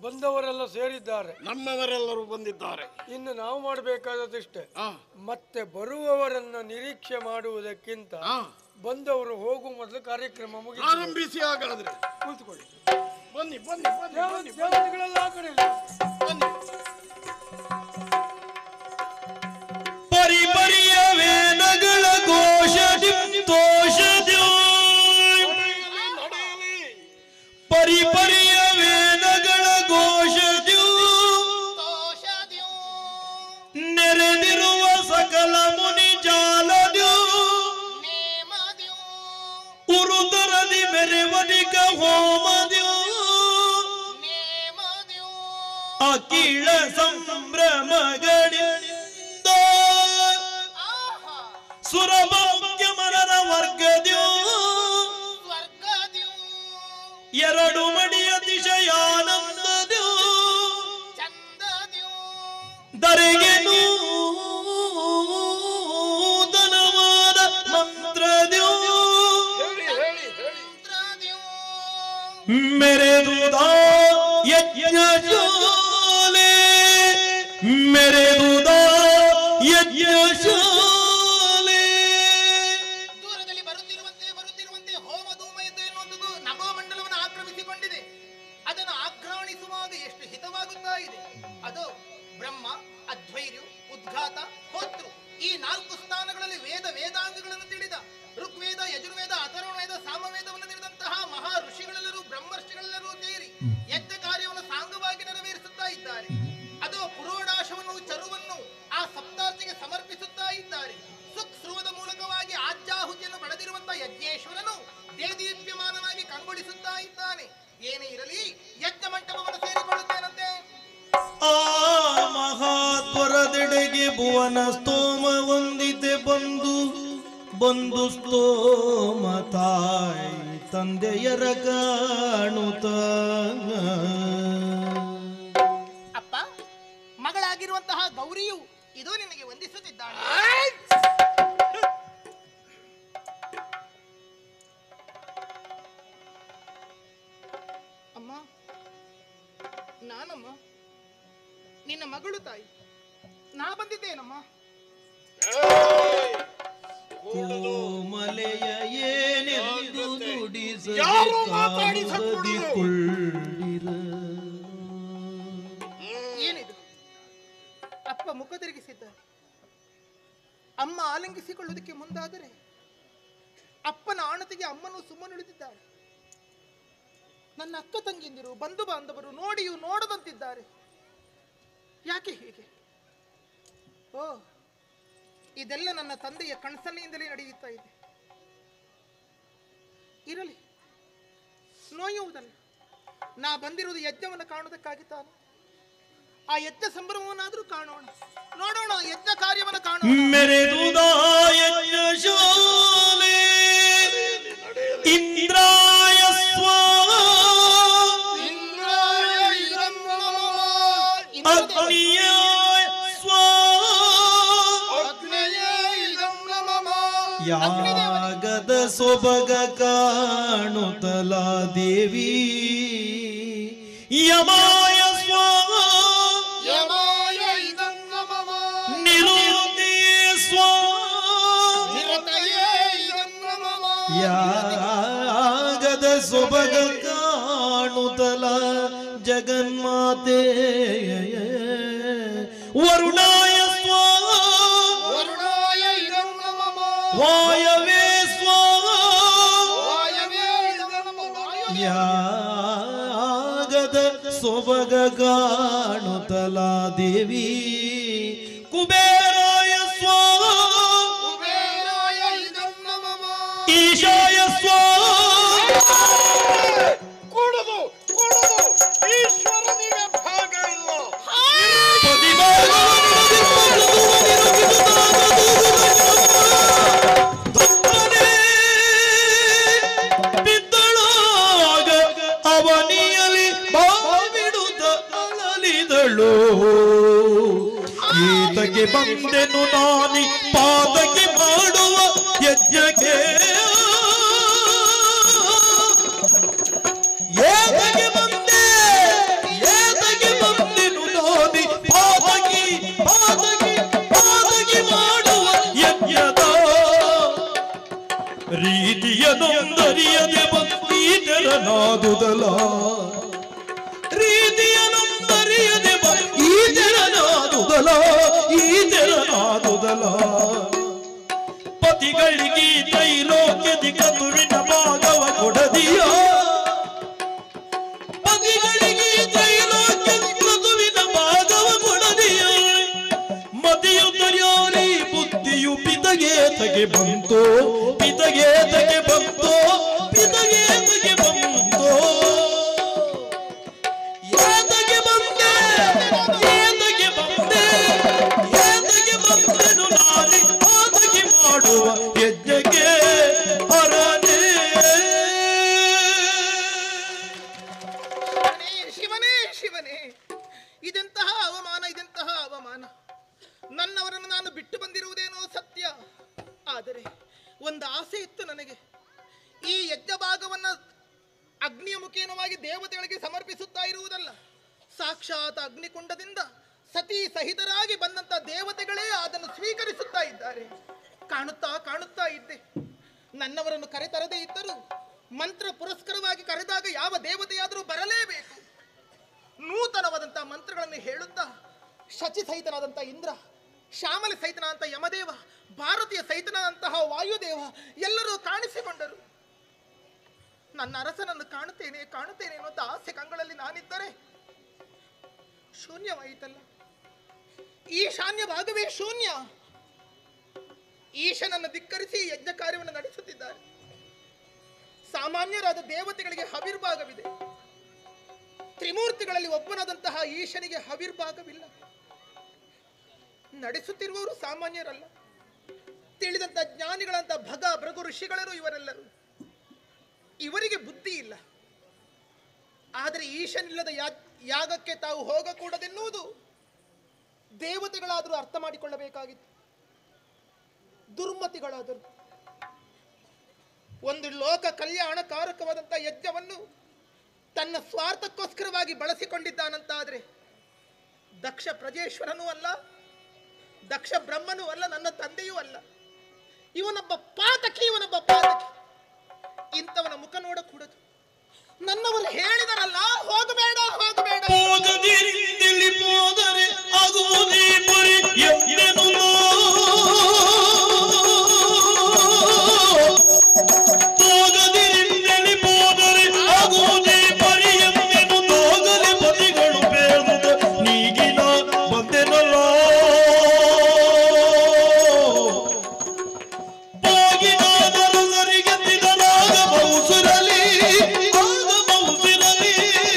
ಬಂದವರೆಲ್ಲ ಸೇರಿದ್ದಾರೆ ನಮ್ಮವರೆಲ್ಲರೂ ಬಂದಿದ್ದಾರೆ ಇನ್ನು ನಾವು ಮಾಡಬೇಕಾದದಿಷ್ಟೇ ಆ, ಮತ್ತೆ ಬರುವವರನ್ನ ನಿರೀಕ್ಷೆ ಮಾಡುವುದಕ್ಕಿಂತ ಆ. ಬಂದವರು ಹೋಗುವ ಮೊದಲು ಕಾರ್ಯಕ್ರಮ ಮುಗಿಸಿ ಆರಂಭಿಸಿ ಹಾಗಾದ್ರೆ ಕೂತ್ಕೊಳ್ಳಿ ಬನ್ನಿ ಬನ್ನಿ ಬನ್ನಿ ದೇವ- ಬನ್ನಿ ದೇವತೆಗಳೆಲ್ಲ ಆ ಕಡೆ ಇಲ್ಲ. ಬನ್ನಿ ಪರಿಪರಿಯ ವೇದಗಳ ಘೋಷದಿ ತೋಷದ್ಯೋ ನಡೆಯಲಿ ನಡೆಯಲಿ ಪರಿಪರಿಯ ವೇದಗಳ ಘೋಷದ್ಯೋ ನೆರೆದಿರುವ ಸಕಲ ಮುನಿ ಜಾಲದ್ಯೋ ಉರುದರದಿ ಮೆರೆವನಿಕ ಹೋಮದ್ಯೋ ಅಖಿಳ ಸಂಭ್ರಮಗಳಿಂದ ಸುರಭೋಗ್ಯ ಮರರ ವರ್ಗದ್ಯೋ ಎರಡು ಮಡಿಯ ಅತಿಶಯಾನಂದದ್ಯೋ ದರೆಗೆ ನೂತನವಾದ ಮಂತ್ರದ್ಯೋ ಹೇಳಿ ಹೇಳಿ ಹೇಳಿ ಮೆರೆದುದ ಯಜ್ಞ ಶಾಲೆ ಮೆರೆದುದ ಯಜ್ಞ ಶಾಲೆ ದೂರದಲ್ಲಿ ಬರುತ್ತಿರುವಂತೆ ಬರುತ್ತಿರುವಂತೆ ಹೋಮ ಧೂಮ ಎಂದು ಎನ್ನುವಂಥದ್ದು ನಭೋ ಮಂಡಲವನ್ನು ಆಕ್ರಮಿಸಿಕೊಂಡಿದೆ ಅದನ್ನು ಆಘ್ರಾಣಿಸುವಾಗ ಎಷ್ಟು ಹಿತವಾಗುತ್ತಾ ಇದೆ ಅದು ಬ್ರಹ್ಮ ಅಧ್ವೈರ್ಯು ಉದ್ಘಾತ ಹೋತೃ ಈ ನಾಲ್ಕು ಸ್ಥಾನಗಳಲ್ಲಿ ವೇದ ವೇದಾಂಗಗಳನ್ನು ತಿಳಿದ ಋಗ್ವೇದ ಯಜುರ್ವೇದ ಅಥರ್ವವೇದ ಸಾಮವೇದವನ್ನು ತಿಳಿದಂತಹ ಮಹಾ ಋಷಿಗಳೆಲ್ಲರೂ ಬ್ರಹ್ಮರ್ಷಿಗಳೆಲ್ಲರೂ ಸೇರಿ ಯಜ್ಞ ಕಾರ್ಯವನ್ನು ಸಾಂಗವಾಗಿ ನೆರವೇರಿಸುತ್ತಾ ಇದ್ದಾರೆ ಅದು ಪುರೋಡಾಶವನ್ನು ಚರುವನ್ನು ಆ ಸಪ್ತಾರ್ತಿಗೆ ಸಮರ್ಪಿಸುತ್ತಾ ಇದ್ದಾರೆ ಸುಕ್ಸ್ರುವದ ಮೂಲಕವಾಗಿ ಆಜ್ಯಾಹುತಿಯನ್ನು ಪಡೆದಿರುವಂತಹ ಯಜ್ಞೇಶ್ವರನು ದೇದೀಪ್ಯಮಾನನಾಗಿ ಕಂಗೊಳಿಸುತ್ತಾ ಇದ್ದಾನೆ ಏನೇ ಇರಲಿ ಯಜ್ಞ ಮಂಟಪವನ್ನು ಸೇರಿಕೊಳ್ಳುತ್ತೇನಂತೆ ಆ ಮಹಾತ್ವರದೆಡೆಗೆ ಭುವನ ಸ್ತೋಮ ವಂದಿತೆ ಬಂದು ಬಂದು ಸ್ತೋಮ ತಾಯಿ ತಂದೆಯರ ಕಾಣುತ್ತ ಅಪ್ಪ ಮಗಳಾಗಿರುವಂತಹ ಗೌರಿಯು ಇದು ನಿನಗೆ ವಂದಿಸುತ್ತಿದ್ದಾಳೆ ಅಮ್ಮ ನಾನಮ್ಮ ನಿನ್ನ ಮಗಳು ತಾಯಿ ನಾ ಬಂದಿದ್ದೇನಮ್ಮ ಕೋಮಲೆಯ ಏನೆಂದು ಯಾರು ಮಾತಾಡಿಸಕೂಡದು? ನುಡಿಸದಿಕೊಳ್ಳಿರ ಏನಿದು ಅಪ್ಪ ಮುಖ ತಿರುಗಿಸಿದ್ದಾರೆ ಅಮ್ಮ ಆಲಿಂಗಿಸಿಕೊಳ್ಳುವುದಕ್ಕೆ ಮುಂದಾದರೆ ಅಪ್ಪನ ಆಣತಿಗೆ ಅಮ್ಮನು ಸುಮ್ಮನುಳಿದಿದ್ದಾಳೆ ನನ್ನ ಅಕ್ಕ ತಂಗಿಯಂದಿರು ಬಂಧು ಬಾಂಧವರು ನೋಡಿಯೂ ನೋಡದಂತಿದ್ದಾರೆ ಯಾಕೆ ಹೀಗೆ ಓ ಇದೆಲ್ಲ ನನ್ನ ತಂದೆಯ ಕಣ್ಸನ್ನೆಯಿಂದಲೇ ನಡೆಯುತ್ತಾ ಇದೆ ಇರಲಿ ನೋಯುವುದಲ್ಲ ನಾ ಬಂದಿರುವುದು ಯಜ್ಞವನ್ನು ಕಾಣುವುದಕ್ಕಾಗಿ ತಾನೆ ಆ ಯಜ್ಞ ಸಂಭ್ರಮವನ್ನಾದ್ರೂ ಕಾಣೋಣ ನೋಡೋಣ ಯಜ್ಞ ಕಾರ್ಯವನ್ನು ಕಾಣೋಣ ಮೆರೆದುದಾಯ ಶಾಲೆ ಇಂದ್ರಾಯ ಸ್ವಾಹ ಅಗ್ನಿಯ ಯಾಗದ ಸೊಬಗ ಕಾಣುತ್ತಲ ದೇವಿ ಯಮಾಯ ಸ್ವಾಹ ನಿರುತಿ ಸ್ವಾಹ ಯಾಗದ ಸೊಬಗ ಕಾಣುತ್ತಲ ಜಗನ್ಮಾತೆ ವರುಣಾಯ ಸ್ವಾಹ ವಾಯವೇ ಸ್ವಾಹ ಯಾಗದ ಸೊಬಗ ಕಾಣುತ್ತಲ ದೇವಿ ಕುಬೇರಾಯ ಸ್ವಾಹ ಈಶಾಯ ಸ್ವಾಹ ಕೂಡದು ಕೂಡದು ಈಶ್ವರನಿಗೆ ಭಾಗ ಇಲ್ಲ ಬಿದ್ದಳಾಗ ಅವನಿಯಲಿ ಬಾವಿಡುತ್ತ ಅಳಲಿದಳು ಈತಗೆ ಬಂದೆನು ನಾನಿ ಪಾದಕ್ಕೆ ಮಾಡುವ ಯಜ್ಞಕ್ಕೆ ಏತಗೆ ಬಂದೆ ಏತ ತೆರನಾದುದಲ ರೀತಿಯನ್ನರಿಯದೆ ಬ ಈ ತೆರನಾದುದಲ ಈ ತೆರನಾದುದಲ ಪತಿಗಳಿಗೆ ತ್ರೈಲೋಕ್ಯದಿ ಕತುವಿನ ಭಾಗವ ಕೊಡದಿಯ ಪತಿಗಳಿಗೆ ತ್ರೈಲೋಕ್ಯದಿ ಕತುವಿನ ಭಾಗವ ಕೊಡದಿಯ ಮತಿಯು ತರಿಯೋರಿ ಬುದ್ಧಿಯು ಪಿತಗೇತಗೆ ಬಂತು ಪಿತಗೇತಗೆ ಬಂತು ಪಿತಗೇತಗೆ ಬಂತು ಏತಗೆ ಬಂದೆ ಏತಗೆ ಬಂದೆ ಏತಗೆ ಬಂದೆನು ನಾರಿ ಆತಗೆ ಮಾಡುವ ಯಜ್ಞಕ್ಕೆ ಹರನೇ ಶಿವನೇ ಶಿವನೇ ಶಿವನೇ ಇದೆಂತಹ ಅವಮಾನ ಇದೆಂತಹ ಅವಮಾನ ನನ್ನವರನ್ನು ನಾನು ಬಿಟ್ಟು ಬಂದಿರುವುದೇನೋ ಸತ್ಯ ಆದರೆ ಒಂದು ಆಸೆ ಇತ್ತು ನನಗೆ ಈ ಯಜ್ಞ ಭಾಗವನ್ನ ಅಗ್ನಿಯ ಮುಖೇನವಾಗಿ ದೇವತೆಗಳಿಗೆ ಸಮರ್ಪಿಸುತ್ತಾ ಇರುವುದಲ್ಲ ಸಾಕ್ಷಾತ್ ಅಗ್ನಿಕುಂಡದಿಂದ ಸತಿ ಸಹಿತರಾಗಿ ಬಂದಂತ ದೇವತೆಗಳೇ ಅದನ್ನು ಸ್ವೀಕರಿಸುತ್ತಾ ಇದ್ದಾರೆ ಕಾಣುತ್ತಾ ಕಾಣುತ್ತಾ ಇದ್ದೆ ನನ್ನವರನ್ನು ಕರೆತರದೇ ಇದ್ದರೂ ಮಂತ್ರ ಪುರಸ್ಕರವಾಗಿ ಕರೆದಾಗ ಯಾವ ದೇವತೆಯಾದರೂ ಬರಲೇಬೇಕು ನೂತನವಾದಂಥ ಮಂತ್ರಗಳನ್ನು ಹೇಳುತ್ತಾ ಶಚಿ ಸಹಿತನಾದಂಥ ಇಂದ್ರ ಶ್ಯಾಮಲ ಸಹಿತನಾದಂಥ ಯಮದೇವ ಭಾರತೀಯ ಸಹಿತನಾದಂತಹ ವಾಯುದೇವ ಎಲ್ಲರೂ ಕಾಣಿಸಿಕೊಂಡರು ನನ್ನ ಅರಸನನ್ನು ಕಾಣುತ್ತೇನೆ ಕಾಣುತ್ತೇನೆ ಎನ್ನುವಂಥ ಆಸೆ ಕಂಗಳಲ್ಲಿ ನಾನಿದ್ದರೆ ಶೂನ್ಯವಾಯಿತಲ್ಲ ಈ ಶಾನ್ಯ ಭಾಗವೇ ಶೂನ್ಯ ಈಶನನ್ನು ಧಿಕ್ಕರಿಸಿ ಯಜ್ಞ ಕಾರ್ಯವನ್ನು ನಡೆಸುತ್ತಿದ್ದಾರೆ ಸಾಮಾನ್ಯರಾದ ದೇವತೆಗಳಿಗೆ ಹವಿರ್ಭಾಗವಿದೆ ತ್ರಿಮೂರ್ತಿಗಳಲ್ಲಿ ಒಬ್ಬನಾದಂತಹ ಈಶನಿಗೆ ಹವಿರ್ಭಾಗವಿಲ್ಲ ನಡೆಸುತ್ತಿರುವವರು ಸಾಮಾನ್ಯರಲ್ಲ ತಿಳಿದಂತ ಜ್ಞಾನಿಗಳಂತ ಭಗ ಭೃಗು ಋಷಿಗಳರು ಇವರೆಲ್ಲರೂ ಇವರಿಗೆ ಬುದ್ಧಿ ಇಲ್ಲ ಆದರೆ ಈಶನಿಲ್ಲದ ಯಾ- ಯಾಗಕ್ಕೆ ತಾವು ಹೋಗಕೂಡದೆನ್ನುವುದು ದೇವತೆಗಳಾದರೂ ಅರ್ಥ ಮಾಡಿಕೊಳ್ಳಬೇಕಾಗಿತ್ತು ದುರ್ಮತಿಗಳಾದರು ಒಂದು ಲೋಕ ಕಲ್ಯಾಣಕಾರಕವಾದಂಥ ಯಜ್ಞವನ್ನು ತನ್ನ ಸ್ವಾರ್ಥಕ್ಕೋಸ್ಕರವಾಗಿ ಬಳಸಿಕೊಂಡಿದ್ದಾನಂತಾದ್ರೆ ದಕ್ಷ ಪ್ರಜೇಶ್ವರನೂ ಅಲ್ಲ ದಕ್ಷ ಬ್ರಹ್ಮನೂ ಅಲ್ಲ ನನ್ನ ತಂದೆಯೂ ಅಲ್ಲ ಇವನೊಬ್ಬ ಪಾತಕಿ ಇವನೊಬ್ಬ ಪಾತಕಿ ಇಂಥವನ ಮುಖ ನೋಡಕೂಡದು ನನ್ನವರು ಹೇಳಿದರಲ್ಲ ಹೋಗಬೇಡ ಹೋಗಬೇಡ ಹೋಗದಿರಿಂದಿಳಿ ಹೋದರೆ ಆಗುವುದೇ ಪರಿ ಎಂದೆನು ಹೋಗದಿರಿಂದಿಳಿ ಹೋದರೆ ಆಗುವುದೇ ಪರಿ ಎಂದೆನು ಹೋಗಲಿ ಪತಿಗಳು ಬೇಡುದ ನೀಗಿನ ಬಂದೆನಲ್ಲ ಹೋಗಿನಾದರಸರಿಗೆ ತಿದರಾಗ ಮೌಸುರಲಿ ಆಗ ಮೌಸಿರಲಿ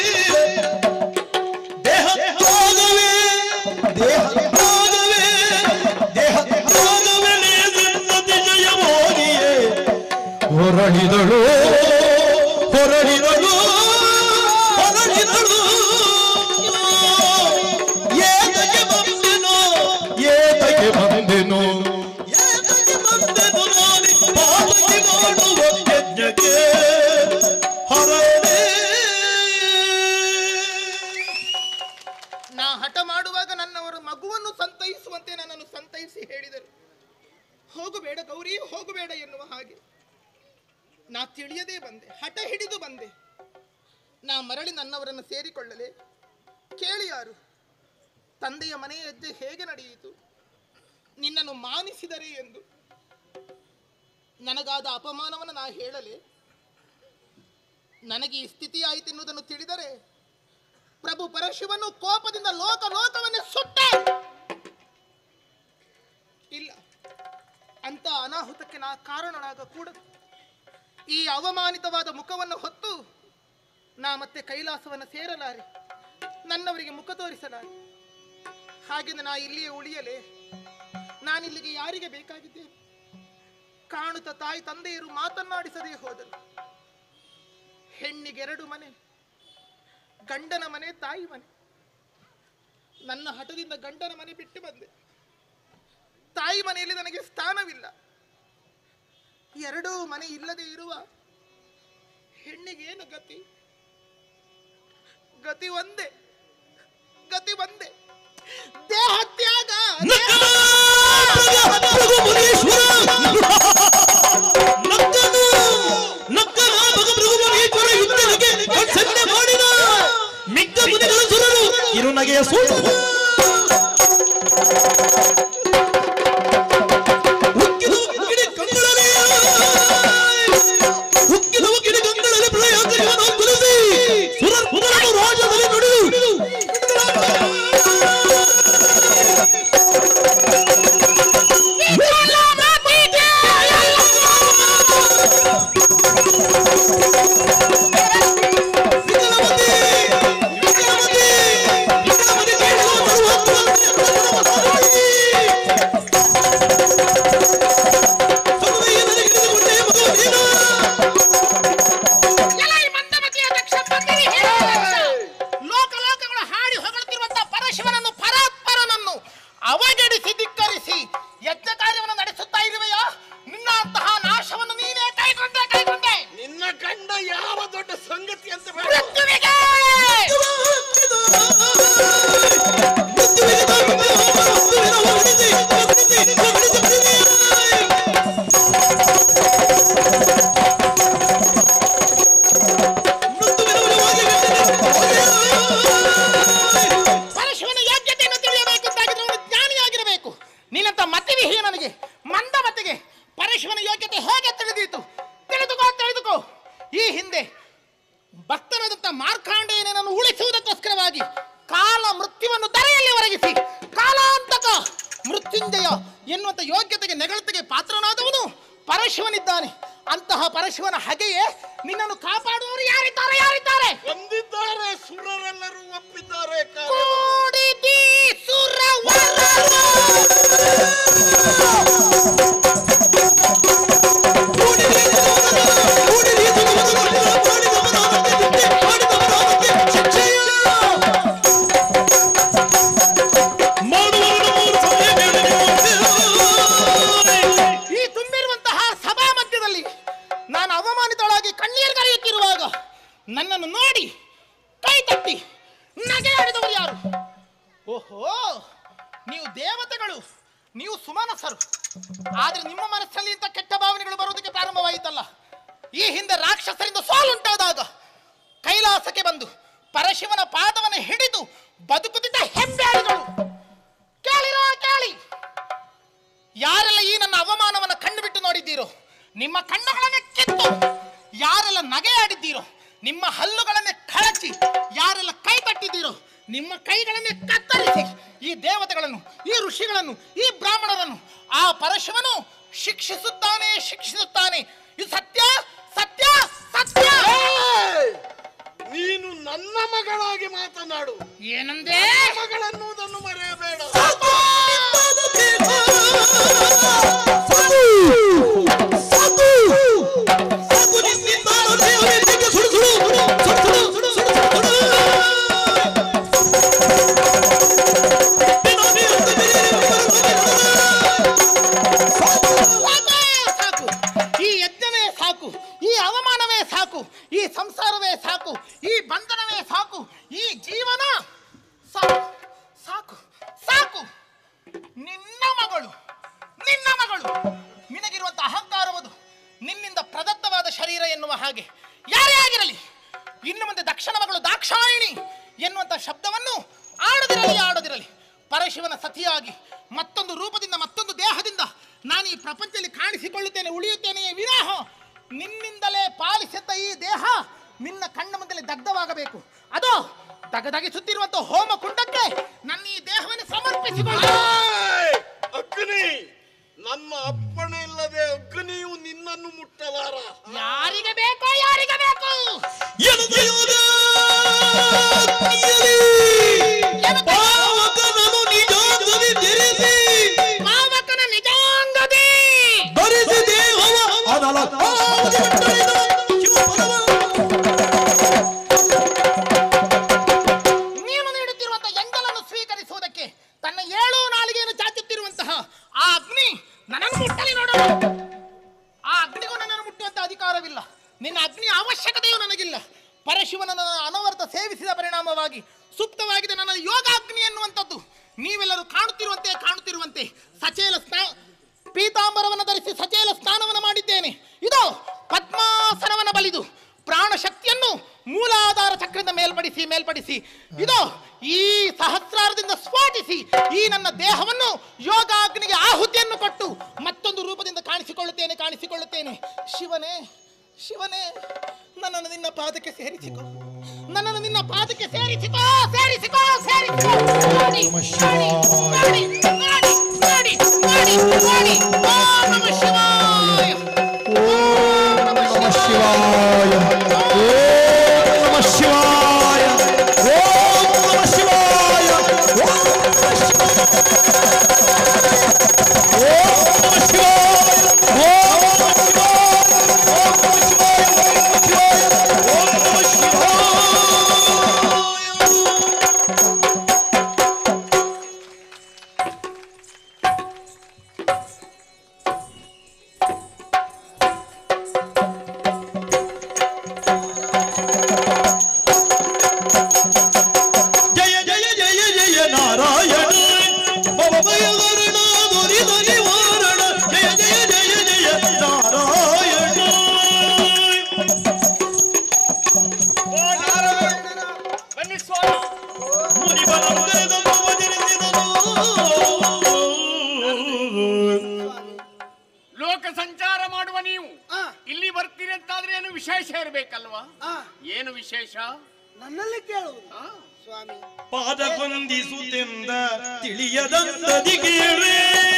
ದೇಹ ತ್ಯಾಗವೇ ದೇಹ ತ್ಯಾಗವೇ ದೇಹ ತ್ಯಾಗವೇ ಲೇಸೆನ್ನತಿ ಜಯವಾಗಿಯೇ ಹೊರಳಿದಳು ಹೊರಳಿದಳು ಹೊರಳಿದಳು ಏತಕ್ಕೆ ಬಂದೆನೋ ಏತಕ್ಕೆ ಬಂದೆನೋ ಏತಕ್ಕೆ ಬಂದೆನು ನಾನೇ ಪಾತಕಿ ಮಾಡುವ ಯಜ್ಞಕ್ಕೆ ಹರಡೇ ನಾ ಹಠ ಮಾಡುವಾಗ ನನ್ನವರು ಮಗುವನ್ನು ಸಂತೈಸುವಂತೆ ನನ್ನನ್ನು ಸಂತೈಸಿ ಹೇಳಿದರು ಹೋಗಬೇಡ ಗೌರಿ ಹೋಗಬೇಡ ಎನ್ನುವ ಹಾಗೆ ನಾ ತಿಳಿಯದೇ ಬಂದೆ ಹಠ ಹಿಡಿದು ಬಂದೆ ನಾ ಮರಳಿ ನನ್ನವರನ್ನು ಸೇರಿಕೊಳ್ಳಲೆ ಕೇಳಿ ಯಾರು ತಂದೆಯ ಮನೆಯ ಹೆಜ್ಜೆ ಹೇಗೆ ನಡೆಯಿತು ನಿನ್ನನ್ನು ಮಾನಿಸಿದರೆ ಎಂದು ನನಗಾದ ಅಪಮಾನವನ್ನು ನಾ ಹೇಳಲೆ ನನಗೆ ಈ ಸ್ಥಿತಿ ಆಯಿತೆನ್ನುವುದನ್ನು ತಿಳಿದರೆ ಪ್ರಭು ಪರಶಿವನು ಕೋಪದಿಂದ ಲೋಕ ಲೋಕವನ್ನೇ ಸುಟ್ಟ ಇಲ್ಲ ಅಂತ ಅನಾಹುತಕ್ಕೆ ನಾ ಕಾರಣನಾಗಕೂಡದು ಈ ಅವಮಾನಿತವಾದ ಮುಖವನ್ನು ಹೊತ್ತು ನಾ ಮತ್ತೆ ಕೈಲಾಸವನ್ನು ಸೇರಲಾರೆ ನನ್ನವರಿಗೆ ಮುಖ ತೋರಿಸಲಾರೆ ಹಾಗೆಂದು ನಾ ಇಲ್ಲಿಯೇ ಉಳಿಯಲೇ ನಾನಿಲ್ಲಿಗೆ ಯಾರಿಗೆ ಬೇಕಾಗಿದ್ದೇನೆ ಕಾಣುತ್ತ ತಾಯಿ ತಂದೆಯರು ಮಾತನಾಡಿಸದೇ ಹೋದರು ಹೆಣ್ಣಿಗೆರಡು ಮನೆ ಗಂಡನ ಮನೆ ತಾಯಿ ಮನೆ ನನ್ನ ಹಠದಿಂದ ಗಂಡನ ಮನೆ ಬಿಟ್ಟು ಬಂದೆ ತಾಯಿ ಮನೆಯಲ್ಲಿ ನನಗೆ ಸ್ಥಾನವಿಲ್ಲ ಎರಡೂ ಮನೆ ಇಲ್ಲದೆ ಇರುವ ಹೆಣ್ಣಿಗೇನು ಗತಿ ಗತಿ ಒಂದೇ ಗತಿ ಒಂದೇ ದೇಹ ತ್ಯಾಗ ಪ್ರಭು ಮುನೀಶ್ವರ ನಕ್ಕನು ನಕ್ಕನ ಭಗ ಪ್ರಭು ಮುನೀಶ್ವರ ಯುದ್ಧದ ಕಿರುನಗೆಯ ಸೂಟ ಉಕ್ಕಿದ ಉಕ್ಕಿಡಿ ಕಂಗಳಲ್ಲಿ ಉಕ್ಕಿದ ಉಕ್ಕಿಡಿ ಕಂಗಳಲ್ಲಿ ಪ್ರಳಯಾಂತರಿಗಳನ್ನು ಕುಲಿಸಿ ಸುರರ್ ಪುನರನ್ನು ರಾಜ್ಯದಲ್ಲಿ ನುಡಿದು ಲೋಕ ಲೋಕಗಳು ಹಾಡಿ ಹೊಗಳುತ್ತಿರುವಂತಹ ಪರಶಿವನನ್ನು ಪರಾತ್ಪರನನ್ನು ಅವಗಡಿಸಿ ಧಿಕ್ಕರಿಸಿ ಯಜ್ಞ ಕಾರ್ಯವನ್ನು ನಡೆಸುತ್ತಾ ಇರುವೆಯಾ ನಿನ್ನ ಅಂತಹ ನಾಶವನ್ನು ನೀನೇ ಕೈಗೊಂಡೆ ಕೈಗೊಂಡೆ ನಿನ್ನ ಕಂಡ ಯಾವ ದೊಡ್ಡ ಸಂಗತಿ ಅಂತ ಬೇಡ ಮೃತ್ಯುವಿಗೆ! ಪರಶಿವನ ಯೋಗ್ಯತೆಯನ್ನು ತಿಳಿಯಬೇಕಂತಾಗಿದ್ರೆ ಅವನು ಜ್ಞಾನಿಯಾಗಿರಬೇಕು ನೀನಂತ ಮತಿವಿಹೀನನಿಗೆ ಮಂದ ಮತಿಗೆ ಪರಶಿವನ ಯೋಗ್ಯತೆ ಹೇಗೆ ತಿಳಿದೀತು ತಿಳಿದುಕೋ ತಿಳಿದುಕೋ ಈ ಹಿಂದೆ ಭಕ್ತರಾದಂತ ಮಾರ್ಕಾಂಡೇಯನನ್ನು ಉಳಿಸುವುದಕ್ಕೋಸ್ಕರವಾಗಿ ಕಾಲ ಮೃತ್ಯುವನ್ನು ಧರೆಯಲ್ಲಿ ಒರಗಿಸಿ ಕಾಲಾಂತಕ ಮೃತ್ಯುಂಜಯ ಎನ್ನುವಂತ ಯೋಗ್ಯತೆಗೆ ನೆಗಳತೆಗೆ ಪಾತ್ರನಾದವನು ಪರಶಿವನಿದ್ದಾನೆ ಅಂತಹ ಪರಶಿವನ ಹಗೆಯೇ ನಿನ್ನನ್ನು ಕಾಪಾಡುವವರು ಯಾರಿದ್ದಾರೆ ಯಾರಿದ್ದಾರೆ ಬಂದಿದ್ದಾರೆ ಸುರರೆಲ್ಲರೂ ಒಪ್ಪಿದ್ದಾರೆ ಕಾರ್ಯ ಕೂಡಿದಿ ಸುರವರರು. ಈ ತುಂಬಿರುವಂತಹ ಸಭಾ ಮಧ್ಯದಲ್ಲಿ ನಾನು ಅವಮಾನಿತಳಾಗಿ ಕಣ್ಣೀರು ಕರೆಯುತ್ತಿರುವಾಗ ನನ್ನನ್ನು ನೋಡಿ ಕೈ ತಟ್ಟಿ ನಗೆಯಾಡಿದವರು ಯಾರು ಓಹೋ ನೀವು ದೇವತೆಗಳು ನೀವು ಸುಮನಸರು ಆದ್ರೆ ನಿಮ್ಮ ಮನಸ್ಸಲ್ಲಿ ಇಂಥ ಕೆಟ್ಟ ಭಾವನೆಗಳು ಬರುವುದಕ್ಕೆ ಪ್ರಾರಂಭವಾಯಿತಲ್ಲ ಈ ಹಿಂದೆ ರಾಕ್ಷಸರಿಂದ ಸೋಲುಂಟಾದಾಗ ಕೈಲಾಸಕ್ಕೆ ಬಂದು ಪರಶಿವನ ಪಾದವನ್ನು ಹಿಡಿದು ಬದುಕುತ್ತಿದ್ದ ಹೆಬ್ಬೆಳಿಗಳು ಕೇಳಿರೋ ಕೇಳಿ ಯಾರೆಲ್ಲ ಈ ನನ್ನ ಅವಮಾನವನ್ನು ಕಣ್ಣು ಬಿಟ್ಟು ನೋಡಿದ್ದೀರೋ ನಿಮ್ಮ ಕಣ್ಣುಗಳನ್ನೇ ಕಿತ್ತು ಯಾರೆಲ್ಲ ನಗೆಯಾಡಿದ್ದೀರೋ ನಿಮ್ಮ ಹಲ್ಲುಗಳನ್ನೇ ಕಳಚಿ ಯಾರೆಲ್ಲ ಕೈ ತಟ್ಟಿದ್ದೀರೋ ನಿಮ್ಮ ಕೈಗಳನ್ನೇ ಕತ್ತರಿಸಿ ಈ ದೇವತೆಗಳನ್ನು ಈ ಋಷಿಗಳನ್ನು ಈ ಬ್ರಾಹ್ಮಣರನ್ನು ಆ ಪರಶಿವನು ಶಿಕ್ಷಿಸುತ್ತಾನೆ ಶಿಕ್ಷಿಸುತ್ತಾನೆ ಇದು ಸತ್ಯ ಸತ್ಯ ಸತ್ಯ ನೀನು ನನ್ನ ಮಗಳಾಗಿ ಮಾತನಾಡು ಏನಂದೇ ಮಗಳನ್ನುವುದನ್ನು ಮರೆಯಬೇಡ ಸಾಕೇ ಸಾಕು ಈ ಯಜ್ಞವೇ ಸಾಕು ಈ ಅವಮಾನವೇ ಸಾಕು ಈ ಸಂಸಾರವೇ ಸಾಕು ಈ ಬಂಧನವೇ ಸಾಕು ಈ ಜೀವನ ಸಾಕು ಸಾಕು ಸಾಕು ನಿನ್ನ ಮಗಳು ನಿನ್ನ ಮಗಳು ನಿನಗಿರುವಂತ ಅಹಂಕಾರವದು ನಿನ್ನಿಂದ ಪ್ರದತ್ತವಾದ ಶರೀರ ಎನ್ನುವ ಹಾಗೆ ಯಾರೇ ಆಗಿರಲಿ ಇನ್ನು ಮುಂದೆ ದಕ್ಷಿಣ ಮಗಳು ದಾಕ್ಷಾಯಿಣಿ ಎನ್ನುವಂತ ಶಬ್ದವನ್ನು ಆಡದಿರಲಿ ಆಡದಿರಲಿ ಪರಶಿವನ ಸತಿಯಾಗಿ ಮತ್ತೊಂದು ರೂಪದಿಂದ ಮತ್ತೊಂದು ದೇಹದಿಂದ ನಾನು ಈ ಪ್ರಪಂಚದಲ್ಲಿ ಕಾಣಿಸಿಕೊಳ್ಳುತ್ತೇನೆ ಉಳಿಯುತ್ತೇನೆಯೇ ವಿರಾಹ ನಿನ್ನಿಂದಲೇ ಪಾಲಿಸಿದ್ದ ಈ ದೇಹ ನಿನ್ನ ಕಣ್ಣ ಮುಂದೆ ದಗ್ಧವಾಗಬೇಕು ಅದು ದಗದಗಿಸುತ್ತಿರುವಂತ ಹೋಮ ಕುಂಡಕ್ಕೆ ನನ್ನ ಈ ದೇಹವನ್ನು ಸಮರ್ಪಿಸಿಕೊಳ್ಳ ಏಯ್! ಅಗ್ನಿ ನನ್ನ ಅಪ್ಪಣೆ ಇಲ್ಲದೆ ಅಗ್ನಿಯು ನಿನ್ನನ್ನು ಮುಟ್ಟಲಾರ ಯಾರಿಗೆ ಬೇಕೋ ಯಾರಿಗೆ ಬೇಕು ಪಾವಕನನು ನಿಜಾಂಗದಿ ಧರಿಸಿ ಪಾವಕನ ನಿಜಾಂಗದಿ ಧರಿಸಿ ದೇಹವ ಅನಲ ಕಾವಲಿ ಬಿಟ್ಟಳಿದ ಶಿವಪದವ. ನೀನು ನೀಡುತ್ತಿರುವಂತಹ ಎಂಜಲನ್ನು ಸ್ವೀಕರಿಸುವುದಕ್ಕೆ ತನ್ನ ಏಳು ನಾಲಿಗೆಯನ್ನು ಚಾಚುತ್ತಿರುವಂತಹ ಆ ಅಗ್ನಿ ನನ್ನನ್ನು ಮುಟ್ಟಲಿ ನೋಡೋಣ ಆ ಅಗ್ನಿಗೂ ನನ್ನನ್ನು ಮುಟ್ಟುವಂತ ಅಧಿಕಾರವಿಲ್ಲ ನಿನ್ನ ಅಗ್ನಿಯ ಅವಶ್ಯಕತೆಯೂ ನನಗಿಲ್ಲ ಪರಶಿವನ ಅನವರ್ತ ಸೇವಿಸಿದ ಪರಿಣಾಮವಾಗಿ ಸುಪ್ತವಾಗಿದೆ ನನ್ನ ಯೋಗಾಗ್ನಿ ಎನ್ನುವಂಥದ್ದು ನೀವೆಲ್ಲರೂ ಕಾಣುತ್ತಿರುವಂತೆ ಕಾಣುತ್ತಿರುವಂತೆ ಸಚೇಲ ಸ್ನಾ ಪೀತಾಂಬರವನ್ನು ಧರಿಸಿ ಸಚೇಲ ಸ್ನಾನವನ್ನು ಮಾಡಿದ್ದೇನೆ ಇದು ಪದ್ಮಾಸನವನ ಬಲಿದು ಪ್ರಾಣ ಶಕ್ತಿಯನ್ನು ಮೂಲಾಧಾರ ಚಕ್ರದಿಂದ ಮೇಲ್ಪಡಿಸಿ ಮೇಲ್ಪಡಿಸಿ ಇದು ಈ ಸ್ಫೋಟಿಸಿ ಈ ನನ್ನ ದೇಹವನ್ನು ಯೋಗಾಗ್ನಿಗೆ ಆಹುತಿಯನ್ನು ಕೊಟ್ಟು ಮತ್ತೊಂದು ರೂಪದಿಂದ ಕಾಣಿಸಿಕೊಳ್ಳುತ್ತೇನೆ ಕಾಣಿಸಿಕೊಳ್ಳುತ್ತೇನೆ ಶಿವನೇ ಶಿವನೇ ನನ್ನನ್ನು ನಿನ್ನ ಪಾದಕ್ಕೆ ಸೇರಿಸಿಕೊ ನನ್ನನ್ನು ನಿನ್ನ ಪಾದಕ್ಕೆ ಸೇರಿಸಿಕೋ ಸೇರಿಸಿಕೋ ಸೇರಿಸಿಕೋ ನೋಡಿ, ನೋಡಿ, ನೋಡಿ, ನೋಡಿ, ನೋಡಿ, ನೋಡಿ. ಓಂ ನಮಃ ಶಿವಾಯ ಓಂ ನಮಃ ಶಿವಾಯ ನಮಃ ಶಿವಾಯ ಓಂ ನಮಃ ಶಿವಾಯ ಓಂ ನಮಃ ಶಿವಾಯ ಓಂ ನಮಃ ಶಿವಾಯ ಓಂ ನಮಃ ಶಿವಾಯ ಜಯ ಜಯ ಜಯ ಜಯ ನಾರಾಯಣ ಭವ ಭಯವರಣ ದುರಿತ ನಿವಾರಣ ಜಯ ಜಯ ಜಯ ಜಯ ನಾರಾಯಣ ಓ ನಾರಾಯಣ ಬನ್ನಿ ಸ್ವಾಮಿ ಮುನಿಬಲಂದರದನ್ನು ವದಿರಿಸಿದನು ಲೋಕ ಸಂಚಾರ ಮಾಡುವ ನೀವು ಆ, ಇಲ್ಲಿ ಬರ್ತೀರಿ ಅಂತಾದ್ರೆ ಏನು ವಿಶೇಷ ಇರ್ಬೇಕಲ್ವಾ ಆ, ಏನು ವಿಶೇಷ ನನ್ನಲ್ಲಿ ಕೇಳುವುದು ಸ್ವಾಮಿ ಪಾದಗೊಂದಿಸುತ್ತೆಂದ ತಿಳಿಯದಂತದಿ ಕೇಳೆ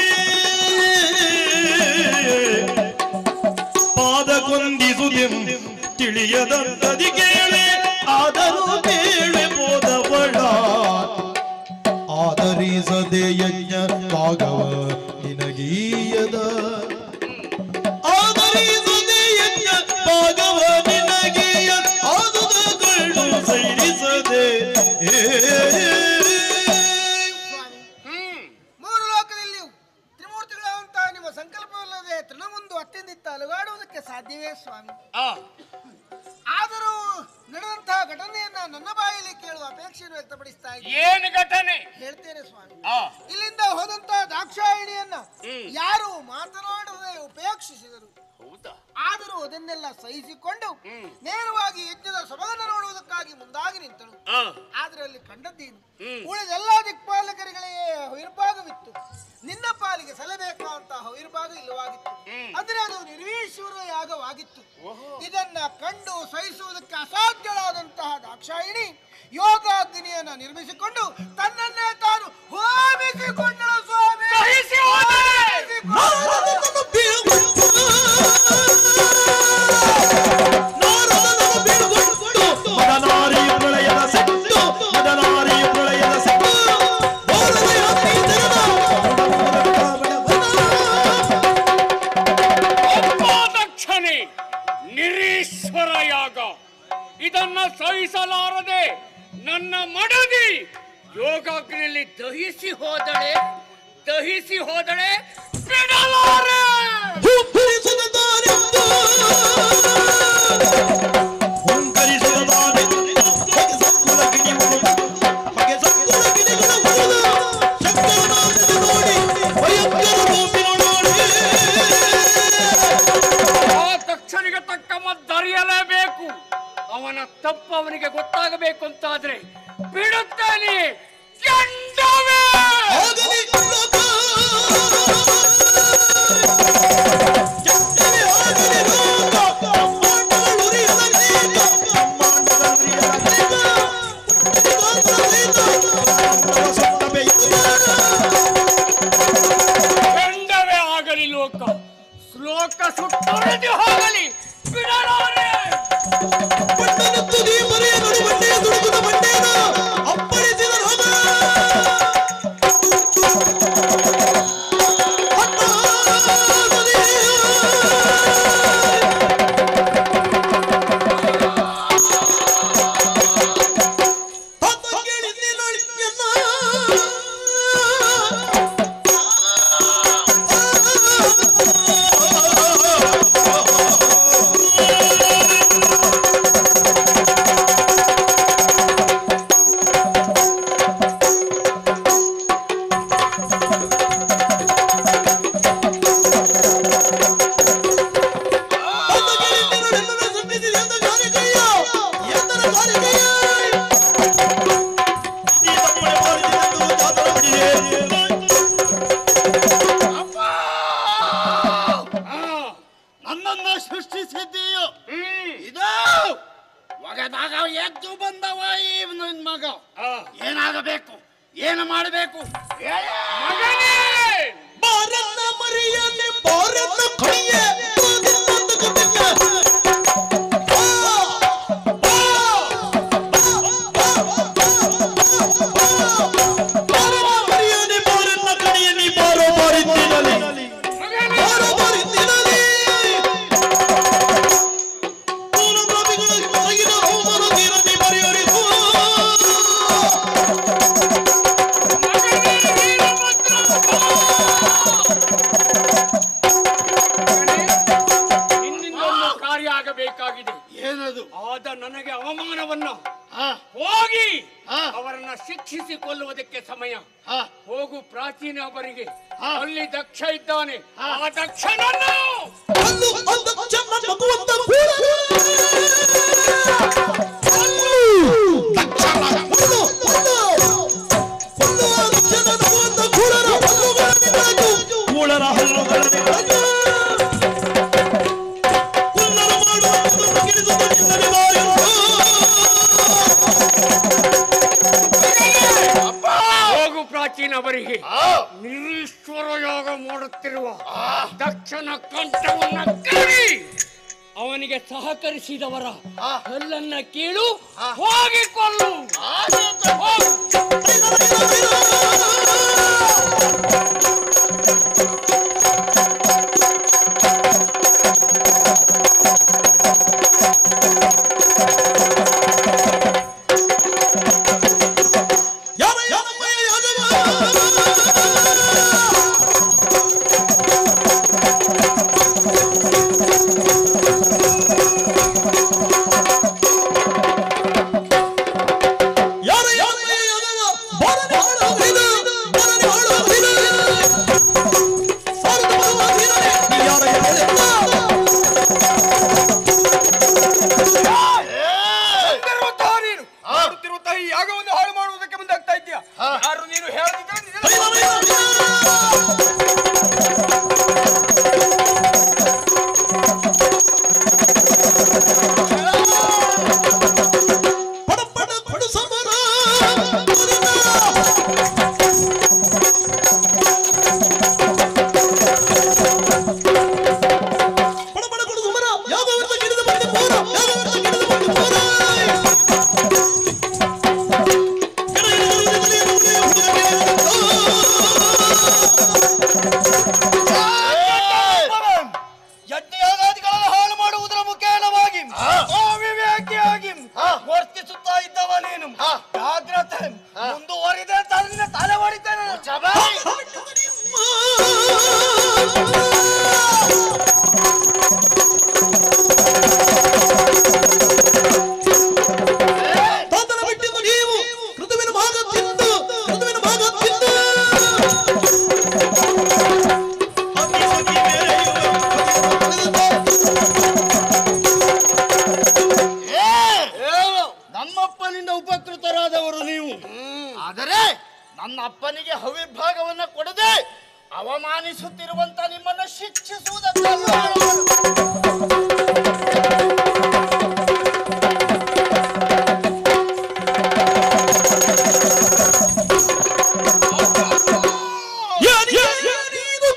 ಪಾದಗೊಂದಿಸುತ್ತೆಂದ ತಿಳಿಯದಂತದಿ ಕೇಳೆ ಆದರೂ ಬೇಳೆ ಬೋಧವಳ ಆದರಿಸದೆ ಯಜ್ಞ ಭಾಗವ ನಿನಗೀಯದ ಆದರಿಸದೆ ಯಜ್ಞ ಭಾಗವ ನಿನಗೀಯ ಆದುದಗಳು ಸೈರಿಸದೆ ಸ್ವಾಮಿ ಹ್ಮ್ ಮೂರು ಲೋಕದಲ್ಲಿ ತ್ರಿಮೂರ್ತಿಗಳಂತ ನಿಮ್ಮ ಸಂಕಲ್ಪವಿಲ್ಲದೆ ತೃಣಮುಂದು ಅತ್ಯಂದಿತ್ತ ಅಲುಗಾಡುವುದಕ್ಕೆ ಸಾಧ್ಯವೇ ಸ್ವಾಮಿ ಆ ಆದರೂ ನಡೆದಂತಹ ಘಟನೆಯನ್ನ ನನ್ನ ಬಾಯಲ್ಲಿ ಕೇಳುವ ಅಪೇಕ್ಷೆಯನ್ನು ವ್ಯಕ್ತಪಡಿಸ್ತಾ ಇದ್ದೀನಿ ಏನು ಘಟನೆ ಹೇಳ್ತೇನೆ ಸ್ವಾಮಿ ಆ ಇಲ್ಲಿಂದ ಹೋದಂತಹ ದಾಕ್ಷಾಯಿಣಿಯನ್ನ ಹ್ಮ್. ಯಾರು ಮಾತನಾಡದೆ ಉಪೇಕ್ಷಿಸಿದರು ಹೌದಾ ಆದರೂ ಅದನ್ನೆಲ್ಲ ಸಹಿಸಿಕೊಂಡು ಹ್ಮ್. ನೇರವಾಗಿ ಯಜ್ಞದ ಸೊಬಗನ್ನು ನೋಡುವುದಕ್ಕಾಗಿ ಮುಂದಾಗಿ ನಿಂತಳು ಆ ಆದ್ರೆ ಅಲ್ಲಿ ಕಂಡದ್ದೇನು ಹ್ಮ್. ಉಳಿದೆಲ್ಲ ದಿಕ್ಪಾಲಕರುಗಳಿಗೆ ಹವಿರ್ಭಾಗವಿತ್ತು ನಿನ್ನ ಪಾಲಿಗೆ ಸಲ್ಲಬೇಕಾದಂತಹ ಹವಿರ್ಭಾಗ ಇಲ್ಲವಾಗಿತ್ತು ಹ್ಮ್. ಅಂದ್ರೆ ಅದು ನಿರ್ವೀಶ್ವರ ಯಾಗವಾಗಿತ್ತು ಇದನ್ನ ಕಂಡು ಸಹಿಸುವುದಕ್ಕೆ ಅಸಾಧ್ಯಳಾದಂತಹ ದಾಕ್ಷಾಯಿಣಿ ಯೋಗಾಗ್ನಿಯನ್ನ ನಿರ್ಮಿಸಿಕೊಂಡು ತನ್ನನ್ನೇ ತಾನು ಹೋಮಿಸಿಕೊಂಡಳು ಸ್ವಾಮಿ ದಹಿಸಿ ಹೋದಳೆ. ನಾರದನನ್ನು ಬೀಳ್ಗೊಟ್ಟು ನಾರದನನ್ನು ಬೀಳ್ಗೊಟ್ಟು ಮದನಾರಿ ಪ್ರಳಯದ ಸಿಟ್ಟು ಮದನಾರಿ ಪ್ರಳಯದ ಸಿಟ್ಟು ಓರದೆ ಹತ್ತಿ ತೆರೆದ ದಕ್ಷಿಣೆ ನಿರೀಶ್ವರ ಯಾಗ ಇದನ್ನ ಸಹಿಸಲಾರದೆ ನನ್ನ ಮಡದಿ ಯೋಗಾಗ್ನಿಯಲ್ಲಿ ದಹಿಸಿ ಹೋದಳೆ ದಹಿಸಿ ಹೋದಳೆ ಬಿಡಲಾರೆ ಹುಂಕರಿಸದ ದಾರೆಂದು ಹುಂಕರಿಸದ ದಾರೆಂದು ಬಗೆ ಸಕ್ಕುಲ ಗಿಣಿಗಳು ಬಗೆ ಸಕ್ಕುಲ ಗಿಣಿಗಳ ಹುರಿದ ಶಂಕರನಾಥನ ನೋಡಿ ಭಯಂಕರ ರೂಪಿನ ನೋಡಿ ಆ ತಕ್ಷಣಿಗೆ ತಕ್ಕ ಮದ್ದರಿಯಲೇಬೇಕು ಅವನ ತಪ್ಪು ಅವನಿಗೆ ಗೊತ್ತಾಗಬೇಕು ಅಂತಾದ್ರೆ ಬಿಡುತ್ತಾನೆ ಕೆಂಡವೇ! ಆಗಲಿ ಲೋಕ ಕೆಟ್ಟನೆ ಆಗಲಿ ಲೋಕ ಏನು ಮಾಡಬೇಕು ಬಾರನ್ನ ಮರಿಯನೆ ಬಾರನ್ನ ಕಣಿಯೆ ಬಾರನ್ನ ಮರಿಯನೆ ಬಾರನ್ನ ಕಣಿಯೆ ನೀ ಬಾರೋ ಬಾರಿದ್ದೀನಲಿ ಬಾರೋ ಬಾರಿದ್ದೀನಲಿ ಪೂರ್ವಭಾವಿಗಳ ತಗಿನ ಅವಮಾನ ತೀರದಿ ಬರೆಯರಿಸು ಇನ್ನೊಂದು ಕಾರ್ಯ ಆಗಬೇಕಾಗಿದೆ ಏನದು ಆದ ನನಗೆ ಅವಮಾನವನ್ನ ಹಾ ಹೋಗಿ ಹಾ. ಅವರನ್ನ ಶಿಕ್ಷಿಸಿ ಕೊಲ್ಲುವುದಕ್ಕೆ ಸಮಯ ಹಾ ಹೋಗು ಪ್ರಾಚೀನ ಅವರಿಗೆ ಹಾ. ಅಲ್ಲಿ ದಕ್ಷ ಇದ್ದಾನೆ ಆ ದಕ್ಷನನ್ನು ಅಲ್ಲು ಅದಕ್ಷನ ಭಗವಂತ ಕೂಡ ಅಲ್ಲು ದಕ್ಷನ ಅಲ್ಲು ಅಲ್ಲು ಅಲ್ಲು ಅದಕ್ಷನ ಭಗವಂತ ಕೂಡರ ಹಲ್ಲುಗಳನ್ನು ಬೆಳಕು ಕೂಡರ ಹಲ್ಲುಗಳನ್ನು ಬೆಳಕು ಕುಲ್ಲರ ಮಾಡುವುದನ್ನು ಗಿರಿದುದ ನಿನ್ನನೆ ಬಾರಿಸು ಹೋಗು ಪ್ರಾಚೀನ ಅವರಿಗೆ ನಿರೀಶ್ವರ ಯೋಗ ಮಾಡುತ್ತಿರುವ ದಕ್ಷನ ಕಂಠವನ್ನ ಕರಿ ಅವನಿಗೆ ಸಹಕರಿಸಿದವರ ಹಲ್ಲನ್ನ ಕೀಳು ಹೋಗಿ ಕೊಲ್ಲು ಹೋಗು. ಯಾರ ಯಾರಮ್ಮಯ್ಯ ಯಾದವ ಯಾರ ಯಾರಮ್ಮಯ್ಯ ಯಾದವ ಬಾರನೆ ಹಾಳು ಹರಿದ ಬಾರನೆ ಹಾಳು ಹರಿದ ಸಾರದ ಬರುವ ಧೀರನೆ ನೀ ಯಾರ ಯಾರೆಲ್ಲ ಬಂದಿರುವಂತಹ ನೀನು ಮಾಡುತ್ತಿರುವಂತಹ ಈ ಯಾಗವನ್ನು ಹಾಳು ಮಾಡುವುದಕ್ಕೆ ಮುಂದಾಗ್ತಾ ಇದ್ದೀಯಾ ಯಾರು ನೀನು ಹೇಳದಿದ್ರೆ ನಿಜ- ಪಡ ಪಡ ಪಡು ಸಮರ ಪಡ ಪಡ ಪಡು ಸಮರ ಯಾವ ವರ್ಷ ಗಿಡದ ಬಂದು ಪೋರ ಯಾವ ವರ್ಷ ಗಿಡದ ಬಂದು ಪೋರ ಗಿಡ ಗಿಡ ಯಜ್ಞಯಾಗಾದಿಗಳನ್ನು ಹಾಳು ಮಾಡುವುದರ ಮುಖೇನವಾಗಿ ಅವಿವೇಕಿಯಾಗಿ ವರ್ತಿಸುತ್ತಾ ಇದ್ದವ ನೀನು ಜಾಗ್ರತೆ ಮುಂದುವರಿದೆ ತನ್ನ ತಲೆ ಹೊಡಿತೇನೆ ತಾತನ ಬಿಟ್ಟಿದ್ದು ನೀವು ಋತುವಿನ ಭಾಗ ತಿಂದು ಋತುವಿನ ಭಾಗ ತಿಂದು ಅತಿ ಸಖಿ ನಮ್ಮಪ್ಪನಿಂದ ಉಪಕೃತರಾದವರು ನೀವು ಆದರೆ ನನ್ನ ಅಪ್ಪನಿಗೆ ಹವಿರ್ಭಾಗವನ್ನ ಕೊಡದೆ ಅವಮಾನಿಸುತ್ತಿರುವಂತ ನಿಮ್ಮನ್ನ ಶಿಕ್ಷಿಸುವುದಕ್ಕಲ್ಲ ಯಾರಿಗೂ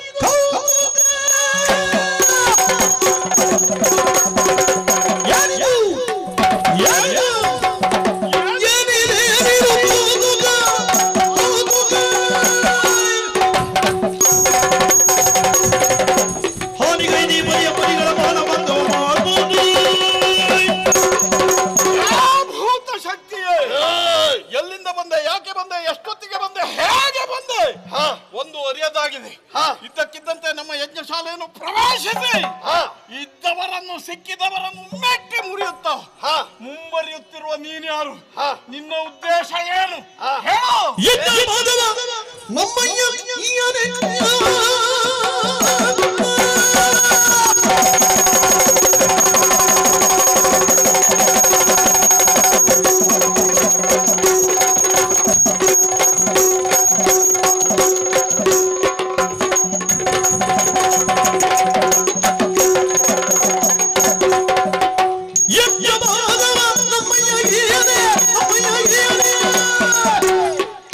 ಯಾರಿಗೂ ಯಾರಿಗೂ ಏನಿದೆ ಏನಿದು ಕೂಗುಗ, ಕೂಗುಗ. ಹಾನಿಗೈದಿ ಬರಿಯ ಪರಿಗಳ ಮಾನ ಬಂದವ ಮಾಡ್ಬೋದು ಭೂತ ಶಕ್ತಿಯೇ ಎಲ್ಲಿಂದ ಬಂದೆ ಯಾಕೆ ಬಂದೆ ಎಷ್ಟೊತ್ತಿಗೆ ಬಂದೆ ಹೇಗೆ ಬಂದೆ ಒಂದು ಅರಿಯದಾಗಿದೆ ಇದ್ದಕ್ಕಿದ್ದಂತೆ ನಮ್ಮ ಯಜ್ಞಶಾಲೆಯನ್ನು ಪ್ರವೇಶಿಸಿ ಇದ್ದವರನ್ನು ಸಿಕ್ಕಿದವರನ್ನು ಮೆಟ್ಟಿ ಮುರಿಯುತ್ತ ಮುಂಬರಿಯುತ್ತಿರುವ ನೀನ್ಯಾರು ನಿನ್ನ ಉದ್ದೇಶ ಏನು ಹೇಳು ಎದ್ದ ಮಾಧವ ನಮ್ಮಯ್ಯ ಈಯನೆ ಎದ್ದ ಮಾಧವ ನಮ್ಮಯ್ಯ ಈಯನೆ ನಮ್ಮಯ್ಯ ಈಯನೆ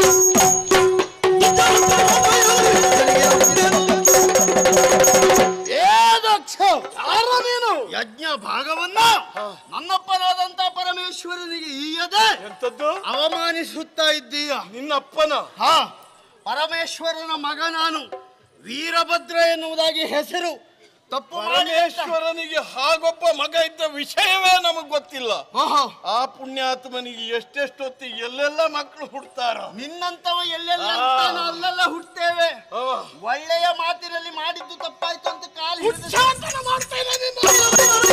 ನಿನ್ನಪ್ಪನ ಹಾ ಪರಮೇಶ್ವರನ ಮಗ ನಾನು ವೀರಭದ್ರ ಎನ್ನುವುದಾಗಿ ಹೆಸರು ತಪ್ಪು ಮಾಡಿ ಪರಮೇಶ್ವರನಿಗೆ ಹಾಗೊಬ್ಬ ಮಗ ಇದ್ದ ವಿಷಯವೇ ನಮಗ್ ಗೊತ್ತಿಲ್ಲ ಓಹೋ ಆ ಪುಣ್ಯಾತ್ಮನಿಗೆ ಎಷ್ಟೆಷ್ಟೊತ್ತಿಗೆ ಎಲ್ಲೆಲ್ಲ ಮಕ್ಕಳು ಹುಡ್ತಾರ ನಿನ್ನಂತವ ಎಲ್ಲೆಲ್ಲ ಅಂತಾನೋ ಅಲ್ಲೆಲ್ಲ ಹುಟ್ಟೇವೆ ಆ. ಒಳ್ಳೆಯ ಮಾತಿನಲ್ಲಿ ಮಾಡಿದ್ದು ತಪ್ಪಾಯ್ತು ಅಂತ ಕಾಲು ಹಿಡಿದು ಮಾಡ್ತಾ ಇಲ್ಲ ನೀನು.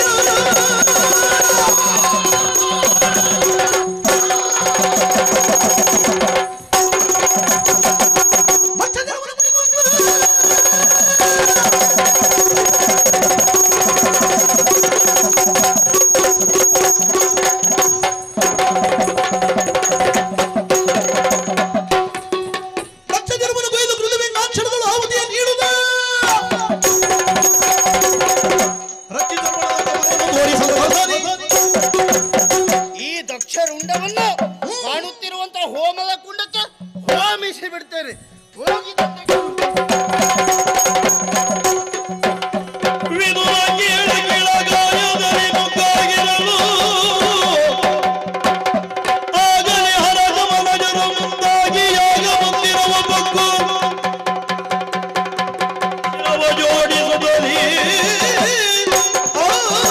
ಲಕ್ಷ ಜನ್ಮನ ಕೊಯ್ದು ಮೃದುವೆಂಗಾಕ್ಷರಗಳು ಆಹುತಿಯ ನೀಡುದ ರಚಿತರುಣವನ್ನು ತೋರಿಸಲು ಹೊಸದಿ. ಈ ದಕ್ಷರುಂಡವನ್ನು ಕಾಣುತ್ತಿರುವಂತಹ ಹೋಮದ ಕುಂಡಕ್ಕೆ ಹೋಮಿಸಿ ಬಿಡ್ತೇನೆ ಹೋಗಿ ವಿದುರ ಕೇಳಿ ಕೆಳಗಾಯದಲ್ಲಿ ನುಗ್ಗಾಗಿರಲು. ಆಗಲೇ ಹರಗ ಮನಜರು ಮುಂದಾಗಿ ಯಾಗ ಮುಂದಿರುವ ಬಗ್ಗು. ಶಿರವ ಜೋಡಿಸುತ್ತಲೇ. ಆ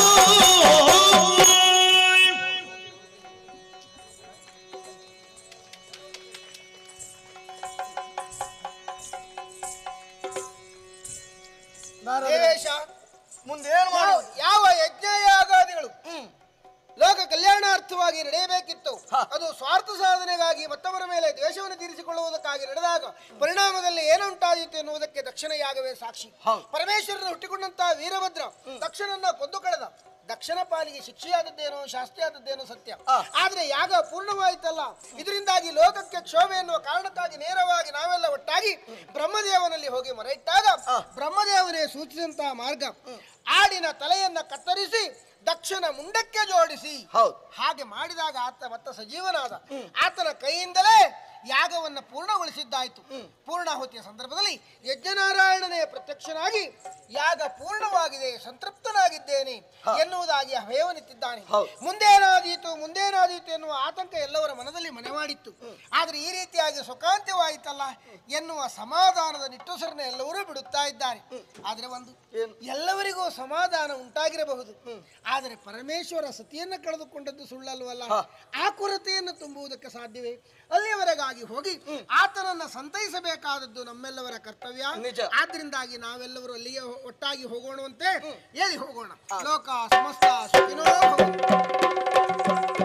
ದೇವೇಶ ಮುಂದೇನು ಮಾಡು ಯಾವ ಯಜ್ಞ ಯಾಗಾದಿಗಳು ಲೋಕ ಕಲ್ಯಾಣಾರ್ಥವಾಗಿ ನಡೆಯಬೇಕಿತ್ತು ಅದು ಸ್ವಾರ್ಥ ಸಾಧನೆಗಾಗಿ ಮತ್ತವರ ಮೇಲೆ ದ್ವೇಷವನ್ನು ತೀರಿಸಿಕೊಳ್ಳುವುದಕ್ಕಾಗಿ ನಡೆದಾಗ ಪರಿಣಾಮದಲ್ಲಿ ಏನುಂಟಾದೀತು ಎನ್ನುವುದಕ್ಕೆ ದಕ್ಷಿಣ ಯಾಗವೇ ಸಾಕ್ಷಿ ಪರಮೇಶ್ವರನ ಹುಟ್ಟಿಕೊಂಡಂತಹ ವೀರಭದ್ರ ದಕ್ಷನನ್ನ ಕೊಂದು ಕಳೆದ ದಕ್ಷಿಣ ಪಾಲಿಗೆ ಶಿಕ್ಷೆಯಾದದ್ದೇನೋ ಶಾಸ್ತಿಯಾದದ್ದೇನೋ ಸತ್ಯ ಆದ್ರೆ ಯಾಗ ಪೂರ್ಣವಾಯಿತಲ್ಲ ಇದರಿಂದಾಗಿ ಲೋಕಕ್ಕೆ ಕ್ಷೋಭೆ ಎನ್ನುವ ಕಾರಣಕ್ಕಾಗಿ ನೇರವಾಗಿ ನಾವೆಲ್ಲ ಒಟ್ಟಾಗಿ ಬ್ರಹ್ಮದೇವನಲ್ಲಿ ಹೋಗಿ ಮೊರೆ ಇಟ್ಟಾಗ ಬ್ರಹ್ಮದೇವನೇ ಸೂಚಿಸಿದಂತಹ ಮಾರ್ಗ ಆಡಿನ ತಲೆಯನ್ನ ಕತ್ತರಿಸಿ ದಕ್ಷನ ಮುಂಡಕ್ಕೆ ಜೋಡಿಸಿ ಹಾಗೆ ಮಾಡಿದಾಗ ಆತ ಮತ್ತೆ ಸಜೀವನಾದ ಆತನ ಕೈಯಿಂದಲೇ ಯಾಗವನ್ನ ಪೂರ್ಣಗೊಳಿಸಿದ್ದಾಯ್ತು ಪೂರ್ಣಾಹುತಿಯ ಸಂದರ್ಭದಲ್ಲಿ ಯಜ್ಞನಾರಾಯಣನೇ ಪ್ರತ್ಯಕ್ಷನಾಗಿ ಯಾಗ ಪೂರ್ಣವಾಗಿದೆ ಸಂತೃಪ್ತನಾಗಿದ್ದೇನೆ ಎನ್ನುವುದಾಗಿ ಹಯವನಿತ್ತಿದ್ದಾನೆ ಮುಂದೇನಾದೀತು ಮುಂದೇನಾದೀತು ಎನ್ನುವ ಆತಂಕ ಎಲ್ಲವರ ಮನದಲ್ಲಿ ಮನೆ ಮಾಡಿತ್ತು ಆದ್ರೆ ಈ ರೀತಿಯಾಗಿ ಸುಖಾಂತ್ಯವಾಯಿತಲ್ಲ ಎನ್ನುವ ಸಮಾಧಾನದ ನಿಟ್ಟುಸರನ್ನ ಎಲ್ಲರೂ ಬಿಡುತ್ತಾ ಇದ್ದಾರೆ ಆದ್ರೆ ಒಂದು ಎಲ್ಲವರಿಗೂ ಸಮಾಧಾನ ಉಂಟಾಗಿರಬಹುದು ಆದರೆ ಪರಮೇಶ್ವರ ಸತಿಯನ್ನ ಕಳೆದುಕೊಂಡದ್ದು ಸುಳ್ಳಲ್ವಲ್ಲ ಆ ಕೊರತೆಯನ್ನು ತುಂಬುವುದಕ್ಕೆ ಸಾಧ್ಯವೇ ಅಲ್ಲಿಯವರೆಗಾಗಿ ಹೋಗಿ ಆತನನ್ನ ಸಂತೈಸಬೇಕಾದದ್ದು ನಮ್ಮೆಲ್ಲವರ ಕರ್ತವ್ಯ ಆದ್ರಿಂದಾಗಿ ನಾವೆಲ್ಲರೂ ಅಲ್ಲಿಗೆ ಹೊ- ಒಟ್ಟಾಗಿ ಹೋಗೋಣವಂತೆ ಹೇಳಿ ಹೋಗೋಣ ಲೋಕ ಸಮಸ್ತ ಸುಖಿನೋ ಭವಂತು.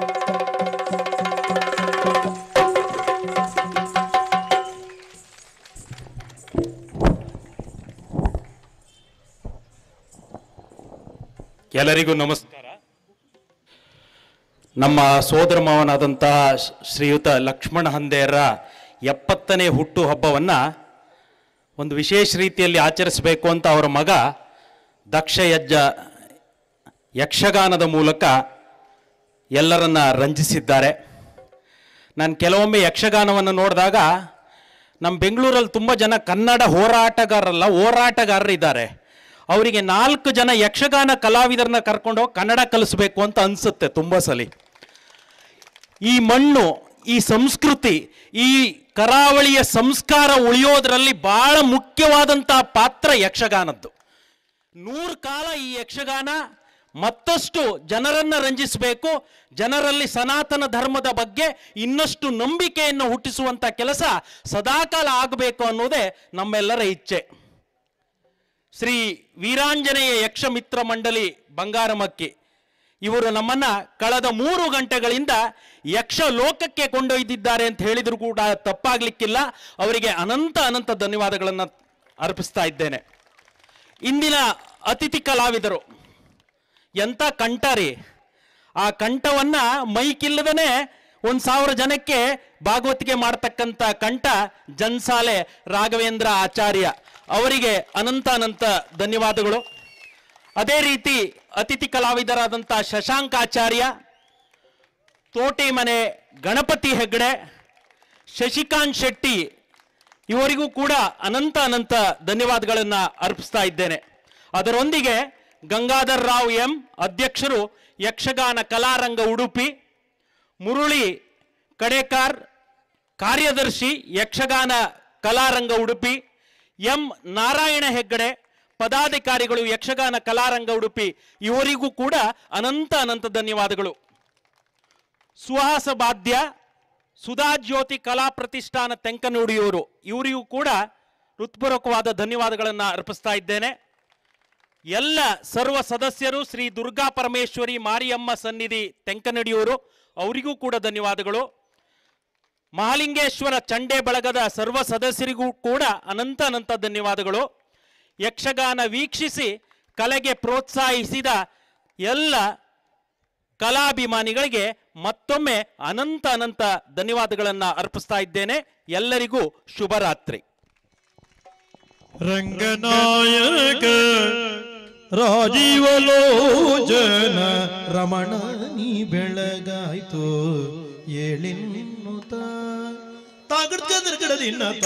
ಎಲ್ಲರಿಗೂ ನಮಸ್ಕಾರ ನಮ್ಮ ಸೋದರ ಮಾವನಾದಂತಹ ಶ್ರೀ- ಶ್ರೀಯುತ ಲಕ್ಷ್ಮಣ ಹಂದೇರ ಎಪ್ಪತ್ತನೇ ಹುಟ್ಟು ಹಬ್ಬವನ್ನು ಒಂದು ವಿಶೇಷ ರೀತಿಯಲ್ಲಿ ಆಚರಿಸಬೇಕು ಅಂತ ಅವರ ಮಗ ದಕ್ಷ ಯಜ್ಜ ಯಕ್ಷಗಾನದ ಮೂಲಕ ಎಲ್ಲರನ್ನ ರಂಜಿಸಿದ್ದಾರೆ ನಾನು ಕೆಲವೊಮ್ಮೆ ಯಕ್ಷಗಾನವನ್ನು ನೋಡಿದಾಗ ನಮ್ಮ ಬೆಂಗಳೂರಲ್ಲಿ ತುಂಬ ಜನ ಕನ್ನಡ ಹೋರಾಟಗಾರರಲ್ಲ ಹೋರಾಟಗಾರರು ಇದ್ದಾರೆ ಅವರಿಗೆ ನಾಲ್ಕು ಜನ ಯಕ್ಷಗಾನ ಕಲಾವಿದರನ್ನ ಕರ್ಕೊಂಡು ಹೋಗಿ ಕನ್ನಡ ಕಲಿಸ್ಬೇಕು ಅಂತ ಅನಿಸುತ್ತೆ ತುಂಬ ಸಲಿ ಈ ಮಣ್ಣು ಈ ಸಂಸ್ಕೃತಿ ಈ ಕರಾವಳಿಯ ಸಂಸ್ಕಾರ ಉಳಿಯೋದರಲ್ಲಿ ಬಹಳ ಮುಖ್ಯವಾದಂತಹ ಪಾತ್ರ ಯಕ್ಷಗಾನದ್ದು ನೂರು ಕಾಲ ಈ ಯಕ್ಷಗಾನ ಮತ್ತಷ್ಟು ಜನರನ್ನ ರಂಜಿಸಬೇಕು ಜನರಲ್ಲಿ ಸನಾತನ ಧರ್ಮದ ಬಗ್ಗೆ ಇನ್ನಷ್ಟು ನಂಬಿಕೆಯನ್ನು ಹುಟ್ಟಿಸುವಂತ ಕೆಲಸ ಸದಾಕಾಲ ಆಗಬೇಕು ಅನ್ನೋದೇ ನಮ್ಮೆಲ್ಲರ ಇಚ್ಛೆ ಶ್ರೀ ವೀರಾಂಜನೇಯ ಯಕ್ಷ ಮಿತ್ರ ಮಂಡಳಿ ಬಂಗಾರಮಕ್ಕಿ ಇವರು ನಮ್ಮನ್ನ ಕಳೆದ ಮೂರು ಗಂಟೆಗಳಿಂದ ಯಕ್ಷ ಲೋಕಕ್ಕೆ ಕೊಂಡೊಯ್ದಿದ್ದಾರೆ ಅಂತ ಹೇಳಿದ್ರು ಕೂಡ ತಪ್ಪಾಗ್ಲಿಕ್ಕಿಲ್ಲ ಅವರಿಗೆ ಅನಂತ ಅನಂತ ಧನ್ಯವಾದಗಳನ್ನು ಅರ್ಪಿಸ್ತಾ ಇದ್ದೇನೆ ಇಂದಿನ ಅತಿಥಿ ಕಲಾವಿದರು ಎಂಥ ಕಂಠ ರೀ ಆ ಕಂಠವನ್ನ ಮೈಕಿಲ್ಲದನೆ ಒಂದು ಸಾವಿರ ಜನಕ್ಕೆ ಭಾಗವತಿಗೆ ಮಾಡ್ತಕ್ಕಂಥ ಕಂಠ ಜನ್ಸಾಲೆ ರಾಘವೇಂದ್ರ ಆಚಾರ್ಯ ಅವರಿಗೆ ಅನಂತ ಅನಂತ ಧನ್ಯವಾದಗಳು ಅದೇ ರೀತಿ ಅತಿಥಿ ಕಲಾವಿದರಾದಂಥ ಶಶಾಂಕ ಆಚಾರ್ಯ ತೋಟಿಮನೆ ಗಣಪತಿ ಹೆಗ್ಡೆ ಶಶಿಕಾಂತ್ ಶೆಟ್ಟಿ ಇವರಿಗೂ ಕೂಡ ಅನಂತ ಅನಂತ ಧನ್ಯವಾದಗಳನ್ನು ಅರ್ಪಿಸ್ತಾ ಇದ್ದೇನೆ ಅದರೊಂದಿಗೆ ಗಂಗಾಧರ್ ರಾವ್ ಎಂ ಅಧ್ಯಕ್ಷರು ಯಕ್ಷಗಾನ ಕಲಾರಂಗ ಉಡುಪಿ ಮುರುಳಿ ಕಡೇಕಾರ್ ಕಾರ್ಯದರ್ಶಿ ಯಕ್ಷಗಾನ ಕಲಾರಂಗ ಉಡುಪಿ ಎಂ ನಾರಾಯಣ ಹೆಗ್ಗಡೆ ಪದಾಧಿಕಾರಿಗಳು ಯಕ್ಷಗಾನ ಕಲಾರಂಗ ಉಡುಪಿ ಇವರಿಗೂ ಕೂಡ ಅನಂತ ಅನಂತ ಧನ್ಯವಾದಗಳು ಸುಹಾಸ ಬಾಧ್ಯ ಸುಧಾಜ್ಯೋತಿ ಕಲಾ ಪ್ರತಿಷ್ಠಾನ ತೆಂಕನುಡಿಯೂರು ಇವರಿಗೂ ಕೂಡ ಹೃತ್ಪೂರ್ವಕವಾದ ಧನ್ಯವಾದಗಳನ್ನು ಅರ್ಪಿಸ್ತಾ ಇದ್ದೇನೆ ಎಲ್ಲ ಸರ್ವ ಸದಸ್ಯರು ಶ್ರೀ ದುರ್ಗಾ ಪರಮೇಶ್ವರಿ ಮಾರಿಯಮ್ಮ ಸನ್ನಿಧಿ ತೆಂಕನಡಿಯೂರು ಅವರಿಗೂ ಕೂಡ ಧನ್ಯವಾದಗಳು ಮಹಾಲಿಂಗೇಶ್ವರ ಚಂಡೆ ಬಳಗದ ಸರ್ವ ಸದಸ್ಯರಿಗೂ ಕೂಡ ಅನಂತ ಅನಂತ ಧನ್ಯವಾದಗಳು ಯಕ್ಷಗಾನ ವೀಕ್ಷಿಸಿ ಕಲೆಗೆ ಪ್ರೋತ್ಸಾಹಿಸಿದ ಎಲ್ಲ ಕಲಾಭಿಮಾನಿಗಳಿಗೆ ಮತ್ತೊಮ್ಮೆ ಅನಂತ ಅನಂತ ಧನ್ಯವಾದಗಳನ್ನು ಅರ್ಪಿಸ್ತಾ ಇದ್ದೇನೆ ಎಲ್ಲರಿಗೂ ಶುಭರಾತ್ರಿ ರಂಗನಾಯಕ ರಾಜೀವಲೋಚನ ರಮಣ ನೀ ಬೆಳಗಾಯ್ತು ಏಳಿನ್ನುತ್ತ ತಾಗಡ್ಕ ತಿರ್ಗಡ ದಿನ್ನತ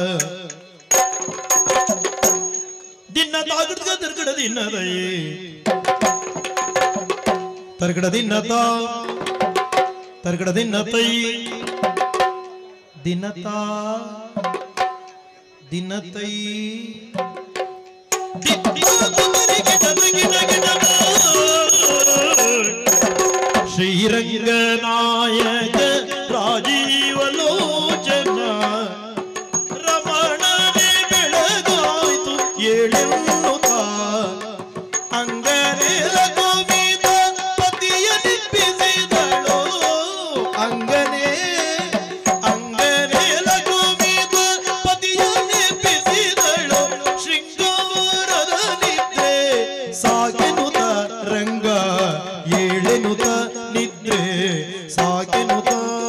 ದಿನ ತಾಗಡ್ಕ ತಿರ್ಗಡ ದಿನ್ನದಯೇ ತರ್ಗಡ ದಿನ್ನತ ತರ್ಗಡ ದಿನ್ನತೈ ದಿನತಾ ದಿನತೈ ಶ್ರೀರಂಗನಾಯಕ ರಾಜೀವಲೋಚನ ರಮಣನೆ ಬೆಳಗಾಯ್ತು ಏಳೆನ್ನುತ್ತ ಅಂಗನೇ ರಘುವೀರ ಪತಿಯ ನಿಪ್ಪಿಸಿದಳು ಅಂಗನೇ ಅಂಗನೇ ರಘುವೀರ ಪತಿಯ ನಿಪ್ಪಿಸಿದಳು ಶೃಂಗಾರದ ನಿದ್ರೆ ಸಾಗೆನುತ ರಂಗ ಏಳೆನುತ ನಿದ್ರೆ ಸಾಗೆನುತ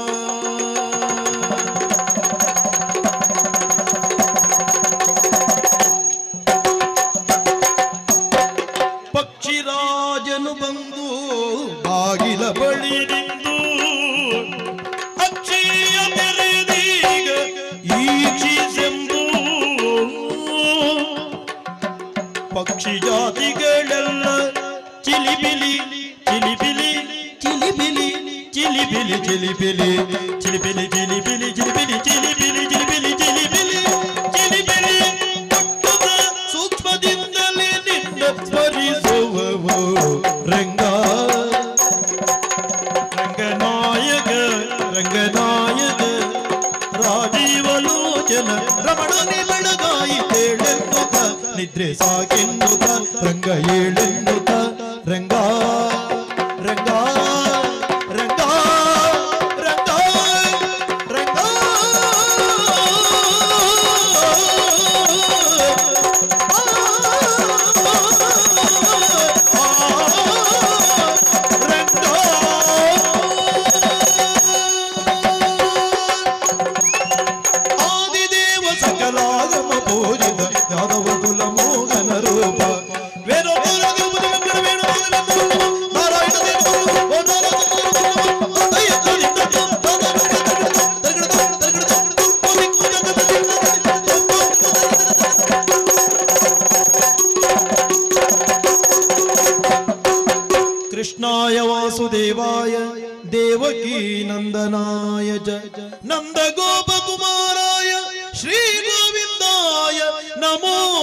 ಪಕ್ಷಿರಾಜನು ಬಂದು ಬಾಗಿಲ ಬಳಿ ನಿಂದು ಅಕ್ಷಿಯ ಮೆರೆದೀಗ ಈಕ್ಷಿಸೆಂದು ಪಕ್ಷಿ ಜಾತಿಗಳೆಲ್ಲ ಚಿಲಿಬಿಲಿ ಚಿಲಿಬಿಲಿ ಚಿಲಿಬಿಲಿ ಚಿಲಿಬಿಲಿ ಚಿಲಿಬಿಲಿ ಚಿಲಿಬಿಲಿ ಚಿಲಿಬಿಲಿ ಚಿಲಿಬಿಲಿ ಚಿಲಿಬಿಲಿ ಚಿಲಿಬಿಲಿ ಚಿಲಿಬಿಲಿ ಚಿಲಿಬಿಲಿ ಪಟ್ಟದ ಸೂಕ್ಷ್ಮದಿಂದಲೇ ನಿನ್ನ ಸ್ಮರಿಸುವವು ರಂಗ ರಂಗನಾಯಕ ರಂಗನಾಯಕ ರಾಜೀವಲೋಚನ ರಮಣನೆ ಬೆಳಗಾಯಿತೇಳೆನ್ನುತ್ತ ನಿದ್ರೆ ಸಾಗೆನ್ನುತ್ತ ರಂಗ ಏಳೆನ್ನುತ್ತ ರಂಗ ರಂಗ ರಂಗ ರಂಗ ರಂಗ ಆದಿದೇವ ಸಕಲಾಗಮ ಪೂಜಿತ ಯಾದವ ಕುಲ ಮೋಹನ ರೂಪ ವೇದ ನಾರಾಯಣ ಕೃಷ್ಣಾಯ ವಾಸುದೇವಾಯ ದೇವಕೀ ನಂದನಾಯ ಜ ನಂದ ಗೋಪಕುಮಾರಾಯ ಶ್ರೀ ಗೋವಿಂದಾಯ ನಮೋ